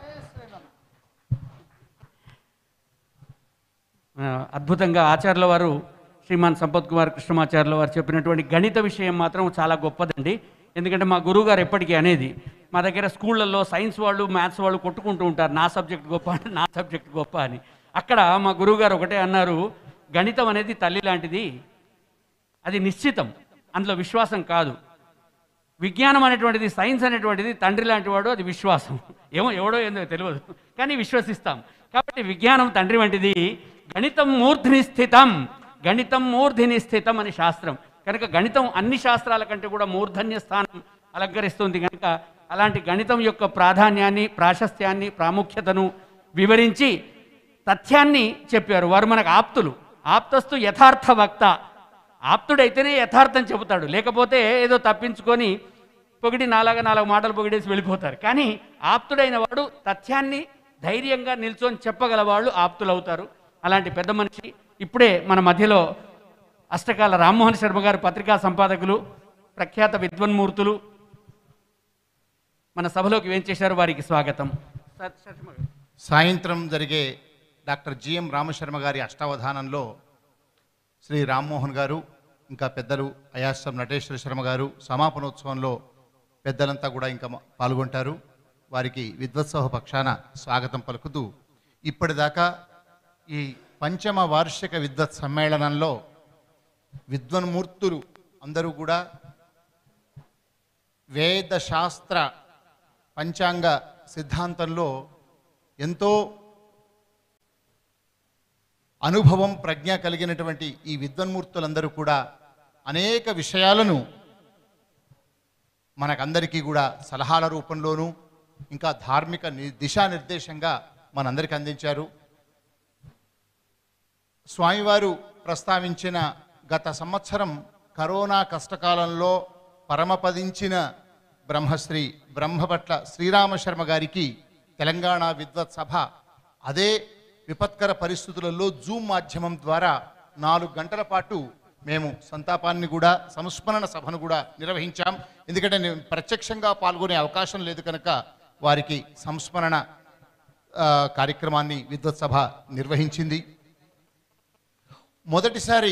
ఆ, అద్భుతంగా ఆచార్యుల వారు శ్రీమాన్ సంపత్ కుమార్ కృష్ణమాచార్యుల వారు చెప్పినటువంటి గణిత విషయం మాత్రం చాలా గొప్పదండి ఎందుకంటే మా గురువుగారు ఎప్పటికీ అనేది మా దగ్గర స్కూళ్ళల్లో సైన్స్ వాళ్ళు మ్యాథ్స్ వాళ్ళు కొట్టుకుంటూ ఉంటారు నా సబ్జెక్ట్ గొప్ప అని నా సబ్జెక్ట్ గొప్ప అని అక్కడ మా గురువుగారు ఒకటే అన్నారు గణితం అనేది తల్లి లాంటిది అది నిశ్చితం అందులో విశ్వాసం కాదు విజ్ఞానం అనేటువంటిది సైన్స్ అనేటువంటిది తండ్రి లాంటి వాడు అది విశ్వాసం ఏమో ఎవడో ఏందో తెలియదు కానీ విశ్వసిస్తాం కాబట్టి విజ్ఞానం తండ్రి వంటిది గణితం మూర్ధిని స్థితం గణితం మూర్ధిని స్థితం అని శాస్త్రం కనుక గణితం అన్ని శాస్త్రాల కంటే కూడా మూర్ధన్య స్థానం అలంకరిస్తుంది కనుక అలాంటి గణితం యొక్క ప్రాధాన్యాన్ని ప్రాశస్త్యాన్ని ప్రాముఖ్యతను వివరించి తథ్యాన్ని చెప్పారు వారు మనకు ఆప్తులు ఆప్తస్తు యథార్థ వక్త ఆప్తుడైతేనే యథార్థం చెబుతాడు లేకపోతే ఏదో తప్పించుకొని పొగిడి నాలాగా నాలుగు మాటలు పొగిడేసి వెళ్ళిపోతారు కానీ ఆప్తుడైన వాడు తథ్యాన్ని ధైర్యంగా నిల్చొని చెప్పగల వాళ్ళు ఆప్తులవుతారు అలాంటి పెద్ద మనిషి ఇప్పుడే మన మధ్యలో అష్టకాల రామ్మోహన్ శర్మ గారు పత్రికా సంపాదకులు ప్రఖ్యాత విద్వన్మూర్తులు మన సభలోకి వేంచేశారు వారికి స్వాగతం సార్, శర్మ గారు. సాయంత్రం జరిగే డాక్టర్ జిఎం రామశర్మ గారి అష్టావధానంలో శ్రీ రామ్మోహన్ గారు ఇంకా పెద్దలు అయాస్తం నటేశ్వర శర్మ గారు సమాపనోత్సవంలో పెద్దలంతా కూడా ఇంకా మ- పాల్గొంటారు వారికి విద్వత్సవ పక్షాన స్వాగతం పలుకుతూ ఇప్పటిదాకా ఈ పంచమ వార్షిక విద్వత్ సమ్మేళనంలో విద్వన్మూర్తులు అందరూ కూడా వేద శాస్త్ర పంచాంగ సిద్ధాంతంలో ఎంతో అనుభవం ప్రజ్ఞ కలిగినటువంటి ఈ విద్వన్మూర్తులందరూ కూడా అనేక విషయాలను మనకందరికీ కూడా సలహాల రూపంలోనూ ఇంకా ధార్మిక ని- దిశానిర్దేశంగా మనందరికీ అందించారు స్వామివారు ప్రస్తావించిన గత సంవత్సరం కరోనా కష్టకాలంలో పరమపదించిన బ్రహ్మశ్రీ బ్రహ్మభట్ల శ్రీరామ శర్మ గారికి తెలంగాణ విద్వత్ సభ అదే విపత్కర పరిస్థితులలో జూమ్ మాధ్యమం ద్వారా నాలుగు గంటల పాటు మేము సంతాపాన్ని కూడా సంస్మరణ సభను కూడా నిర్వహించాం ఎందుకంటే నేను ప్రత్యక్షంగా పాల్గొనే అవకాశం లేదు కనుక వారికి సంస్మరణ ఆ, కార్యక్రమాన్ని విద్వత్ సభ నిర్వహించింది మొదటిసారి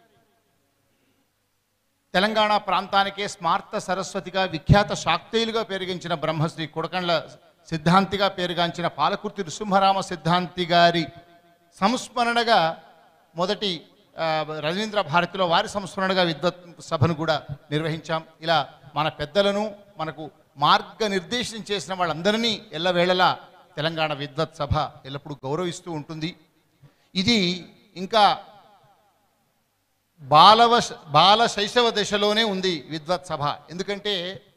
తెలంగాణ ప్రాంతానికే స్మార్త సరస్వతిగా విఖ్యాత శాక్తేయులుగా పెరిగించిన బ్రహ్మశ్రీ కొడకండ్ల సిద్ధాంతిగా పేరుగాంచిన పాలకుర్తి నృసింహరామ సిద్ధాంతి గారి సంస్మరణగా మొదటి ఆ, రవీంద్ర భారతిలో వారి సంస్మరణగా విద్వత్ సభను కూడా నిర్వహించాం ఇలా మన పెద్దలను మనకు మార్గనిర్దేశం చేసిన వాళ్ళందరినీ ఎల్లవేళలా తెలంగాణ విద్వత్ సభ ఎల్లప్పుడూ గౌరవిస్తూ ఉంటుంది ఇది ఇంకా బాలవ బాల శైశవ దశలోనే ఉంది విద్వత్ సభ ఎందుకంటే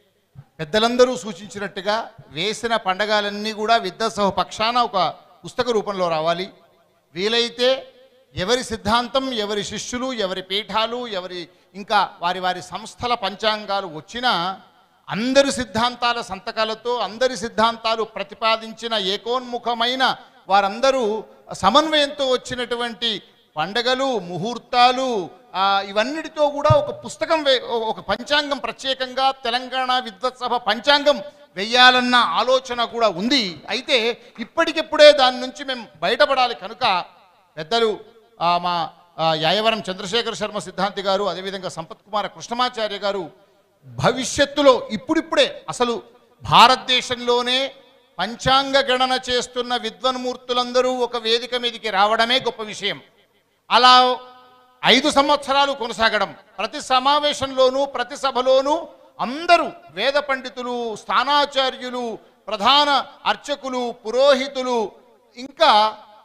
పెద్దలందరూ సూచించినట్టుగా వేసిన పండగలన్నీ కూడా విద్వత్ సభ పక్షాన ఒక పుస్తక రూపంలో రావాలి వీలైతే ఎవరి సిద్ధాంతం ఎవరి శిష్యులు ఎవరి పీఠాలు ఎవరి ఇంకా వారి వారి సంస్థల పంచాంగాలు వచ్చినా అందరి సిద్ధాంతాల సంతకాలతో అందరి సిద్ధాంతాలు ప్రతిపాదించిన ఏకోన్ముఖమైన వారందరూ సమన్వయంతో వచ్చినటువంటి పండగలు ముహూర్తాలు ఆ, ఇవన్నిటితో కూడా ఒక పుస్తకం వే- ఒక పంచాంగం ప్రత్యేకంగా తెలంగాణ విద్వత్ సభ పంచాంగం వెయ్యాలన్న ఆలోచన కూడా ఉంది అయితే ఇప్పటికిప్పుడే దాని నుంచి మేము బయటపడాలి కనుక పెద్దలు ఆ, మా ఆ, యాయవరం చంద్రశేఖర శర్మ సిద్ధాంతి గారు అదేవిధంగా సంపత్ కుమార కృష్ణమాచార్య గారు భవిష్యత్తులో ఇప్పుడిప్పుడే అసలు భారతదేశంలోనే పంచాంగ గణన చేస్తున్న విద్వన్మూర్తులందరూ ఒక వేదిక మీదకి రావడమే గొప్ప విషయం అలా ఐదు సంవత్సరాలు కొనసాగడం ప్రతి సమావేశంలోనూ ప్రతి సభలోనూ అందరూ వేద పండితులు స్థానాచార్యులు ప్రధాన అర్చకులు పురోహితులు ఇంకా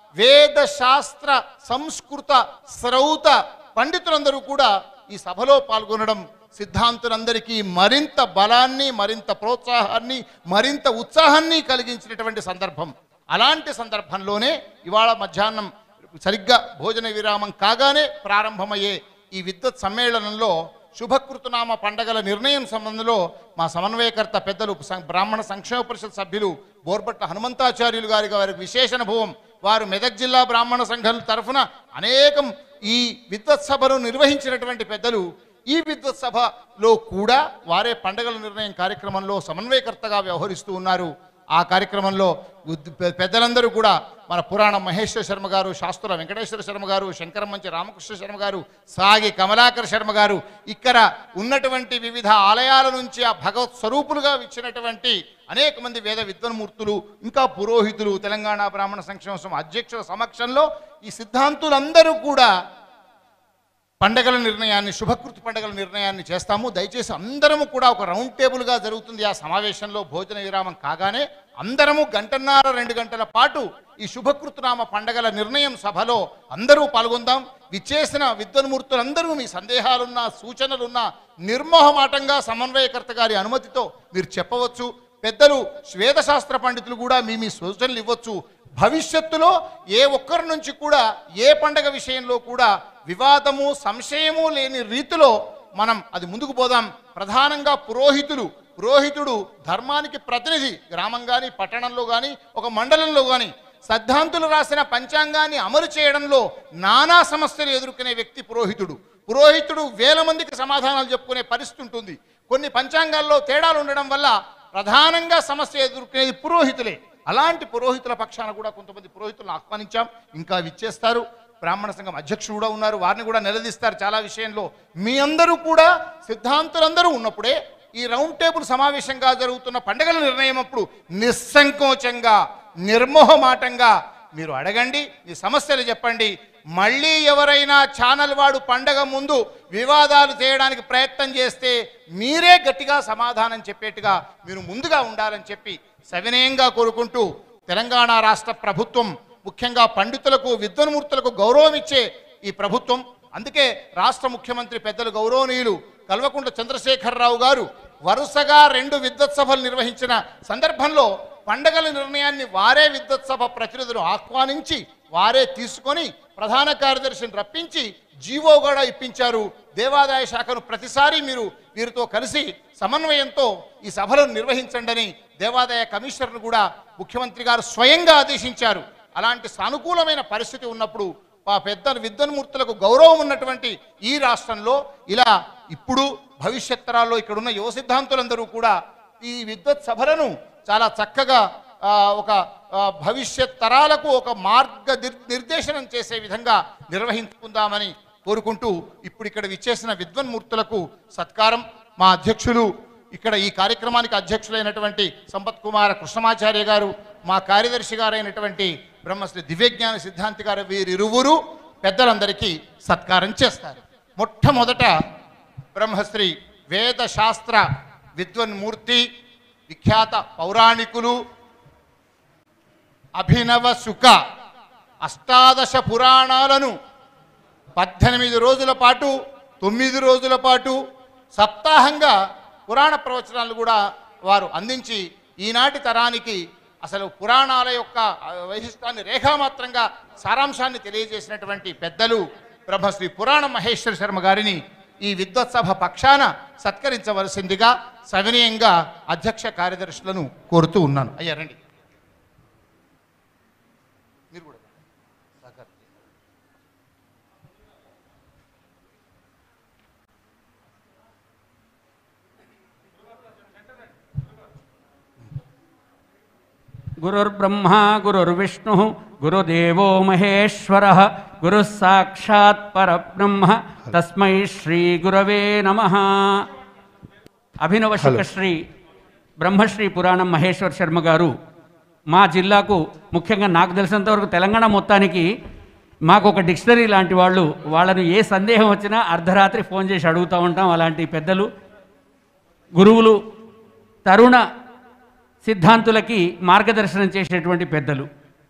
వేద శాస్త్ర సంస్కృత శ్రౌత పండితులందరూ కూడా ఈ సభలో పాల్గొనడం సిద్ధాంతులందరికీ మరింత బలాన్ని మరింత ప్రోత్సాహాన్ని మరింత ఉత్సాహాన్ని కలిగించినటువంటి సందర్భం అలాంటి సందర్భంలోనే ఇవాళ మధ్యాహ్నం సరిగ్గా భోజన విరామం కాగానే ప్రారంభమయ్యే ఈ విద్వత్ సమ్మేళనంలో శుభకృతనామ పండగల నిర్ణయం సంబంధంలో మా సమన్వయకర్త పెద్దలు సం- బ్రాహ్మణ సంక్షేమ పరిషత్ సభ్యులు బోర్బట్ల హనుమంతాచార్యులు గారి వారికి విశేష అనుభవం వారు మెదక్ జిల్లా బ్రాహ్మణ సంఘం తరఫున అనేకం ఈ విద్వత్ సభను నిర్వహించినటువంటి పెద్దలు ఈ విద్వత్ సభలో కూడా వారే పండగల నిర్ణయం కార్యక్రమంలో సమన్వయకర్తగా వ్యవహరిస్తూ ఉన్నారు ఆ కార్యక్రమంలో ఉద్- పె- పెద్దలందరూ కూడా మన పురాణ మహేశ్వర శర్మ గారు శాస్త్ర వెంకటేశ్వర శర్మ గారు శంకరమంచి రామకృష్ణ శర్మ గారు సాగి కమలాకర్ శర్మ గారు ఇక్కడ ఉన్నటువంటి వివిధ ఆలయాల నుంచి ఆ భగవత్ స్వరూపులుగా ఇచ్చినటువంటి అనేక మంది వేద విద్వన్మూర్తులు ఇంకా పురోహితులు తెలంగాణ బ్రాహ్మణ సంక్షేమ సంఘం అధ్యక్షుల సమక్షంలో ఈ సిద్ధాంతులందరూ కూడా పండగల నిర్ణయాన్ని శుభకృతి పండగల నిర్ణయాన్ని చేస్తాము దయచేసి అందరము కూడా ఒక రౌండ్ టేబుల్గా జరుగుతుంది ఆ సమావేశంలో భోజన విరామం కాగానే అందరము గంటన్నర రెండు గంటల పాటు ఈ శుభకృతనామ పండగల నిర్ణయం సభలో అందరూ పాల్గొందాం విచ్చేసిన విద్వన్మూర్తులందరూ మీ సందేహాలున్నా సూచనలున్నా నిర్మోహమాటంగా సమన్వయకర్త గారి అనుమతితో మీరు చెప్పవచ్చు పెద్దలు శ్వేతశాస్త్ర పండితులు కూడా మీ మీ సూచనలు ఇవ్వచ్చు భవిష్యత్తులో ఏ ఒక్కరి నుంచి కూడా ఏ పండగ విషయంలో కూడా వివాదము సంశయము లేని రీతిలో మనం అది ముందుకు పోదాం ప్రధానంగా పురోహితులు పురోహితుడు ధర్మానికి ప్రతినిధి గ్రామం కానీ పట్టణంలో కానీ ఒక మండలంలో కానీ సద్ధాంతులు రాసిన పంచాంగాన్ని అమలు చేయడంలో నానా సమస్యలు ఎదుర్కొనే వ్యక్తి పురోహితుడు పురోహితుడు వేల మందికి సమాధానాలు చెప్పుకునే పరిస్థితి ఉంటుంది కొన్ని పంచాంగాల్లో తేడాలు ఉండడం వల్ల ప్రధానంగా సమస్య ఎదుర్కొనేది పురోహితులే అలాంటి పురోహితుల పక్షాన కూడా కొంతమంది పురోహితులను ఆహ్వానించాం ఇంకా విచ్చేస్తారు బ్రాహ్మణ సంఘం అధ్యక్షుడు కూడా ఉన్నారు వారిని కూడా నిలదీస్తారు చాలా విషయంలో మీ అందరూ కూడా సిద్ధాంతులందరూ ఉన్నప్పుడే ఈ రౌండ్ టేబుల్ సమావేశంగా జరుగుతున్న పండుగల నిర్ణయం అప్పుడు నిస్సంకోచంగా నిర్మోహమాటంగా మీరు అడగండి మీ సమస్యలు చెప్పండి మళ్ళీ ఎవరైనా ఛానల్ వాడు పండగ ముందు వివాదాలు చేయడానికి ప్రయత్నం చేస్తే మీరే గట్టిగా సమాధానం చెప్పేట్టుగా మీరు ముందుగా ఉండాలని చెప్పి సవినయంగా కోరుకుంటూ తెలంగాణ రాష్ట్ర ప్రభుత్వం ముఖ్యంగా పండితులకు విద్వన్మూర్తులకు గౌరవం ఇచ్చే ఈ ప్రభుత్వం అందుకే రాష్ట్ర ముఖ్యమంత్రి పెద్దలు గౌరవనీయులు కల్వకుంట్ల చంద్రశేఖరరావు గారు వరుసగా రెండు విద్వత్ సభలు నిర్వహించిన సందర్భంలో పండగల నిర్ణయాన్ని వారే విద్వత్ సభ ప్రతినిధులు ఆహ్వానించి వారే తీసుకొని ప్రధాన కార్యదర్శిని రప్పించి జీవో కూడా ఇప్పించారు దేవాదాయ శాఖను ప్రతిసారి మీరు వీరితో కలిసి సమన్వయంతో ఈ సభలను నిర్వహించండి అని దేవాదాయ కమిషనర్ను కూడా ముఖ్యమంత్రి గారు స్వయంగా ఆదేశించారు అలాంటి సానుకూలమైన పరిస్థితి ఉన్నప్పుడు ఆ పెద్ద విద్వన్మూర్తులకు గౌరవం ఉన్నటువంటి ఈ రాష్ట్రంలో ఇలా ఇప్పుడు భవిష్యత్ తరాల్లో ఇక్కడున్న యువ సిద్ధాంతులందరూ కూడా ఈ విద్వత్ సభలను చాలా చక్కగా ఆ, ఒక ఆ, భవిష్యత్ తరాలకు ఒక మార్గ నిర్- నిర్దేశనం చేసే విధంగా నిర్వహించుకుందామని కోరుకుంటూ ఇప్పుడు ఇక్కడ విచ్చేసిన విద్వన్మూర్తులకు సత్కారం మా అధ్యక్షులు ఇక్కడ ఈ కార్యక్రమానికి అధ్యక్షులైనటువంటి సంపత్ కుమార కృష్ణమాచార్య గారు మా కార్యదర్శి గారైనటువంటి బ్రహ్మశ్రీ దివ్యజ్ఞాన సిద్ధాంతి గారు వీరిరువురు పెద్దలందరికీ సత్కారం చేస్తారు మొట్టమొదట బ్రహ్మశ్రీ వేద శాస్త్ర విద్వన్మూర్తి విఖ్యాత పౌరాణికులు అభినవ సుఖ అష్టాదశ పురాణాలను పద్దెనిమిది రోజుల పాటు తొమ్మిది రోజుల పాటు సప్తాహంగా పురాణ ప్రవచనాలు కూడా వారు అందించి ఈనాటి తరానికి అసలు పురాణాల యొక్క ఆ, వైశిష్టాన్ని రేఖామాత్రంగా సారాంశాన్ని తెలియజేసినటువంటి పెద్దలు బ్రహ్మశ్రీ పురాణ మహేశ్వర శర్మ గారిని ఈ విద్వత్ సభ పక్షాన సత్కరించవలసిందిగా సవినయంగా అధ్యక్ష కార్యదర్శులను కోరుతూ ఉన్నాను అయ్యా రండి మీరు కూడా సహకారం. గురుర్బ్రహ్మా గురుర్విష్ణు గురుదేవో మహేశ్వర గురు సాక్షాత్ పరబ్రహ్మ తస్మై శ్రీ గురవే నమ అభినవ శుకశ్రీ బ్రహ్మశ్రీ పురాణం మహేశ్వర్ శర్మ గారు మా జిల్లాకు ముఖ్యంగా నాకు తెలిసినంతవరకు తెలంగాణ మొత్తానికి మాకు ఒక డిక్షనరీ లాంటి వాళ్ళు వాళ్ళను ఏ సందేహం వచ్చినా అర్ధరాత్రి ఫోన్ చేసి అడుగుతూ ఉంటాం అలాంటి పెద్దలు గురువులు తరుణ సిద్ధాంతులకి మార్గదర్శనం చేసేటువంటి పెద్దలు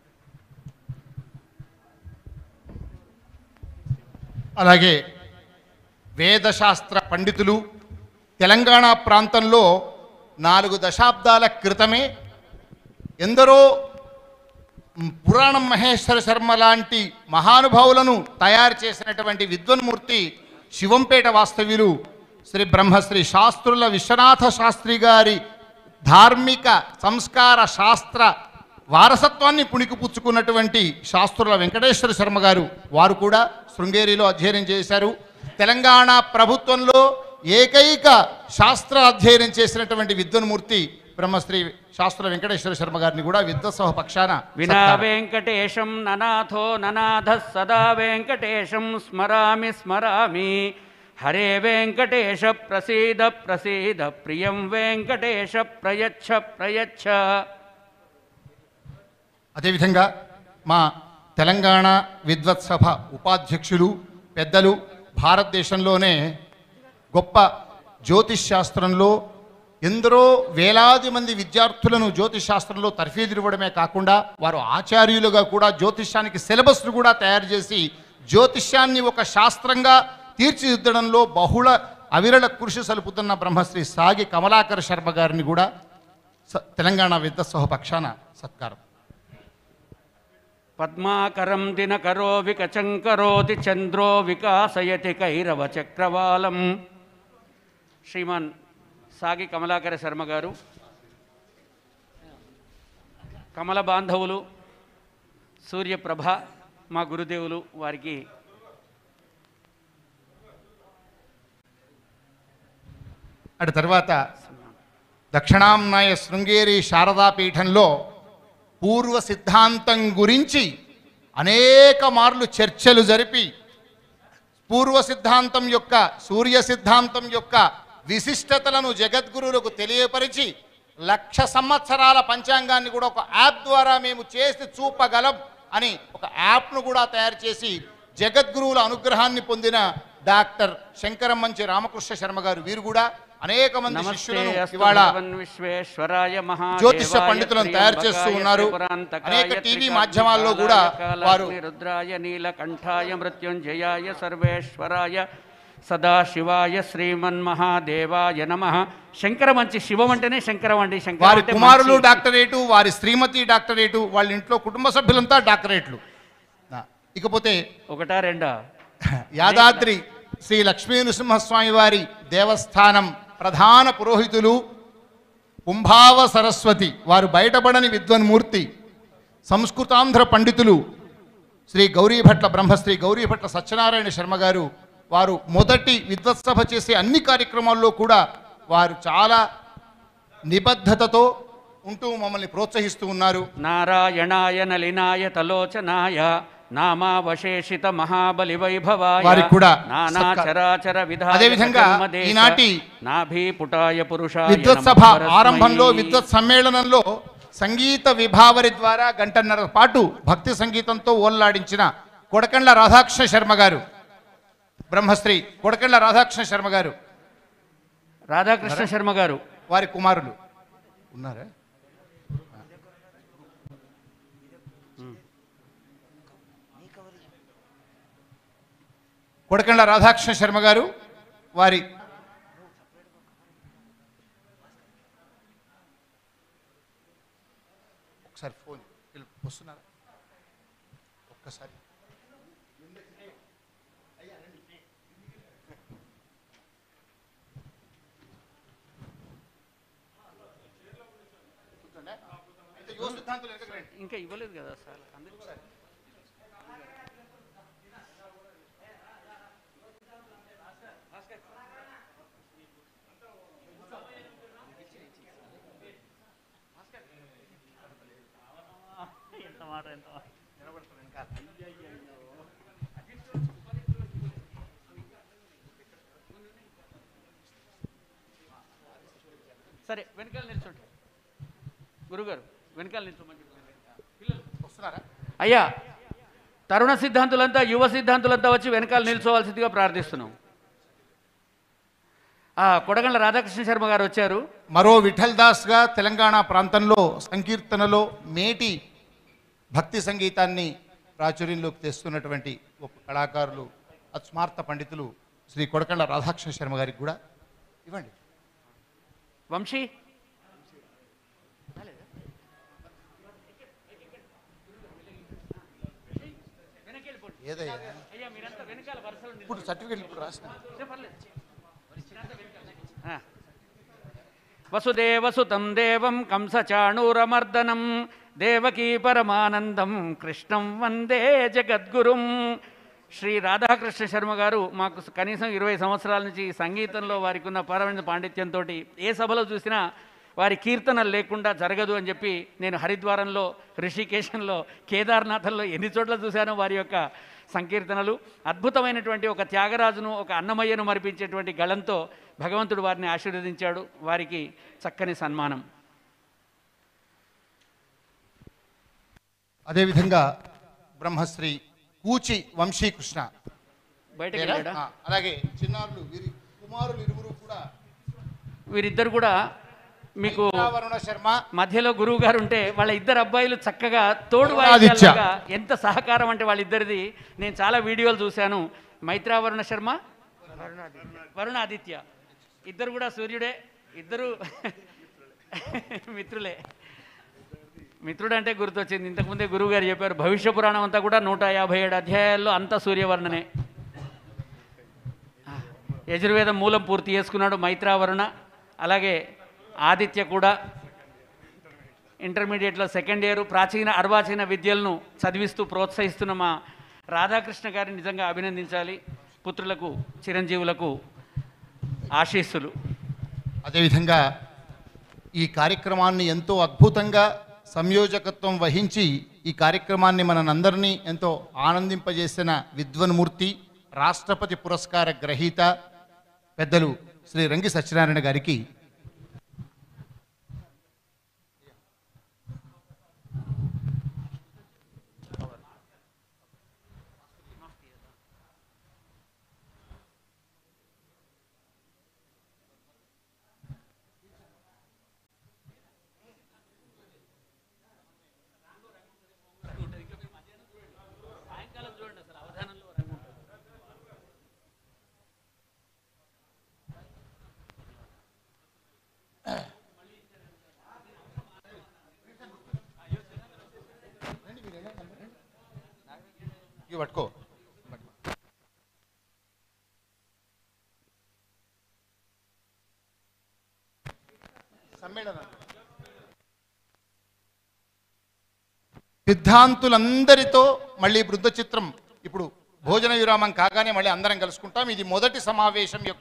అలాగే వేదశాస్త్ర పండితులు తెలంగాణ ప్రాంతంలో నాలుగు దశాబ్దాల క్రితమే ఎందరో మ్, పురాణం మహేశ్వర శర్మ లాంటి మహానుభావులను తయారు చేసినటువంటి విద్వన్మూర్తి శివంపేట వాస్తవ్యులు శ్రీ బ్రహ్మశ్రీ శాస్త్రుల విశ్వనాథ శాస్త్రి గారి ధార్మిక సంస్కార శాస్త్ర వారసత్వాన్ని పుణికిపుచ్చుకున్నటువంటి శాస్త్రుల వెంకటేశ్వర శర్మ గారు వారు కూడా శృంగేరిలో అధ్యయనం చేశారు తెలంగాణ ప్రభుత్వంలో ఏకైక శాస్త్ర అధ్యయనం చేసినటువంటి విద్వన్మూర్తి బ్రహ్మశ్రీ శాస్త్ర వెంకటేశ్వర శర్మ గారిని కూడా విద్వత్సవ పక్షాన వినా సత్కారం. వెంకటేశం ననాథో ననాథ సదా వెంకటేశం స్మరామి స్మరామి హరే వెంకటేశ ప్రసీద ప్రసీద ప్రియం వెంకటేశ ప్రయచ్ఛ ప్రయచ్ఛ అదేవిధంగా మా తెలంగాణ విద్వత్ సభ ఉపాధ్యక్షులు పెద్దలు భారతదేశంలోనే గొప్ప జ్యోతిష్ శాస్త్రంలో ఎందరో వేలాది మంది విద్యార్థులను జ్యోతిష్ శాస్త్రంలో తర్ఫీదివ్వడమే కాకుండా వారు ఆచార్యులుగా కూడా జ్యోతిష్యానికి సిలబస్ను కూడా తయారు చేసి జ్యోతిష్యాన్ని ఒక శాస్త్రంగా తీర్చిదిద్దడంలో బహుళ అవిరళ కృషి సలుపుతున్న బ్రహ్మశ్రీ సాగి కమలాకర్ శర్మ గారిని కూడా స- తెలంగాణ విద్వత్ సభ పక్షాన సత్కారం పద్మాకరం దినకరో వికచంకరోతి చంద్రో వికాసయతి కైరవ చక్రవాలం శ్రీమాన్ సాగి కమలాకర శర్మ గారు కమల బాంధవులు సూర్యప్రభ మా గురుదేవులు వారికి అటు తర్వాత దక్షిణాంనాయ శృంగేరి శారదా పీఠంలో పూర్వ సిద్ధాంతం గురించి అనేక మార్లు చర్చలు జరిపి పూర్వ సిద్ధాంతం యొక్క సూర్య సిద్ధాంతం యొక్క విశిష్టతలను జగద్గురువులకు తెలియపరిచి లక్ష సంవత్సరాల పంచాంగాన్ని కూడా ఒక యాప్ ద్వారా మేము చేసి చూపగలం అని ఒక యాప్ను కూడా తయారు చేసి జగద్గురువుల అనుగ్రహాన్ని పొందిన డాక్టర్ శంకరం మంచి రామకృష్ణ శర్మ గారు వీరు కూడా అనేక మంది నమస్తే శిష్యులను అస్తు ఇవాళ భగవన్ విశ్వేశ్వరాయ మహాదేవాయ జ్యోతిష పండితులను తయారు చేస్తూ త్ర్యంబకాయ ఉన్నారు త్రిపురాంతకాయ అనేక టీవీ త్రికాగ్నికాలాయ మాధ్యమాల్లో కూడా వారు రుద్రాయ నీలకంఠాయ మృత్యుంజయాయ సర్వేశ్వరాయ సదాశివాయ శ్రీమన్మహాదేవాయ నమ శంకరం మంచి శివం అంటేనే శంకరం అండి శంకరం వారి అంటే కుమారులు మంచి. డాక్టరేటు వారి శ్రీమతి డాక్టరేటు వాళ్ళ ఇంట్లో కుటుంబ సభ్యులంతా డాక్టరేట్లు ఆ, ఇకపోతే ఒకటా రెండా యాదాద్రి శ్రీ లక్ష్మీ నృసింహస్వామి వారి దేవస్థానం ప్రధాన పురోహితులు కుంభావ సరస్వతి వారు బయటపడని విద్వన్మూర్తి సంస్కృతాంధ్ర పండితులు శ్రీ గౌరీభట్ల బ్రహ్మశ్రీ గౌరీభట్ల సత్యనారాయణ శర్మ గారు వారు మొదటి విద్వత్సభ చేసే అన్ని కార్యక్రమాల్లో కూడా వారు చాలా నిబద్ధతతో ఉంటూ మమ్మల్ని ప్రోత్సహిస్తూ ఉన్నారు నారాయణాయ నలినాయ తలోచనాయ నామావశేషిత మహాబలి వైభవాయ వారికి కూడా నానా సత్కారం. చరాచర విధాయక అదేవిధంగా జన్మదేశ ఈనాటి నాభీపుటాయ పురుషాయ విద్వత్ సభ నమః పరస్మై. ఆరంభంలో విద్వత్ సమ్మేళనంలో సంగీత విభావరి ద్వారా గంటన్నర పాటు భక్తి సంగీతంతో ఓల్లాడించిన కొడకండ్ల రాధాకృష్ణ శర్మ గారు బ్రహ్మశ్రీ కొడకండ్ల రాధాకృష్ణ శర్మ గారు రాధాకృష్ణ శర్మ గారు వారి కుమారులు ఉన్నారా కొడకండ్ల రాధాకృష్ణ శర్మ గారు వారి ఒకసారి ఫోన్ వీళ్ళు వస్తున్నారా ఒక్కసారి ఇంకా ఇవ్వలేదు కదా సార్ అందుకు ఎంత మాట ఎంత మాట. సరే వెనకాల నిల్చోండి గురుగారు వెనకాల నిల్చోమని పిల్లలు వస్తున్నారా అయ్యా తరుణ సిద్ధాంతులంతా యువ సిద్ధాంతులంతా వచ్చి వెనకాల నిల్చోవాల్సిందిగా ప్రార్థిస్తున్నాం ఆ, కొడగండ్ల రాధాకృష్ణ శర్మ గారు వచ్చారు మరో విఠల్ దాస్గా తెలంగాణ ప్రాంతంలో సంకీర్తనలో మేటి భక్తి సంగీతాన్ని ప్రాచుర్యంలోకి తెస్తున్నటువంటి ఒక కళాకారులు అస్మార్త పండితులు శ్రీ కొడకండ్ల రాధాకృష్ణ శర్మ గారికి కూడా ఇవ్వండి వంశీ ఏదయ్యా అయ్యా మీరంతా వెనకాల వరుసలో ఇప్పుడు సర్టిఫికెట్ ఇప్పుడు రాసిన వసుదేవసుతం దేవం కంసచాణూరమర్దనం దేవకీ పరమానందం కృష్ణం వందే జగద్గురుం శ్రీ రాధాకృష్ణ శర్మ గారు మాకు కనీసం ఇరవై సంవత్సరాల నుంచి ఈ సంగీతంలో వారికి ఉన్న పరమైన పాండిత్యంతో ఏ సభలో చూసినా వారి కీర్తనలు లేకుండా జరగదు అని చెప్పి నేను హరిద్వారంలో ఋషికేశంలో కేదార్నాథంలో ఎన్ని చోట్ల చూశానో వారి యొక్క సంకీర్తనలు అద్భుతమైనటువంటి ఒక త్యాగరాజును ఒక అన్నమయ్యను మరిపించేటువంటి గళంతో భగవంతుడు వారిని ఆశీర్వదించాడు వారికి చక్కని సన్మానం అదేవిధంగా బ్రహ్మశ్రీ కూచి వంశీకృష్ణ బయటకు లేరా? వెళ్ళాడా? ఆ, అలాగే చిన్నారులు వీరి కుమారులు ఇరువురు కూడా వీరిద్దరు కూడా మీకు వరుణ శర్మ మధ్యలో గురువు గారు ఉంటే వాళ్ళ ఇద్దరు అబ్బాయిలు చక్కగా తోడు వరుణాదిత్య. వాయిద్యాలుగా ఎంత సహకారం అంటే వాళ్ళిద్దరిది నేను చాలా వీడియోలు చూశాను మైత్రావరుణ శర్మ వరుణాదిత్య ఇద్దరు కూడా సూర్యుడే ఇద్దరు మిత్రులే మిత్రుడు అంటే గుర్తొచ్చింది ఇంతకుముందే గురువు గారు చెప్పారు భవిష్య పురాణం అంతా కూడా నూట యాభై ఏడు అధ్యాయాల్లో అంతా సూర్యవర్ణనే యజుర్వేదం మూలం పూర్తి చేసుకున్నాడు మైత్రావరుణ అలాగే ఆదిత్య కూడా ఇంటర్మీడియట్లో సెకండ్ ఇయర్ ప్రాచీన అర్వాచీన విద్యలను చదివిస్తూ ప్రోత్సహిస్తున్న మా రాధాకృష్ణ గారిని నిజంగా అభినందించాలి పుత్రులకు చిరంజీవులకు ఆశీస్సులు అదేవిధంగా ఈ కార్యక్రమాన్ని ఎంతో అద్భుతంగా సంయోజకత్వం వహించి ఈ కార్యక్రమాన్ని మనందరినీ ఎంతో ఆనందింపజేసిన విద్వన్మూర్తి రాష్ట్రపతి పురస్కార గ్రహీత పెద్దలు శ్రీ రంగి సత్యనారాయణ గారికి ఇవి పట్టుకో సమ్మేళనం సిద్ధాంతులందరితో మళ్ళీ బృంద చిత్రం ఇప్పుడు భోజన విరామం కాగానే మళ్ళీ అందరం కలుసుకుంటాం ఇది మొదటి సమావేశం యొక్క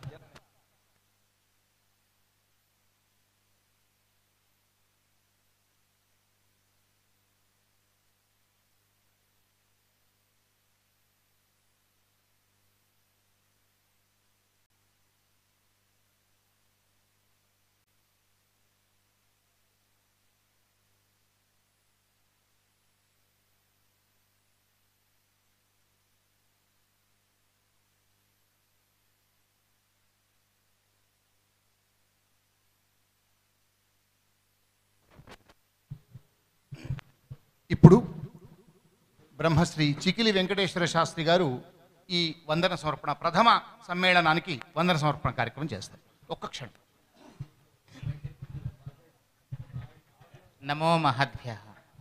ఇప్పుడు బ్రహ్మశ్రీ చికిలి వెంకటేశ్వర శాస్త్రి గారు ఈ వందన సమర్పణ ప్రథమ సమ్మేళనానికి వందన సమర్పణ కార్యక్రమం చేస్తారు ఒక్క క్షణం నమో మహద్భ్య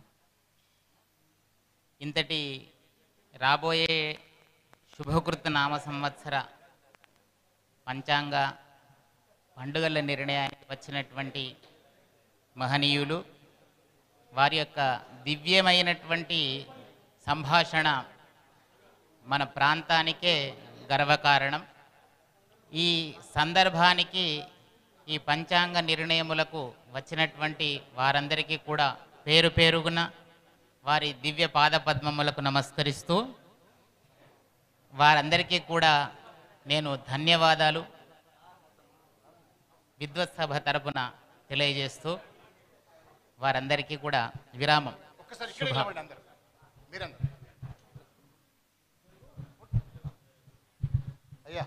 ఇంతటి రాబోయే శుభకృత నామ సంవత్సర పంచాంగ పండుగల నిర్ణయానికి వచ్చినటువంటి మహనీయులు వారి యొక్క దివ్యమైనటువంటి సంభాషణ మన ప్రాంతానికే గర్వకారణం ఈ సందర్భానికి ఈ పంచాంగ నిర్ణయములకు వచ్చినటువంటి వారందరికీ కూడా పేరు పేరుగున వారి దివ్య పాదపద్మములకు నమస్కరిస్తూ వారందరికీ కూడా నేను ధన్యవాదాలు విద్వత్ సభ తరపున తెలియజేస్తూ వారందరికీ కూడా విరామం ఒక్కసారి ఇక్కడ శుభ నిలబడండి అందరూ మీరందరూ అయ్యా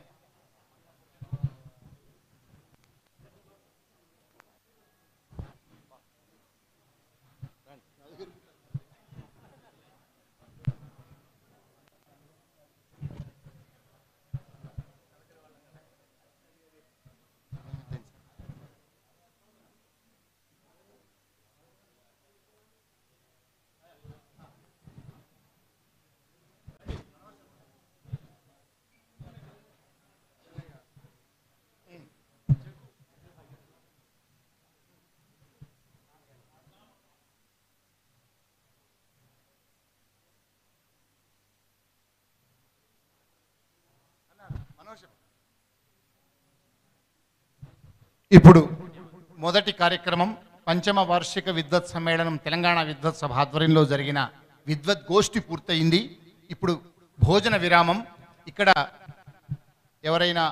ఇప్పుడు మొదటి కార్యక్రమం పంచమ వార్షిక విద్వత్ సమ్మేళనం తెలంగాణ విద్వత్ సభ ఆధ్వర్యంలో జరిగిన విద్వత్ గోష్ఠి పూర్తయింది ఇప్పుడు భోజన విరామం ఇక్కడ ఎవరైనా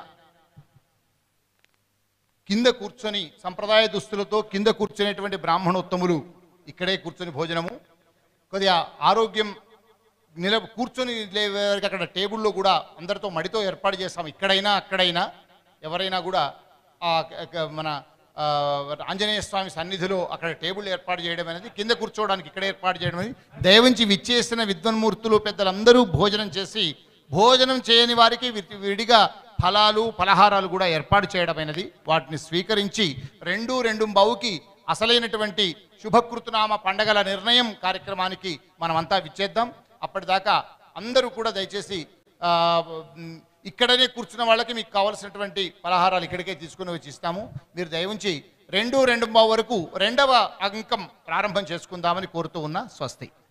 కింద కూర్చొని సంప్రదాయ దుస్తులతో కింద కూర్చునేటువంటి బ్రాహ్మణోత్తములు ఇక్కడే కూర్చొని భోజనము కొద్దిగా ఆరోగ్యం నిల కూర్చొని లేవరికి అక్కడ టేబుల్లో కూడా అందరితో మడితో ఏర్పాటు చేస్తాం ఇక్కడైనా అక్కడైనా ఎవరైనా కూడా ఆ క- క- మన ఆ, ఆంజనేయ స్వామి సన్నిధిలో అక్కడ టేబుల్ ఏర్పాటు చేయడం అనేది కింద కూర్చోవడానికి ఇక్కడ ఏర్పాటు చేయడం అనేది దయవంచి విచ్చేసిన విద్వన్మూర్తులు పెద్దలందరూ భోజనం చేసి భోజనం చేయని వారికి వి- విడిగా ఫలాలు పలహారాలు కూడా ఏర్పాటు చేయడమైనది వాటిని స్వీకరించి రెండు రెండు బావుకి అసలైనటువంటి శుభకృతనామ పండగల నిర్ణయం కార్యక్రమానికి మనమంతా విచ్చేద్దాం అప్పటిదాకా అందరూ కూడా దయచేసి ఆ, మ్, ఇక్కడనే కూర్చున్న వాళ్ళకి మీకు కావాల్సినటువంటి పలహారాలు ఇక్కడికే తీసుకుని వచ్చి ఇస్తాము మీరు దయవుంచి రెండు రెండు బావు వరకు రెండవ అంకం ప్రారంభం చేసుకుందామని కోరుతూ ఉన్న స్వస్తి